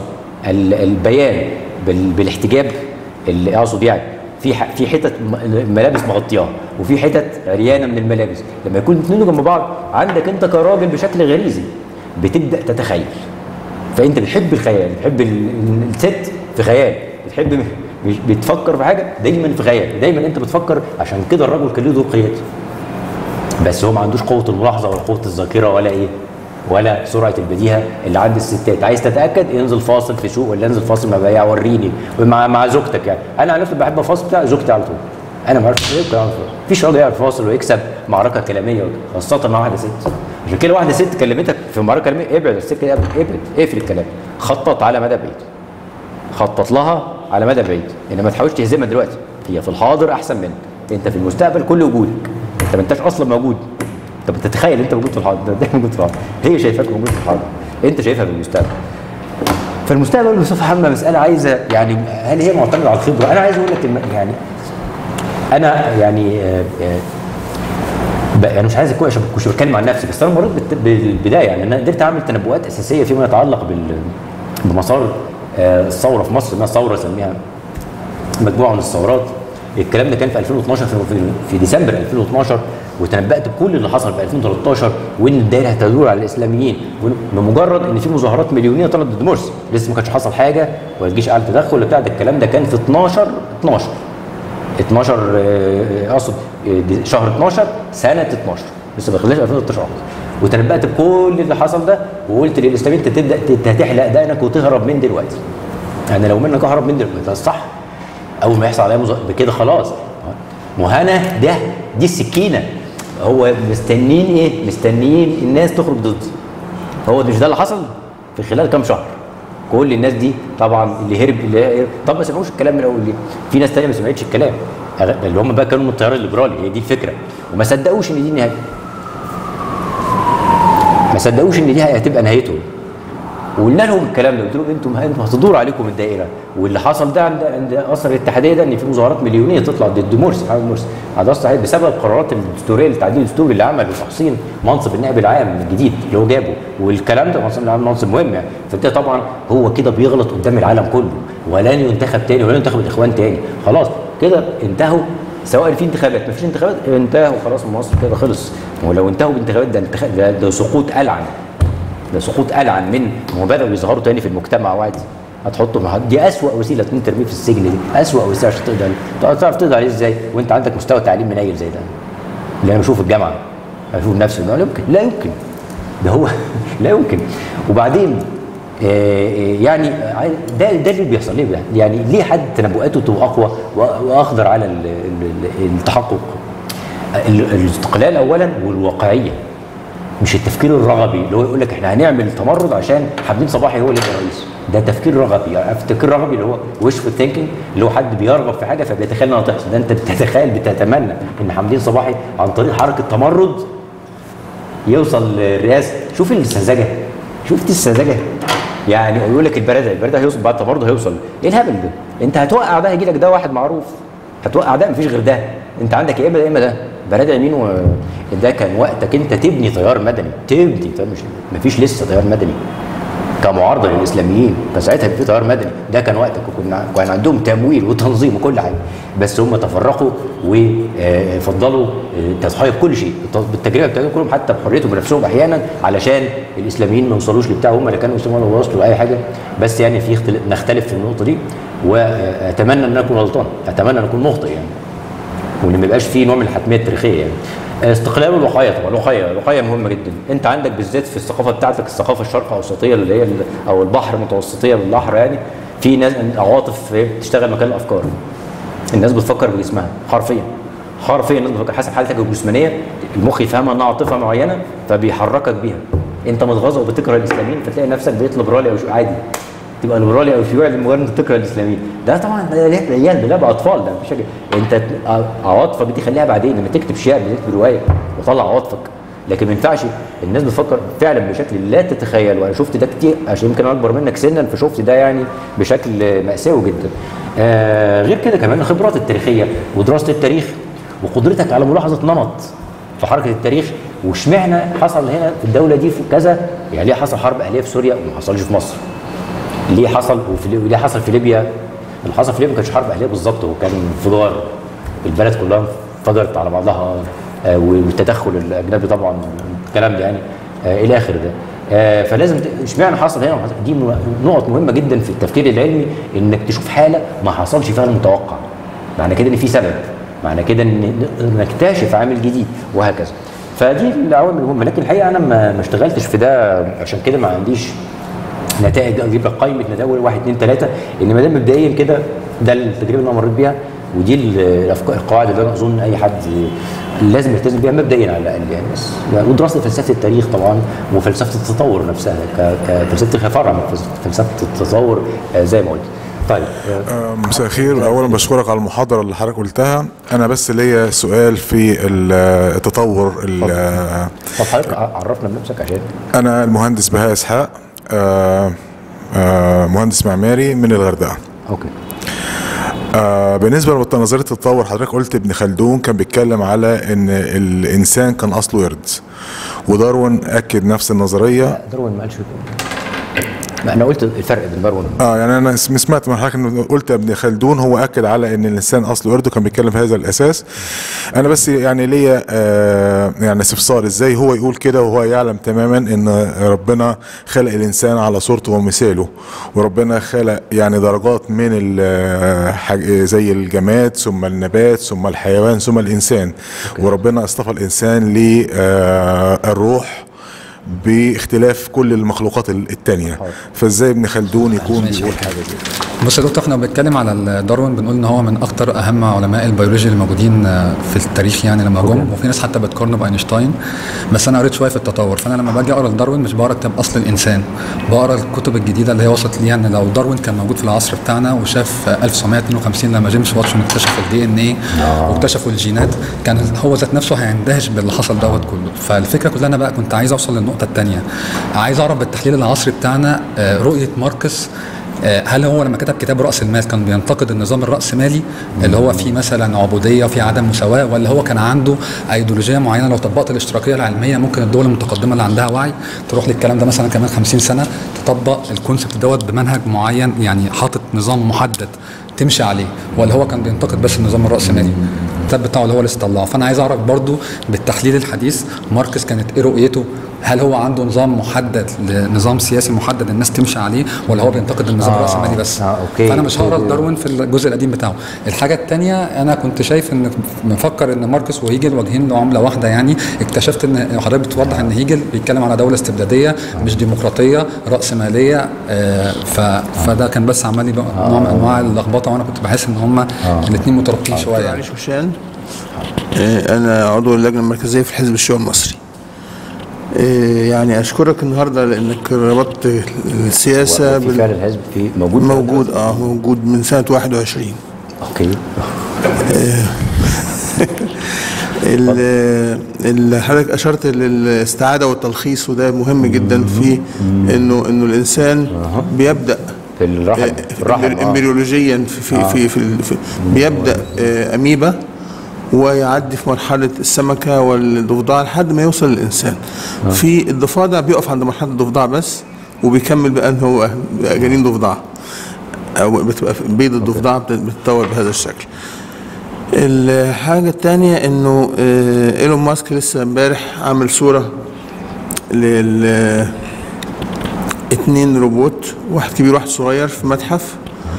البيان بالاحتجاب اللي أقصد يعني في في حتت ملابس مغطياها وفي حتت عريانه من الملابس لما يكون الاثنين جنب بعض عندك انت كراجل بشكل غريزي بتبدا تتخيل فانت بتحب الخيال بتحب الست في خيال بتحب بتفكر في حاجه دايما في خيال دايما انت بتفكر عشان كده الرجل كان له دور قيادي بس هو ما عندوش قوه الملاحظه ولا قوه الذاكره ولا ايه ولا سرعه البديهه اللي عند الستات عايز تتاكد انزل فاصل في سوق ولا انزل فاصل مع بياع وريني مع مع زوجتك يعني انا عن نفسي بحب افاصل بتاع زوجتي على طول انا ما اعرفش ايه مفيش راجل يعرف يفاصل ويكسب معركه كلاميه خاصه مع واحده ست عشان كده واحده ست كلمتك في معركه كلاميه ابعد الست كده ابعد اقفل الكلام خطط على مدى بعيد خطط لها على مدى بعيد انما ما تحاولش تهزمها دلوقتي هي في الحاضر احسن منك انت في المستقبل كل وجودك انت ما انتش اصلا موجود انت بتتخيل انت موجود في الحاضر ده موجود في الحاضر هي شايفاك موجود في الحاضر انت شايفها في المستقبل فالمستقبل بصفه عامه مساله عايزه يعني هل هي معتمده على الخبره؟ انا عايز اقول لك يعني انا يعني آه آه يعني مش عايز اكون عشان كنت بتكلم عن نفسي بس انا مريت بالبدايه يعني انا قدرت اعمل تنبؤات اساسيه فيما يتعلق بال بمسار آه الثوره في مصر اسمها ثوره سميها مجموعه من الثورات الكلام ده كان في 2012 في, في ديسمبر 2012 وتنبأت بكل اللي حصل في 2013 وان الدائره هتدور على الاسلاميين بمجرد ان في مظاهرات مليونيه طلعت ضد مرسي لسه ما كانش حصل حاجه ولا الجيش قال تدخل ولا بتاع ده الكلام ده كان في 12 12 12 آه، اقصد آه، دي- شهر 12 سنه 12 لسه ما دخلناش 2013 أصلاً. وتنبأت بكل اللي حصل ده وقلت للاسلاميين انت تبدا ت- هتحلق دقنك وتهرب من دلوقتي يعني لو منك اهرب من دلوقتي ده الصح اول ما يحصل عليا مظاهره بكده خلاص مهنا ده دي السكينه هو مستنيين ايه؟ مستنيين الناس تخرج ضدي هو مش ده اللي حصل في خلال كام شهر كل الناس دي طبعا اللي هرب اللي هرب طب ما سمعوش الكلام من الاول ليه؟ في ناس تانية ما سمعتش الكلام أغ- اللي هم بقى كانوا من التيار الليبرالي هي دي الفكره وما صدقوش ان دي النهايه ما صدقوش ان دي هتبقى نهايتهم وقلنا لهم الكلام ده قلت لهم انتم انتم هتدور عليكم الدائره واللي حصل ده عند عند قصر الاتحاديه ده ان في مظاهرات مليونيه تطلع ضد مرسي محمد مرسي هذا صحيح بسبب القرارات الدستوريه التعديل الدستوري اللي عمله تحسين منصب النائب العام الجديد اللي هو جابه والكلام ده منصب العام منصب مهم يعني فده طبعا هو كده بيغلط قدام العالم كله ولن ينتخب تاني ولن ينتخب الاخوان تاني خلاص كده انتهوا سواء في انتخابات ما فيش انتخابات انتهوا خلاص من مصر كده خلص ولو انتهوا بانتخابات ده انتخاب ده, ده سقوط ألعن ده سقوط ألعن من هم بدأوا يظهروا تاني في المجتمع وعادي هتحطه مع دي أسوأ وسيلة إن ترميه في السجن دي أسوأ وسيلة عشان تقدر عليه تعرف تقدر عليه إزاي وأنت عندك مستوى تعليم منيل زي ده اللي أنا بشوفه في الجامعة بشوف نفسي لا يمكن لا يمكن ده هو لا يمكن وبعدين آه، آه، يعني آه، ده ده اللي بيحصل ليه بقى؟ يعني ليه حد تنبؤاته تبقى اقوى و- واقدر على ال- ال- ال- التحقق ال- الاستقلال اولا والواقعيه مش التفكير الرغبي اللي هو يقول لك احنا هنعمل تمرد عشان حمدين صباحي هو اللي يبقى رئيس ده تفكير رغبي يعني عارف التفكير الرغبي اللي هو وشفul ثينكينج اللي هو حد بيرغب في حاجه فبيتخيل انها تحصل ده انت بتتخيل بتتمنى ان حمدين صباحي عن طريق حركه تمرد يوصل للرئاسه شوف السذاجه شفت السذاجه يعني يقول لك البرده البرده هيوصل بعد تمرد هيوصل ايه الهبل ده انت هتوقع ده هيجي لك ده واحد معروف هتوقع ده مفيش غير ده انت عندك يا اما ده يا اما ده برده يمين وده كان وقتك انت تبني تيار مدني تبني تيار مش مفيش لسه تيار مدني كمعارضه للاسلاميين فساعتها في تيار مدني ده كان وقتك وكنا كان عندهم تمويل وتنظيم وكل حاجه بس هم تفرقوا وفضلوا تضحيه بكل شيء بالتجربه بتاعتهم كلهم حتى بحريتهم بنفسهم احيانا علشان الاسلاميين ما يوصلوش لبتاع هم اللي كانوا يسلموا ولا وصلوا لاي حاجه بس يعني في اختلاف نختلف في النقطه دي واتمنى ان انا اكون غلطان اتمنى ان اكون مخطئ يعني وان ما يبقاش فيه نوع من الحتميه التاريخيه يعني استقلال الوقايه طبعا الوقايه الوقايه مهمه جدا انت عندك بالذات في الثقافه بتاعتك الثقافه الشرق اوسطيه اللي هي ال- او البحر المتوسطيه بالبحر يعني في ناس عواطف بتشتغل مكان الافكار الناس بتفكر بجسمها حرفيا حرفيا الناس بتفكر حسب حالتك الجسمانيه المخ يفهمها انها عاطفه معينه فبيحركك بيها انت متغاظ وبتكره الاسلاميين فتلاقي نفسك بقيت ليبرالي او شو- عادي تبقى ليبرالي او شيوعي لمجرد انك تكره الاسلاميين ده طبعا ده لعب عيال ده لعب اطفال ده مفيش حاجه انت عواطفك دي خليها بعدين لما تكتب شعر تكتب روايه وطلع عواطفك لكن ما ينفعش الناس بتفكر فعلا بشكل لا تتخيل وانا شفت ده كتير عشان يمكن انا اكبر منك سنا فشفت ده يعني بشكل ماساوي جدا آه غير كده كمان الخبرات التاريخيه ودراسه التاريخ وقدرتك على ملاحظه نمط في حركه التاريخ واشمعنى حصل هنا في الدوله دي في كذا يعني ليه حصل حرب اهليه في سوريا وما حصلش في مصر ليه حصل وفي ليه ليه حصل في ليبيا اللي حصل في ليبيا ما كانش حرب اهليه بالظبط هو كان انفجار البلد كلها انفجرت على بعضها آه، والتدخل الاجنبي طبعا الكلام ده يعني آه، الى اخره ده آه، فلازم ت- اشمعنى حصل هنا وحصل- دي م- نقط مهمه جدا في التفكير العلمي انك تشوف حاله ما حصلش فيها المتوقع معنى كده ان في سبب معنى كده ان ن- نكتشف عامل جديد وهكذا فدي العوامل المهمه لكن الحقيقه انا ما ما اشتغلتش في ده عشان كده ما عنديش نتائج اجيب لك قائمه نتائج واحد اثنين ثلاثه انما ده مبدئيا كده ده التجربه اللي انا مريت بيها ودي ال- الافكار القواعد اللي انا اظن اي حد لازم يلتزم بيها مبدئيا على الاقل يعني بس ودراسه فلسفه التاريخ طبعا وفلسفه التطور نفسها ك- كفلسفه التاريخ فرع من فلسفة- فلسفه التطور آه، زي ما قلت طيب آه، مساء الخير اولا بشكرك على المحاضره اللي حضرتك قلتها انا بس ليا سؤال في ال- التطور ال- طب حضرتك عرفنا بنفسك عشان انا المهندس بهاء اسحاق آه، آه، مهندس معماري من الغردقه اوكي آه، بالنسبه لنظريه التطور حضرتك قلت ابن خلدون كان بيتكلم على ان الانسان كان اصله قرد وداروين اكد نفس النظريه داروين ما قالش كده انا قلت الفرق بين داروين اه يعني انا سم- سمعت من حضرتك انه قلت ابن خلدون هو اكد على ان الانسان اصله قرده كان بيتكلم في هذا الاساس انا بس يعني ليا آه يعني استفسار ازاي هو يقول كده وهو يعلم تماما ان ربنا خلق الانسان على صورته ومثاله وربنا خلق يعني درجات من ال- حاج- زي الجماد ثم النبات ثم الحيوان ثم الانسان وربنا اصطفى الانسان للروح باختلاف كل المخلوقات التانية فازاي ابن خلدون يكون بيقول حاجه دي بص يا دكتور احنا بنتكلم على داروين بنقول ان هو من اكتر اهم علماء البيولوجيا اللي موجودين آه، في التاريخ يعني لما جم وفي ناس حتى بتقارنه باينشتاين بس انا قريت شويه في التطور فانا لما باجي اقرا لداروين مش بقرا كتاب اصل الانسان بقرا الكتب الجديده اللي هي وصلت ليها ان لو داروين كان موجود في العصر بتاعنا وشاف آه، 1952 لما جيمس واتسون اكتشف الدي ان ايه واكتشفوا الجينات كان هو ذات نفسه هيندهش باللي حصل دوت كله فالفكره كلها انا بقى كنت عايز اوصل للنقطه الثانيه عايز اعرف بالتحليل العصري بتاعنا آه، رؤيه ماركس آه، هل هو لما كتب كتاب راس المال كان بينتقد النظام الراسمالي اللي هو فيه مثلا عبوديه وفيه عدم مساواه ولا هو كان عنده ايديولوجيه معينه لو طبقت الاشتراكيه العلميه ممكن الدول المتقدمه اللي عندها وعي تروح للكلام ده مثلا كمان 50 سنه تطبق الكونسبت دوت بمنهج معين يعني حاطط نظام محدد تمشي عليه ولا هو كان بينتقد بس النظام الراسمالي الكتاب بتاعه اللي هو لسه طلعه فانا عايز اعرف برضو بالتحليل الحديث ماركس كانت ايه رؤيته هل هو عنده نظام محدد لنظام سياسي محدد الناس تمشي عليه ولا هو بينتقد النظام آه، الراسمالي بس آه، أوكي. فانا مش هقرا أوكي. داروين في الجزء القديم بتاعه الحاجه الثانيه انا كنت شايف ان مفكر ان ماركس وهيجل واجهين لعمله واحده يعني اكتشفت ان حضرتك بتوضح ان هيجل بيتكلم على دوله استبداديه مش ديمقراطيه راسماليه آه ف... فده كان بس عمال يبقى نوع من انواع اللخبطه وانا كنت بحس ان هم الاثنين مترابطين شويه يعني. علي شوشان آه، انا عضو اللجنه المركزيه في الحزب الشيوعي المصري آه، يعني اشكرك النهارده لانك ربطت السياسه في بال... فعل الحزب في موجود موجود اه موجود من سنه 21 اوكي ال- اللي حضرتك اشرت للاستعاده والتلخيص وده مهم جدا في انه انه الانسان بيبدا في الرحم في الرحم آه. امبريولوجيا في في في, في, ال- في بيبدا آه، اميبا ويعدي في مرحله السمكه والضفدع لحد ما يوصل للانسان في الضفادع بيقف عند مرحله الضفدع بس وبيكمل بقى ان هو بقى جنين ضفدع او بتبقى بيض الضفدع بت- بتتطور بهذا الشكل الحاجة التانية انه آه، ايلون ماسك لسه امبارح عامل صورة لل اتنين روبوت واحد كبير واحد صغير في متحف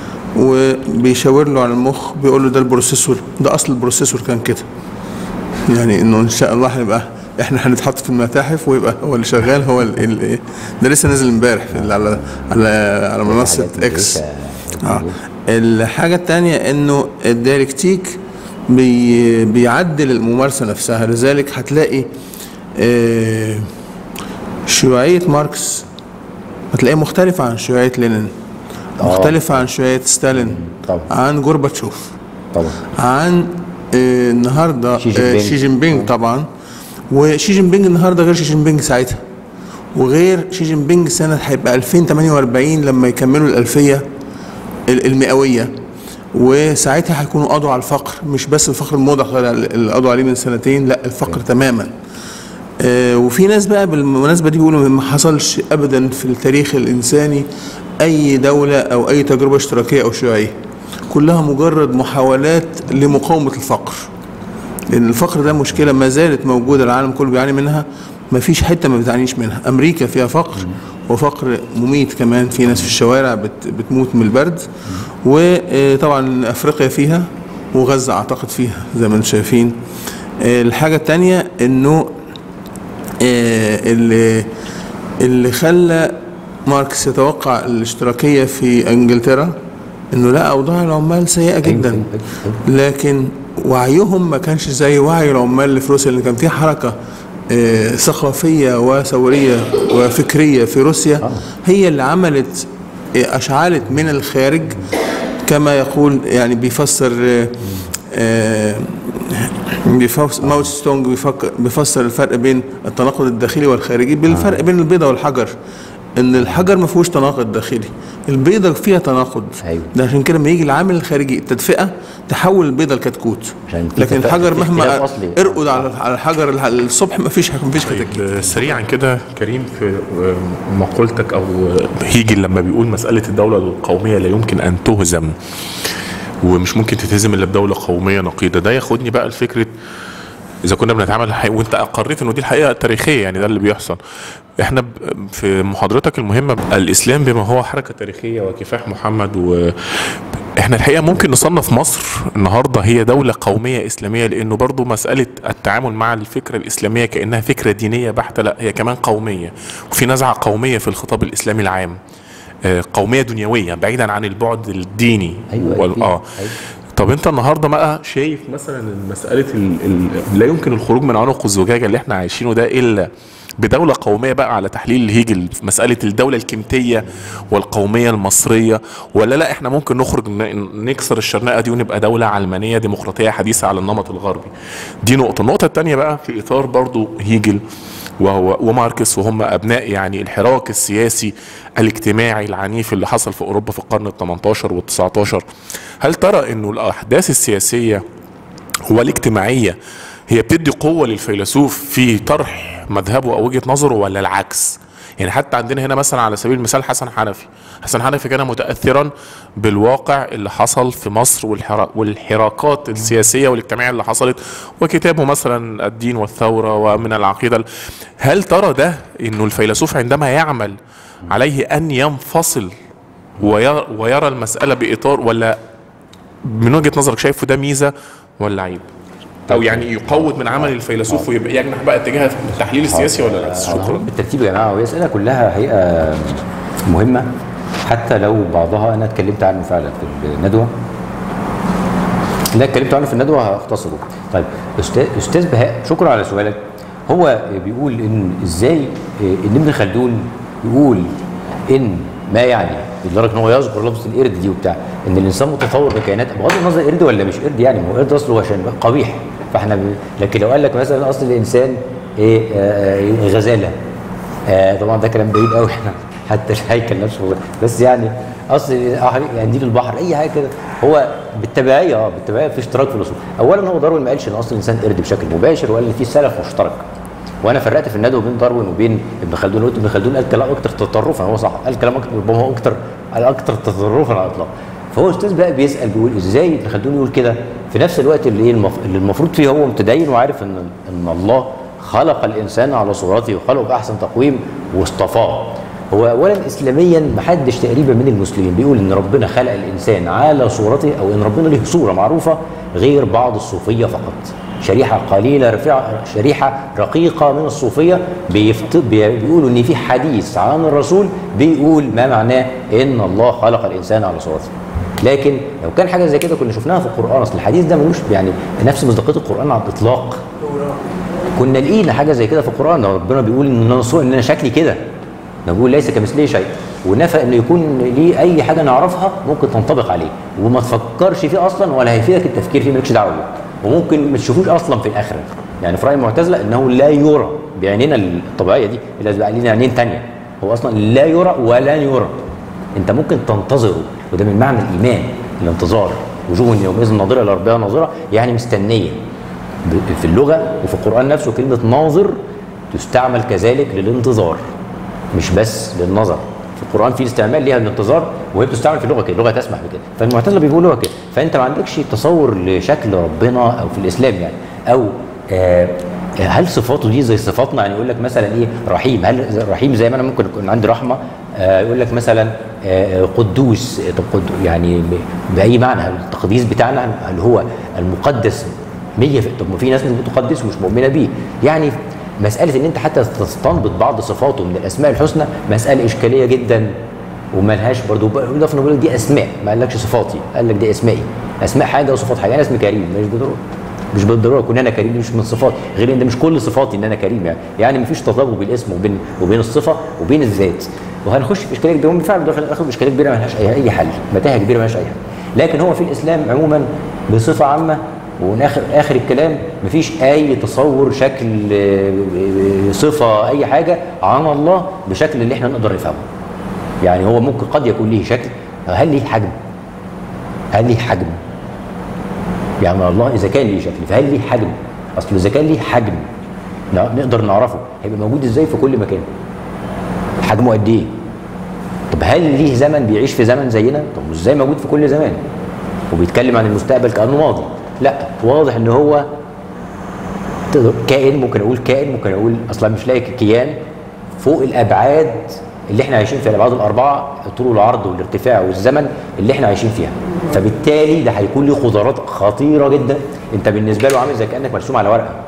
وبيشاور له على المخ بيقول له ده البروسيسور ده اصل البروسيسور كان كده يعني انه ان شاء الله هنبقى احنا هنتحط في المتاحف ويبقى هو اللي شغال هو ال- ال- ده لسه نازل امبارح في ال- على على على منصه حاجات اكس أمريكا اه الحاجه الثانيه انه الدايركتيك بي بيعدل الممارسه نفسها لذلك هتلاقي آه شيوعيه ماركس هتلاقيها مختلفه عن شيوعيه لينين مختلفه عن شيوعيه ستالين طبعا. عن جورباتشوف طبعا عن آه، النهارده شي آه، جين بينج. شي جين بينج طبعا وشي جين بينج النهارده غير شي جين بينج ساعتها وغير شي جين بينج سنه هيبقى 2048 لما يكملوا الالفيه ال- المئويه وساعتها هيكونوا قضوا على الفقر مش بس الفقر الموضح اللي قضوا عليه من سنتين لا الفقر تماما آه، وفي ناس بقى بالمناسبه دي بيقولوا ما حصلش ابدا في التاريخ الانساني اي دوله او اي تجربه اشتراكيه او شيوعيه كلها مجرد محاولات لمقاومه الفقر لان الفقر ده مشكله ما زالت موجوده العالم كله بيعاني منها ما فيش حته ما بتعانيش منها امريكا فيها فقر وفقر مميت كمان في ناس في الشوارع بت بتموت من البرد وطبعا افريقيا فيها وغزه اعتقد فيها زي ما انتم شايفين آه، الحاجه الثانيه انه آه، اللي اللي خلى ماركس يتوقع الاشتراكيه في انجلترا انه لا اوضاع العمال سيئه جدا لكن وعيهم ما كانش زي وعي العمال اللي في روسيا اللي كان في حركه آه، ثقافيه وثوريه وفكريه في روسيا هي اللي عملت آه، اشعلت من الخارج كما يقول يعني بيفسر آه، آه، بيفس- ماو تse تونج بيفكر بيفسر الفرق بين التناقض الداخلي والخارجي بالفرق بين البيضة والحجر ان الحجر ما فيهوش تناقض داخلي البيضه فيها تناقض أيوة. ده عشان كده لما يجي العامل الخارجي التدفئه تحول البيضه لكتكوت عشان في لكن تف- الحجر في مهما اختلاف أصلي. ارقد على على الحجر الح- الصبح ما فيش ما فيش كتاكيت طيب سريعا كده كريم في مقولتك او هيجل لما بيقول مساله الدوله القوميه لا يمكن ان تهزم ومش ممكن تتهزم الا بدوله قوميه نقيضه ده ياخدني بقى لفكره اذا كنا بنتعامل الحقيقة وانت اقريت انه دي الحقيقه التاريخيه يعني ده اللي بيحصل احنا ب- في محاضرتك المهمه الاسلام بما هو حركه تاريخيه وكفاح محمد و احنا الحقيقه ممكن نصنف مصر النهارده هي دوله قوميه اسلاميه لانه برضو مساله التعامل مع الفكره الاسلاميه كانها فكره دينيه بحته لا هي كمان قوميه وفي نزعه قوميه في الخطاب الاسلامي العام آه، قوميه دنيويه بعيدا عن البعد الديني أيوة، وال- أكيد. اه أيوة. طب انت النهارده بقى شايف مثلا إن مساله ال... ال... لا يمكن الخروج من عنق الزجاجه اللي احنا عايشينه ده الا بدولة قومية بقى على تحليل الهيجل في مسألة الدولة الكمتية والقومية المصرية ولا لا احنا ممكن نخرج ن- نكسر الشرنقة دي ونبقى دولة علمانية ديمقراطية حديثة على النمط الغربي دي نقطة النقطة التانية بقى في إطار برضو هيجل وهو وماركس وهم ابناء يعني الحراك السياسي الاجتماعي العنيف اللي حصل في اوروبا في القرن ال 18 وال 19 هل ترى انه الاحداث السياسيه والاجتماعيه هي بتدي قوه للفيلسوف في طرح مذهبه او وجهه نظره ولا العكس؟ يعني حتى عندنا هنا مثلا على سبيل المثال حسن حنفي حسن حنفي كان متاثرا بالواقع اللي حصل في مصر والحرا- والحراكات السياسيه والاجتماعيه اللي حصلت وكتابه مثلا الدين والثوره ومن العقيده هل ترى ده انه الفيلسوف عندما يعمل عليه ان ينفصل ويرى, ويرى المساله باطار ولا من وجهه نظرك شايفه ده ميزه ولا عيب؟ او يعني يقوض من عمل الفيلسوف ويبقى يجنح بقى اتجاه التحليل السياسي ولا العكس؟ شكرا بالترتيب يا جماعه وهي اسئله كلها حقيقه مهمه حتى لو بعضها انا اتكلمت عنه فعلا في الندوه اللي اتكلمت عنه في الندوه هختصره طيب استاذ استاذ بهاء شكرا على سؤالك هو بيقول ان ازاي ان ابن خلدون يقول ان ما يعني لدرجه ان هو يذكر لفظ القرد دي وبتاع ان الانسان متطور بكائنات بغض النظر قرد ولا مش قرد يعني ما هو قرد اصله عشان قبيح فاحنا ب... لكن لو قال لك مثلا اصل الانسان ايه آه آه غزاله آه طبعا ده كلام بعيد قوي حتى الهيكل نفسه بس يعني اصل يعني دي البحر اي حاجه كده هو بالتبعيه اه بالتبعيه في اشتراك في الاصول اولا هو داروين ما قالش ان اصل الانسان قرد بشكل مباشر وقال ان في سلف مشترك وانا فرقت في الندوه بين داروين وبين ابن خلدون قلت ابن خلدون قال كلام اكثر تطرفا هو صح قال كلام اكثر ربما هو اكثر قال اكثر تطرفا على الاطلاق فهو استاذ بقى بيسال بيقول ازاي ابن خلدون يقول كده في نفس الوقت اللي ايه المف... اللي المفروض فيه هو متدين وعارف ان ان الله خلق الانسان على صورته وخلقه باحسن تقويم واصطفاه هو اولا اسلاميا ما حدش تقريبا من المسلمين بيقول ان ربنا خلق الانسان على صورته او ان ربنا له صوره معروفه غير بعض الصوفيه فقط شريحه قليله رفيعه شريحه رقيقه من الصوفيه بيفت... بي- بيقولوا ان في حديث عن الرسول بيقول ما معناه ان الله خلق الانسان على صورته لكن لو كان حاجه زي كده كنا شفناها في القران اصل الحديث ده ملوش يعني نفس مصداقيه القران على الاطلاق كنا لقينا حاجه زي كده في القران ربنا بيقول ان انا صور ان انا شكلي كده ده بيقول ليس كمثله شيء ونفى انه يكون ليه اي حاجه نعرفها ممكن تنطبق عليه وما تفكرش فيه اصلا ولا هيفيدك التفكير فيه مالكش دعوه بيه وممكن ما تشوفوش اصلا في الاخره يعني في راي المعتزله انه لا يرى بعيننا الطبيعيه دي اللي بقى لنا عينين ثانيه هو اصلا لا يرى ولا يرى انت ممكن تنتظره وده من معنى الايمان الانتظار وجوه يومئذ ناظره الى ربها ناظره يعني مستنيه ب- في اللغه وفي القران نفسه كلمه ناظر تستعمل كذلك للانتظار مش بس للنظر في القران في استعمال ليها الانتظار وهي بتستعمل في اللغه كده اللغه تسمح بكده فالمعتزله بيقولوها كده فانت ما عندكش تصور لشكل ربنا او في الاسلام يعني او آه هل صفاته دي زي صفاتنا يعني يقول لك مثلا ايه رحيم هل زي- رحيم زي ما انا ممكن يكون عندي رحمه آه يقول لك مثلا آه قدوس طب قد يعني ب- باي معنى هل التقديس بتاعنا هل هو المقدس 100 في- طب ما في ناس مش بتقدسه ومش مؤمنه بيه يعني مساله ان انت حتى تستنبط بعض صفاته من الاسماء الحسنى مساله اشكاليه جدا وملهاش برضه يضاف انه بيقول لك دي اسماء ما قالكش صفاتي قال لك دي اسمائي اسماء حاجه وصفات حاجه انا اسمي كريم مش بالضروره مش بالضروره اكون انا كريم دي مش من صفاتي غير ان ده مش كل صفاتي ان انا كريم يعني يعني مفيش تطابق بين الاسم وبين وبين الصفه وبين الذات وهنخش في اشكاليه كبيره بالفعل داخل الاخر اشكاليه كبيره ملهاش اي اي حل متاهه كبيره ملهاش اي حل لكن هو في الاسلام عموما بصفه عامه وناخر اخر الكلام مفيش اي تصور شكل آه، آه، صفه اي حاجه عن الله بشكل اللي احنا نقدر نفهمه يعني هو ممكن قد يكون ليه شكل هل ليه حجم هل ليه حجم يعني الله اذا كان ليه شكل فهل ليه حجم اصل اذا كان ليه حجم ن- نقدر نعرفه هيبقى موجود ازاي في كل مكان حجمه قد ايه طب هل ليه زمن بيعيش في زمن زينا طب ازاي موجود في كل زمان وبيتكلم عن المستقبل كانه ماضي لا واضح ان هو تقدر كائن ممكن اقول كائن ممكن اقول اصلا مش لاقي كيان فوق الابعاد اللي احنا عايشين فيها الابعاد الاربعه الطول والعرض والارتفاع والزمن اللي احنا عايشين فيها فبالتالي ده هيكون له قدرات خطيره جدا انت بالنسبه له عامل زي كانك مرسوم على ورقه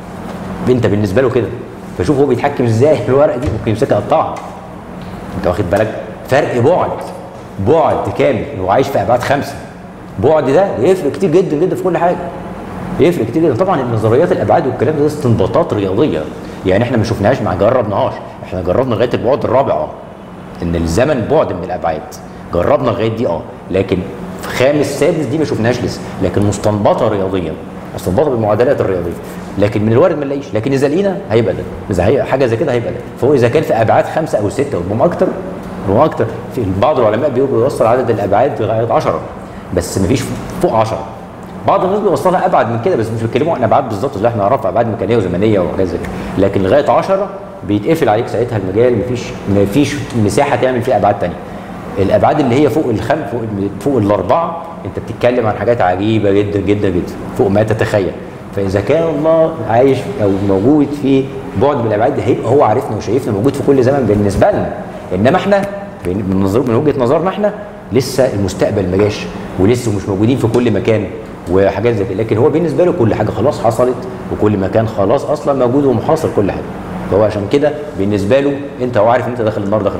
انت بالنسبه له كده فشوف هو بيتحكم ازاي في الورقه دي ممكن يمسكها يقطعها انت واخد بالك فرق بعد بعد كامل هو عايش في ابعاد خمسه بعد ده يفرق كتير جدا جدا في كل حاجه يفرق كتير جدا طبعا النظريات الابعاد والكلام ده استنباطات رياضيه يعني احنا ما شفناهاش ما جربناهاش احنا جربنا لغايه البعد الرابع اه ان الزمن بعد من الابعاد جربنا لغايه دي اه لكن في خامس سادس دي ما شفناهاش لسه لكن مستنبطه رياضيا مستنبطه بالمعادلات الرياضيه لكن من الوارد ما نلاقيش لكن اذا لقينا هيبقى ده اذا هي حاجه زي كده هيبقى ده فهو اذا كان في ابعاد خمسه او سته وربما اكتر ربما اكتر في بعض العلماء بيوصل عدد الابعاد لغايه 10 بس ما فيش فوق 10 بعض الناس بيوصلها ابعد من كده بس مش بيتكلموا عن ابعاد بالظبط اللي احنا نعرفها ابعاد مكانيه وزمنيه وحاجات زي كده لكن لغايه 10 بيتقفل عليك ساعتها المجال مفيش مفيش مساحه تعمل فيها ابعاد ثانيه الابعاد اللي هي فوق الخم فوق فوق الاربعه انت بتتكلم عن حاجات عجيبه جدا جدا جدا فوق ما تتخيل فاذا كان الله عايش او موجود في بعد من الابعاد دي هيبقى هو عارفنا وشايفنا موجود في كل زمن بالنسبه لنا انما احنا من نظر- من وجهه نظرنا احنا لسه المستقبل ما جاش ولسه مش موجودين في كل مكان وحاجات زي كده لكن هو بالنسبه له كل حاجه خلاص حصلت وكل مكان خلاص اصلا موجود ومحاصر كل حاجه فهو عشان كده بالنسبه له انت هو عارف ان انت داخل النار داخل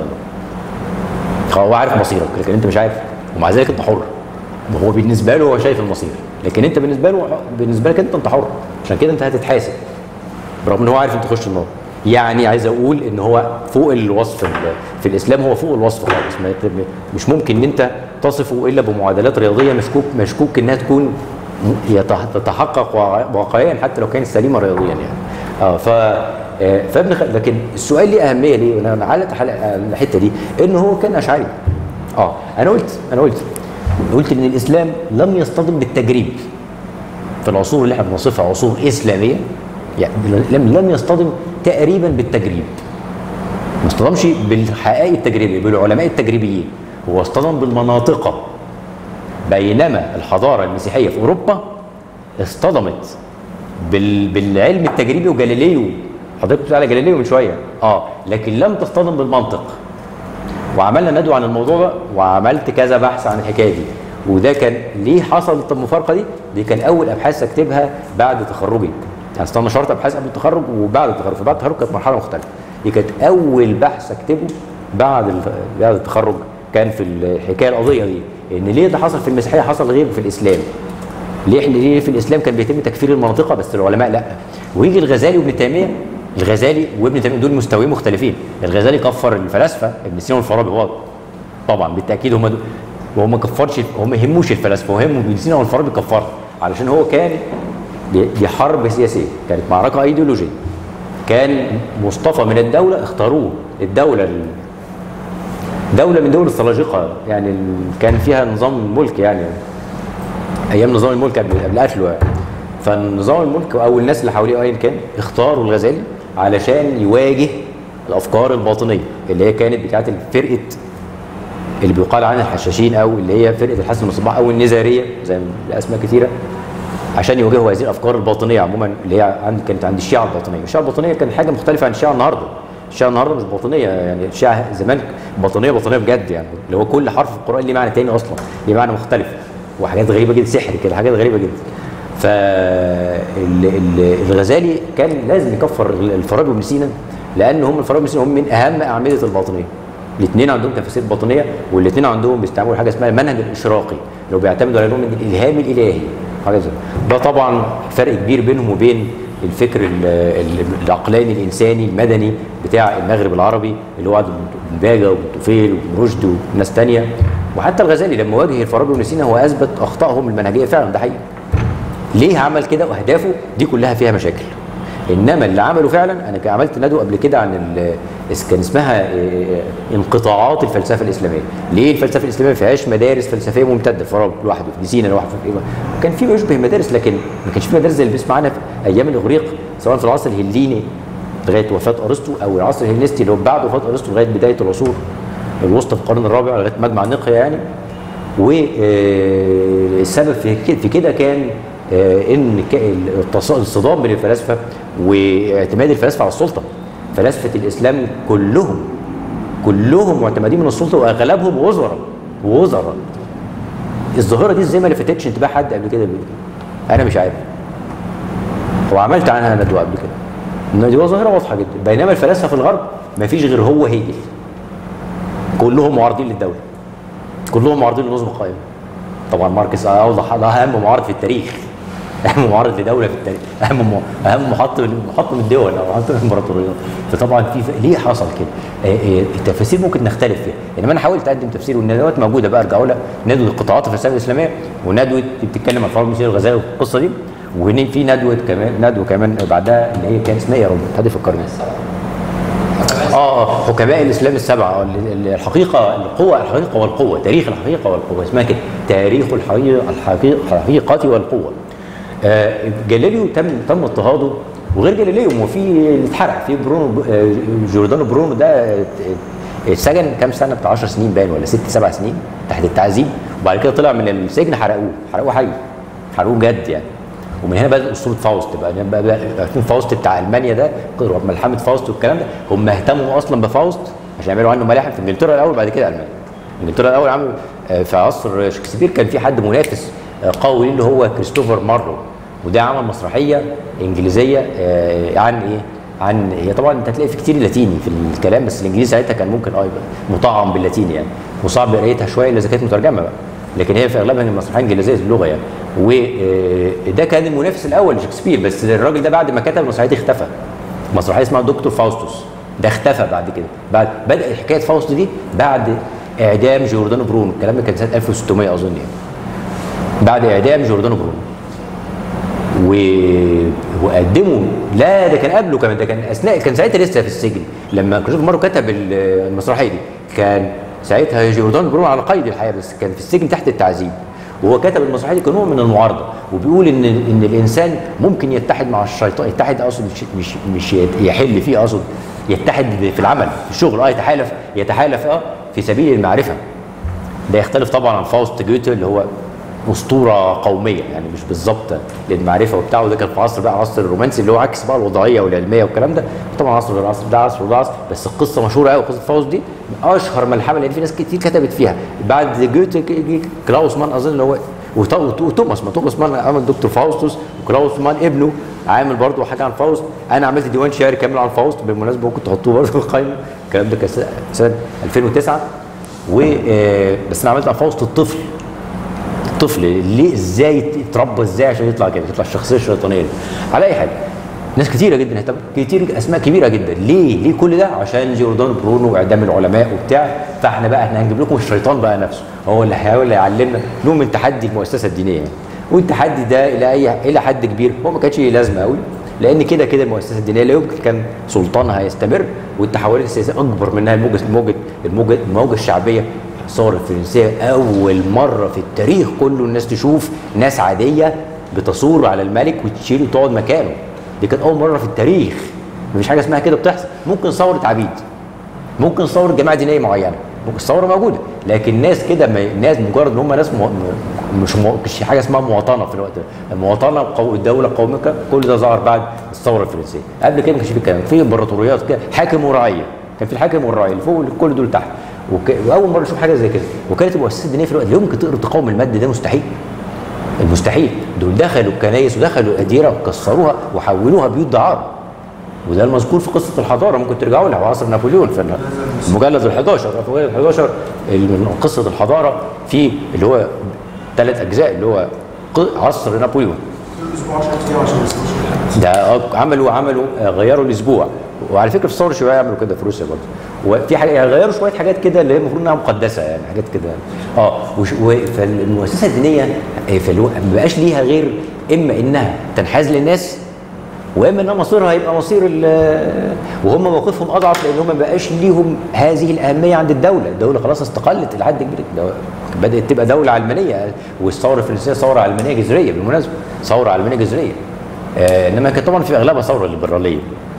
النار هو عارف مصيرك لكن انت مش عارف ومع ذلك انت حر هو بالنسبه له هو شايف المصير لكن انت بالنسبه له بالنسبه لك انت انت حر عشان كده انت هتتحاسب برغم ان هو عارف انت تخش النار يعني عايز اقول ان هو فوق الوصف ال- في الاسلام هو فوق الوصف خالص ما يت- مش ممكن ان انت تصفه الا بمعادلات رياضيه مشكوك مشكوك انها تكون م- يت- تتحقق واقع- واقعيا حتى لو كانت سليمه رياضيا يعني اه ف آه، فابن خ... لكن السؤال ليه اهميه ليه؟ وانا علقت على الحته دي ان هو كان اشعري اه انا قلت انا قلت قلت ان الاسلام لم يصطدم بالتجريب في العصور اللي احنا بنوصفها عصور اسلاميه يعني لم لم يصطدم تقريبا بالتجريب ما اصطدمش بالحقائق التجريبيه بالعلماء التجريبيين هو اصطدم بالمناطق بينما الحضاره المسيحيه في اوروبا اصطدمت بال... بالعلم التجريبي وجاليليو حضرتك بتقول على جاليليو من شويه اه لكن لم تصطدم بالمنطق وعملنا ندوه عن الموضوع ده وعملت كذا بحث عن الحكايه دي وده كان ليه حصلت المفارقه دي؟ دي كان اول ابحاث اكتبها بعد تخرجي يعني استنى شرط ابحاث قبل التخرج وبعد التخرج فبعد التخرج كانت مرحله مختلفه دي كانت اول بحث اكتبه بعد الف- بعد التخرج كان في الحكايه القضيه دي ان ليه ده حصل في المسيحيه حصل غير في الاسلام ليه احنا ليه في الاسلام كان بيتم تكفير المنطقه بس العلماء لا ويجي الغزالي وابن تيميه الغزالي وابن تيميه دول مستويين مختلفين الغزالي كفر الفلاسفه ابن سينا والفارابي هو طبعا بالتاكيد هم دول وهو ما كفرش هو ما يهموش الفلاسفه هو يهمه ابن سينا والفارابي كفرهم علشان هو كان دي دي حرب سياسيه كانت معركه ايديولوجيه كان مصطفى من الدوله اختاروه الدوله ال- دولة من دول السلاجقة يعني ال- كان فيها نظام ملك يعني ايام نظام الملك قبل قبل قتله يعني فالنظام الملك او الناس اللي حواليه ايا كان اختاروا الغزالي علشان يواجه الافكار الباطنيه اللي هي كانت بتاعت فرقه اللي بيقال عنها الحشاشين او اللي هي فرقه الحسن بن صباح او النزاريه زي ما الاسماء كثيره عشان يواجهوا هذه الافكار الباطنيه عموما اللي هي عند كانت عند الشيعه الباطنيه، الشيعه الباطنيه كانت حاجه مختلفه عن الشيعه النهارده. الشيعه النهارده مش باطنيه يعني الشيعه زمان باطنيه باطنيه بجد يعني اللي هو كل حرف في القران ليه معنى تاني اصلا، ليه معنى مختلف وحاجات غريبه جدا سحر كده حاجات غريبه جدا. فالغزالي كان لازم يكفر الفارابي وابن سينا لان هم الفارابي وابن سينا هم من اهم اعمده الباطنيه. الاثنين عندهم تفاسير باطنيه والاثنين عندهم بيستعملوا حاجه اسمها المنهج الاشراقي اللي هو بيعتمدوا على نوع من الالهام الالهي حاجه زي ده طبعا فرق كبير بينهم وبين الفكر ال- ال- العقلاني الانساني المدني بتاع المغرب العربي اللي هو عبد بن باجه وابن طفيل وابن رشد وناس تانية وحتى الغزالي لما واجه الفارابي وابن سينا هو اثبت اخطائهم المنهجيه فعلا ده حقيقي ليه عمل كده واهدافه دي كلها فيها مشاكل انما اللي عمله فعلا انا كان عملت ندوه قبل كده عن ال- اس- كان اسمها آه، انقطاعات الفلسفه الاسلاميه ليه الفلسفه الاسلاميه ما فيهاش مدارس فلسفيه ممتده فرابط لوحده في سينا لوحده في كان في يشبه مدارس لكن ما كانش في مدارس زي اللي بنسمع عنها في ايام الاغريق سواء في العصر الهليني لغايه وفاه ارسطو او العصر الهلينستي اللي هو بعد وفاه ارسطو لغايه بدايه العصور الوسطى في القرن الرابع لغايه مجمع نقيا يعني والسبب في كده في كده كان آه، ان ك- التص- الصدام بين الفلاسفه واعتماد الفلاسفه على السلطه فلاسفه الاسلام كلهم كلهم معتمدين من السلطه واغلبهم وزراء وزراء الظاهره دي ازاي ما لفتتش انتباه حد قبل كده انا مش عارف وعملت عنها ندوه قبل كده ان دي ظاهره واضحه جدا بينما الفلاسفه في الغرب ما فيش غير هو هيجل كلهم معارضين للدوله كلهم معارضين للنظم القائمه طبعا ماركس اوضح ده اهم معارض في التاريخ اهم معارض لدوله في التاريخ اهم م- اهم محطم محطم الدول او محطم الامبراطوريات فطبعا في ف- ليه حصل كده؟ آه، آه، التفاسير ممكن نختلف فيها انما انا حاولت اقدم تفسير والندوات موجوده بقى ارجعوا لها ندوه قطاعات الفلسفه الاسلاميه وندوه بتتكلم عن فرض مسير الغزالي والقصه دي وفي ندوه كمان ندوه كمان بعدها اللي هي كان اسمها ايه يا رب؟ حد يفكرني اه اه حكماء الاسلام السبعه آه، ال- ال- الحقيقه القوه الحقيقه والقوه تاريخ الحقيقه والقوه اسمها كده تاريخ الحقيقه الحقيقه, الحقيقة والقوه آه جاليليو تم تم اضطهاده وغير جاليليو ما في اللي اتحرق في برونو آه، جوردانو برونو ده آه، اتسجن كام سنه بتاع 10 سنين باين ولا ست سبع سنين تحت التعذيب وبعد كده طلع من السجن حرقوه حرقوه حي حرقوه جد يعني ومن هنا بدات اسطوره فاوست بقى بقى- بقى- عارفين فاوست بتاع المانيا ده ملحمه فاوست والكلام ده هم اهتموا اصلا بفاوست عشان يعملوا عنه ملاحم في انجلترا الاول بعد كده المانيا انجلترا الاول عملوا آه، في عصر شكسبير كان في حد منافس آه، قوي ليه اللي هو كريستوفر مارلو وده عمل مسرحيه انجليزيه آه، عن ايه؟ عن هي طبعا انت هتلاقي في كتير لاتيني في الكلام بس الانجليزي ساعتها كان ممكن اه يبقى مطعم باللاتيني يعني وصعب قرايتها شويه الا اذا كانت مترجمه بقى لكن هي في اغلبها مسرحيه انجليزيه اللغه يعني وده كان المنافس الاول لشكسبير بس الراجل ده بعد ما كتب المسرحيه دي اختفى مسرحيه اسمها دكتور فاوستوس ده اختفى بعد كده بعد بدا حكايه فاوست دي بعد اعدام جوردانو برونو الكلام ده كان سنه 1600 اظن يعني بعد اعدام جوردانو برونو و... وقدموا لا ده كان قبله كمان ده كان اثناء كان ساعتها لسه في السجن لما كريستوفر مارو كتب ال- المسرحيه دي كان ساعتها جوردان برونو على قيد الحياه بس كان في السجن تحت التعذيب وهو كتب المسرحيه دي كنوع من المعارضه وبيقول ان ان الانسان ممكن يتحد مع الشيطان يتحد اقصد مش مش مش يحل فيه اقصد يتحد في العمل في الشغل اه يتحالف يتحالف اه في سبيل المعرفه ده يختلف طبعا عن فاوست جوته اللي هو اسطوره قوميه يعني مش بالظبط للمعرفه وبتاع وده كان في عصر بقى عصر الرومانسي اللي هو عكس بقى الوضعيه والعلميه والكلام ده طبعا عصر غير عصر ده عصر وده عصر بس القصه مشهوره قوي قصه فاوست دي اشهر ملحمه لان في ناس كتير كتبت فيها بعد جوته ك- ك- كلاوس مان اظن اللي هو وت- وت- وتوماس ما توماس مان عمل دكتور فاوستوس وكلاوس مان ابنه عامل برضه حاجه عن فاوست انا عملت ديوان شعري كامل عن فاوست بالمناسبه ممكن تحطوه برضه في القائمه الكلام ده كان سنة- سنه 2009 و آه، بس انا عملت عن فاوست الطفل الطفل ليه ازاي يتربى ازاي عشان يطلع كده يطلع الشخصيه الشيطانيه دي على اي حاجه ناس كتيره جدا اهتمت كتير اسماء كبيره جدا ليه ليه كل ده عشان جوردان برونو واعدام العلماء وبتاع فاحنا بقى احنا هنجيب لكم الشيطان بقى نفسه هو اللي هيحاول يعلمنا نوع من تحدي المؤسسه الدينيه يعني والتحدي ده الى اي الى حد كبير هو ما كانش ليه لازمه قوي لان كده كده المؤسسه الدينيه لا يمكن كان سلطانها يستمر والتحولات السياسيه اكبر منها الموجه الموجه الموجه, الموجة الشعبيه الثوره الفرنسيه اول مره في التاريخ كله الناس تشوف ناس عاديه بتصور على الملك وتشيله وتقعد مكانه دي كانت اول مره في التاريخ مفيش حاجه اسمها كده بتحصل ممكن ثوره عبيد ممكن ثوره جماعه دينيه معينه ممكن الثوره موجوده لكن ناس كده ما- ناس مجرد ان هم ناس مو... مش مو... مش حاجه اسمها مواطنه في الوقت ده المواطنه القو... الدوله القوميه كل ده ظهر بعد الثوره الفرنسيه قبل كده ما كانش في كلام في امبراطوريات كده حاكم ورعيه كان في الحاكم والرعيه اللي فوق كل دول تحت وك... واول مره نشوف حاجه زي كده وكانت المؤسسات الدينيه في الوقت لا يمكن تقدر تقاوم المد ده مستحيل المستحيل دول دخلوا الكنائس ودخلوا الاديره وكسروها وحولوها بيوت دعاره وده المذكور في قصه الحضاره ممكن ترجعوا لها وعصر نابليون في المجلد ال 11 في المجلد ال 11 من قصه الحضاره في اللي هو ثلاث اجزاء اللي هو ق- عصر نابليون ده آه، عملوا عملوا آه، غيروا الاسبوع وعلى فكره في الثوره الشيوعيه عملوا كده في روسيا برضه وفي حاجه يعني غيروا شويه حاجات كده اللي هي المفروض انها مقدسه يعني حاجات كده اه وش- و- فالمؤسسه الدينيه آه، فالو- ما بقاش ليها غير اما انها تنحاز للناس واما ان مصيرها هيبقى مصير ال- وهم موقفهم اضعف لان هم ما بقاش ليهم هذه الاهميه عند الدوله، الدوله خلاص استقلت لحد كبير الدو- بدات تبقى دوله علمانيه والثوره الفرنسيه ثوره علمانيه جذريه بالمناسبه ثوره علمانيه جذريه آه انما كانت طبعا في اغلبها ثوره ليبراليه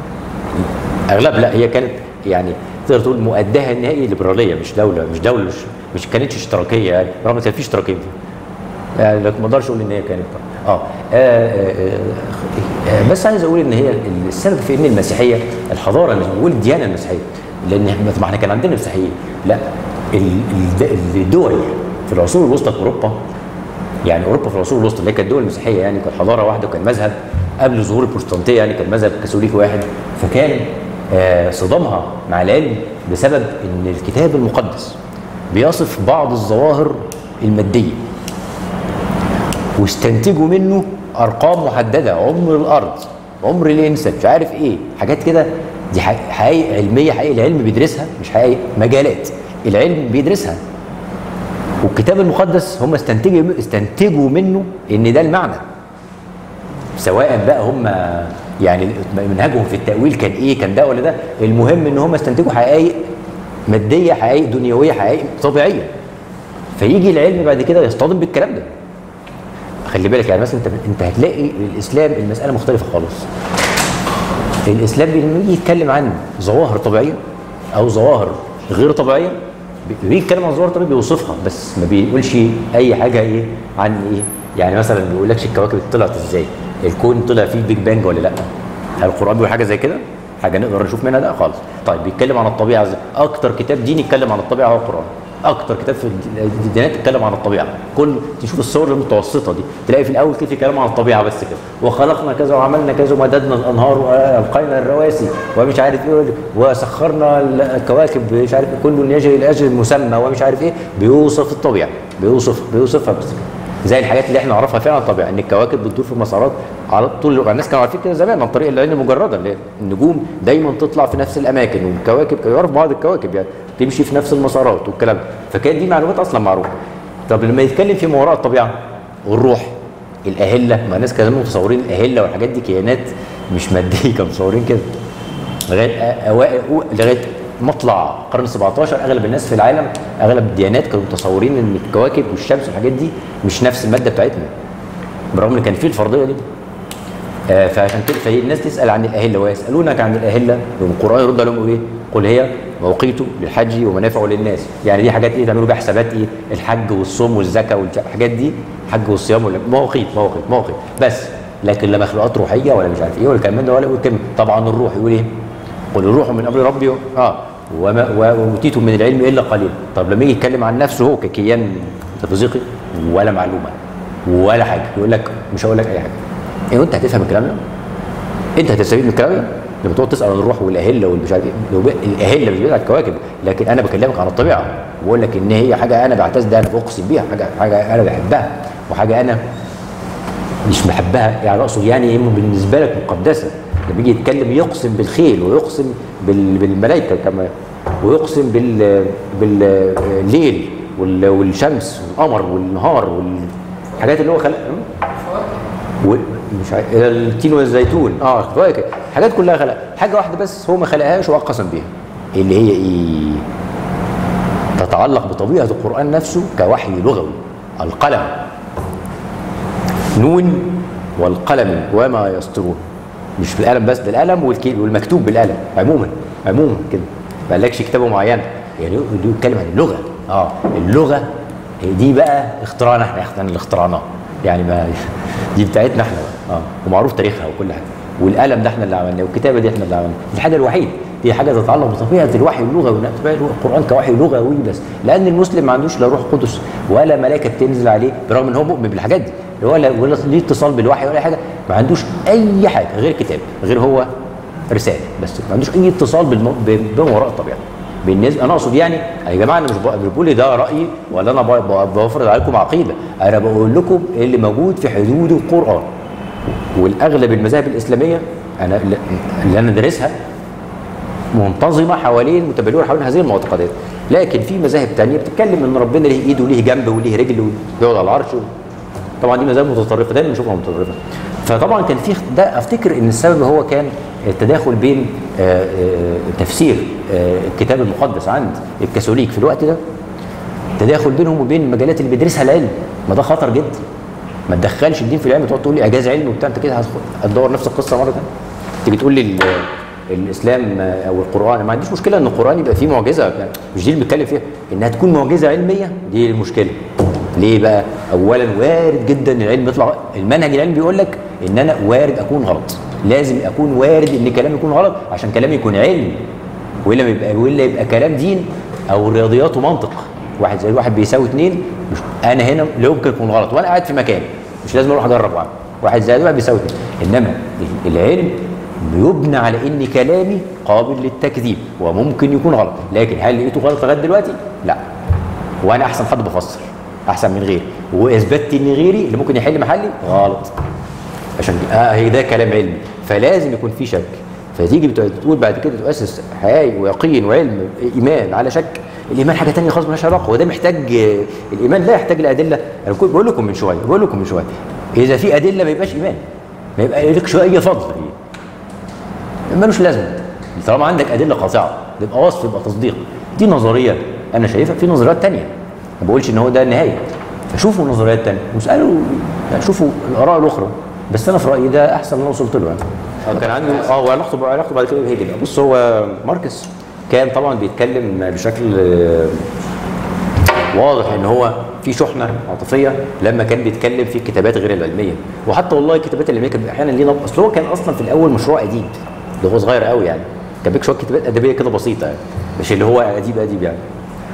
اغلب لا هي كانت يعني تقدر تقول مؤداها النهائي ليبراليه مش دوله مش دوله مش, مش كانتش اشتراكيه يعني رغم ان كان في اشتراكيه يعني لكن ما اقدرش اقول ان هي كانت اه, آه, آه, آه بس عايز اقول ان هي السبب في ان المسيحيه الحضاره مش بقول الديانه المسيحيه لان إحنا- ما احنا كان عندنا مسيحيين لا ال- ال- الدول في العصور الوسطى في اوروبا يعني اوروبا في العصور الوسطى اللي هي كانت دول مسيحيه يعني كانت حضاره واحده وكان مذهب قبل ظهور البروتستانتيه يعني كان مذهب كاثوليكي واحد فكان آه صدامها مع العلم بسبب ان الكتاب المقدس بيصف بعض الظواهر الماديه واستنتجوا منه ارقام محدده عمر الارض عمر الانسان مش عارف ايه حاجات كده دي حق- حقائق علميه حقائق العلم بيدرسها مش حقائق مجالات العلم بيدرسها والكتاب المقدس هم استنتجوا استنتجوا منه ان ده المعنى سواء بقى هم يعني منهجهم في التأويل كان ايه كان ده ولا ده المهم ان هم استنتجوا حقائق مادية حقائق دنيوية حقائق طبيعية فيجي العلم بعد كده يصطدم بالكلام ده خلي بالك يعني مثلا انت انت هتلاقي الاسلام المسألة مختلفة خالص الاسلام لما يجي يتكلم عن ظواهر طبيعية او ظواهر غير طبيعية بيجي يتكلم عن ظواهر طبيعية بيوصفها بس ما بيقولش اي حاجة ايه عن ايه يعني مثلا ما بيقولكش الكواكب طلعت ازاي الكون طلع فيه بيج بانج ولا لا هل القران بيقول حاجه زي كده حاجه نقدر نشوف منها ده خالص طيب بيتكلم عن الطبيعه ازاي اكتر كتاب ديني يتكلم عن الطبيعه هو القران اكتر كتاب في الديانات يتكلم عن الطبيعه كل تشوف الصور المتوسطه دي تلاقي في الاول كده في كلام عن الطبيعه بس كده وخلقنا كذا وعملنا كذا ومددنا الانهار والقينا الرواسي ومش عارف ايه وسخرنا الكواكب مش عارف إيه، كل يجري لاجل مسمى ومش عارف ايه بيوصف الطبيعه بيوصف بيوصفها بس كده زي الحاجات اللي احنا نعرفها فعلا طبيعي ان الكواكب بتدور في مسارات على طول الوقت الناس كانوا عارفين كده زمان عن طريق العين المجرده اللي هي النجوم دايما تطلع في نفس الاماكن والكواكب كانوا يعرفوا بعض الكواكب يعني تمشي في نفس المسارات والكلام ده فكانت دي معلومات اصلا معروفه طب لما يتكلم في ما وراء الطبيعه والروح الاهله ما الناس كانوا متصورين الاهله والحاجات دي كيانات مش ماديه كانوا متصورين كده لغايه اوائل لغايه مطلع القرن 17 اغلب الناس في العالم اغلب الديانات كانوا متصورين ان الكواكب والشمس والحاجات دي مش نفس الماده بتاعتنا برغم ان كان في الفرضيه دي آه فعشان كده فالناس تسال عن الاهله ويسالونك عن الاهله والقران يرد عليهم يقول ايه؟ قل هي موقيت للحج ومنافع للناس يعني دي حاجات ايه تعملوا بيها حسابات ايه؟ الحج والصوم والزكاه والحاجات دي الحج والصيام ولا مواقيت مواقيت مواقيت بس لكن لا مخلوقات روحيه ولا مش عارف ايه ولا الكلام ده ولا يقول كلمه طبعا الروح يقول ايه؟ قل الروح من امر ربي اه وما واوتيتم من العلم الا قليلا طب لما يجي يتكلم عن نفسه هو ككيان ميتافيزيقي ولا معلومه ولا حاجه يقول لك مش هقول لك اي حاجه ايه انت هتفهم الكلام ده؟ انت هتستفيد من الكلام ده؟ لما تقعد تسال عن الروح والاهله والمش عارف ايه لو بقى- الاهله مش بتاعت الكواكب لكن انا بكلمك عن الطبيعه بقول لك ان هي حاجه انا بعتز ده انا بقسم بيها حاجه حاجه انا بحبها وحاجه انا مش بحبها يعني اقصد يعني هي بالنسبه لك مقدسه لما يجي يتكلم يقسم بالخيل ويقسم بال- بالملائكه كما ويقسم بال بالليل وال- والشمس والقمر والنهار والحاجات اللي هو خلقها ومش عارف التين والزيتون اه فواكه حاجات كلها خلق حاجه واحده بس هو ما خلقهاش واقسم بيها اللي هي ايه تتعلق بطبيعه القران نفسه كوحي لغوي القلم نون والقلم وما يسطرون مش بالقلم بس ده القلم والكي- والمكتوب بالقلم عموما عموما كده ما قالكش كتابه معينه يعني دي بيتكلم عن اللغه اه اللغه دي بقى اختراعنا احنا احنا اللي اخترعناها يعني ما دي بتاعتنا احنا بقى. اه ومعروف تاريخها وكل حاجه والقلم ده احنا اللي عملناه والكتابه دي احنا اللي عملناها دي الحاجه الوحيده دي حاجه تتعلق بطبيعه الوحي اللغوي طبيعه القران كوحي لغوي بس لان المسلم ما عندوش لا روح قدس ولا ملائكه بتنزل عليه برغم ان هو مؤمن بالحاجات دي ولا ولا ليه اتصال بالوحي ولا أي حاجه ما عندوش اي حاجه غير كتاب غير هو رساله بس ما عندوش اي اتصال بالم... ب- بما وراء الطبيعه بالنسبه انا اقصد يعني يا جماعه انا مش بق- مش بقول لي ده رايي ولا انا ب- ب- بفرض عليكم عقيده انا بقول لكم اللي موجود في حدود القران والاغلب المذاهب الاسلاميه انا اللي انا دارسها منتظمه حوالين متبلوره حوالين هذه المعتقدات لكن في مذاهب تانية بتتكلم ان ربنا له ايد وليه جنب وليه رجل ويقعد على العرش طبعا دي مذاهب متطرفه دايما نشوفها متطرفه فطبعا كان في ده افتكر ان السبب هو كان التداخل بين آه، آه، تفسير آه، الكتاب المقدس عند الكاثوليك في الوقت ده تداخل بينهم وبين المجالات اللي بيدرسها العلم ما ده خطر جدا ما تدخلش الدين في العلم تقعد تقول لي اعجاز علمي وبتاع انت كده هتدخل- هتدور نفس القصه مره ثانيه تيجي تقول لي ال- الاسلام او القران ما عنديش مشكله ان القران يبقى فيه معجزه يعني مش دي اللي بنتكلم فيها انها تكون معجزه علميه دي المشكله ليه بقى اولا وارد جدا ان العلم يطلع المنهج العلمي بيقول لك ان انا وارد اكون غلط لازم اكون وارد ان كلامي يكون غلط عشان كلامي يكون علمي والا ما يبقى والا يبقى كلام دين او الرياضيات ومنطق واحد زي واحد بيساوي اثنين مش انا هنا لا يمكن يكون غلط وانا قاعد في مكاني مش لازم اروح اجرب واحد واحد زائد واحد بيساوي اثنين انما ال- العلم بيبنى على ان كلامي قابل للتكذيب وممكن يكون غلط لكن هل لقيته غلط لغايه دلوقتي؟ لا وانا احسن حد بفسر احسن من غيري واثبتت ان غيري اللي ممكن يحل محلي غلط عشان اه هي ده كلام علمي فلازم يكون في شك فتيجي بت- بتقول بعد كده تؤسس حقائق ويقين وعلم ايمان على شك الايمان حاجه تانية خالص مالهاش علاقه وده محتاج آه، الايمان لا يحتاج لادله انا كنت بقول لكم من شويه بقول لكم من شويه اذا في ادله ما يبقاش ايمان ما يبقى لك شويه فضل فيه ملوش لازمه طالما عندك ادله قاطعه يبقى وصف يبقى تصديق دي نظريه انا شايفها في نظريات تانية ما بقولش ان هو ده النهايه فشوفوا نظريات تانية واسالوا يعني شوفوا الاراء الاخرى بس انا في رايي ده احسن اللي انا وصلت له يعني آه، كان عنده اه وعلاقته علاقته بعد كده بهيجل بص هو ماركس كان طبعا بيتكلم بشكل آه، واضح ان هو في شحنه عاطفيه لما كان بيتكلم في الكتابات غير العلميه وحتى والله الكتابات العلميه كانت احيانا ليه نب- اصل هو كان اصلا في الاول مشروع اديب ده هو صغير قوي يعني كان بيكتب شويه كتابات ادبيه كده بسيطه يعني مش اللي هو اديب اديب يعني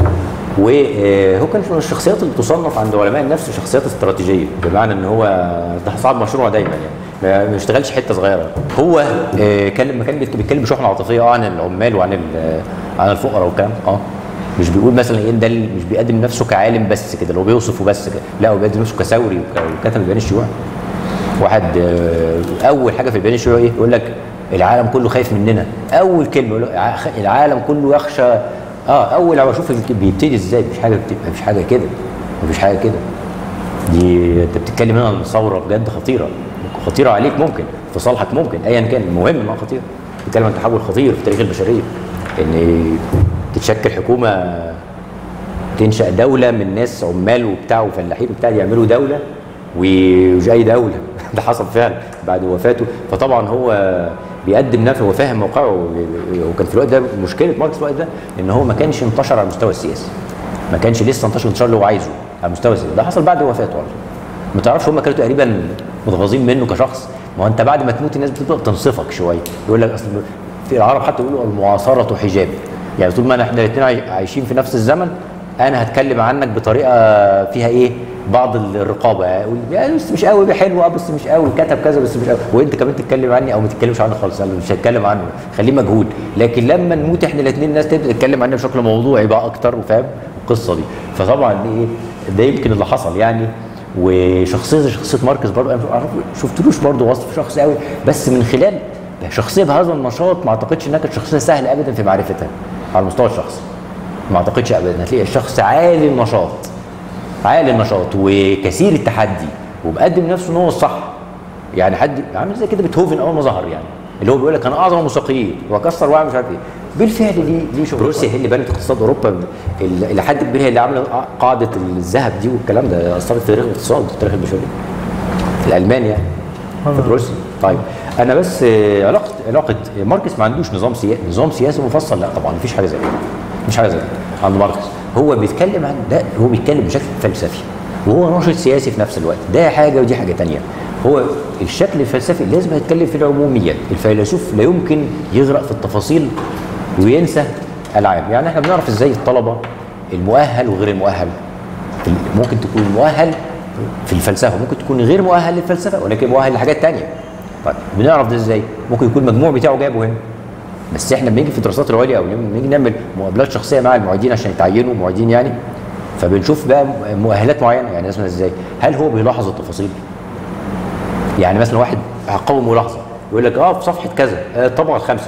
وهو كان من الشخصيات اللي تصنف عند علماء النفس شخصيات استراتيجيه بمعنى ان هو ده صعب مشروع دايما يعني ما ما يشتغلش حته صغيره هو آه، كان لما كان بيتك- بيتكلم بشحنه عاطفيه اه عن العمال وعن ال- عن الفقراء والكلام اه مش بيقول مثلا ايه ده اللي- مش بيقدم نفسه كعالم بس كده اللي هو بيوصفه بس كده لا هو بيقدم نفسه كثوري وك- وكتب بيان الشيوعي واحد آه، اول حاجه في البيان الشيوعي ايه يقول لك العالم كله خايف مننا اول كلمه يقول لك ع- العالم كله يخشى اه اول ما اشوف الك- بيبتدي ازاي مفيش حاجه بتبقى مفيش حاجه كده مفيش حاجه كده دي انت بتتكلم هنا عن ثوره بجد خطيره خطيره عليك ممكن في صالحك ممكن ايا كان المهم انها خطيره بتتكلم عن تحول خطير في تاريخ البشريه ان تتشكل حكومه تنشا دوله من ناس عمال وبتاع وفلاحين وبتاع يعملوا دوله ومش اي دوله ده حصل فعلا بعد وفاته فطبعا هو بيقدم نفسه هو فاهم موقعه وكان في الوقت ده مشكله ماركس في الوقت ده ان هو ما كانش انتشر على المستوى السياسي ما كانش لسه انتشر الانتشار اللي هو عايزه على المستوى السياسي ده حصل بعد وفاته على طول ما تعرفش هم كانوا تقريبا متغاظين منه كشخص ما هو انت بعد ما تموت الناس بتبدا تنصفك شويه يقول لك اصل في العرب حتى يقولوا المعاصره حجاب يعني طول ما احنا الاثنين عايشين في نفس الزمن انا هتكلم عنك بطريقه فيها ايه بعض الرقابه يعني يعني بس مش قوي حلو اه بس مش قوي كتب كذا بس مش قوي وانت كمان تتكلم عني او ما تتكلمش عني خالص انا مش هتكلم عنه خليه مجهول لكن لما نموت احنا الاثنين الناس تبدا تتكلم عننا بشكل موضوعي بقى اكتر وفاهم القصه دي فطبعا دي ايه ده يمكن اللي حصل يعني وشخصيه زي شخصيه ماركس برضه انا ما شفتلوش برضه وصف شخص قوي بس من خلال شخصيه بهذا النشاط ما اعتقدش انها كانت شخصيه سهله ابدا في معرفتها على المستوى الشخصي ما اعتقدش ابدا هتلاقي الشخص عالي النشاط عالي النشاط وكثير التحدي ومقدم نفسه ان هو الصح يعني حد عامل زي كده بيتهوفن اول ما ظهر يعني اللي هو بيقول لك انا اعظم الموسيقيين واكسر واعمل مش عارف ايه بالفعل دي دي شغل روسيا هي اللي بنت اقتصاد اوروبا اللي حد كبير هي اللي عامله قاعده الذهب دي والكلام ده اثرت في تاريخ الاقتصاد في تاريخ البشريه الالمان يعني في روسيا طيب انا بس علاقه علاقه ماركس ما عندوش نظام سياسي نظام سياسي مفصل لا طبعا مفيش حاجه زي كده مش حاجه زي كده عند ماركس هو بيتكلم عن ده هو بيتكلم بشكل فلسفي وهو ناشط سياسي في نفس الوقت ده حاجه ودي حاجه تانية هو الشكل الفلسفي لازم يتكلم في العموميات الفيلسوف لا يمكن يغرق في التفاصيل وينسى العام يعني احنا بنعرف ازاي الطلبه المؤهل وغير المؤهل ممكن تكون مؤهل في الفلسفه ممكن تكون غير مؤهل للفلسفه ولكن مؤهل لحاجات تانية طيب بنعرف ده ازاي ممكن يكون المجموع بتاعه جايبه هنا بس احنا بنيجي في الدراسات العليا او بنيجي نعمل مقابلات شخصيه مع المعيدين عشان يتعينوا معيدين يعني فبنشوف بقى مؤهلات معينه يعني مثلا ازاي هل هو بيلاحظ التفاصيل يعني مثلا واحد هقوم ملاحظه يقول لك اه في صفحه كذا آه طبعا الخامسه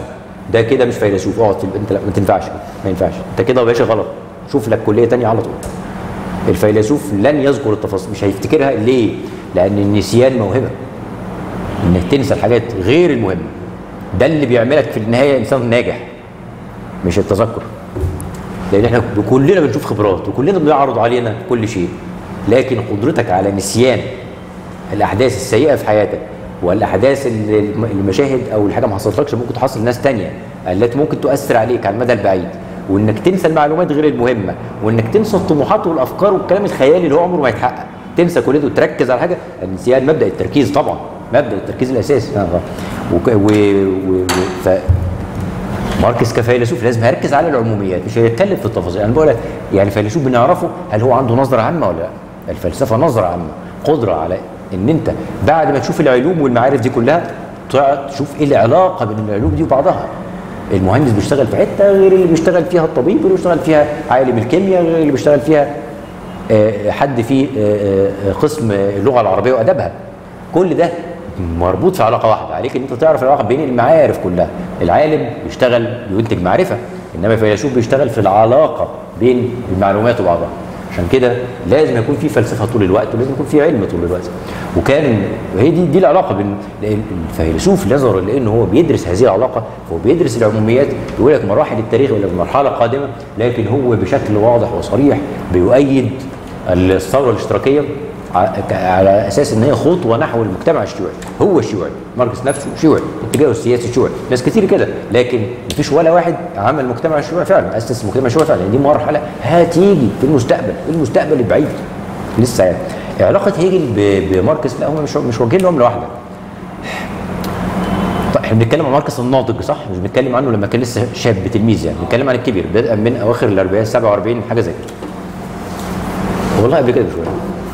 ده كده مش فيلسوف اقعد في الب- انت لا ما تنفعش ما ينفعش انت كده يا باشا غلط شوف لك كليه تانية على طول الفيلسوف لن يذكر التفاصيل مش هيفتكرها ليه؟ لان النسيان موهبه انك تنسى الحاجات غير المهمه ده اللي بيعملك في النهايه انسان ناجح مش التذكر لان احنا كلنا بنشوف خبرات وكلنا بيعرض علينا كل شيء لكن قدرتك على نسيان الاحداث السيئه في حياتك والاحداث اللي- المشاهد او الحاجه ما حصلتلكش ممكن تحصل لناس تانية التي ممكن تؤثر عليك على المدى البعيد وانك تنسى المعلومات غير المهمه وانك تنسى الطموحات والافكار والكلام الخيالي اللي هو عمره ما يتحقق تنسى كل ده وتركز على حاجه النسيان مبدا التركيز طبعا مبدا التركيز الاساسي آه، آه. وك- و... و... و... ف... ماركس كفيلسوف لازم هيركز على العموميات مش هيتكلم في التفاصيل انا بقول لك يعني فيلسوف بنعرفه هل هو عنده نظره عامه ولا لا الفلسفه نظره عامه قدره على ان انت بعد ما تشوف العلوم والمعارف دي كلها تقعد تشوف ايه العلاقه بين العلوم دي وبعضها المهندس بيشتغل في حته غير اللي بيشتغل فيها الطبيب غير اللي بيشتغل فيها عالم الكيمياء غير اللي بيشتغل فيها آه، حد في آه، آه، قسم اللغه العربيه وادبها كل ده مربوط في علاقه واحده عليك ان انت تعرف العلاقه بين المعارف كلها العالم بيشتغل ينتج معرفه انما الفيلسوف بيشتغل في العلاقه بين المعلومات وبعضها عشان كده لازم يكون في فلسفه طول الوقت ولازم يكون في علم طول الوقت وكان وهي دي دي العلاقه بين لأن الفيلسوف نظرا لان هو بيدرس هذه العلاقه هو بيدرس العموميات يقول لك مراحل التاريخ ولا مرحله قادمه لكن هو بشكل واضح وصريح بيؤيد الثوره الاشتراكيه ع- ك- على اساس ان هي خطوه نحو المجتمع الشيوعي هو الشيوعي ماركس نفسه شيوعي اتجاهه السياسي شيوعي ناس كتير كده لكن مفيش ولا واحد عمل مجتمع الشيوعي فعلا اسس المجتمع الشيوعي فعلا دي مرحله هتيجي في المستقبل في المستقبل البعيد لسه يعني علاقه هيجل ب- بماركس لا هم مش مش واجهين لهم لوحده طيب احنا بنتكلم عن ماركس الناضج صح مش بنتكلم عنه لما كان لسه شاب تلميذ يعني بنتكلم عن الكبير بدءا من اواخر الاربعينات 47 حاجه زي كده والله قبل كده بشويه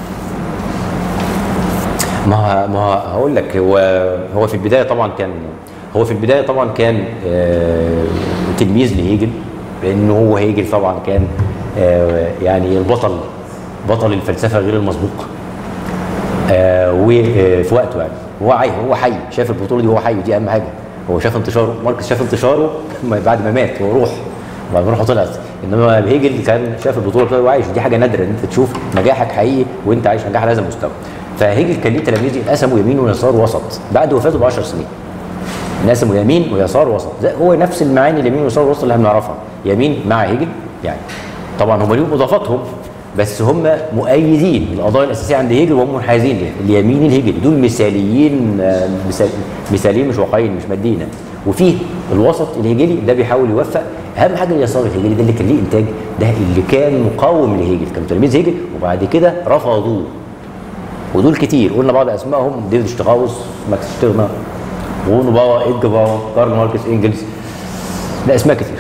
ما ه- ما ه- هقول لك هو هو في البدايه طبعا كان هو في البدايه طبعا كان آه، تلميذ لهيجل لانه هو هيجل طبعا كان آه، يعني البطل بطل الفلسفه غير المسبوق آه، وفي وقته يعني هو عاي هو حي شاف البطوله دي وهو حي ودي اهم حاجه هو شاف انتشاره ماركس شاف انتشاره بعد ما مات هو روح بعد ما روحه طلعت انما هيجل كان شاف البطوله بتاعته وعايش دي حاجه نادره ان انت تشوف نجاحك حقيقي وانت عايش نجاح على هذا المستوى فهيجل كان ليه تلاميذ انقسموا يمين ويسار ووسط بعد وفاته ب 10 سنين انقسموا يمين ويسار ووسط زي هو نفس المعاني اليمين واليسار والوسط اللي احنا بنعرفها يمين مع هيجل يعني طبعا هم ليهم اضافاتهم بس هم مؤيدين القضايا الاساسيه عند هيجل وهم منحازين ليها اليمين الهيجلي دول مثاليين آه، مثال مثاليين مش واقعيين مش ماديين يعني. وفي الوسط الهيجلي ده بيحاول يوفق اهم حاجه اليسار الهيجلي ده اللي كان ليه انتاج ده اللي كان مقاوم لهيجل كان تلميذ هيجل وبعد كده رفضوه ودول كتير قلنا بعض اسمائهم ديفيد شتراوس ماكس شتيرنر غونو باوا ايدجا باوا كارل ماركس انجلز لا اسماء كتير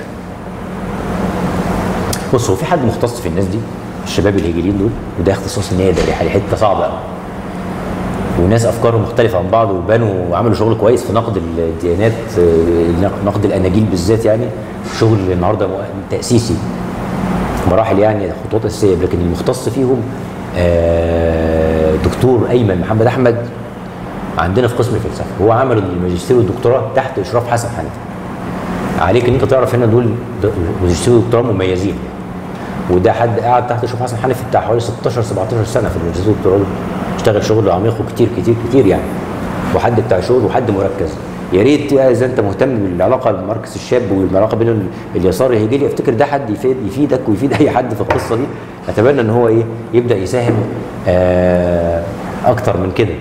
بص هو في حد مختص في الناس دي الشباب الهجريين دول وده اختصاص نادر يعني حته صعبه قوي وناس افكارهم مختلفه عن بعض وبانوا وعملوا شغل كويس في نقد الديانات آه، نقد الاناجيل بالذات يعني شغل النهارده مؤ- تاسيسي مراحل يعني خطوات اساسيه لكن المختص فيهم آه، دكتور ايمن محمد احمد عندنا في قسم الفلسفه هو عمل الماجستير والدكتوراه تحت اشراف حسن حنفي عليك ان انت تعرف هنا دول د- ماجستير ودكتوراه مميزين يعني. وده حد قاعد تحت اشراف حسن حنفي بتاع حوالي 16 17 سنه في الماجستير والدكتوراه دول. اشتغل شغل عميق وكتير كتير كتير يعني وحد بتاع شغل وحد مركز يا ريت اذا انت مهتم بالعلاقه بماركس الشاب والعلاقه بين ال- اليسار الهجيلي افتكر ده حد يفيد يفيدك ويفيد اي حد في القصه دي اتمنى ان هو ايه يبدا يساهم آه اكتر من كده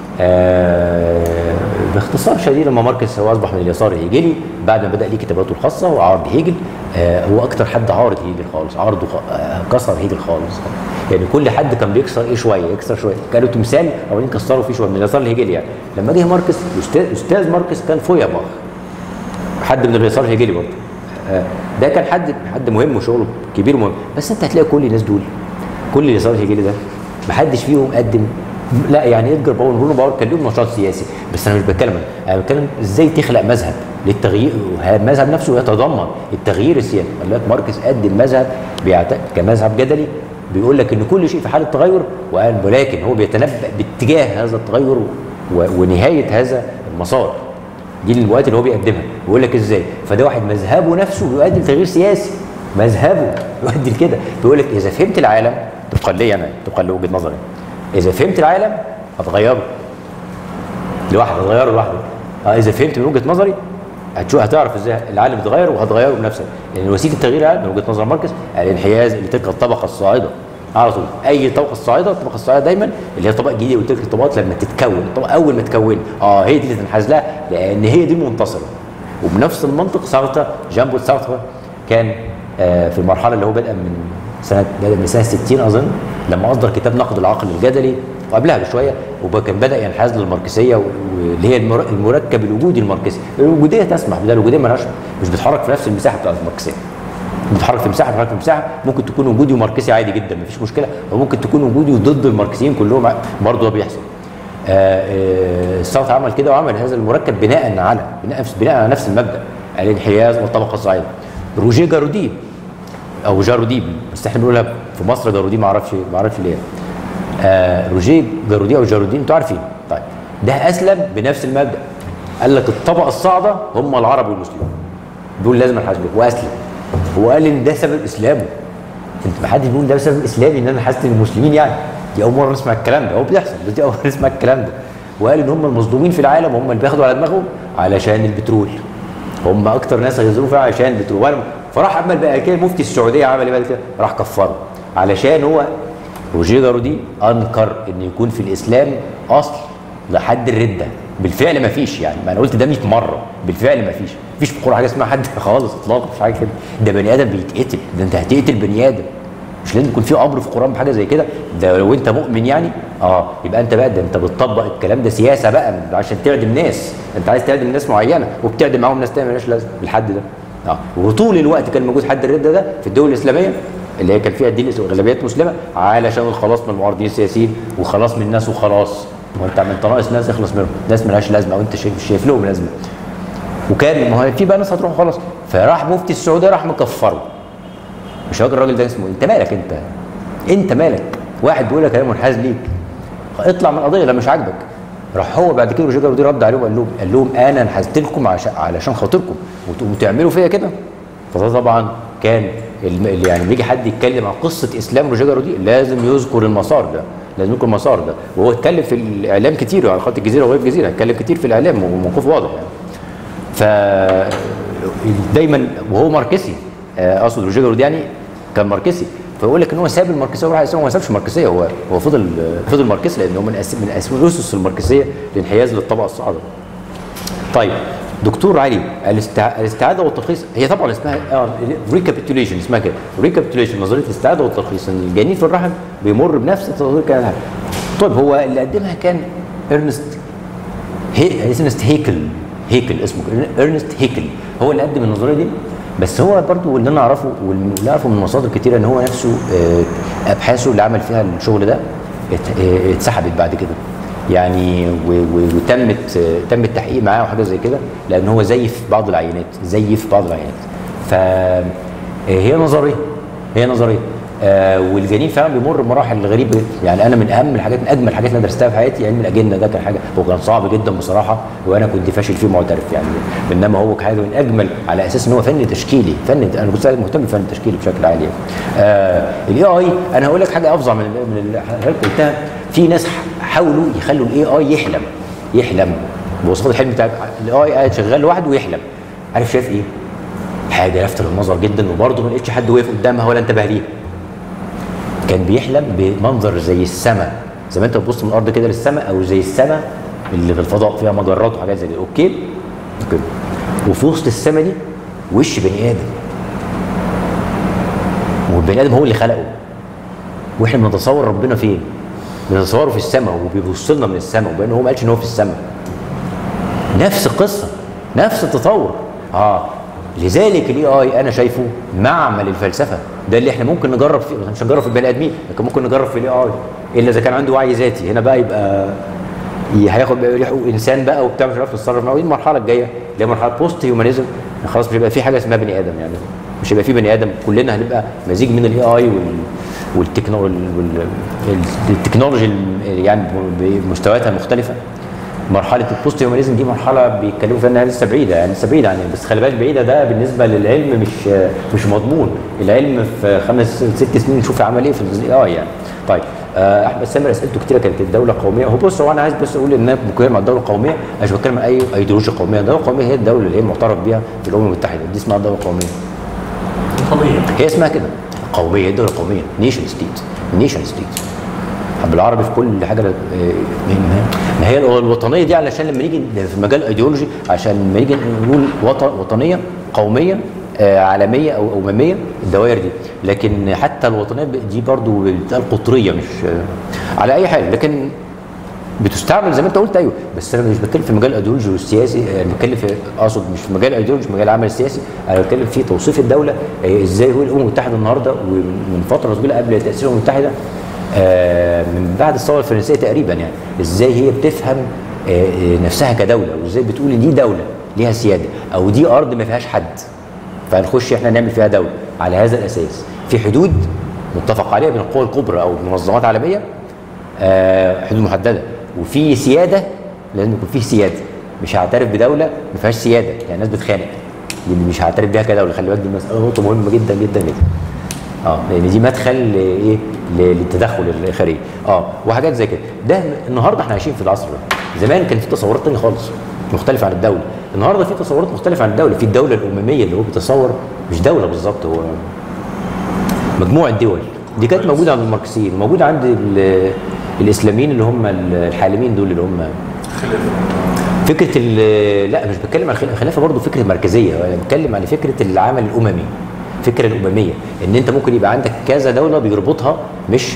آه باختصار شديد لما ماركس هو اصبح من اليسار الهيجلي بعد ما بدا ليه كتاباته الخاصه وعرض هيجل آه هو اكتر حد عارض هيجل خالص عرضه خ- آه كسر هيجل خالص يعني كل حد كان بيكسر ايه شويه يكسر شويه كانوا تمثال او كسروا فيه شويه من اليسار الهيجلي يعني لما جه ماركس استاذ استاذ ماركس كان فوياباخ حد من اليسار الهيجلي برضه آه، ده كان حد حد مهم وشغله كبير ومهم بس انت هتلاقي كل الناس دول كل اليسار الهيجلي ده محدش فيهم قدم لا يعني ادجار باور برونو باور كان لهم نشاط سياسي بس انا مش بتكلم انا بتكلم ازاي تخلق مذهب للتغيير المذهب نفسه يتضمن التغيير السياسي قال لك ماركس قدم مذهب بيعت... كمذهب جدلي بيقول لك ان كل شيء في حاله تغير وقال ولكن هو بيتنبأ باتجاه هذا التغير و... ونهايه هذا المسار دي الوقت اللي هو بيقدمها بيقول لك ازاي فده واحد مذهبه نفسه بيؤدي لتغيير سياسي مذهبه يؤدي لكده بيقول لك اذا فهمت العالم طبقا لي انا طبقا لوجهه نظري اذا فهمت العالم هتغيره لوحده هتغيره لوحده اه اذا فهمت من وجهه نظري هتشوف هتعرف ازاي العالم اتغير وهتغيره بنفسك لان وسيله تغيير العالم من وجهه نظر ماركس الانحياز لتلك الطبقه الصاعده على طول اي طبقه الصاعده الطبقه الصاعده دايما اللي هي طبقه جديده وتلك الطبقات لما تتكون الطبقه اول ما تكون اه هي دي اللي تنحاز لها لان هي دي المنتصره وبنفس المنطق سارتر جامبو سارتر كان آه في المرحله اللي هو بدا من سنه بدا من سنه 60 اظن لما اصدر كتاب نقد العقل الجدلي وقبلها بشويه وكان بدا ينحاز للماركسيه واللي هي المر- المركب الوجودي الماركسي الوجوديه تسمح بده الوجوديه مالهاش مش بتتحرك في نفس المساحه بتاعت الماركسيه بتتحرك في مساحه بتتحرك في مساحه ممكن تكون وجودي وماركسي عادي جدا مفيش مشكله وممكن تكون وجودي وضد الماركسيين كلهم برضه ده بيحصل آه، آه، الصوت عمل كده وعمل هذا المركب بناء على بناء بناء على نفس المبدا الانحياز والطبقه الصاعده روجيه جارودي او جارودي بس احنا بنقولها في مصر جارودي ما اعرفش ما اعرفش ليه آه روجيه جارودي او جارودي انتوا عارفين طيب ده اسلم بنفس المبدا قال لك الطبقه الصاعده هم العرب والمسلمين دول لازم نحاسبهم واسلم هو قال ان ده سبب اسلامه انت ما حدش بيقول ده سبب اسلامي ان انا حاسس المسلمين يعني دي اول مره نسمع الكلام ده هو بيحصل بس دي اول مره نسمع الكلام ده وقال ان هم المظلومين في العالم هم اللي بياخدوا على دماغهم علشان البترول هم اكتر ناس هيظلموا فيها عشان البترول وأنا- فراح عمل بقى كده مفتي السعوديه عمل ايه بعد كده راح كفره علشان هو روجيه جارودي انكر ان يكون في الاسلام اصل لحد الرده بالفعل ما فيش يعني ما انا قلت ده 100 مره بالفعل ما فيش مفيش في القران حاجه اسمها حد خالص اطلاقا مفيش حاجه كده ده بني ادم بيتقتل ده انت هتقتل بني ادم مش لازم يكون في امر في القران بحاجه زي كده ده لو انت مؤمن يعني اه يبقى انت بقى ده انت بتطبق الكلام ده سياسه بقى عشان تعدم ناس انت عايز تعدم ناس معينه وبتعدم معاهم ناس تانية مالهاش لازمه بالحد ده اه وطول الوقت كان موجود حد الرده ده في الدول الاسلاميه اللي هي كان فيها دين اغلبيات مسلمه علشان الخلاص من المعارضين السياسيين وخلاص من الناس وخلاص وانت ما انت ناقص ناس اخلص منهم ناس مالهاش لازمه وانت شايف مش شايف لهم لازمه وكان ما هو في بقى ناس هتروح خلاص فراح مفتي السعوديه راح مكفره مش فاكر الراجل ده اسمه إيه. انت مالك انت انت مالك واحد بيقول لك انا منحاز ليك اطلع من القضيه لو مش عاجبك راح هو بعد كده روجيه جارودي رد عليهم وقال لهم قال لهم انا انحازت لكم عشان علشان خاطركم وتقوموا تعملوا فيا كده فده طبعا كان الم- اللي يعني لما يجي حد يتكلم عن قصه اسلام روجيه جارودي لازم يذكر المسار ده لازم يذكر المسار ده وهو اتكلم في الاعلام كتير على خط الجزيره وغير الجزيره اتكلم كتير في الاعلام وموقفه واضح يعني ف دايما وهو ماركسي آه، اقصد روجيه جارودي يعني كان ماركسي فيقول لك ان هو ساب الماركسيه وراح الاسلام هو ما سابش الماركسيه هو هو فضل فضل ماركسي لان هو من أس من أس من اسس الماركسيه الانحياز للطبقه الصاعده. طيب دكتور علي الاستع... الاستعاده والتلخيص هي طبعا اسمها اه ريكابيتوليشن اسمها كده ريكابيتوليشن نظريه الاستعاده والتلخيص ان الجنين في الرحم بيمر بنفس التطور كان الحمل. طيب هو اللي قدمها كان ارنست هي ارنست هيكل هيكل اسمه كده، ارنست هيكل هو اللي قدم النظريه دي بس هو برضو اللي انا اعرفه واللي اعرفه من مصادر كتيره ان هو نفسه آه، ابحاثه اللي عمل فيها الشغل ده ات- آه، اتسحبت بعد كده يعني و- و- وتمت آه، تم التحقيق معاه وحاجه زي كده لان هو زيف بعض العينات زيف بعض العينات فهي نظريه هي نظريه آه والجنين فعلا بيمر بمراحل غريبه يعني انا من اهم الحاجات من اجمل الحاجات اللي انا درستها في حياتي علم الاجنه ده كان حاجه هو كان صعب جدا بصراحه وانا كنت فاشل فيه معترف يعني انما هو حاجه من اجمل على اساس ان هو فن تشكيلي فن انا كنت مهتم بالفن التشكيلي بشكل عالي يعني. آه الاي اي انا هقول لك حاجه افظع من من اللي حضرتك قلتها في ناس حاولوا يخلوا الاي اي يحلم يحلم بوصفات الحلم بتاع الاي اي قاعد شغال لوحده ويحلم عارف شايف ايه؟ حاجه لافته للنظر جدا وبرضه ما لقيتش حد واقف قدامها ولا انتبه ليها كان بيحلم بمنظر زي السماء زي ما انت بتبص من الارض كده للسماء او زي السماء اللي في الفضاء فيها مجرات وحاجات زي كده اوكي كده وفي وسط السماء دي وش بني ادم والبني ادم هو اللي خلقه واحنا بنتصور ربنا فين بنتصوره في السماء وبيبص لنا من السماء وبان هو ما قالش ان هو في السماء نفس القصه نفس التطور اه لذلك الاي اي انا شايفه معمل الفلسفه ده اللي احنا ممكن نجرب فيه مش هنجرب في البني ادمين لكن ممكن نجرب في الاي اي الا اذا كان عنده وعي ذاتي هنا بقى يبقى ي- هياخد بقى يلحق انسان بقى وبتاع مش عارف يتصرف معاه ودي المرحله الجايه اللي هي مرحله بوست هيومانيزم خلاص مش هيبقى في حاجه اسمها بني ادم يعني مش هيبقى في بني ادم كلنا هنبقى مزيج من الاي اي وال والتكنولوجي والتكنولوجي يعني بمستوياتها المختلفه مرحله البوست هيومانيزم دي مرحله بيتكلموا فيها انها لسه بعيده يعني لسه بعيده عن بس خلي بالك بعيده ده بالنسبه للعلم مش مش مضمون العلم في خمس ست سنين نشوف عمل ايه في الاي اي يعني طيب آه، احمد سامر اسئلته كتيره كانت الدوله قوميه هو بص هو انا عايز بس اقول ان انا بتكلم عن الدوله القوميه أنا مش بتكلم عن اي ايديولوجيا قوميه الدوله القوميه هي الدوله اللي هي معترف بيها في الامم المتحده دي اسمها الدوله القوميه طبيعي هي اسمها كده قوميه الدوله القوميه نيشن ستيت نيشن ستيت بالعربي في كل حاجه آه، ما هي الوطنيه دي علشان لما نيجي في المجال الايديولوجي عشان لما نيجي نقول وطن وطنيه قوميه آه، عالميه او امميه الدوائر دي لكن حتى الوطنيه دي برضو بتتقال قطريه مش آه، على اي حال لكن بتستعمل زي ما انت قلت ايوه بس انا مش بتكلم في مجال الايديولوجي والسياسي انا بتكلم في اقصد مش في مجال الايديولوجي مش في مجال العمل السياسي انا بتكلم في توصيف الدوله آه، ازاي هو الامم المتحده النهارده ومن فتره طويله قبل تاسيس الامم المتحده آه، من بعد الثوره الفرنسيه تقريبا يعني ازاي هي بتفهم آه، آه، نفسها كدوله وازاي بتقول ان دي دوله ليها سياده او دي ارض ما فيهاش حد فنخش احنا نعمل فيها دوله على هذا الاساس في حدود متفق عليها بين القوى الكبرى او منظمات عالميه آه، حدود محدده وفي سياده لازم يكون فيه سياده مش هعترف بدوله ما فيهاش سياده يعني الناس بتخانق دي مش هعترف بيها كدوله خلي بالك دي مساله نقطه مهمه جدا جدا جدا اه لان دي مدخل لايه ل- للتدخل الخارجي اه وحاجات زي كده ده النهارده احنا عايشين في العصر ده زمان كان في تصورات تانية خالص مختلفه عن الدوله النهارده في تصورات مختلفه عن الدوله في الدوله الامميه اللي هو بيتصور مش دوله بالظبط هو مجموعه دول دي كانت موجوده عند الماركسيين موجوده عند ال- الاسلاميين اللي هم الحالمين دول اللي هم فكره ال- لا مش بتكلم عن الخلافه برضه فكره مركزيه انا بتكلم عن فكره العمل الاممي الفكره الامميه ان انت ممكن يبقى عندك كذا دوله بيربطها مش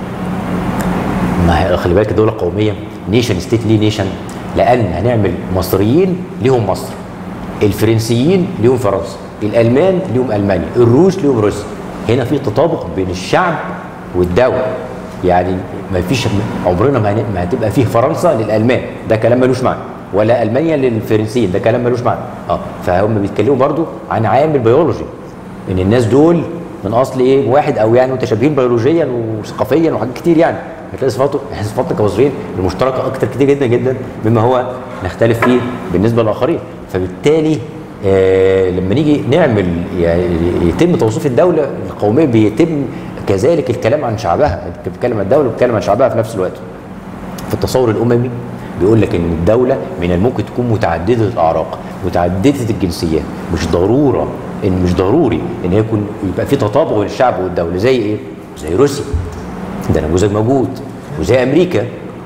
ما هي خلي بالك الدوله القوميه نيشن ستيت ليه نيشن لان هنعمل مصريين ليهم مصر الفرنسيين ليهم فرنسا الالمان ليهم المانيا الروس ليهم روسيا هنا في تطابق بين الشعب والدوله يعني ما فيش عمرنا ما هن- ما هتبقى فيه فرنسا للالمان ده كلام ملوش معنى ولا المانيا للفرنسيين ده كلام ملوش معنى اه فهم بيتكلموا برضو عن عامل بيولوجي ان الناس دول من اصل ايه واحد او يعني متشابهين بيولوجيا وثقافيا وحاجات كتير يعني هتلاقي صفاته احنا صفاتنا كمصريين المشتركه اكتر كتير جدا جدا مما هو نختلف فيه بالنسبه للاخرين فبالتالي آه لما نيجي نعمل يعني يتم توصيف الدوله القوميه بيتم كذلك الكلام عن شعبها بتتكلم عن الدوله وبتتكلم عن شعبها في نفس الوقت في التصور الاممي بيقول لك ان الدوله من الممكن تكون متعدده الاعراق متعدده الجنسيات مش ضروره ان مش ضروري ان هي يكون يبقى في تطابق بين الشعب والدوله زي ايه؟ زي روسيا ده نموذج موجود وزي امريكا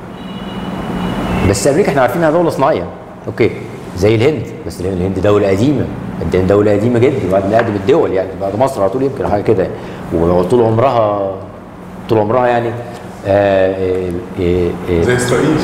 بس امريكا احنا عارفين انها دوله صناعيه اوكي زي الهند بس الهند دوله قديمه الهند دوله قديمه جدا بعد من اقدم الدول يعني بعد مصر على طول يمكن حاجه كده وطول عمرها طول عمرها يعني آه آه آه آه زي اسرائيل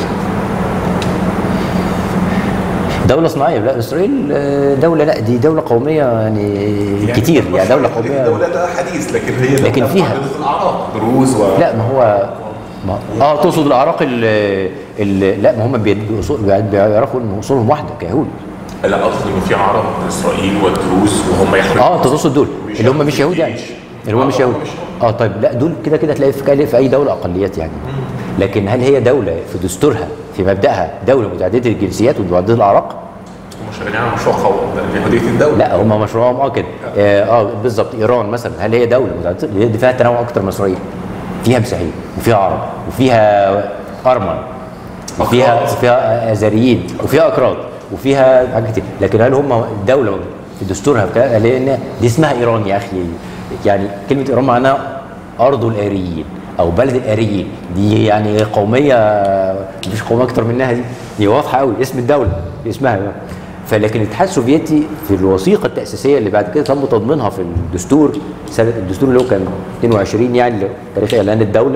دولة صناعية لا إسرائيل آه، دولة لا دي دولة قومية يعني, كتير يعني دولة قومية الدولة ده حديث لكن هي لكن دولة فيها- معدودة الاعراق دروز و لا ما هو ما اه تقصد الأعراق اللي, اللي لا ما هم بي- بيأصول- بيعرفوا إن أصولهم واحدة كيهود لا اقصد انه في عرب اسرائيل والدروز وهم يحرموا اه انت تقصد دول مش اللي هم ياخدوا مش في يهود يعني الجيش. اللي هم مش آه، يهود مش اه طيب لا دول كده كده تلاقي في في اي دوله اقليات يعني لكن هل هي دوله في دستورها في مبداها دوله متعدده الجنسيات ومتعدده الاعراق؟ هم شغالين على مشروع قومي ده يهودية الدولة لا هم مشروعهم اه كده اه, آه بالظبط ايران مثلا هل هي دوله متعدده اللي دي فيها تنوع اكتر من اسرائيل فيها مسيحيين وفيها عرب وفيها ارمن وفيها أكراد. وفيها ازاريين وفيها اكراد وفيها حاجات كتير لكن هل هم دوله في دستورها بتاع لان دي اسمها ايران يا اخي يعني كلمه ايران معناها ارض الاريين او بلد الاريين دي يعني قوميه مفيش قوميه اكتر منها دي دي واضحه قوي اسم الدوله اسمها يعني. فلكن الاتحاد السوفيتي في الوثيقه التاسيسيه اللي بعد كده تم تضمينها في الدستور سنه الدستور اللي هو كان 22 يعني تاريخ اعلان الدوله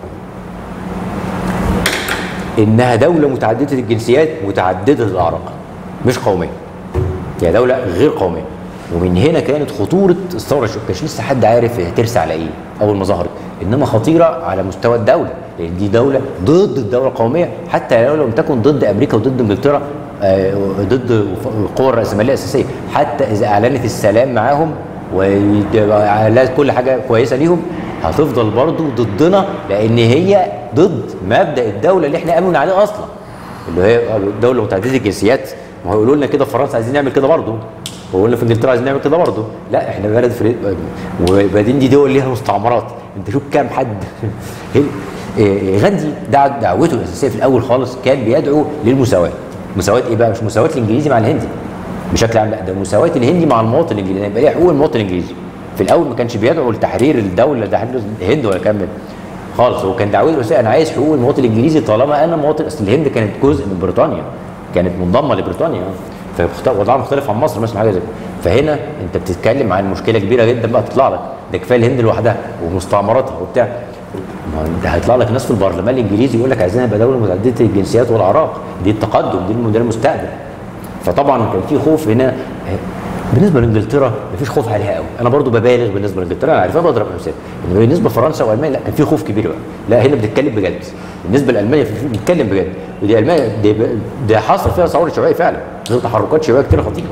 انها دوله متعدده الجنسيات متعدده الاعراق مش قوميه هي دوله غير قوميه ومن هنا كانت خطوره الثوره الشيوعيه كانش لسه حد عارف هي هترسى على ايه اول ما ظهرت انما خطيره على مستوى الدوله لان دي دوله ضد الدوله القوميه حتى لو لم تكن ضد امريكا وضد انجلترا آه، ضد القوى الراسماليه الاساسيه حتى اذا اعلنت السلام معاهم وعلى كل حاجه كويسه ليهم هتفضل برضو ضدنا لان هي ضد مبدا الدوله اللي احنا امن عليه اصلا اللي هي دوله متعدده الجنسيات ما هو يقولوا لنا كده في فرنسا عايزين نعمل كده برضه ويقول لنا في انجلترا عايزين نعمل كده برضه لا احنا بلد فريق وبعدين دي دول ليها مستعمرات انت شوف كام حد هن- إيه، غاندي دع دعوته الاساسيه في الاول خالص كان بيدعو للمساواه مساواه ايه بقى مش مساواه الانجليزي مع الهندي بشكل عام لا ده مساواه الهندي مع المواطن الانجليزي يعني يبقى ليه حقوق المواطن الانجليزي في الاول ما كانش بيدعو لتحرير الدوله ده تحرير الهند ولا كمل خالص هو كان دعوته الاساسيه انا عايز حقوق المواطن الانجليزي طالما انا مواطن اصل الهند كانت جزء من بريطانيا كانت منضمه لبريطانيا فوضعها مختلف عن مصر مثلا حاجه زي كده فهنا انت بتتكلم عن مشكله كبيره جدا بقى تطلع لك ده كفايه الهند لوحدها ومستعمراتها وبتاع ما انت هيطلع لك ناس في البرلمان الانجليزي يقول لك عايزين نبقى دوله متعدده الجنسيات والاعراق دي التقدم دي ده المستقبل فطبعا كان في خوف هنا بالنسبه لانجلترا مفيش خوف عليها قوي انا برضو ببالغ بالنسبه لانجلترا انا عارف انا بضرب امثال انما بالنسبه لفرنسا والمانيا لا كان في خوف كبير بقى لا هنا بنتكلم بجد بالنسبه لالمانيا في- في- بنتكلم بجد ودي المانيا دي, دي حصل فيها ثوره شيوعيه فعلا في تحركات شيوعيه كتير خطيره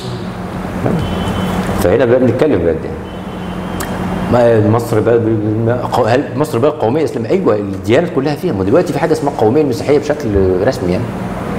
فهنا بقى بنتكلم بجد يعني. ما مصر بقى هل مصر بقى قوميه اسلاميه ايوه الديانات كلها فيها ما دلوقتي في حاجه اسمها القوميه المسيحيه بشكل رسمي يعني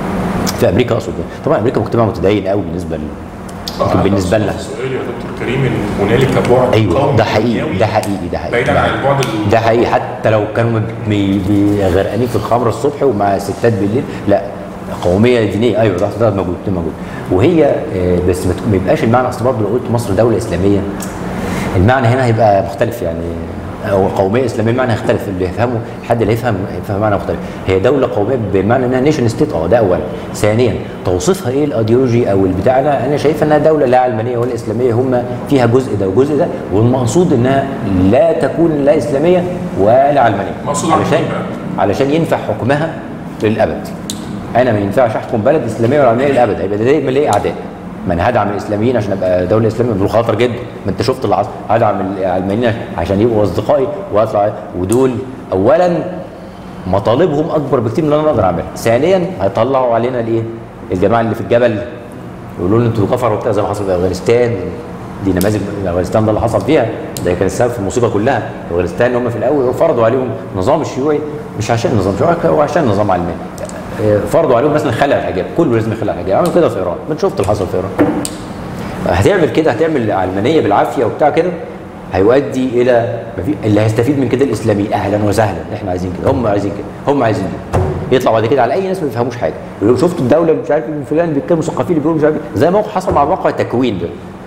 في امريكا اقصد يعني. طبعا امريكا مجتمع متدين قوي بالنسبه ل يمكن بالنسبه لنا سؤال يا دكتور كريم ان هنالك بعد ايوه قومي ده حقيقي دنيوي ده حقيقي ده حقيقي بعيدا عن البعد ال- ده حقيقي حتى لو كانوا بي- بي- غرقانين في الخمر الصبح ومع ستات بالليل لا قوميه دينيه ايوه ده ده موجود ده موجود وهي آه، بس ما تكون- ما يبقاش المعنى اصل برضه لو قلت مصر دوله اسلاميه المعنى هنا هيبقى مختلف يعني او قوميه اسلاميه معنى هيختلف اللي يفهمه الحد اللي يفهم يفهم معنى مختلف هي دوله قوميه بمعنى انها نيشن ستيت اه ده اولا ثانيا توصيفها ايه الايديولوجي او البتاع انا انا شايف انها دوله لا علمانيه ولا اسلاميه هم فيها جزء ده وجزء ده والمقصود انها لا تكون لا اسلاميه ولا علمانيه مقصود عن علشان إيه بقى؟ علشان ينفع حكمها للابد انا ما ينفعش احكم بلد اسلاميه ولا علمانيه للابد هيبقى ده دايما ليه اعداء ما انا هدعم الاسلاميين عشان ابقى دوله اسلاميه دول خطر جدا ما انت شفت اللي حصل هدعم العلمانيين عشان يبقوا اصدقائي واطلع ودول اولا مطالبهم اكبر بكتير من اللي انا اقدر اعملها ثانيا هيطلعوا علينا الايه الجماعه اللي في الجبل يقولوا لنا انتوا كفروا وبتاع زي ما حصل في افغانستان دي نماذج افغانستان ده اللي حصل فيها ده كان السبب في المصيبه كلها افغانستان هم في الاول فرضوا عليهم نظام الشيوعي مش عشان نظام شيوعي هو عشان نظام علماني آه، فرضوا عليهم مثلا خلع الحجاب كله لازم يخلع الحجاب عملوا كده في ايران ما انت شفت اللي حصل في ايران هتعمل كده هتعمل علمانيه بالعافيه وبتاع كده هيؤدي الى ما في اللي هيستفيد من كده الاسلامي اهلا وسهلا احنا عايزين كده هم عايزين كده هم عايزين كده يطلع بعد كده على اي ناس ما بيفهموش حاجه يقولوا شفتوا الدوله مش عارف من فلان بيتكلموا مثقفين اللي بيقولوا مش عارف إيه. زي موقف حصل مع موقع تكوين ده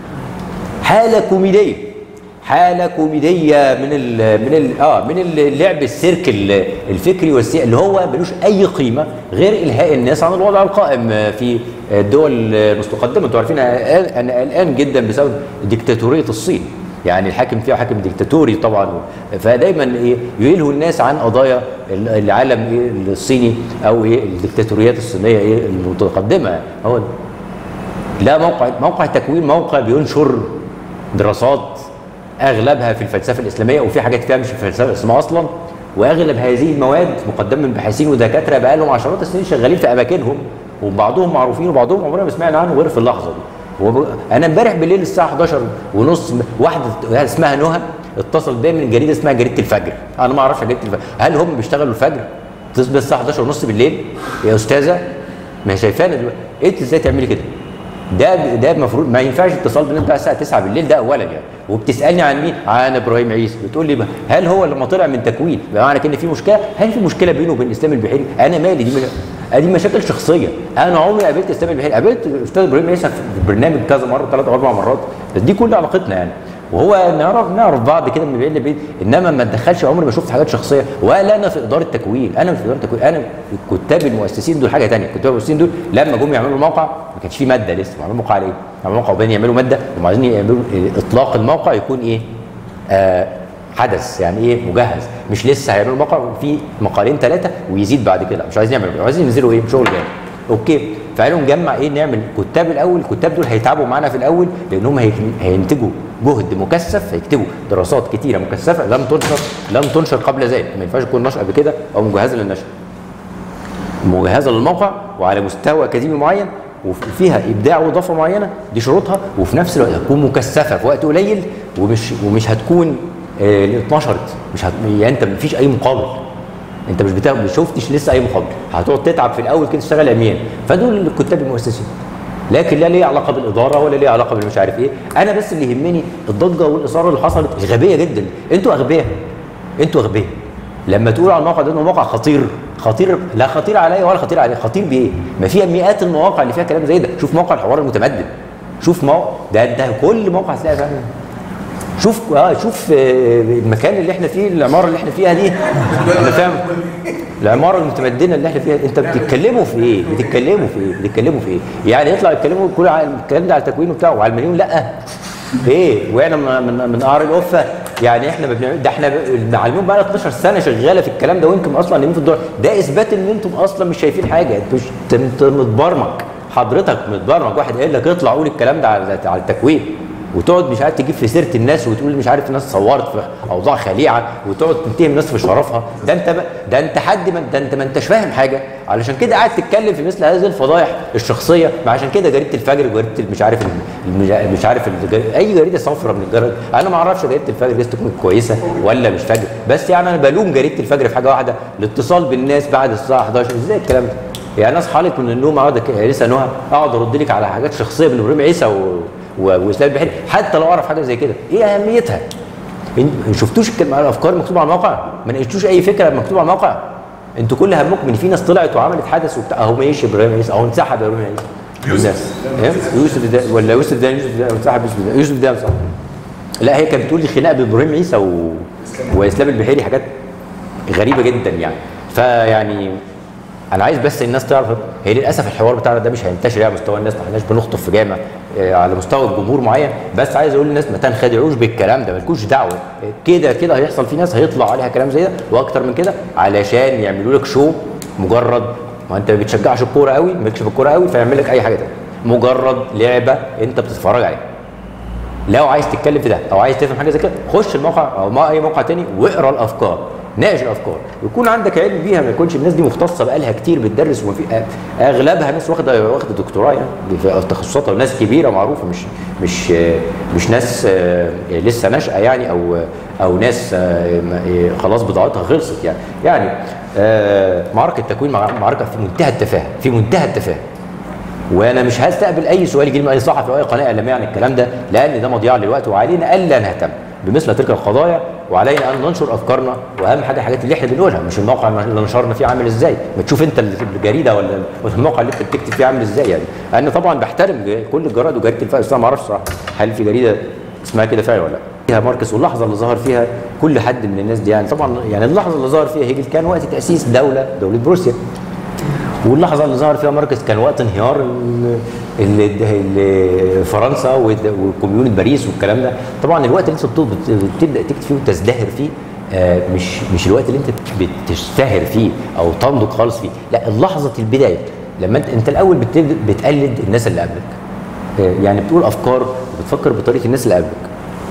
حاله كوميديه حاله كوميديه من ال من ال اه من اللعب السيرك ال- الفكري والسياسي اللي هو ملوش اي قيمه غير الهاء الناس عن الوضع القائم في الدول المتقدمه انتوا عارفين أنا انا قلقان جدا بسبب ديكتاتوريه الصين يعني الحاكم فيها حاكم ديكتاتوري طبعا فدايما ايه يلهوا الناس عن قضايا العالم ايه الصيني او ايه الديكتاتوريات الصينيه ايه المتقدمه هو ده. لا موقع موقع تكوين موقع بينشر دراسات اغلبها في الفلسفه الاسلاميه وفي حاجات فيها مش في الفلسفه الاسلاميه اصلا واغلب هذه المواد مقدمه من باحثين ودكاتره بقى لهم عشرات السنين شغالين في اماكنهم وبعضهم معروفين وبعضهم عمرنا ما سمعنا عنه غير في اللحظه دي هو انا امبارح بالليل الساعه 11 ونص واحده اسمها نهى اتصل بيا من جريده اسمها جريده الفجر انا ما اعرفش جريده الفجر هل هم بيشتغلوا الفجر تصبح الساعه 11 ونص بالليل يا استاذه ما هي شايفانا دلوقتي انت ازاي تعملي كده ده ده المفروض ما ينفعش اتصال بالليل بتاع الساعه 9 بالليل ده اولا يعني وبتسالني عن مين؟ عن ابراهيم عيسى بتقول لي بقى هل هو لما طلع من تكوين بمعنى كان في مشكله؟ هل في مشكله بينه وبين اسلام البحيري؟ انا مالي دي مش... دي مشاكل شخصيه انا عمري قابلت اسلام البحيري قابلت استاذ ابراهيم عيسى في برنامج كذا مره ثلاث او اربع مرات بس دي كل علاقتنا يعني وهو نعرف نعرف بعض كده من بعيد لبعيد انما ما تدخلش عمري ما شفت حاجات شخصيه ولا انا في اداره تكوين انا مش في اداره تكوين انا الكتاب المؤسسين دول حاجه ثانيه الكتاب المؤسسين دول لما جم يعملوا الموقع ما كانش في ماده لسه عملوا موقع على ايه؟ عملوا موقع وبعدين يعملوا ماده هم عايزين يعملوا اطلاق الموقع يكون ايه؟ آه حدث يعني ايه مجهز مش لسه هيعملوا موقع في مقالين ثلاثه ويزيد بعد كده مش عايزين يعملوا عايزين ينزلوا ايه شغل جامد اوكي فقالوا نجمع ايه نعمل كتاب الاول الكتاب دول هيتعبوا معانا في الاول لانهم هينتجوا جهد مكثف هيكتبوا دراسات كتيره مكثفه لم تنشر لم تنشر قبل ذلك ما ينفعش تكون نشر قبل كده او مجهزه للنشر مجهزه للموقع وعلى مستوى اكاديمي معين وفيها ابداع واضافه معينه دي شروطها وفي نفس الوقت هتكون مكثفه في وقت قليل ومش ومش هتكون اه اتنشرت مش هت... يعني انت مفيش اي مقابل انت مش بتاخد ما شفتش لسه اي مقابله هتقعد تتعب في الاول كده تشتغل عميان فدول الكتاب المؤسسين لكن لا ليه علاقه بالاداره ولا ليه علاقه بالمش عارف ايه انا بس اللي يهمني الضجه والاثاره اللي حصلت غبيه جدا انتوا اغبياء انتوا اغبياء لما تقول على الموقع ده انه موقع خطير خطير لا خطير عليا ولا خطير عليك خطير بايه ما فيها مئات المواقع اللي فيها كلام زي ده شوف موقع الحوار المتمدن شوف موقع ده ده كل موقع هتلاقي فعلا شوف اه شوف آه، المكان اللي احنا فيه العماره اللي احنا فيها دي انا فاهم العماره المتمدنه اللي احنا فيها انت بتتكلموا في ايه؟ بتتكلموا في ايه؟ بتتكلموا في ايه؟ يعني يطلع يتكلموا كل على الكلام ده على التكوين وبتاعه وعلى المليون لا ايه؟ وقعنا من من, من قعر القفه يعني احنا ما بنعمل ده احنا معلمين بقى 12 سنه شغاله في الكلام ده ويمكن اصلا نايمين في الدور ده اثبات ان انتم اصلا مش شايفين حاجه انتوا مش- انت متبرمج حضرتك متبرمج واحد قال لك اطلع قول الكلام ده على على التكوين وتقعد مش عارف تجيب في سيره الناس وتقول مش عارف الناس صورت في اوضاع خليعه وتقعد تتهم الناس في شرفها ده انت بقى ده انت حد ما ده انت ما انتش فاهم حاجه علشان كده قاعد تتكلم في مثل هذه الفضايح الشخصيه ما عشان كده جريده الفجر وجريده مش عارف المج- مش عارف الج- اي جريده صفرا من الجرائد انا ما اعرفش جريده الفجر دي تكون كويسه ولا مش فجر بس يعني انا بلوم جريده الفجر في حاجه واحده الاتصال بالناس بعد الساعه 11 ازاي الكلام ده يعني ناس حالت من النوم اقعد أك- لسه نهى اقعد ارد لك على حاجات شخصيه من ابراهيم عيسى و... و... واسلام البحيري حتى لو اعرف حاجه زي كده ايه اهميتها؟ انت شفتوش الكلمة- الافكار مكتوبه على الموقع؟ ما ناقشتوش اي فكره مكتوبه على الموقع؟ انتوا كل همكم ان في ناس طلعت وعملت حدث وبتاع اهو ماشي ابراهيم عيسى اهو انسحب ابراهيم عيسى الناس إيه؟ يوسف ده ولا يوسف ده يوسف ده انسحب يوسف ده يوسف ده صح لا هي كانت بتقول لي خناقه بين ابراهيم عيسى و... واسلام البحيري حاجات غريبه جدا يعني فيعني انا عايز بس الناس تعرف هي للاسف الحوار بتاعنا ده مش هينتشر على مستوى الناس ما احناش بنخطب في جامع آه، على مستوى الجمهور معين بس عايز اقول للناس ما تنخدعوش بالكلام ده مالكوش دعوه كده كده هيحصل في ناس هيطلع عليها كلام زي ده واكتر من كده علشان يعملوا لك شو مجرد ما انت ما بتشجعش الكوره قوي مالكش في الكوره قوي فيعمل لك اي حاجه تانية مجرد لعبه انت بتتفرج عليها لو عايز تتكلم في ده او عايز تفهم حاجه زي كده خش الموقع او ما اي موقع تاني واقرا الافكار ناقش الافكار ويكون عندك علم بيها ما يكونش الناس دي مختصه بقالها كتير بتدرس وما في اغلبها ناس واخده واخده دكتوراه يعني في تخصصاتها وناس كبيره معروفه مش مش مش ناس آه، لسه ناشئه يعني او او ناس آه، ما- آه، خلاص بضاعتها خلصت يعني يعني آه، معركه تكوين مع- معركه في منتهى التفاهه في منتهى التفاهه وانا مش هستقبل اي سؤال يجي لي من اي صحفي او اي قناه اعلاميه عن الكلام ده لان ده مضيعه للوقت وعلينا الا نهتم بمثل تلك القضايا وعلينا ان ننشر افكارنا واهم حاجه الحاجات اللي احنا بنقولها مش الموقع اللي نشرنا فيه عامل ازاي ما تشوف انت الجريده ولا ولا الموقع اللي انت بتكتب فيه عامل ازاي يعني انا طبعا بحترم ج- كل الجرائد وجريده الفجر بس انا ما اعرفش صراحه هل في جريده اسمها كده فعلا ولا لا فيها ماركس واللحظه اللي ظهر فيها كل حد من الناس دي يعني طبعا يعني اللحظه اللي ظهر فيها هيجل كان وقت تاسيس دوله دوله بروسيا واللحظه اللي ظهر فيها ماركس كان وقت انهيار ال- ال- ال- فرنسا والد- وكوميون باريس والكلام ده طبعا الوقت اللي انت بت- بتبدا تكتب فيه وتزدهر فيه آه، مش مش الوقت اللي انت بتشتهر فيه او تنضج خالص فيه لا لحظه البدايه لما انت انت الاول بتبدأ بتقلد الناس اللي قبلك آه، يعني بتقول افكار وبتفكر بطريقه الناس اللي قبلك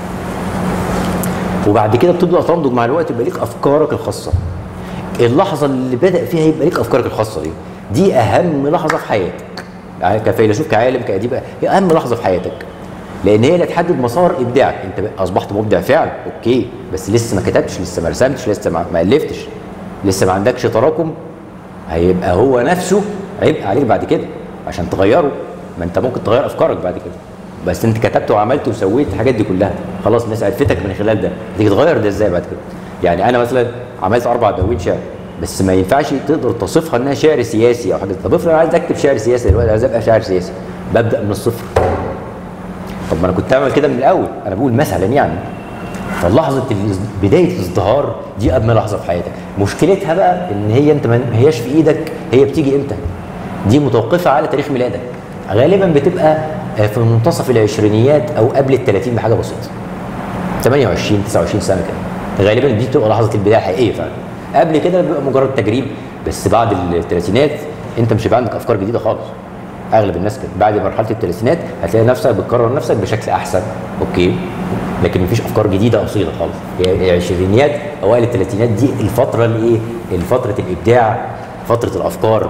وبعد كده بتبدا تنضج مع الوقت يبقى ليك افكارك الخاصه اللحظه اللي بدا فيها يبقى ليك افكارك الخاصه دي دي اهم لحظه في حياتك يعني كفيلسوف كعالم كاديب هي اهم لحظه في حياتك لان هي اللي تحدد مسار ابداعك انت بقى اصبحت مبدع فعلا اوكي بس لسه ما كتبتش لسه ما رسمتش لسه ما ما الفتش لسه ما عندكش تراكم هيبقى هو نفسه عبء عليك بعد كده عشان تغيره ما انت ممكن تغير افكارك بعد كده بس انت كتبت وعملت وسويت الحاجات دي كلها خلاص الناس عرفتك من خلال ده تيجي تغير ده ازاي بعد كده يعني انا مثلا عملت اربع دواوين شعر بس ما ينفعش تقدر تصفها انها شعر سياسي او حاجه طب افرض انا عايز اكتب شعر سياسي دلوقتي عايز ابقى شاعر سياسي ببدا من الصفر طب ما انا كنت اعمل كده من الاول انا بقول مثلا يعني فلحظه ال- بدايه الازدهار دي اهم لحظه في حياتك مشكلتها بقى ان هي انت ما هياش في ايدك هي بتيجي امتى دي متوقفه على تاريخ ميلادك غالبا بتبقى آه، في منتصف العشرينيات او قبل ال 30 بحاجه بسيطه 28 29 سنه كده غالبا دي بتبقى لحظه البدايه الحقيقيه فعلا قبل كده بيبقى مجرد تجريب بس بعد الثلاثينات انت مش هيبقى عندك افكار جديده خالص اغلب الناس كده بعد مرحله الثلاثينات هتلاقي نفسك بتكرر نفسك بشكل احسن اوكي لكن مفيش افكار جديده اصيله خالص هي العشرينيات اوائل الثلاثينات دي الفتره اللي ايه الفتره الابداع فتره الافكار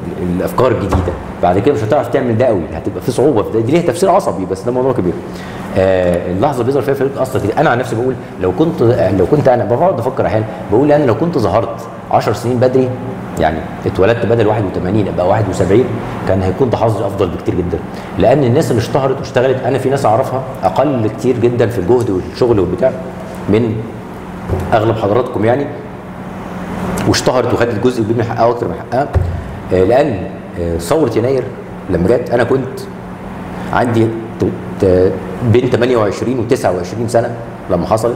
الافكار الجديده بعد كده مش هتعرف تعمل ده قوي هتبقى في صعوبه في ده دي ليها تفسير عصبي بس ده موضوع كبير آه اللحظه اللي بيظهر فيها فريق اصلا كده انا عن نفسي بقول لو كنت لو كنت انا بقعد افكر احيانا بقول انا لو كنت ظهرت 10 سنين بدري يعني اتولدت بدل 81 ابقى 71 كان هيكون ده حظي افضل بكتير جدا لان الناس اللي اشتهرت واشتغلت انا في ناس اعرفها اقل كتير جدا في الجهد والشغل والبتاع من اغلب حضراتكم يعني واشتهرت وخدت جزء كبير من حقها واكتر من حقها آه، لان آه، ثوره يناير لما جت انا كنت عندي ت- ت- بين 28 و 29 سنه لما حصلت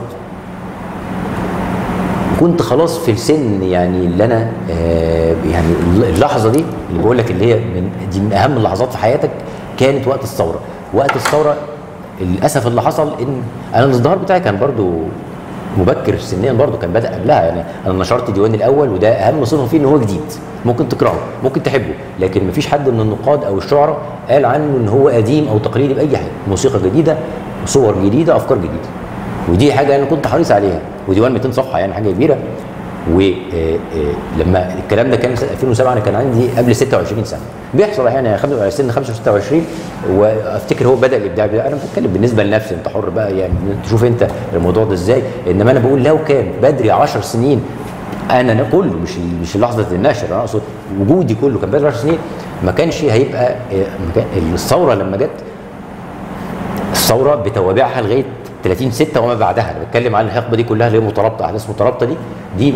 كنت خلاص في السن يعني اللي انا آه، يعني اللحظه دي اللي بقول لك اللي هي من دي من اهم اللحظات في حياتك كانت وقت الثوره وقت الثوره للاسف اللي حصل ان انا الازدهار بتاعي كان برضو مبكر سنيا برضو كان بدا قبلها يعني انا نشرت ديواني الاول وده اهم صفه فيه ان هو جديد ممكن تكرهه ممكن تحبه لكن مفيش حد من النقاد او الشعراء قال عنه ان هو قديم او تقليدي باي حاجه موسيقى جديده صور جديده افكار جديده ودي حاجه انا كنت حريص عليها وديوان 200 صفحه يعني حاجه كبيره ولما الكلام ده كان سنه 2007 انا كان عندي قبل 26 سنه بيحصل احيانا خم- على سن 25 وافتكر هو بدا الابداع بتاعه. انا بتكلم بالنسبه لنفسي انت حر بقى يعني تشوف انت الموضوع ده ازاي انما انا بقول لو كان بدري 10 سنين انا أنا كله مش مش لحظه النشر انا اقصد وجودي كله كان بدري 10 سنين ما كانش هيبقى ما كان- الثوره لما جت الثوره بتوابعها لغايه 30 6 وما بعدها انا بتكلم عن الحقبه دي كلها اللي هي مترابطه احداث مترابطه دي دي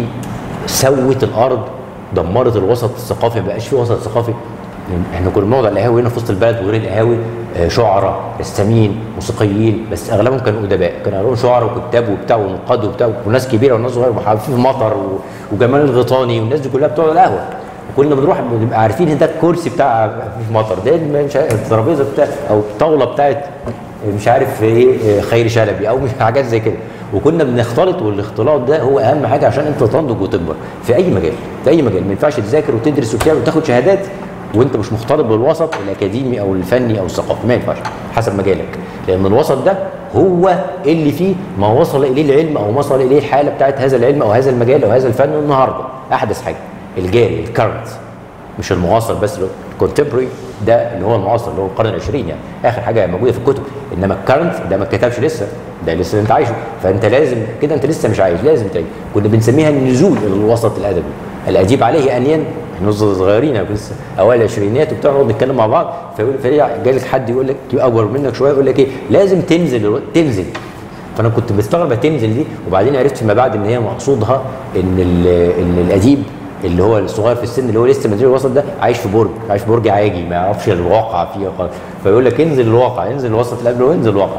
سوت الارض دمرت الوسط الثقافي ما بقاش في وسط ثقافي احنا كنا بنقعد على القهاوي هنا في وسط البلد وغير القهاوي آه، شعراء رسامين موسيقيين بس اغلبهم كانوا ادباء كانوا اغلبهم شعراء وكتاب وبتاع ونقاد وبتاع وناس كبيره وناس صغيره وحفيظ مطر و- وجمال الغيطاني والناس دي كلها بتقعد على القهوه وكنا بنروح بنبقى عارفين ان ده الكرسي بتاع عفيف مطر ده مش عارف الترابيزه بتاع او الطاوله بتاعت مش عارف ايه خير شلبي او مش حاجات زي كده وكنا بنختلط والاختلاط ده هو اهم حاجه عشان انت تنضج وتكبر في اي مجال في اي مجال ما ينفعش تذاكر وتدرس وبتاع وتاخد شهادات وانت مش مختلط بالوسط الاكاديمي او الفني او الثقافي ما ينفعش حسب مجالك لان الوسط ده هو اللي فيه ما وصل اليه العلم او وصل اليه الحاله بتاعت هذا العلم او هذا المجال او هذا الفن النهارده احدث حاجه الجاري الكرنت مش المعاصر بس الكونتمبري ده اللي هو المعاصر اللي هو القرن العشرين يعني اخر حاجه موجوده في الكتب انما الكرنت ده ما اتكتبش لسه ده لسه انت عايشه فانت لازم كده انت لسه مش عايش لازم تعيش كنا بنسميها النزول الى الوسط الادبي الاديب عليه ان ين احنا لسه صغيرين يعني لسه اوائل العشرينات وبتاع نقعد نتكلم مع بعض فيقول فجاي لك حد يقول لك اكبر منك شويه يقول لك ايه لازم تنزل الو- تنزل فانا كنت مستغرب تنزل دي وبعدين عرفت فيما بعد ان هي مقصودها ان ال- ان الاديب اللي هو الصغير في السن اللي هو لسه منزل الوسط ده عايش في برج عايش في برج عاجي ما يعرفش الواقع فيه خالص فيقول لك انزل الواقع انزل الوسط اللي قبله وانزل الواقع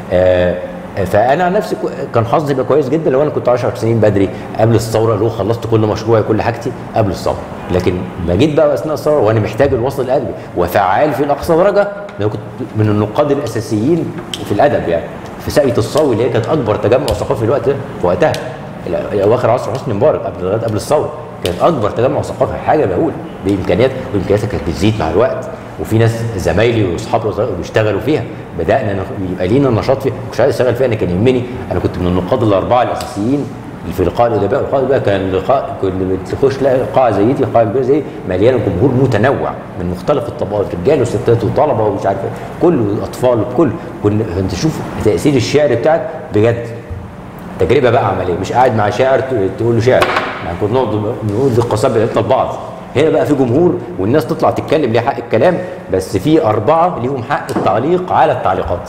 آه فانا عن نفسي كو- كان حظي يبقى كويس جدا لو انا كنت 10 سنين بدري قبل الثوره اللي هو خلصت كل مشروعي كل حاجتي قبل الثوره لكن ما جيت بقى اثناء الثوره وانا محتاج الوسط الادبي وفعال في الاقصى درجه انا كنت من النقاد الاساسيين في الادب يعني في ساقية الصاوي اللي هي كانت اكبر تجمع ثقافي في الوقت ده في وقتها ال- اواخر عصر حسني مبارك قبل لغايه قبل الثوره كانت اكبر تجمع ثقافي حاجه مهوله بامكانيات وامكانياتها كانت بتزيد مع الوقت وفي ناس زمايلي واصحابي وصغير بيشتغلوا فيها بدانا نخ- يبقى لينا نشاط فيها مش عايز اشتغل فيها انا كان يهمني انا كنت من النقاد الاربعه الاساسيين اللي في لقاء الادباء لقاء الادباء كان لقاء كنا تخش تلاقي قاعه زي دي قاعه كبيره زي مليانه جمهور متنوع من مختلف الطبقات رجال وستات وطلبه ومش عارف إيه. كله اطفال وكل كل انت شوف تاثير الشعر بتاعك بجد تجربه بقى عمليه مش قاعد مع شاعر ت- تقول له شعر يعني كنا نقعد نقول القصائد بتاعتنا لبعض هنا بقى في جمهور والناس تطلع تتكلم ليها حق الكلام بس في اربعه ليهم حق التعليق على التعليقات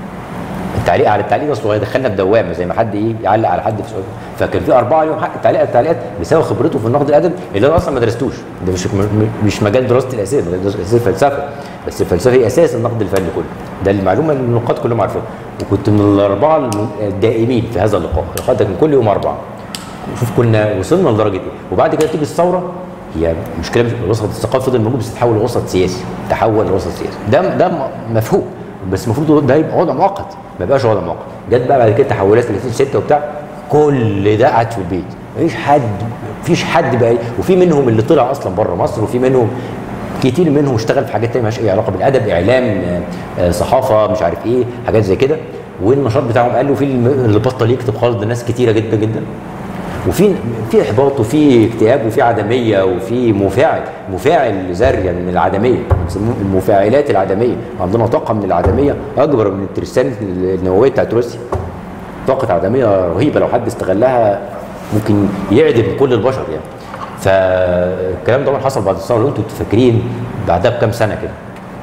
التعليق على التعليق اصله هيدخلنا في دوامه زي ما حد ايه يعلق على حد في سؤال فكان في اربعه ليهم حق التعليق على التعليقات بسبب خبرته في النقد الادبي اللي انا اصلا ما درستوش ده مش م- مش مجال دراستي الاساسي ده دراسه الاساسي الفلسفه بس الفلسفه هي اساس النقد الفني كله ده المعلومه اللي النقاد كلهم عارفينها وكنت من الاربعه الم- الدائمين في هذا اللقاء اللقاء ده كان كل يوم اربعه شوف كنا وصلنا لدرجه ايه وبعد كده تيجي الثوره هي مشكله مش الوسط الثقافي فضل موجود بس تحول لوسط سياسي تحول لوسط سياسي ده ده م- مفهوم بس المفروض ده يبقى وضع مؤقت ما يبقاش وضع مؤقت جت بقى بعد كده تحولات 30 6 وبتاع كل ده قعد في البيت مفيش حد مفيش حد بقى وفي منهم اللي طلع اصلا بره مصر وفي منهم كتير منهم اشتغل في حاجات تانية مالهاش اي علاقه بالادب اعلام آه، آه، صحافه مش عارف ايه حاجات زي كده والنشاط بتاعهم قال له في الم- اللي بطل يكتب خالص ده ناس كتيره جدا جدا وفي في احباط وفي اكتئاب وفي عدميه وفي مفاعل مفاعل ذريه من العدميه بيسموه المفاعلات العدميه عندنا طاقه من العدميه اكبر من الترسانه النوويه بتاعت روسيا طاقه عدميه رهيبه لو حد استغلها ممكن يعدم كل البشر يعني فالكلام ده طبعا حصل بعد الثوره لو انتوا فاكرين بعدها بكام سنه كده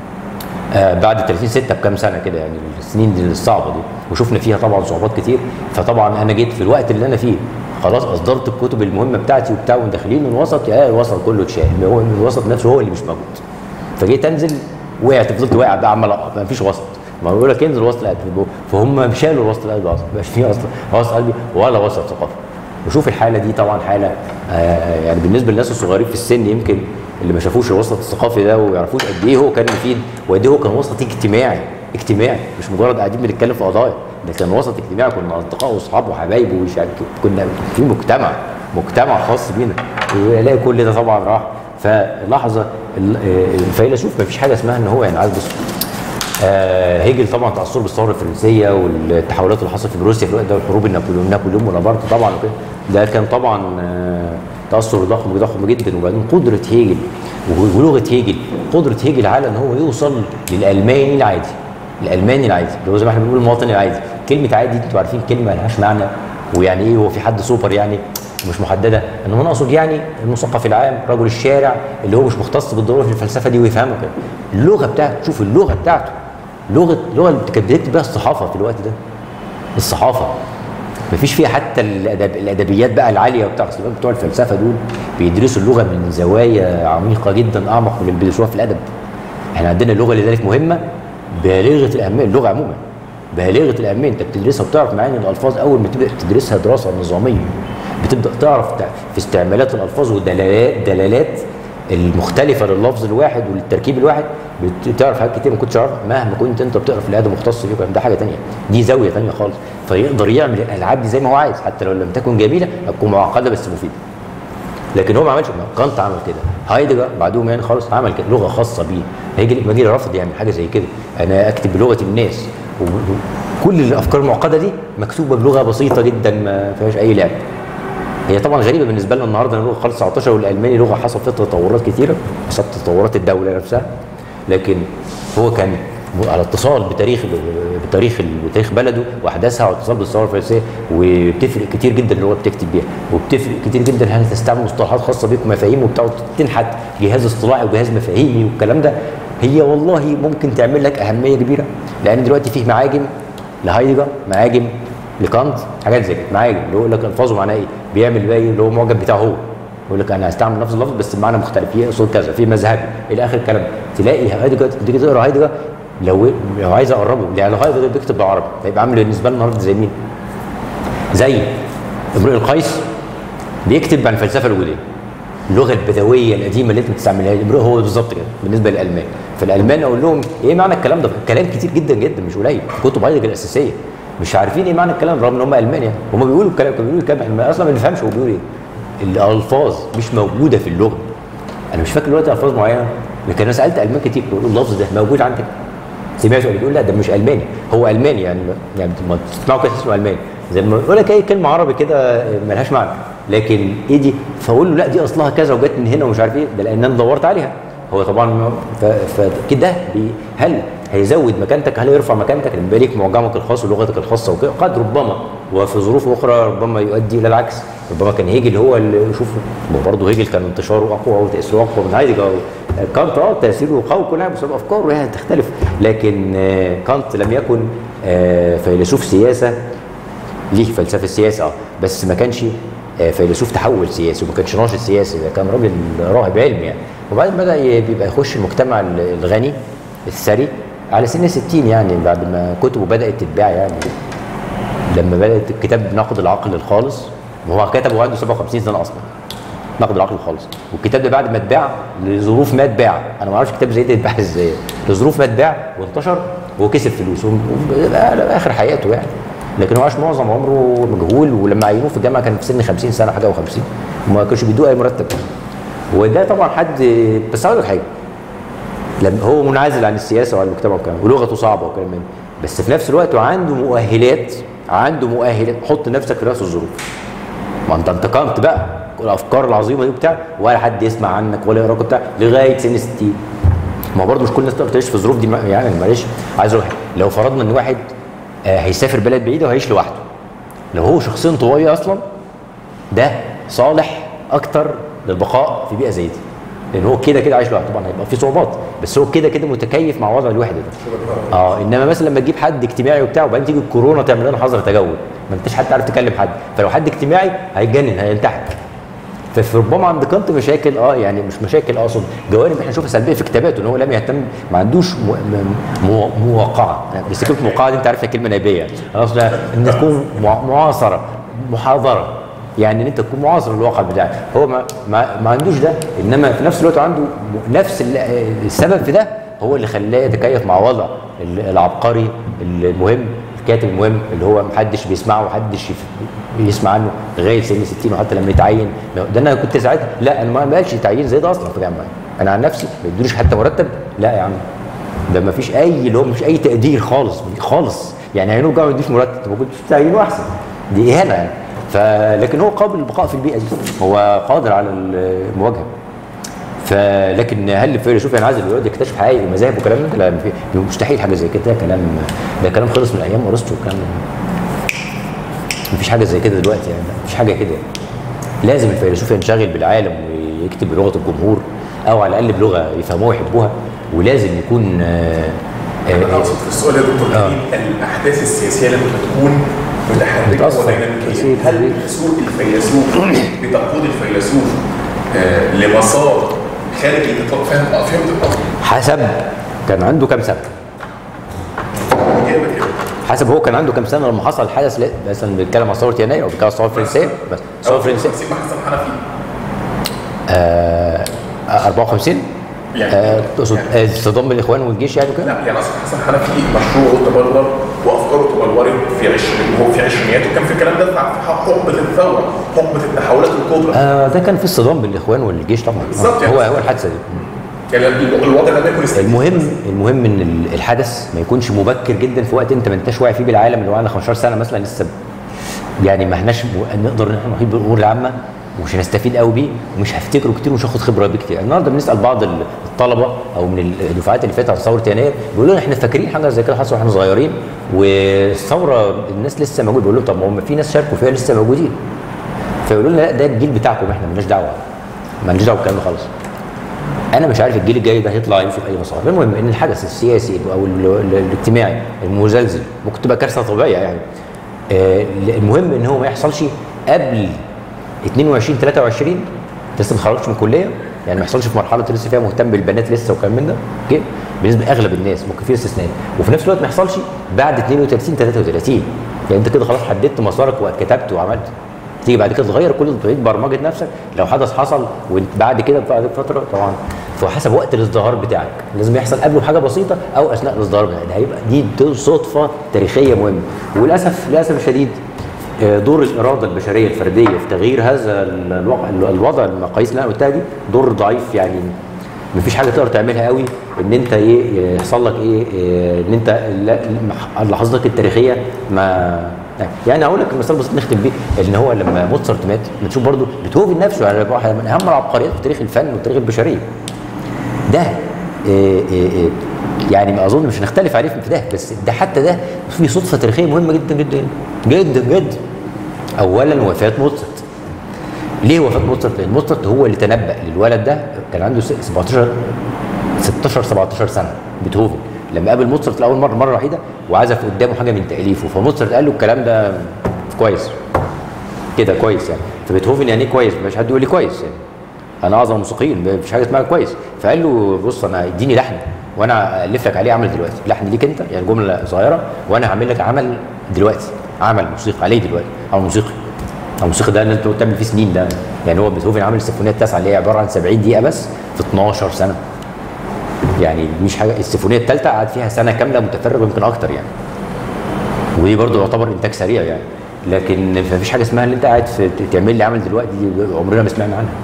آه بعد 30 6 بكام سنه كده يعني السنين دي الصعبه دي وشفنا فيها طبعا صعوبات كتير فطبعا انا جيت في الوقت اللي انا فيه خلاص اصدرت الكتب المهمه بتاعتي وبتاع وداخلين الوسط يا الوسط كله اتشال هو الوسط نفسه هو اللي مش موجود فجيت انزل وقعت فضلت واقع بقى عمال أقع، ما فيش وسط ما بيقول لك انزل وسط القلب فهم شالوا الوسط القلب اصلا ما فيش اصلا وسط قلبي ولا وسط ثقافي وشوف الحاله دي طبعا حاله آه يعني بالنسبه للناس الصغيرين في السن يمكن اللي ما شافوش الوسط الثقافي ده وما يعرفوش قد ايه هو كان مفيد وقد ايه هو كان وسط اجتماعي اجتماعي مش مجرد قاعدين بنتكلم في قضايا ده كان وسط اجتماعي كنا اصدقاء واصحاب وحبايب ومش عارف إيه. كنا في مجتمع مجتمع خاص بينا ويلاقي كل ده طبعا راح فلحظه ال- آه، الفيلسوف ما فيش حاجه اسمها ان هو يعني عايز بص آه هيجل طبعا تاثره بالثوره الفرنسيه والتحولات اللي حصلت في روسيا في الوقت ده والحروب النابليون نابليون بونابرت طبعا وكده ده كان طبعا آه تاثر ضخم ضخم جدا وبعدين قدره هيجل ولغه هيجل قدره هيجل على ان هو يوصل للالماني العادي الالماني العادي اللي هو زي ما احنا بنقول المواطن العادي كلمه عادي دي انتوا عارفين كلمه ملهاش معنى ويعني ايه هو في حد سوبر يعني مش محدده انما انا اقصد يعني المثقف العام رجل الشارع اللي هو مش مختص بالضروره في الفلسفه دي ويفهمها كده اللغه بتاعته شوف اللغه بتاعته لغه اللغه اللي كانت بتكتب بيها الصحافه في الوقت ده الصحافه مفيش فيها حتى الأدب الادبيات بقى العاليه وبتاع أصل بتوع الفلسفه دول بيدرسوا اللغه من زوايا عميقه جدا اعمق من اللي بيدرسوها في الادب احنا عندنا اللغه لذلك مهمه بالغه الاهميه اللغه عموما بالغه الاهميه انت بتدرسها وبتعرف معاني الالفاظ اول ما تبدا تدرسها دراسه نظاميه بتبدا تعرف تع- في استعمالات الالفاظ ودلالات دلالات المختلفه لللفظ الواحد والتركيب الواحد بتعرف حاجات كتير ما كنتش تعرفها مهما كنت انت بتقرا في الادب مختص فيه ده حاجه تانية دي زاويه تانية خالص فيقدر يعمل الالعاب دي زي ما هو عايز حتى لو لم تكن جميله هتكون معقده بس مفيده لكن هو ما عملش كده كانت عمل كده هايدجر بعدهم يعني خالص عمل كده لغه خاصه بيه هيجي ما يجي رفض يعمل حاجه زي كده انا اكتب بلغه الناس وكل الافكار المعقده دي مكتوبه بلغه بسيطه جدا ما فيهاش اي لعب هي طبعا غريبه بالنسبه لنا النهارده ان اللغه خالص 19 والالماني لغه حصل فيها تطورات كثيره حصلت تطورات الدوله نفسها لكن هو كان على اتصال بتاريخ بتاريخ بتاريخ بلده واحداثها على اتصال بالثوره الفرنسيه وبتفرق كتير جدا اللغه بتكتب بيها وبتفرق كتير جدا هل تستعمل مصطلحات خاصه بيك ومفاهيم وبتاع تنحت جهاز اصطلاحي وجهاز مفاهيمي والكلام ده هي والله ممكن تعمل لك اهميه كبيره لان دلوقتي فيه معاجم لهايدجر معاجم لكانت حاجات زي كده معاجم اللي هو يقول لك الفاظه معناها ايه بيعمل بقى ايه اللي هو معجب بتاعه هو يقول لك انا هستعمل نفس اللفظ بس بمعنى مختلف في اصول كذا في مذهبي الى اخر الكلام تلاقي هايدجر تيجي تقرا هايدجر لو لو عايز اقربه يعني لو هايدجر بيكتب بالعربي هيبقى عامل بالنسبه لنا النهارده زي مين؟ زي امرؤ القيس بيكتب عن الفلسفه الوجوديه اللغه البدويه القديمه اللي انت بتستعملها امرؤ هو بالظبط كده بالنسبه للالمان فالالمان اقول لهم ايه معنى الكلام ده؟ كلام كتير جدا جدا مش قليل في كتب هايدجر الاساسيه مش عارفين ايه معنى الكلام رغم ان هم المان يعني هم بيقولوا الكلام كانوا بيقولوا الكلام احنا اصلا ما بنفهمش هو بيقول ايه الالفاظ مش موجوده في اللغه انا مش فاكر دلوقتي الفاظ معينه لكن انا سالت المان كتير بيقولوا اللفظ ده موجود عندك سمعته بيقول لا ده مش الماني هو الماني يعني يعني ما تسمعوا كده اسمه الماني زي ما يقول لك اي كلمه عربي كده ملهاش معنى لكن ايه دي فاقول له لا دي اصلها كذا وجت من هنا ومش عارف ايه ده لان انا دورت عليها هو طبعا ف- فكده بي- هل هيزود مكانتك هل يرفع مكانتك لما يبقى ليك معجمك الخاص ولغتك الخاصه وكده قد ربما وفي ظروف اخرى ربما يؤدي الى العكس ربما كان هيجل هو اللي شوف برضه هيجل كان انتشاره اقوى وتاثيره اقوى من هايدجر كانت اه تاثيره قوي كل حاجه بس افكاره يعني تختلف لكن آه، كانت لم يكن آه، فيلسوف سياسه ليه فلسفه سياسه اه بس ما كانش آه، فيلسوف تحول سياسي وما كانش ناشط سياسي ده كان راجل راهب علم يعني وبعدين بدا ي- بيبقى يخش المجتمع ال- الغني الثري على سن 60 يعني بعد ما كتبه بدات تتباع يعني لما بدات الكتاب نقد العقل الخالص وهو كتبه وعنده 57 سنه اصلا نقد العقل الخالص والكتاب ده بعد ما اتباع لظروف ما اتباع انا ما اعرفش كتاب زي ده اتباع ازاي لظروف ما اتباع وانتشر وكسب فلوس على اخر حياته يعني لكن هو عاش معظم عمره مجهول ولما عينوه في الجامعه كان في سن 50 سنه حاجه و50 وما كانش بيدوه اي مرتب وده طبعا حد بس هقول لك حاجه لما هو منعزل عن السياسه وعن المجتمع وكلام ولغته صعبه وكلام من ده. بس في نفس الوقت عنده مؤهلات عنده مؤهلات حط نفسك في نفس الظروف ما انت انتقمت بقى الافكار العظيمه دي بتاع ولا حد يسمع عنك ولا يقراك بتاع لغايه سن 60 ما هو برضه مش كل الناس تقدر تعيش في الظروف دي يعني معلش عايز اروح لو فرضنا ان واحد آه، هيسافر بلد بعيده وهيعيش لوحده لو هو شخصيه انطوائيه اصلا ده صالح اكتر للبقاء في بيئه زي دي لان هو كده كده عايش لوحده طبعا هيبقى في صعوبات بس هو كده كده متكيف مع وضع الوحده ده اه انما مثلا لما تجيب حد اجتماعي وبتاع وبعدين تيجي الكورونا تعمل لنا حظر تجول ما انتش حتى عارف تكلم حد فلو حد اجتماعي هيتجنن هينتحر ففي ربما عند كانت مشاكل اه يعني مش مشاكل اقصد جوانب احنا نشوفها سلبيه في كتاباته ان هو لم يهتم ما عندوش م- م- مو- موقعه بس كلمه موقعه دي انت عارفها كلمه نيابيه يعني قصدي ان تكون مع- معاصره محاضره يعني ان انت تكون معاصر للواقع بتاعك هو ما, ما, ما عندوش ده انما في نفس الوقت عنده م- نفس ال- السبب في ده هو اللي خلاه يتكيف مع وضع ال- العبقري المهم الكاتب المهم اللي هو محدش بيسمعه ومحدش يف- يسمع عنه لغايه سن 60 وحتى لما يتعين ده انا كنت ساعتها لا انا ما قالش تعيين زي ده اصلا في الجامعه انا عن نفسي ما يدونيش حتى مرتب لا يا عم ده ما فيش اي اللي هو مش اي تقدير خالص خالص يعني هينرجع ما يديش مرتب ما كنتش تعينه احسن دي اهانه يعني فلكن هو قابل للبقاء في البيئه دي هو قادر على المواجهه فلكن هل الفيلسوف يعني عايز يقعد يكتشف حقائق ومذاهب وكلام من ده لا في- مستحيل حاجه زي كده ده كلام ده كلام خلص من ايام ارسطو كان مفيش حاجه زي كده دلوقتي يعني مفيش حاجه كده لازم الفيلسوف ينشغل بالعالم ويكتب بلغه الجمهور او على الاقل بلغه يفهموها ويحبوها ولازم يكون آه، انا آه، اقصد في السؤال يا دكتور كريم الاحداث السياسيه لما بتكون متحركه بتأثر. وديناميكيه أكيد. هل سوق الفيلسوف بتقود الفيلسوف آه، لمسار خارج الاطار فاهم اه فهمت القصد حسب كان عنده كام سنه اجابه كده حسب هو كان عنده كام سنه لما حصل الحدث لا، مثلا بيتكلم عن ثوره يناير او بيتكلم عن الثوره الفرنسيه بس الثوره الفرنسيه سيما حسن حنفي آه 54 يعني- آه تقصد يعني- آه، صدام الاخوان والجيش يعني وكده لا يعني اصلا حسن حنفي مشروعه تبلور وافكاره تبلورت في عشرين وهو في عشرينياته كان في الكلام ده في حقبه الثوره حقبه التحولات الكبرى آه ده كان في الصدام بالاخوان والجيش طبعا بالظبط آه يعني. هو هو الحادثه دي يعني الوضع لم يكن استثنائي. المهم المهم ان ال- الحدث ما يكونش مبكر جدا في وقت انت ما انتش واعي فيه بالعالم اللي هو عندنا 15 سنه مثلا لسه ب- يعني ما احناش م- نقدر ان احنا نحيط بالامور العامه ومش هنستفيد قوي بيه ومش هفتكره كتير ومش هاخد خبره بيه كتير النهارده بنسال بعض ال- الطلبه او من الدفعات اللي فاتت على ثوره يناير بيقولوا لنا احنا فاكرين حاجه زي كده حصل واحنا صغيرين والثوره الناس لسه موجوده بيقول لهم طب ما هم في ناس شاركوا فيها لسه موجودين فيقولوا لنا لا ده الجيل بتاعكم احنا مالناش دعوه مالناش دعوه بالكلام ده خالص انا مش عارف الجيل الجاي ده هيطلع يمشي في اي مسار المهم ان الحدث السياسي او ال- ال- الاجتماعي المزلزل ممكن تبقى كارثه طبيعيه يعني آه، المهم ان هو ما يحصلش قبل 22 23 أنت لسه ما اتخرجتش من الكليه يعني ما يحصلش في مرحله لسه فيها مهتم بالبنات لسه وكلام من ده اوكي بالنسبه لاغلب الناس ممكن في استثناء وفي نفس الوقت ما يحصلش بعد 32 33 يعني انت كده خلاص حددت مسارك وكتبت وعملت تيجي بعد كده تغير كل تعيد برمجه نفسك لو حدث حصل وانت بعد كده بعد فتره طبعا فحسب وقت الازدهار بتاعك لازم يحصل قبله حاجه بسيطه او اثناء الازدهار بتاعك ده هيبقى دي دي صدفه تاريخيه مهمه وللاسف للاسف الشديد آه، دور الاراده البشريه الفرديه في تغيير هذا الوضع الوضع المقاييس اللي انا قلتها دي دور ضعيف يعني مفيش حاجه تقدر تعملها قوي ان انت ايه يحصل لك ايه, إيه ان انت ل- لحظتك التاريخيه ما يعني هقول لك مثال بسيط نختم بيه ان هو لما موتسارت مات بنشوف برضو بيتهوفن نفسه يعني واحد من اهم العبقريات في تاريخ الفن وتاريخ البشريه ده إيه إيه إيه يعني ما اظن مش هنختلف عليه في ده بس ده حتى ده في صدفه تاريخيه مهمه جدا جدا جدا جدا اولا وفاه موتسارت ليه وفاه موتسارت؟ لان موتسارت هو اللي تنبأ للولد ده كان عنده س- 17 16 17 سنه بيتهوفن لما قابل موتسارت لاول مره مره وحيده وعزف قدامه حاجه من تاليفه فموتسارت قال له الكلام ده كويس كده كويس يعني فبيتهوفن يعني ايه كويس مش حد يقول لي كويس يعني انا اعظم موسيقيين مفيش حاجه اسمها كويس فقال له بص انا اديني لحن وانا الف لك عليه عمل دلوقتي لحن ليك انت يعني جمله صغيره وانا هعمل لك عمل دلوقتي عمل موسيقى عليه دلوقتي عمل موسيقي الموسيقى ده اللي انت بتعمل فيه سنين ده يعني هو بيتهوفن عامل السيمفونيه التاسعه اللي هي عباره عن 70 دقيقه بس في 12 سنه يعني مش حاجه السيمفونيه الثالثه قعد فيها سنه كامله متفرغ يمكن اكتر يعني ودي برضه يعتبر انتاج سريع يعني لكن مفيش حاجه اسمها ان انت قاعد في تعمل لي عمل دلوقتي دي عمرنا ما سمعنا عنها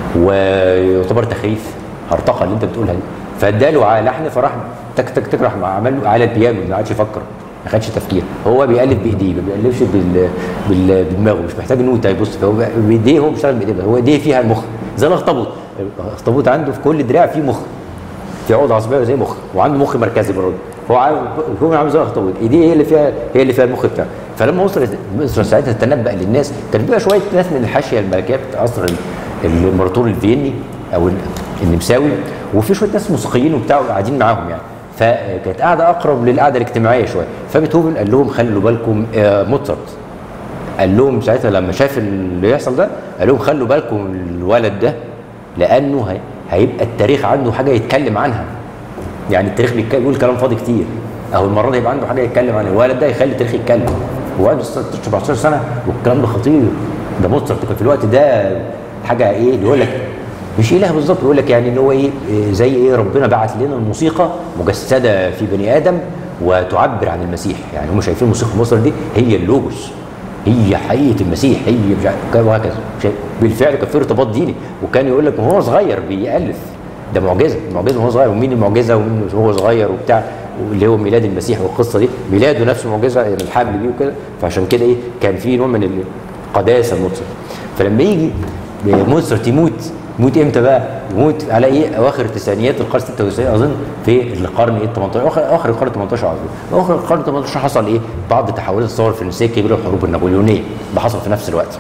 ويعتبر تخريف هرطقه اللي انت بتقولها دي فاداله على لحن فراح تك تك تك راح عمل له على البيانو ما قعدش يفكر ما خدش تفكير هو بيقلب بايديه ما بيقلبش بال... بال... بدماغه مش محتاج نوتة يبص فهو بايديه هو بيشتغل بايديه هو ايديه فيها المخ زي الاخطبوط الاخطبوط عنده في كل دراع فيه مخ في عقد عصبيه زي مخ وعنده مخ مركزي برضه هو عامل هو عامل زي الاخطبوط ايديه هي اللي فيها هي اللي فيها المخ بتاعه فلما وصلت مصر ساعتها تتنبأ للناس كان بيبقى شويه ناس من الحاشيه الملكيه بتاع عصر الامبراطور الفيني او النمساوي وفي شويه ناس موسيقيين وبتاع قاعدين معاهم يعني فكانت قاعده اقرب للقعده الاجتماعيه شويه فبيتهوفن قال لهم خلوا بالكم آه موتسارت قال لهم ساعتها لما شاف اللي يحصل ده قال لهم خلوا بالكم الولد ده لانه هي هيبقى التاريخ عنده حاجه يتكلم عنها يعني التاريخ بيقول كلام فاضي كتير اهو المره دي يبقى عنده حاجه يتكلم عنها الولد ده يخلي التاريخ يتكلم هو عنده 17 سنه والكلام ده خطير ده موتسارت كان في الوقت ده حاجه ايه بيقول لك مش اله بالظبط بيقول لك يعني ان هو ايه زي ايه ربنا بعت لنا الموسيقى مجسده في بني ادم وتعبر عن المسيح يعني هم شايفين موسيقى مصر دي هي اللوجوس هي حقيقه المسيح هي مش عارف وهكذا بالفعل كان في ارتباط ديني وكان يقول لك وهو صغير بيالف ده معجزه معجزه وهو صغير ومين المعجزه ومين وهو صغير وبتاع اللي هو ميلاد المسيح والقصه دي ميلاده نفسه معجزه الحمل بيه وكده فعشان كده ايه كان في نوع من القداسه الموتسر فلما يجي موتسرت يموت يموت امتى بقى؟ يموت على ايه؟ اواخر التسعينيات القرن 96 اظن في القرن ايه 18 اواخر اواخر القرن 18 اظن اواخر القرن 18 حصل ايه؟ بعض تحولات الثوره الفرنسيه الكبيره والحروب النابليونيه ده حصل في نفس الوقت.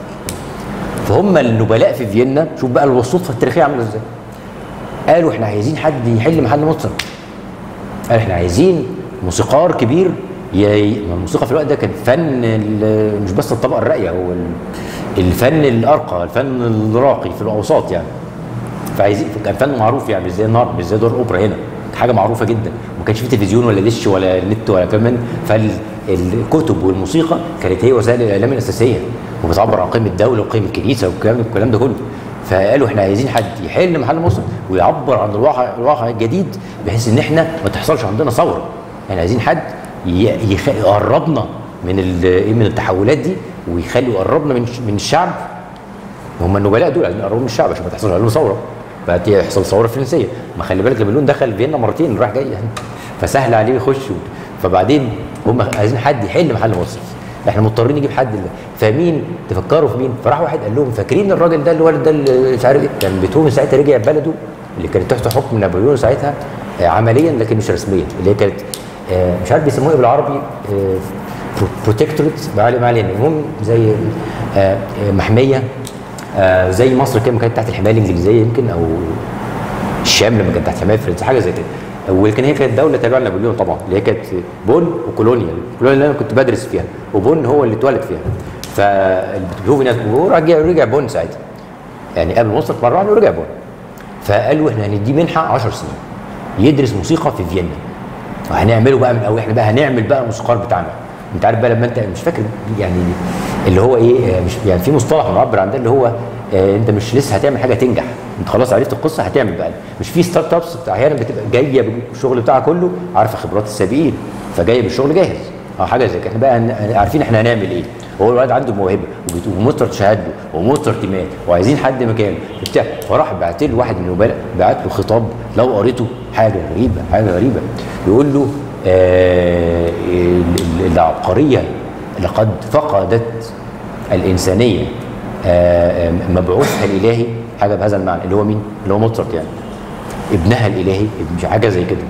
فهم النبلاء في فيينا شوف بقى الصدفه التاريخيه عامله ازاي. قالوا احنا عايزين حد يحل محل موتسارت. قال احنا عايزين موسيقار كبير ي... الموسيقى في الوقت ده كان فن مش بس الطبقه الراقيه هو الفن الارقى الفن الراقي في الاوساط يعني فعايزين كان فن معروف يعني مش زي النهارده مش زي دور الاوبرا هنا حاجه معروفه جدا وما كانش في تلفزيون ولا دش ولا نت ولا كمان فالكتب والموسيقى كانت هي وسائل الاعلام الاساسيه وبتعبر عن قيم الدوله وقيم الكنيسه والكلام الكلام ده كله فقالوا احنا عايزين حد يحل محل مصر ويعبر عن الواقع الواقع الجديد بحيث ان احنا ما تحصلش عندنا ثوره يعني عايزين حد يخ... يقربنا من من التحولات دي ويخلي يقربنا من من الشعب هم النبلاء دول عايزين يقربوا من الشعب عشان ما تحصلش عليهم ثوره فيحصل ثوره فرنسيه ما خلي بالك نابليون دخل فيينا مرتين راح جاي يعني فسهل عليه يخش فبعدين هم عايزين حد يحل محل مصر احنا مضطرين نجيب حد اللي فمين تفكروا في مين فراح واحد قال لهم فاكرين الراجل ده الولد ده اللي مش عارف ايه كان بيتهوفن ساعتها رجع بلده اللي كانت تحت حكم نابليون ساعتها عمليا لكن مش رسميا اللي هي كانت مش عارف بيسموها ايه بالعربي بروتكتوريت ما علينا المهم زي محميه زي مصر كده كانت تحت الحمايه الانجليزيه يمكن او الشام لما كانت تحت الحمايه الفرنسيه حاجه زي كده ولكن هي كانت دوله تابعه لنابليون طبعا اللي هي كانت بون وكولونيا كولونيا اللي انا كنت بدرس فيها وبون هو اللي اتولد فيها فبيتهوفن هو رجع رجع بون ساعتها يعني قبل مصر مره واحده ورجع بون فقالوا احنا هنديه منحه 10 سنين يدرس موسيقى في فيينا وهنعمله بقى من اول احنا بقى هنعمل بقى الموسيقار بتاعنا انت عارف بقى لما انت مش فاكر يعني اللي هو ايه مش يعني في مصطلح معبر عن ده اللي هو اه انت مش لسه هتعمل حاجه تنجح انت خلاص عرفت القصه هتعمل بقى مش في ستارت ابس احيانا بتبقى جايه بالشغل بتاعها كله عارفه خبرات السابقين فجايه بالشغل جاهز او حاجه زي كده احنا بقى عارفين احنا هنعمل ايه هو الولد عنده موهبه وموتر شهاده وموتر تيمات وعايزين حد مكانه بتاع فراح بعت له واحد من النبلاء بعت له خطاب لو قريته حاجه غريبه حاجه غريبه يقول له آه العبقريه لقد فقدت الانسانيه آه مبعوثها الالهي حاجه بهذا المعنى اللي هو مين؟ اللي هو موتسارت يعني ابنها الالهي مش حاجه زي كده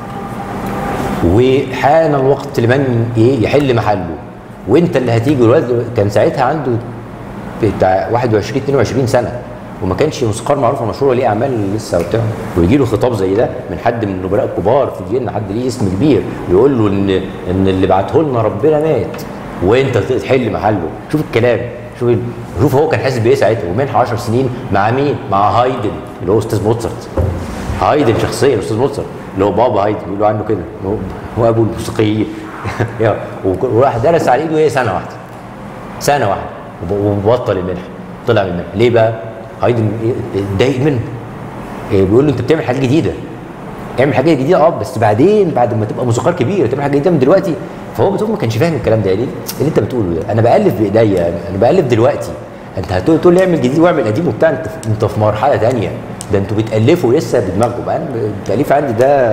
وحان الوقت لمن ايه يحل محله وانت اللي هتيجي الولد كان ساعتها عنده بتاع 21 22 سنه وما كانش موسيقار معروف مشهور ليه اعمال لسه وبتاع ويجي له خطاب زي ده من حد من النبلاء الكبار في فيينا حد ليه اسم كبير يقول له ان ان اللي بعته لنا ربنا مات وانت تحل محله شوف الكلام شوف شوف هو كان حاسس بايه ساعتها ومنحه 10 سنين مع مين؟ مع هايدن اللي هو استاذ موتسارت هايدن شخصيا استاذ موتسارت اللي هو بابا هايدن بيقولوا عنه كده هو, هو ابو الموسيقيين وراح درس على ايده هي سنه واحده سنه واحده وبطل المنحه طلع من المنحه ليه بقى؟ هايدن اتضايق منه إيه بيقول له انت بتعمل حاجه جديده اعمل حاجه جديده اه بس بعدين بعد ما تبقى موسيقار كبير تعمل حاجه جديده من دلوقتي فهو بتقول ما كانش فاهم الكلام ده ليه؟ اللي انت بتقوله ده انا بالف بايديا انا بالف دلوقتي انت هتقول تقول لي اعمل جديد واعمل قديم وبتاع انت انت في مرحله ثانيه ده انتوا بتالفوا لسه بدماغكم بقى انا التاليف عندي ده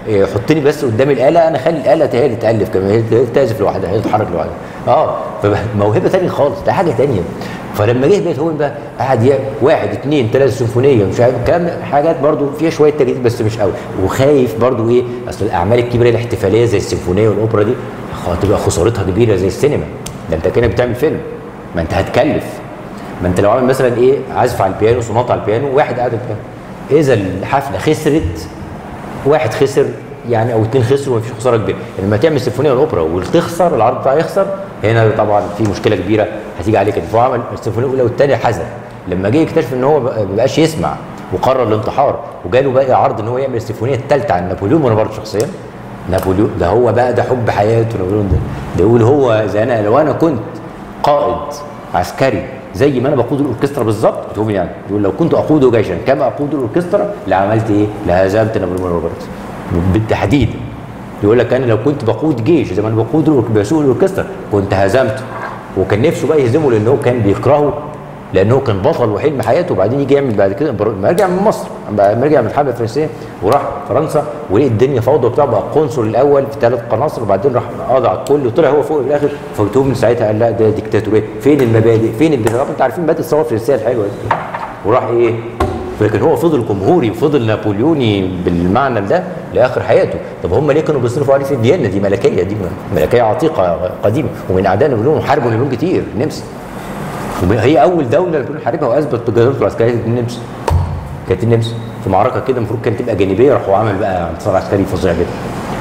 إيه، حطني بس قدام الاله انا خلي الاله هي اللي تالف كمان هي اللي تعزف لوحدها هي اللي تتحرك لوحدها اه فموهبه ثانيه خالص ده حاجه ثانيه فلما جه بيتهوفن بقى قعد ي- واحد اثنين ثلاثه سيمفونيه مش عارف الكلام حاجات برضو فيها شويه تجديد بس مش قوي وخايف برضو ايه اصل الاعمال الكبيره الاحتفاليه زي السيمفونيه والاوبرا دي هتبقى خسارتها كبيره زي السينما ده انت كده بتعمل فيلم ما انت هتكلف ما انت لو عامل مثلا ايه عازف على البيانو سونات على البيانو واحد قاعد على البيانو اذا الحفله خسرت واحد خسر يعني او اتنين خسروا ومفيش خساره كبيره لما تعمل سيمفونيه والاوبرا وتخسر العرض بتاعها يخسر هنا طبعا في مشكله كبيره هتيجي عليه كده فهو عمل السيمفونيه الاولى والثانيه حزن لما جه يكتشف ان هو ما بقاش يسمع وقرر الانتحار وجاله بقى عرض ان هو يعمل السيمفونيه الثالثه عن نابليون بونابرت شخصيا نابليون ده هو بقى ده حب حياته نابليون ده ده يقول هو زي انا لو انا كنت قائد عسكري زي ما انا بقود الاوركسترا بالظبط بتقول يعني يقول لو كنت اقود جيشا كما اقود الاوركسترا لعملت ايه؟ لهزمت نابليون بونابرت بالتحديد يقول لك انا لو كنت بقود جيش زي ما انا بقود الأورك- بسوق الاوركسترا كنت هزمته وكان نفسه بقى يهزمه لان هو كان بيكرهه لان هو كان بطل وحلم حياته وبعدين يجي يعمل بعد كده إمبراطور- ما رجع من مصر ما رجع من الحرب الفرنسيه وراح فرنسا ولقي الدنيا فوضى وبتاع بقى القنصل الاول في ثلاث قناصل وبعدين راح قضى على الكل وطلع هو فوق في الاخر فبتوفن ساعتها قال لا ده ديكتاتوريه فين المبادئ فين البتاع طبعا انتوا عارفين مبادئ الثوره الفرنسيه الحلوه دي وراح ايه لكن هو فضل جمهوري وفضل نابليوني بالمعنى ده لاخر حياته طب هم ليه كانوا بيصرفوا عليه في فيينا دي ملكيه دي ملكيه عتيقه قديمه ومن اعداء نابليون وحاربوا نابليون كتير النمسا هي اول دوله نابليون حاربها واثبت بجدارته العسكريه كانت النمسا كانت النمسا في معركه كده المفروض كانت تبقى جانبيه راح هو عمل بقى انتصار عسكري فظيع جدا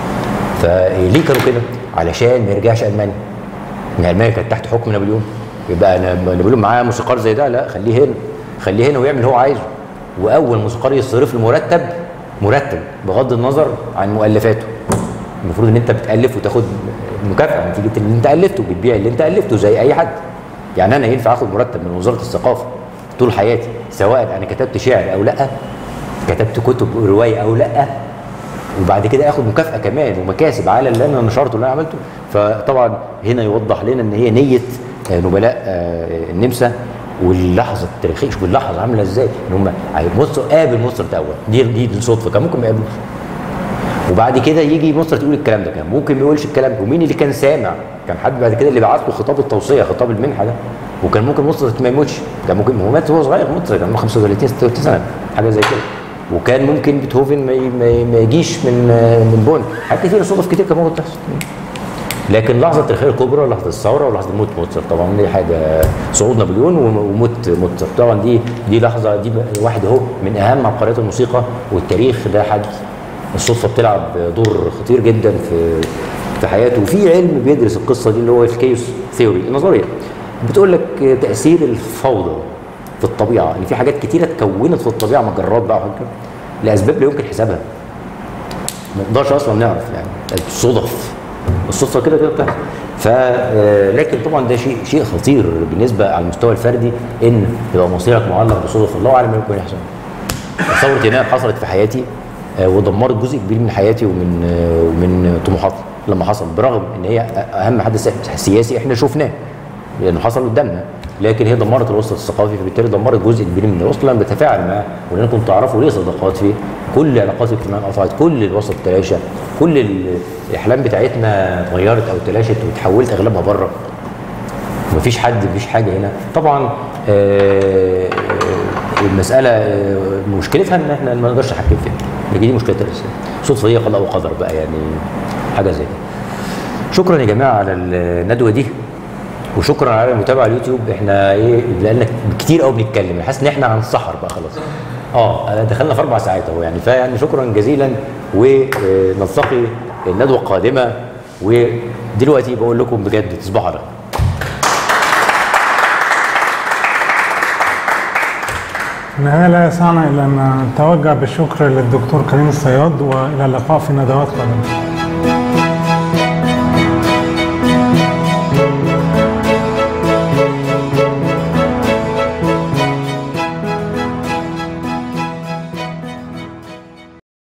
فليه كانوا كده؟ علشان ما يرجعش المانيا ان المانيا كانت تحت حكم نابليون يبقى أنا- نابليون معاه موسيقار زي ده لا خليه هنا خليه هنا ويعمل اللي هو عايزه واول موسيقار يصرف له مرتب مرتب بغض النظر عن مؤلفاته المفروض ان انت بتالف وتاخد مكافاه نتيجه اللي انت الفته بتبيع اللي انت الفته زي اي حد يعني انا ينفع اخد مرتب من وزاره الثقافه طول حياتي سواء انا كتبت شعر او لا كتبت كتب روايه او لا وبعد كده اخد مكافاه كمان ومكاسب على اللي انا نشرته اللي انا عملته فطبعا هنا يوضح لنا ان هي نيه آه، نبلاء آه، النمسا واللحظه التاريخيه شوف اللحظه عامله ازاي ان هم مصر قابل مصر الاول دي دي الصدفه كان ممكن ما يقابلوش وبعد كده يجي مصر تقول الكلام ده كان ممكن ما يقولش الكلام ده ومين اللي كان سامع كان حد بعد كده اللي بعت له خطاب التوصيه خطاب المنحه ده وكان ممكن مصر ما يموتش كان ممكن هو مات وهو صغير مصر كان عنده 35 36 سنه حاجه زي كده وكان ممكن بيتهوفن ما, ي- ما, ي- ما يجيش من من بون حاجات كتير صدف كتير كان ممكن تحصل لكن لحظه التاريخيه الكبرى لحظه الثوره ولحظه موت موتسر طبعا دي حاجه صعود نابليون وم- وموت موتسر طبعا دي دي لحظه دي واحد اهو من اهم عبقريات الموسيقى والتاريخ ده حدث الصدفه بتلعب دور خطير جدا في في حياته وفي علم بيدرس القصه دي اللي هو الكيوس ثيوري النظريه بتقول لك تاثير الفوضى في الطبيعه ان في حاجات كتيره اتكونت في الطبيعه مجرات بقى وحاجات كده، لاسباب لا يمكن حسابها ما نقدرش اصلا نعرف يعني الصدف الصدفه كده كده بتحصل ف آه، لكن طبعا ده شيء شيء خطير بالنسبه على المستوى الفردي ان يبقى مصيرك معلق بصدف الله اعلم ما يمكن يحصل ثوره يناير حصلت في حياتي آه، ودمرت جزء كبير من حياتي ومن آه، ومن طموحاتي لما حصل برغم ان هي اهم حدث سياسي احنا شفناه لانه حصل قدامنا لكن هي دمرت الوسط الثقافي فبالتالي دمرت جزء كبير من الوسط لما بتفاعل معاه ولانكم تعرفوا ليه صداقات فيه كل العلاقات الاجتماعيه انقطعت كل الوسط تلاشى كل ال- الاحلام بتاعتنا اتغيرت او تلاشت وتحولت اغلبها بره مفيش حد مفيش حاجه هنا طبعا آه، آه، المساله آه، مشكلتها ان احنا ما نقدرش نحكم فيها لكن دي مشكلتها الرئيسيه صدفه هي قضاء وقدر بقى يعني حاجه زي كده شكرا يا جماعه على الندوه دي وشكرا على المتابعه على اليوتيوب احنا ايه لان كتير قوي بنتكلم حاسس ان احنا هنسحر بقى خلاص اه دخلنا في اربع ساعات اهو يعني فيعني شكرا جزيلا ونلتقي الندوه القادمه ودلوقتي بقول لكم بجد تصبحوا على خير في النهاية لا يسعنا إلا أن نتوجه بالشكر للدكتور كريم الصياد وإلى اللقاء في ندوات قادمة